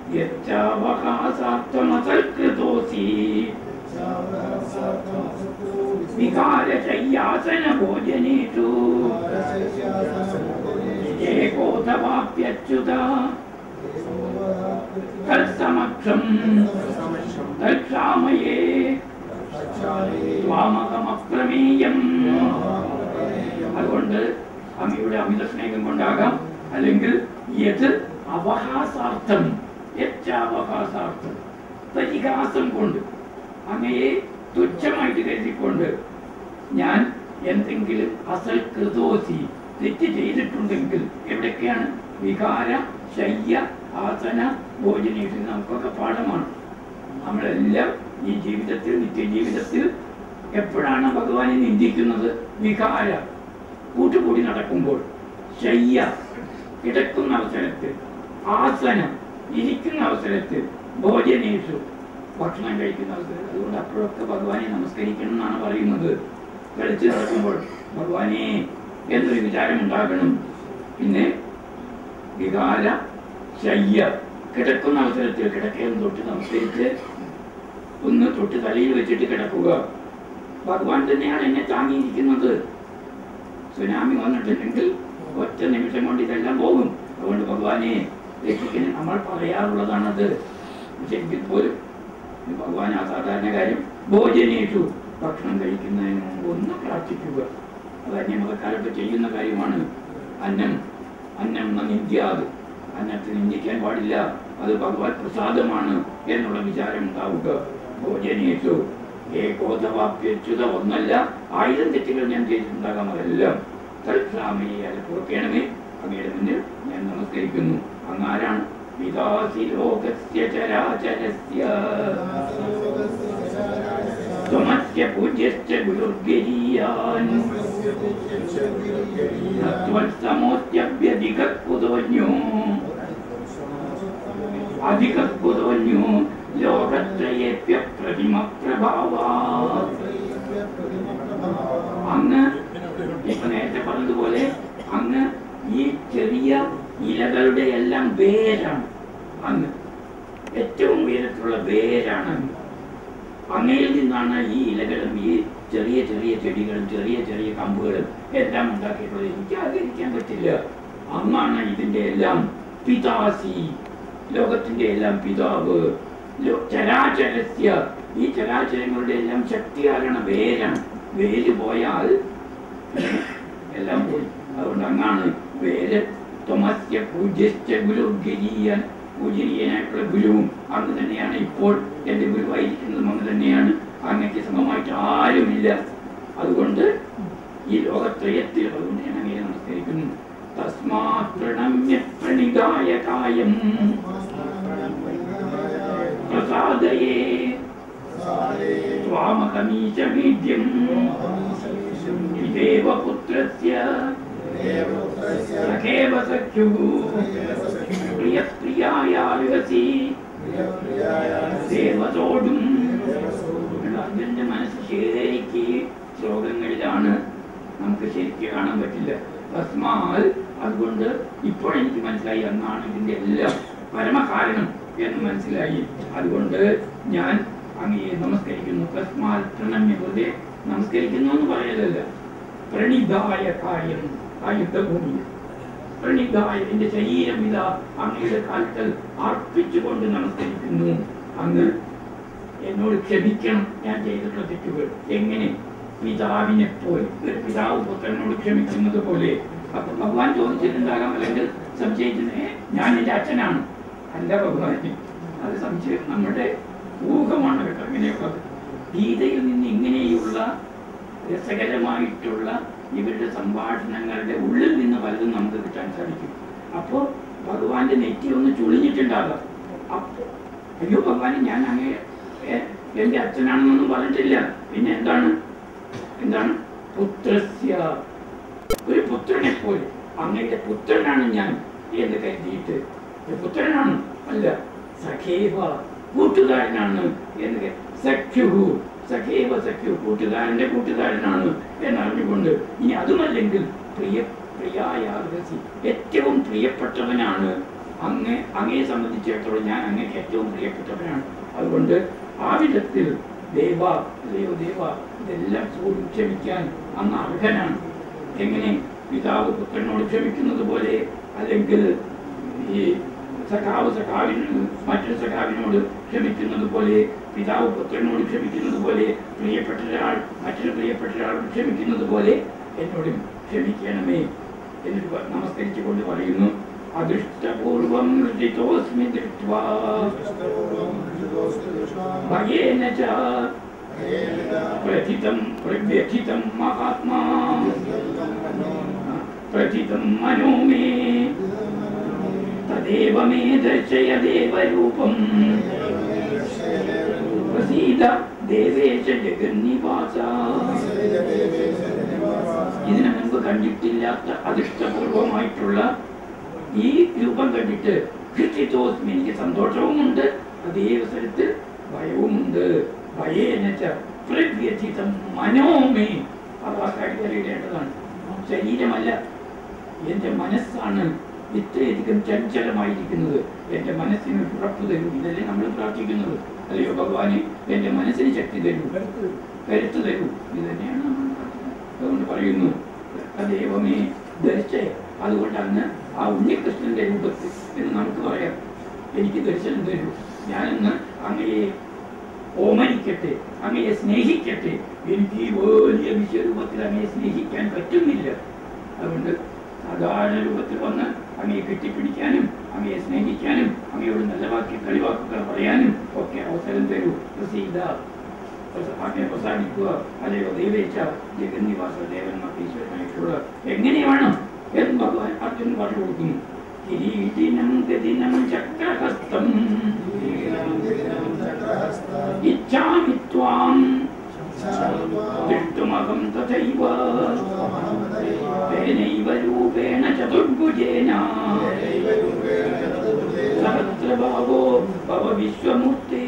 [SPEAKER 4] യച്ചാവകാശാർത്ഥമസൽകൃതോസി വികാരശയ്യാസന ഭോജനേഷു ഏകോധവാപ്യച്യുത തത്സമക്ഷം തൽക്ഷാമയേ ത്വാമകമപ്രമേയം അതുകൊണ്ട് അങ്ങയുടെ അമിത സ്നേഹം കൊണ്ടാകാം അല്ലെങ്കിൽ യത് അവഹാസാർത്ഥം യച്ചാവഹാസാർത്ഥം പരിഹാസം കൊണ്ട് അങ്ങയെ തുച്ഛമായിട്ട് കരുതിക്കൊണ്ട് ഞാൻ എന്തെങ്കിലും അസൽ കൃതോസി തെറ്റ് ചെയ്തിട്ടുണ്ടെങ്കിൽ എവിടെയൊക്കെയാണ് വികാര ശയ്യ ആസന ഭോജനീഷ് നമുക്കൊക്കെ പാഠമാണ് നമ്മളെല്ലാം ഈ ജീവിതത്തിൽ നിത്യജീവിതത്തിൽ എപ്പോഴാണ് ഭഗവാനെ നിന്ദിക്കുന്നത് വികാര കൂട്ടുകൂടി നടക്കുമ്പോൾ ശയ്യ കിടക്കുന്ന അവസരത്തിൽ ആസനം ഇരിക്കുന്ന അവസരത്തിൽ ഭോജനേഷു ഭക്ഷണം കഴിക്കുന്ന അവസരം അതുകൊണ്ട് അപ്പോഴൊക്കെ ഭഗവാനെ നമസ്കരിക്കണം എന്നാണ് പറയുന്നത് കളിച്ച് നടക്കുമ്പോൾ ഭഗവാനെ എന്നൊരു വിചാരം ഉണ്ടാകണം പിന്നെ വികാര ശയ്യ കിടക്കുന്ന അവസരത്തിൽ കിടക്കയിൽ തൊട്ട് നമസ്കരിച്ച് ഒന്ന് തൊട്ട് തലയിൽ വെച്ചിട്ട് കിടക്കുക ഭഗവാൻ തന്നെയാണ് എന്നെ താങ്ങിയിരിക്കുന്നത് സുനാമി വന്നിട്ടുണ്ടെങ്കിൽ ഒറ്റ നിമിഷം കൊണ്ട് ഇതെല്ലാം പോകും അതുകൊണ്ട് ഭഗവാനെ രക്ഷിക്കുന്ന നമ്മൾ പറയാറുള്ളതാണത് ശരിക്കും പോലും ഈ ഭഗവാൻ അസാധാരണ കാര്യം ഭോജനേഷു ഭക്ഷണം കഴിക്കുന്നതിന് മുമ്പ് ഒന്ന് പ്രാർത്ഥിക്കുക അത് അന്യമതക്കാരൊക്കെ ചെയ്യുന്ന കാര്യമാണ് അന്നം അന്നം ന നിന്ദ്യാത് അന്നത്തെ നിന്ദിക്കാൻ പാടില്ല അത് ഭഗവത് പ്രസാദമാണ് എന്നുള്ള വിചാരം ഉണ്ടാവുക ഭോജനേഷു ഏകോധവാപ്യച്യുത ഒന്നല്ല ആയിരം തെറ്റുകൾ ഞാൻ ചെയ്തിട്ടുണ്ടാകാം അതെല്ലാം തൽക്ഷാമയെ അത് പുറക്കേണമേ അങ്ങയുടെ മുന്നിൽ ഞാൻ നമസ്കരിക്കുന്നു അങ്ങ് ആരാണ് പിതാസി ലോകസ്യ ചരാചരസ്യ त्वमस्य पूज्यश्च गुरुर्गिरीयान् त्वत्समोऽस्त्यभ्यधिकः कुतोऽन्यो अधिकः कुतोऽन्यो ലോകത്രയേപ്യപ്രതിമപ്രഭാവാ അങ്ങ് ഇപ്പൊ നേരത്തെ പറഞ്ഞതുപോലെ അങ്ങ് ഈ ചെറിയ ഇലകളുടെ എല്ലാം വേരാണ് അങ്ങ് ഏറ്റവും ഉയരത്തിലുള്ള വേരാണ് അങ്ങ് അങ്ങയിൽ നിന്നാണ് ഈ ഇലകളും ഈ ചെറിയ ചെറിയ ചെടികളും ചെറിയ ചെറിയ കമ്പുകളും എല്ലാം ഉണ്ടാക്കിയിട്ടുള്ളത് എനിക്ക് ആഗ്രഹിക്കാൻ പറ്റില്ല അങ്ങാണ് ഇതിന്റെ എല്ലാം പിതാസി ലോകത്തിന്റെ എല്ലാം പിതാവ് ലോ- ചരാചരസ്യ ഈ ചരാചരങ്ങളുടെ എല്ലാം ശക്തിയാകണ വേരാണ് വേര് പോയാൽ എല്ലാം പോയി അതുകൊണ്ട് അങ്ങാണ് വേര് തൊമസ്യ പൂജ്യശ്ച ഗുരു ഗിരിയൻ പൂജനീയനായിട്ടുള്ള ഗുരുവും അങ്ങ് തന്നെയാണ് ഇപ്പോൾ എൻ്റെ ഗുരുവായിരിക്കുന്നതും അങ്ങ് തന്നെയാണ് അങ്ങക്ക് സമമായിട്ട് ആരുമില്ല അതുകൊണ്ട് ഈ ലോകത്രയത്തിൽ അതുകൊണ്ട് ഞാൻ അങ്ങനെ നമസ്കരിക്കുന്നു തസ്മാ പ്രണമ്യ പ്രണിതായ കായം പ്രസാദയേ ത്വാമകമീശമീദ്യം ഇതേവ പുത്രസ്യ സഖേവ സഖ്യുഃ പ്രിയപ്രിയായാലുകസി ദേവതോടും അർജുന്റെ മനസ്സ് ശരിക്ക് ശ്ലോകങ്ങളിലാണ് നമുക്ക് ശരിക്കും കാണാൻ പറ്റില്ല തസ്മാൽ അതുകൊണ്ട് ഇപ്പോൾ എനിക്ക് മനസ്സിലായി എന്നാണ് ഇതിന്റെ എല്ലാം പരമകാരണം എന്ന് മനസ്സിലായി അതുകൊണ്ട് ഞാൻ അങ്ങയെ നമസ്കരിക്കുന്നു തസ്മാൽ പ്രണമ്യ വെറുതെ നമസ്കരിക്കുന്നു എന്ന് പറയലല്ല പ്രണിതായ കാര്യം ആ യുദ്ധഭൂമിയിൽ പ്രണിതായ എന്റെ ശരീരം ഇതാ അങ്ങയുടെ കാൽക്കൽ അർപ്പിച്ചുകൊണ്ട് നമസ്കരിക്കുന്നു അങ്ങ് എന്നോട് ക്ഷമിക്കണം ഞാൻ ചെയ്തിട്ടുള്ള തെറ്റുകൾ എങ്ങനെ പിതാവിനെ പോലെ ഒരു പിതാവ് പുത്രനോട് ക്ഷമിക്കുന്നത് പോലെ അപ്പൊ ഭഗവാൻ ചോദിച്ചിട്ടുണ്ടാകാം അല്ലെങ്കിൽ സംശയിക്കുന്നത് "ഏ, ഞാൻ എന്റെ അച്ഛനാണ് അല്ല ഭഗവാൻ അത് സംശയം നമ്മുടെ ഊഹമാണ് കേട്ടോ അങ്ങനെയുള്ളത് ഗീതയിൽ നിന്ന് ഇങ്ങനെയുള്ള രസകരമായിട്ടുള്ള ഇവരുടെ സംഭാഷണങ്ങളുടെ ഉള്ളിൽ നിന്ന് പലതും നമുക്ക് കിട്ടാൻ സാധിക്കും അപ്പോൾ ഭഗവാന്റെ നെറ്റി ഒന്ന് ചുളിഞ്ഞിട്ടുണ്ടാകാം അപ്പൊ അയ്യോ ഭഗവാനെ ഞാൻ അങ്ങേ എ- എന്റെ അച്ഛനാണെന്നൊന്നും പറഞ്ഞിട്ടില്ല പിന്നെ എന്താണ് എന്താണ് പുത്രസ്യ ഒരു പുത്രനെ പോലെ അങ്ങയുടെ പുത്രനാണ് ഞാൻ എന്ന് കരുതിയിട്ട് ഒരു പുത്രനാണ് അല്ല സഖേവ കൂട്ടുകാരനാണ് എന്ന് കരുതി. സഖ്യുഹു സഖേവ സഖ്യു കൂട്ടുകാരന്റെ കൂട്ടുകാരനാണ് എന്നറിഞ്ഞുകൊണ്ട് ഇനി അതുമല്ലെങ്കിൽ പ്രിയ പ്രിയായാർഹസി ഏറ്റവും പ്രിയപ്പെട്ടവനാണ് അങ്ങ് അങ്ങയെ സംബന്ധിച്ചിടത്തോളം ഞാൻ അങ്ങേക്ക് ഏറ്റവും പ്രിയപ്പെട്ടവനാണ് അതുകൊണ്ട് ആ വിധത്തിൽ ദേവ അല്ലയോ ദേവ ഇതെല്ലാം ചോദ്യം ക്ഷമിക്കാൻ അങ്ങ് അർഹനാണ് എങ്ങനെ പിതാവ് പുത്രനോട് ക്ഷമിക്കുന്നത് പോലെ അല്ലെങ്കിൽ ഈ സഖാവ് സഖാവിന് മറ്റൊരു സഖാവിനോട് ക്ഷമിക്കുന്നത് പോലെ പിതാവ് പുത്രനോട് ക്ഷമിക്കുന്നത് പോലെ പ്രിയപ്പെട്ട ഒരാൾ മറ്റൊരു പ്രിയപ്പെട്ട ഒരാളോട് ക്ഷമിക്കുന്നത് പോലെ എന്നോടും ക്ഷമിക്കണമേ എന്നിട്ട് പ- നമസ്കരിച്ചുകൊണ്ട് പറയുന്നു അദൃഷ്ടപൂർവം ഹൃദിതോസ്മി ദൃഷ്ട്വാ ഭയേന ച പ്രഥിതം പ്രവ്യഥിതം മഹാത്മാ പ്രഥിതം മനോ മേ തദേവ മേ ദർശയ ദേവരൂപം പ്രസീത ദേവേശ ജഗന്നിവാസ ഇതിനു മുൻപ് കണ്ടിട്ടില്ലാത്ത അധിഷ്ഠപൂർവമായിട്ടുള്ള ഈ രൂപം കണ്ടിട്ട് ഹിറ്റിത്തോസ്മി എനിക്ക് സന്തോഷവുമുണ്ട് അതേ അവസരത്തിൽ ഭയവുമുണ്ട് ഭയേനച്ച പ്രവ്യഥിതം മനോമേ അത് ആ കാര്യറിയിടേണ്ടതാണ് ശരീരമല്ല എന്റെ മനസ്സാണ് ഇത്രയധികം ചഞ്ചലമായിരിക്കുന്നത് എന്റെ മനസ്സിന് ഉറപ്പ് തരൂ ഇതല്ലേ നമ്മൾ പ്രാർത്ഥിക്കുന്നത് അല്ലയോ ഭഗവാനെ എന്റെ മനസ്സിന് ശക്തി തരൂ കരുത്ത് തരൂ ഇത് തന്നെയാണ് നമ്മൾ പ്രാർത്ഥിക്കുന്നത് അതുകൊണ്ട് പറയുന്നു ദൈവമേ ദർശയ അതുകൊണ്ട് അങ്ങ് ആ ഉണ്ണികൃഷ്ണന്റെ രൂപത്തിൽ എന്ന് നമുക്ക് പറയാം എനിക്ക് ദർശനം തരൂ ഞാനൊന്ന് അങ്ങയെ ഓമനിക്കട്ടെ അങ്ങയെ സ്നേഹിക്കട്ടെ എനിക്ക് ഈ വലിയ വിശ്വരൂപത്തിൽ അങ്ങയെ സ്നേഹിക്കാൻ പറ്റുന്നില്ല അതുകൊണ്ട് സാധാരണ രൂപത്തിൽ വന്ന് അങ്ങയെ കെട്ടിപ്പിടിക്കാനും അങ്ങയെ സ്നേഹിക്കാനും അങ്ങയോട് നല്ല വാക്യ കളിവാക്കുകൾ പറയാനും ഒക്കെ അവസരം തരൂ പ്രസീത അങ്ങനെ പ്രസാദിക്കുക അല്ലയോ ദൈവേച്ച ജഗന്നിവാസ ദേവന്മാർക്ക് ഈശ്വരനായിട്ടുള്ള എങ്ങനെയാണ് എന്ന് ഭഗവാൻ അർജുൻ പറഞ്ഞു കൊടുക്കുന്നു കിരീടിനം ഗതിനം ചക്രഹസ്തം ഇച്ഛാമി ത്വാം ദൃഷ്ടുമഹം തഥൈവ തേനൈവ രൂപേണ ചതുർഭുജേന സഹസ്രഭാവോ ഭവ വിശ്വമൂർത്തേ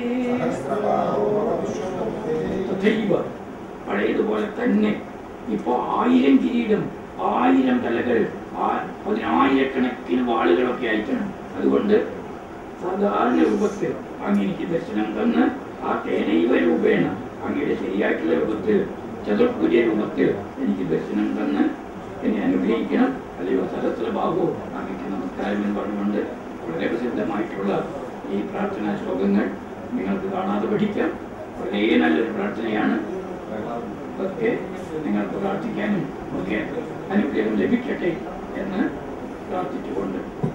[SPEAKER 4] തഥൈവ പഴയതുപോലെ തന്നെ ഇപ്പോ ആയിരം കിരീടം ആയിരം തലകൾ ആ- പതിനായിരക്കണക്കിന് വാളുകളൊക്കെ ആയിട്ടാണ് അതുകൊണ്ട് സാധാരണ രൂപത്തിൽ അങ്ങ് എനിക്ക് ദർശനം തന്ന് ആ തേനൈവ രൂപേണ അങ്ങയുടെ ശരിയായിട്ടുള്ള രൂപത്തിൽ ചതുർഭുജ രൂപത്തിൽ എനിക്ക് ദർശനം തന്ന് എന്നെ അനുഗ്രഹിക്കണം അല്ലയോ സഹസ്രഭാവോ അങ്ങക്ക് നമസ്കാരം എന്ന് പറഞ്ഞുകൊണ്ട് വളരെ പ്രസിദ്ധമായിട്ടുള്ള ഈ പ്രാർത്ഥനാ ശ്ലോകങ്ങൾ നിങ്ങൾക്ക് കാണാതെ പഠിക്കാം വളരെ നല്ലൊരു പ്രാർത്ഥനയാണ് ഒക്കെ നിങ്ങൾക്ക് പ്രാർത്ഥിക്കാനും ഒക്കെ അനുഗ്രഹം ലഭിക്കട്ടെ എന്ന് പ്രാർത്ഥിച്ചുകൊണ്ട്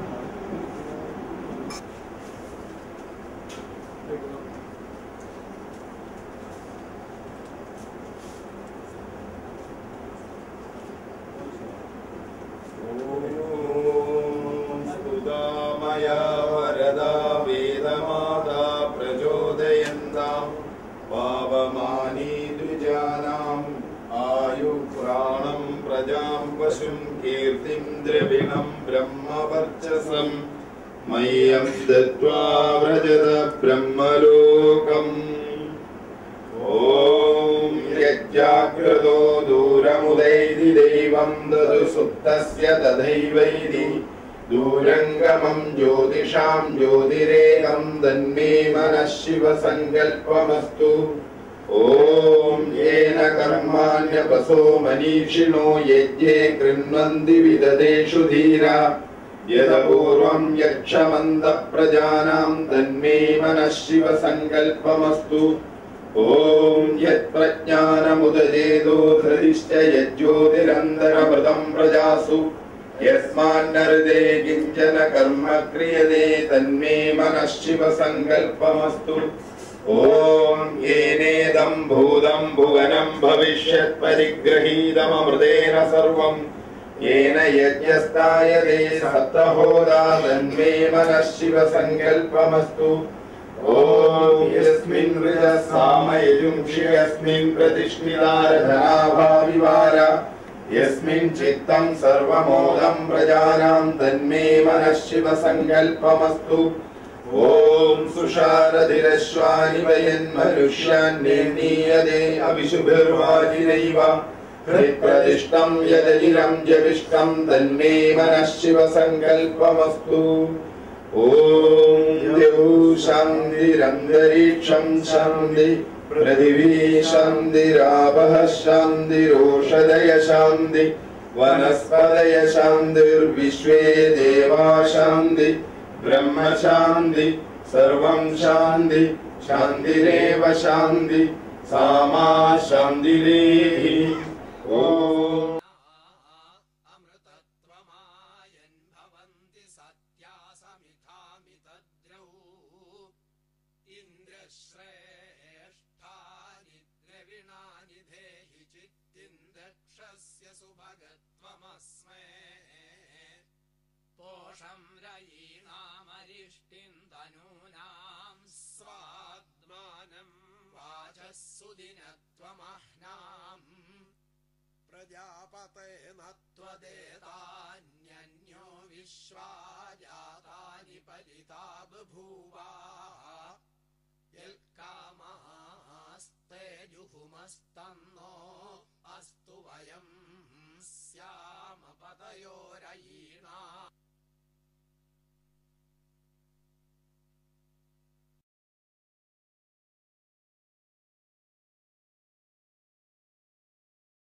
[SPEAKER 5] स्तुतामया वरदा वेदमाता प्रचोदयन्ताम् पावमानी द्विजानाम् आयुप्राणम् प्रजाम् पशुम् कीर्तिम् द्रविणम् ब्रह्मवर्चसम् मह्यम् दत्त्वा व्रजत ब्रह्मलोकम् ॐ यज्जाग्रतो दूरमुदैति दैवम् ददु सुप्तस्य तथैवैति दूरङ्गमम् ज्योतिषाम् ज्योतिरेकम् तन्मे मनः शिवसङ्कल्पमस्तु ॐ येन कर्माण्यपसो मनीषिणो यज्ञे कृण्वन्ति विददेषु धीरा यदपूर्वम् यक्षमन्तः प्रजानाम् तन्मे मनः शिवसङ्कल्पमस्तु ॐ यत्प्रज्ञानमुदजेदो धृतिश्च यज्ज्योतिरन्तरमृतम् प्रजासु यस्मान्नर्दे किञ्चन कर्म क्रियते तन्मे मनः शिवसङ्कल्पमस्तु ॐ येनेदम् भूतम् भुवनम् भविष्यत्परिग्रहीतममृतेन सर्वम् येन यज्ञस्तायते सप्तहोदा तन्मे मनः शिवसङ्कल्पमस्तु ॐ यस्मिन् हृदः सामयजुंषि यस्मिन् प्रतिष्ठितारधनाभाविवार यस्मिन् चित्तम् सर्वमोदम् प्रजानाम् तन्मे मनः शिवसङ्कल्पमस्तु
[SPEAKER 10] ഓം സുഷാരധിരശ്വാനി വയന്മനുഷ്യാൻ നീയതേ അവിശുഭിർവാജിനൈവ ഹൃത്പ്രതിഷ്ഠം യദജിരം ജവിഷ്ടം തന്മേ മനഃശിവസങ്കൽപ്പമസ്തു ഓം ദ്യൗ ശാന്തിരന്തരീക്ഷം ശാന്തി പൃഥിവീ ശാന്തിരാപഃ ശാന്തിരോഷധയ ശാന്തി വനസ്പതയ ശാന്തിർവിശ്വേ ദേവാ ശാന്തി ബ്രഹ്മശാന്തി സർവം ശാന്തി ശാന്തിരേവ ശാന്തി സാമാ ശാന്തിരേഹി ഓം
[SPEAKER 11] पोषं रयीणामरिष्टिं तनूनां स्वात्मानं वाचः सुदिनत्वमह्नाम् प्रजापतेन त्वदेतान्यन्यो विश्वा जातानि परिता बभूवा यल्कामास्ते जुहुमस्तन्नो अस्तु वयं स्याम पतयो